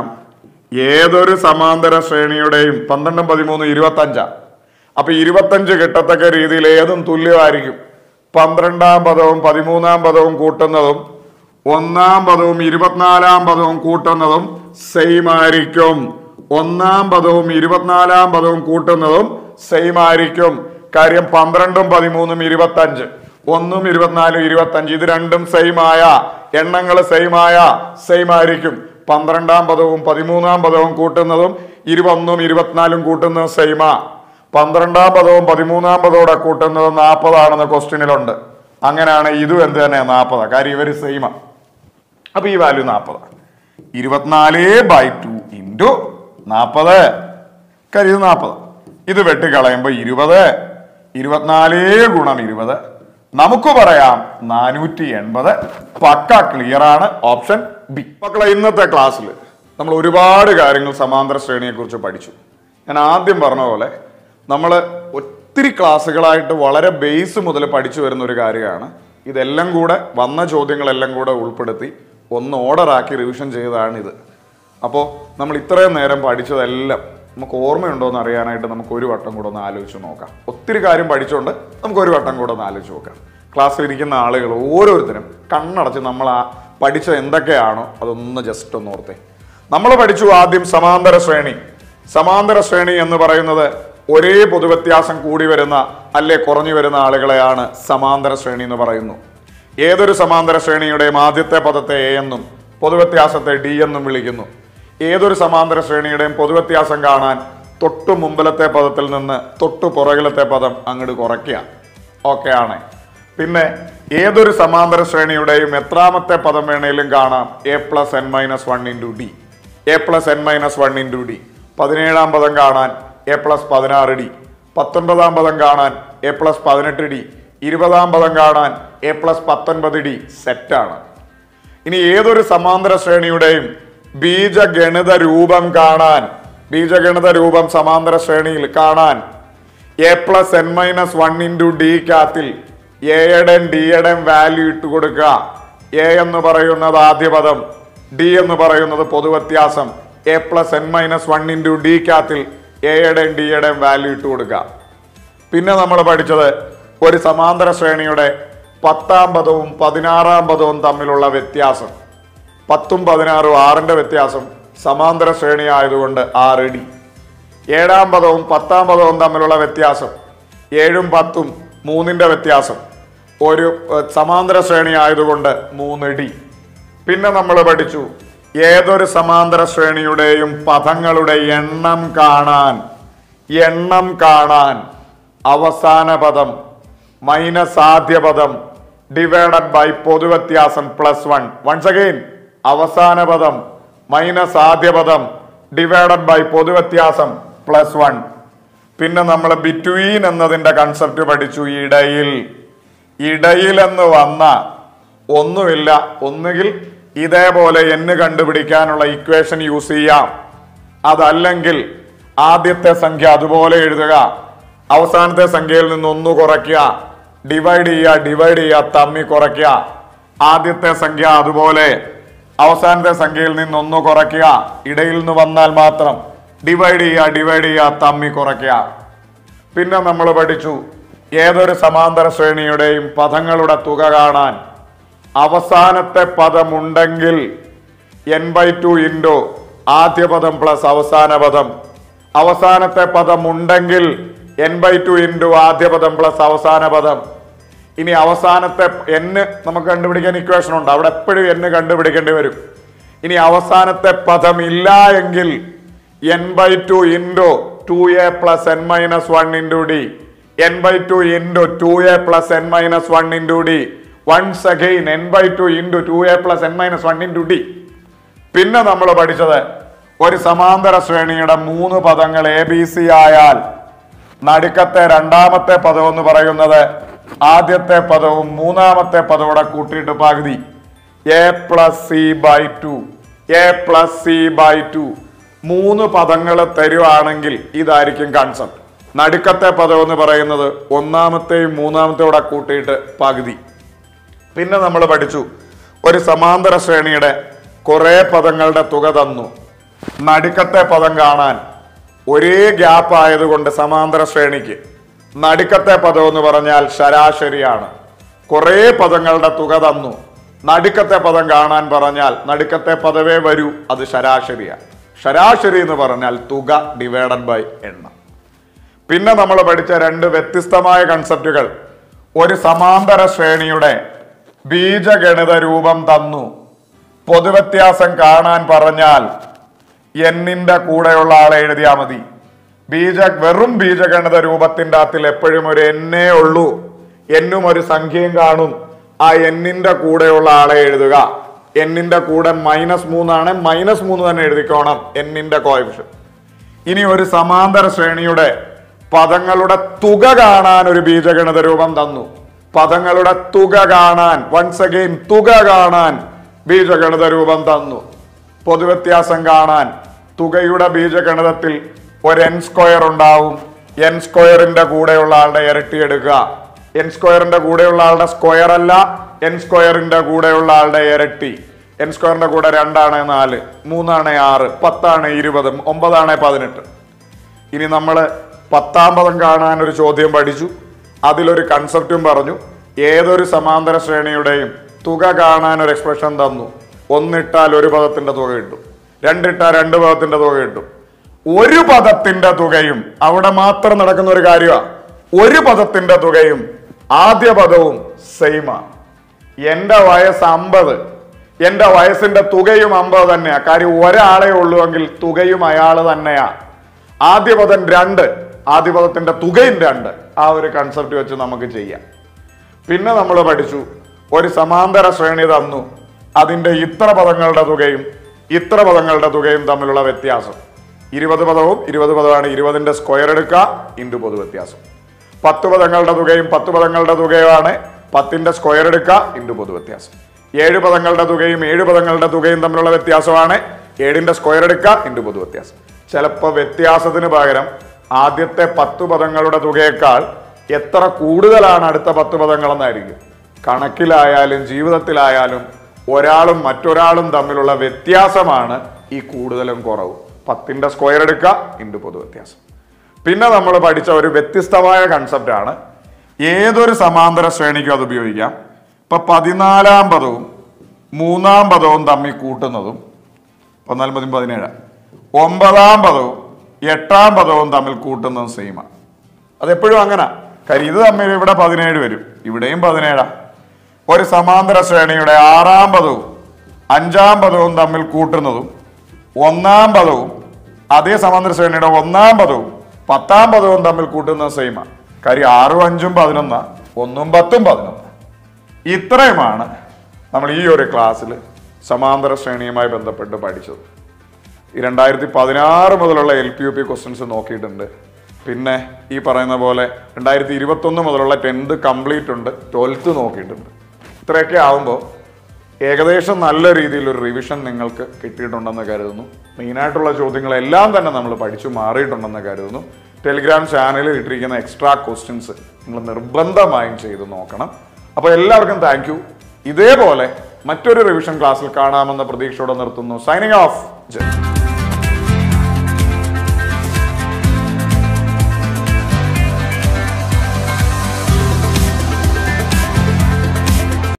ഏതൊരു സമാന്തര ശ്രേണിയുടെയും പന്ത്രണ്ടും പതിമൂന്നും ഇരുപത്തഞ്ചാ അപ്പൊ ഇരുപത്തഞ്ച് കിട്ടത്തക്ക രീതിയിൽ ഏതും തുല്യമായിരിക്കും പന്ത്രണ്ടാം പദവും പതിമൂന്നാം പദവും കൂട്ടുന്നതും ഒന്നാം പദവും ഇരുപത്തിനാലാം പദവും കൂട്ടുന്നതും സെയിം ആയിരിക്കും ഒന്നാം പദവും ഇരുപത്തിനാലാം പദവും കൂട്ടുന്നതും സെയിം ആയിരിക്കും കാര്യം പന്ത്രണ്ടും പതിമൂന്നും ഇരുപത്തഞ്ച് ഒന്നും ഇരുപത്തിനാലും ഇരുപത്തഞ്ച് ഇത് രണ്ടും സെയിം ആയ എണ്ണങ്ങൾ സെയിം ആയ സെയിം ആയിരിക്കും പന്ത്രണ്ടാം പദവും പതിമൂന്നാം പദവും കൂട്ടുന്നതും ഇരുപത്തൊന്നും ഇരുപത്തിനാലും കൂട്ടുന്നതും സെയിമാ പന്ത്രണ്ടാം പദവും പതിമൂന്നാം പദവും കൂട്ടുന്നത് നാൽപ്പതാണെന്ന് ക്വസ്റ്റ്യനിലുണ്ട് അങ്ങനെയാണ് ഇതും എന്ത് തന്നെ നാൽപ്പതാ കാര്യം ഇവര് സെയിമാ അപ്പൊ ഈ വാല്യൂ നാൽപ്പതാണ് ഇരുപത്തിനാല് ബൈ ടു ഇൻറ്റു നാൽപ്പത് കാര്യം ഇത് നാൽപ്പത് ഇത് വെട്ടിക്കളയുമ്പോൾ ഇരുപത് ഇരുപത്തിനാല് ഗുണം ഇരുപത് നമുക്ക് പറയാം നാനൂറ്റി എൺപത് പക്ക ക്ലിയർ ആണ് ഓപ്ഷൻ ബി മക്കളെ ഇന്നത്തെ ക്ലാസ്സിൽ നമ്മൾ ഒരുപാട് കാര്യങ്ങൾ സമാന്തര ശ്രേണിയെ കുറിച്ച് പഠിച്ചു ഞാൻ ആദ്യം പറഞ്ഞ പോലെ നമ്മൾ ഒത്തിരി ക്ലാസ്സുകളായിട്ട് വളരെ ബേസ് മുതൽ പഠിച്ചു വരുന്ന ഒരു കാര്യമാണ് ഇതെല്ലാം കൂടെ വന്ന ചോദ്യങ്ങളെല്ലാം കൂടെ ഉൾപ്പെടുത്തി ഒന്ന് ഓർഡറാക്കി റിവിഷൻ ചെയ്തതാണ് ഇത് അപ്പോൾ നമ്മൾ ഇത്രയും നേരം പഠിച്ചതെല്ലാം നമുക്ക് ഓർമ്മയുണ്ടോ എന്ന് അറിയാനായിട്ട് നമുക്ക് ഒരു വട്ടം കൂടെ ഒന്ന് ആലോചിച്ച് നോക്കാം ഒത്തിരി കാര്യം പഠിച്ചുകൊണ്ട് നമുക്ക് ഒരു വട്ടം കൂടെ ഒന്ന് ആലോചിച്ച് നോക്കാം ക്ലാസ്സിൽ ഇരിക്കുന്ന ആളുകൾ ഓരോരുത്തരും കണ്ണടച്ച് നമ്മൾ ആ പഠിച്ചത് എന്തൊക്കെയാണോ അതൊന്ന് ജസ്റ്റ് ഒന്ന് ഓർത്തേ നമ്മൾ പഠിച്ചു ആദ്യം സമാന്തര ശ്രേണി സമാന്തര ശ്രേണി എന്ന് പറയുന്നത് ഒരേ പൊതുവ്യത്യാസം കൂടി വരുന്ന അല്ലെ കുറഞ്ഞു വരുന്ന ആളുകളെയാണ് സമാന്തര ശ്രേണി എന്ന് പറയുന്നു ഏതൊരു സമാന്തര ശ്രേണിയുടെയും ആദ്യത്തെ പദത്തെ എ എന്നും പൊതുവ്യത്യാസത്തെ ഡി എന്നും വിളിക്കുന്നു ഏതൊരു സമാന്തര ശ്രേണിയുടെയും പൊതുവ്യത്യാസം കാണാൻ തൊട്ടു മുമ്പിലത്തെ പദത്തിൽ നിന്ന് തൊട്ടു പുറകിലത്തെ പദം അങ്ങോട്ട് കുറയ്ക്കുക ഓക്കെ ആണ് പിന്നെ ഏതൊരു സമാന്തര ശ്രേണിയുടെയും എത്രാമത്തെ പദം വേണേലും കാണാം A plus N minus one into D A plus N minus one into D പതിനേഴാം പദം കാണാൻ എ പ്ലസ് പതിനാറ് ഡി പത്തൊൻപതാം പദം കാണാൻ എ പ്ലസ് പതിനെട്ട് ഡി ഇരുപതാം പദം കാണാൻ എ പ്ലസ് പത്തൊൻപത് ഡി സെറ്റാണ് ഇനി ഏതൊരു സമാന്തര ശ്രേണിയുടെയും ബീജഗണിത രൂപം കാണാൻ ബീജഗണിത രൂപം സമാന്തര ശ്രേണിയിൽ കാണാൻ A plus N minus one into D കാത്തിൽ എയുടെയും ഡിയുടെയും വാല്യൂ ഇട്ട് കൊടുക്കുക എ എന്ന് പറയുന്നത് ആദ്യ പദം ഡി എന്ന് പറയുന്നത് പൊതുവ്യത്യാസം A plus N minus one into D കാത്തിൽ എയുടെയും ഡിയുടെയും വാല്യൂ ഇട്ട് കൊടുക്കുക പിന്നെ നമ്മൾ പഠിച്ചത് ഒരു സമാന്തര ശ്രേണിയുടെ പത്താം പദവും പതിനാറാം പദവും തമ്മിലുള്ള വ്യത്യാസം പത്തും പതിനാറും ആറിന്റെ വ്യത്യാസം സമാന്തര ശ്രേണി ആയതുകൊണ്ട് ആറ് ഡി ഏഴാം പദവും പത്താം പദവും തമ്മിലുള്ള വ്യത്യാസം ഏഴും പത്തും മൂന്നിന്റെ വ്യത്യാസം ഒരു ഏർ, സമാന്തര ശ്രേണി ആയതുകൊണ്ട് മൂന്ന് ഡി പിന്നെ നമ്മൾ പഠിച്ചു ഏതൊരു സമാന്തര ശ്രേണിയുടെയും പദങ്ങളുടെ എണ്ണം കാണാൻ എണ്ണം കാണാൻ അവസാന പദം മൈനസ് ആദ്യ പദം ഡിവൈഡഡ് ബൈ പൊതുവ്യത്യാസം പ്ലസ് വൺ വൺസ് അഗെയിൻ അവസാന പദം മൈനസ് ആദ്യ പദം ഡിവൈഡഡ് ബൈ പൊതുവ്യത്യാസം പ്ലസ് വൺ പിന്നെ നമ്മൾ ബിറ്റ്വീൻ എന്നതിന്റെ കൺസെപ്റ്റ് പഠിച്ചു ഇടയിൽ ഇടയിൽ എന്ന് വന്ന ഒന്നുമില്ല ഒന്നുകിൽ ഇതേപോലെ എന്ന് കണ്ടുപിടിക്കാനുള്ള ഇക്വേഷൻ യൂസ് ചെയ്യാം അതല്ലെങ്കിൽ ആദ്യത്തെ സംഖ്യ അതുപോലെ എഴുതുക അവസാനത്തെ സംഖ്യയിൽ നിന്ന് ഒന്ന് കുറയ്ക്കുക ഡിവൈഡ് ചെയ്യുക ഡിവൈഡ് ചെയ്യുക തമ്മി കുറയ്ക്കുക ആദ്യത്തെ സംഖ്യ അതുപോലെ അവസാനത്തെ സംഖ്യയിൽ നിന്ന് ഒന്ന് കുറയ്ക്കുക ഇടയിൽ നിന്ന് വന്നാൽ മാത്രം ഡിവൈഡ് ചെയ്യുക ഡിവൈഡ് ചെയ്യുക തമ്മി കുറയ്ക്കുക പിന്നെ നമ്മൾ പഠിച്ചു ഏതൊരു സമാന്തര ശ്രേണിയുടെയും പദങ്ങളുടെ തുക കാണാൻ അവസാനത്തെ പദമുണ്ടെങ്കിൽ എൻ ബൈ ടു ഇൻറ്റു ആദ്യ പദം പ്ലസ് അവസാന പദം അവസാനത്തെ പദം ഉണ്ടെങ്കിൽ എൻ ബൈ ടു ഇൻറ്റു ആദ്യ പദം പ്ലസ് അവസാന പദം ഇനി അവസാനത്തെ എന്ന് നമുക്ക് കണ്ടുപിടിക്കാൻ ഇക്വേഷൻ ഉണ്ട് അവിടെ എപ്പോഴും എന്ന് കണ്ടുപിടിക്കേണ്ടി വരും ഇനി അവസാനത്തെ പദം ഇല്ല എങ്കിൽ n by two into two A plus N minus one into D n by two into two A plus N minus one into D once again n by two into two A plus N minus one into D പിന്നെ നമ്മൾ പഠിച്ചത് ഒരു സമാന്തര ശ്രേണിയുടെ മൂന്ന് പദങ്ങൾ A B C ആയാൽ നടുക്കത്തെ രണ്ടാമത്തെ പദം എന്ന് പറയുന്നത് ആദ്യത്തെ പദവും മൂന്നാമത്തെ പദവും കൂട്ടിയിട്ട് പകുതി A plus C by two A plus C by two മൂന്ന് പദങ്ങൾ തരുവാണെങ്കിൽ ഇതായിരിക്കും കൺസെപ്റ്റ് നടുക്കത്തെ പദം എന്ന് പറയുന്നത് ഒന്നാമത്തെയും മൂന്നാമത്തെയും കൂട്ടിയിട്ട് പകുതി പിന്നെ നമ്മൾ പഠിച്ചു ഒരു സമാന്തര ശ്രേണിയുടെ കുറെ പദങ്ങളുടെ തുക തന്നു നടുക്കത്തെ പദം കാണാൻ ഒരേ ഗ്യാപ്പ് ആയതുകൊണ്ട് സമാന്തര ശ്രേണിക്ക് നടുക്കത്തെ പദം എന്ന് പറഞ്ഞാൽ ശരാശരിയാണ് കുറെ പദങ്ങളുടെ തുക തന്നു നടുക്കത്തെ പദം കാണാൻ പറഞ്ഞാൽ നടുക്കത്തെ പദവേ വരൂ അത് ശരാശരിയാണ് ശരാശരി എന്ന് പറഞ്ഞാൽ തുക ഡിവൈഡഡ് ബൈ എണ്ണം പിന്നെ നമ്മൾ പഠിച്ച രണ്ട് വ്യത്യസ്തമായ കൺസെപ്റ്റുകൾ ഒരു സമാന്തര ശ്രേണിയുടെ ബീജഗണിത രൂപം തന്നു പൊതുവ്യത്യാസം കാണാൻ പറഞ്ഞാൽ എന്നിന്റെ കൂടെയുള്ള ആളെ എഴുതിയാൽ മതി ബീജ വെറും ബീജഗണിത രൂപത്തിന്റെ അകത്തിൽ എപ്പോഴും ഒരു എന്നേ ഉള്ളൂ എന്നും ഒരു സംഖ്യയും കാണും ആ എന്നിന്റെ കൂടെയുള്ള ആളെ എഴുതുക എന്നിന്റെ കൂടെ മൈനസ് മൂന്നാണ് മൈനസ് മൂന്ന് തന്നെ എഴുതിക്കോണം എന്നിന്റെ കോയിഫിഷ്യൻ ഇനി ഒരു സമാന്തര ശ്രേണിയുടെ പദങ്ങളുടെ തുക കാണാൻ ഒരു ബീജഗണിത രൂപം തന്നു പദങ്ങളുടെ തുക കാണാൻ വൺസ് അഗെയിൻ തുക കാണാൻ ബീജഗണിത രൂപം തന്നു പൊതുവ്യത്യാസം കാണാൻ തുകയുടെ ബീജഗണിതത്തിൽ ഒരു എൻ സ്ക്വയർ ഉണ്ടാവും എൻ സ്ക്വയറിന്റെ കൂടെയുള്ള ആളുടെ ഇരട്ടി എടുക്കുക എൻ സ്ക്വയറിന്റെ കൂടെയുള്ള ആളുടെ സ്ക്വയർ അല്ല എൻ സ്ക്വയറിന്റെ കൂടെയുള്ള ആളുടെ ഇരട്ടി എൻ സ്ക്വയറിന്റെ കൂടെ രണ്ടാണ് നാല് മൂന്നാണ് ആറ് പത്താണ് ഇരുപത് ഒമ്പതാണ് പതിനെട്ട് ഇനി നമ്മൾ പത്താം പദം കാണാൻ ഒരു ചോദ്യം പഠിച്ചു അതിലൊരു കൺസെപ്റ്റും പറഞ്ഞു ഏതൊരു സമാന്തര ശ്രേണിയുടെയും തുക കാണാൻ ഒരു എക്സ്പ്രഷൻ തന്നു ഒന്നിട്ടാൽ ഒരു പദത്തിന്റെ തുക കിട്ടും രണ്ടിട്ടാൽ രണ്ട് പദത്തിന്റെ തുക കിട്ടും ഒരു പദത്തിന്റെ തുകയും അവിടെ മാത്രം നടക്കുന്ന ഒരു കാര്യമാണ് ഒരു പദത്തിന്റെ തുകയും ആദ്യ പദവും സെയിമാണ് എന്റെ വയസ്സ് അമ്പത് എന്റെ വയസ്സിന്റെ തുകയും അമ്പത് തന്നെയാ കാര്യം ഒരാളെ ഉള്ളുവെങ്കിൽ തുകയും അയാൾ തന്നെയാ ആദ്യ പദം രണ്ട് ആദ്യ പദത്തിന്റെ തുകയും രണ്ട് ആ ഒരു കൺസെപ്റ്റ് വെച്ച് നമുക്ക് ചെയ്യാം പിന്നെ നമ്മൾ പഠിച്ചു ഒരു സമാന്തര ശ്രേണി തന്നു അതിന്റെ ഇത്ര പദങ്ങളുടെ തുകയും ഇത്ര പദങ്ങളുടെ തുകയും തമ്മിലുള്ള വ്യത്യാസം ഇരുപത് പദവും ഇരുപത് പദമാണ് ഇരുപതിന്റെ സ്ക്വയർ എടുക്കുക ഇൻറ്റു പൊതു വ്യത്യാസം പത്ത് പദങ്ങളുടെ തുകയും പത്ത് പദങ്ങളുടെ തുകയുമാണ് പത്തിന്റെ സ്ക്വയർ എടുക്കുക ഇൻറ്റു പൊതു വ്യത്യാസം ഏഴ് പദങ്ങളുടെ തുകയും ഏഴ് പദങ്ങളുടെ തുകയും തമ്മിലുള്ള വ്യത്യാസമാണ് ഏഴിന്റെ സ്ക്വയർ എടുക്കുക ഇൻറ്റു പൊതു വ്യത്യാസം ചിലപ്പോൾ വ്യത്യാസത്തിന് പകരം ആദ്യത്തെ പത്ത് പദങ്ങളുടെ തുകയേക്കാൾ എത്ര കൂടുതലാണ് അടുത്ത പത്ത് പദങ്ങളെന്നായിരിക്കും കണക്കിലായാലും ജീവിതത്തിലായാലും ഒരാളും മറ്റൊരാളും തമ്മിലുള്ള വ്യത്യാസമാണ് ഈ കൂടുതലും കുറവും പത്തിന്റെ സ്ക്വയർ എടുക്കുക ഇൻറ്റു പൊതു വ്യത്യാസം പിന്നെ നമ്മൾ പഠിച്ച ഒരു വ്യത്യസ്തമായ കൺസെപ്റ്റാണ് ഏതൊരു സമാന്തര ശ്രേണിക്കും അത് ഉപയോഗിക്കാം ഇപ്പൊ പതിനാലാം പദവും മൂന്നാം പദവും തമ്മിൽ കൂട്ടുന്നതും പതിനാല് പതിനും പതിനേഴ് ഒമ്പതാം പദവും എട്ടാം പദവും തമ്മിൽ കൂട്ടുന്നതും സെയിമാണ് അതെപ്പോഴും അങ്ങനെ കാര്യം ഇത് തമ്മിൽ ഇവിടെ പതിനേഴ് വരും ഇവിടെയും പതിനേഴാ ഒരു സമാന്തര ശ്രേണിയുടെ ആറാം പദവും അഞ്ചാം പദവും തമ്മിൽ കൂട്ടുന്നതും ഒന്നാം പദവും അതേ സമാന്തര ശ്രേണിയുടെ ഒന്നാം പദവും പത്താം പദവും തമ്മിൽ കൂട്ടുന്ന സെയിമാണ് കാര്യം ആറും അഞ്ചും പതിനൊന്ന് ഒന്നും പത്തും പതിനൊന്ന് ഇത്രയുമാണ് നമ്മൾ ഈ ഒരു ക്ലാസ്സിൽ സമാന്തര ശ്രേണിയുമായി ബന്ധപ്പെട്ട് പഠിച്ചത് ഈ രണ്ടായിരത്തി പതിനാറ് മുതലുള്ള L P U P questions നോക്കിയിട്ടുണ്ട് പിന്നെ ഈ പറയുന്ന പോലെ രണ്ടായിരത്തി ഇരുപത്തൊന്ന് മുതലുള്ള ടെൻത്ത് കംപ്ലീറ്റ് ഉണ്ട് ട്വൽത്ത് നോക്കിയിട്ടുണ്ട് ഇത്രയൊക്കെ ആവുമ്പോൾ ഏകദേശം നല്ല രീതിയിൽ ഒരു റിവിഷൻ നിങ്ങൾക്ക് കിട്ടിയിട്ടുണ്ടെന്ന് കരുതുന്നു മെയിനായിട്ടുള്ള ചോദ്യങ്ങളെല്ലാം തന്നെ നമ്മൾ പഠിച്ചു മാറിയിട്ടുണ്ടെന്ന് കരുതുന്നു ടെലിഗ്രാം ചാനലിൽ ഇട്ടിരിക്കുന്ന എക്സ്ട്രാ ക്വസ്റ്റ്യൻസ് നിങ്ങൾ നിർബന്ധമായും ചെയ്ത് നോക്കണം അപ്പോൾ എല്ലാവർക്കും താങ്ക് യു ഇതേപോലെ മറ്റൊരു റിവിഷൻ ക്ലാസ്സിൽ കാണാമെന്ന പ്രതീക്ഷയോടെ നിർത്തുന്നു സൈനിങ് ഓഫ് ജയ്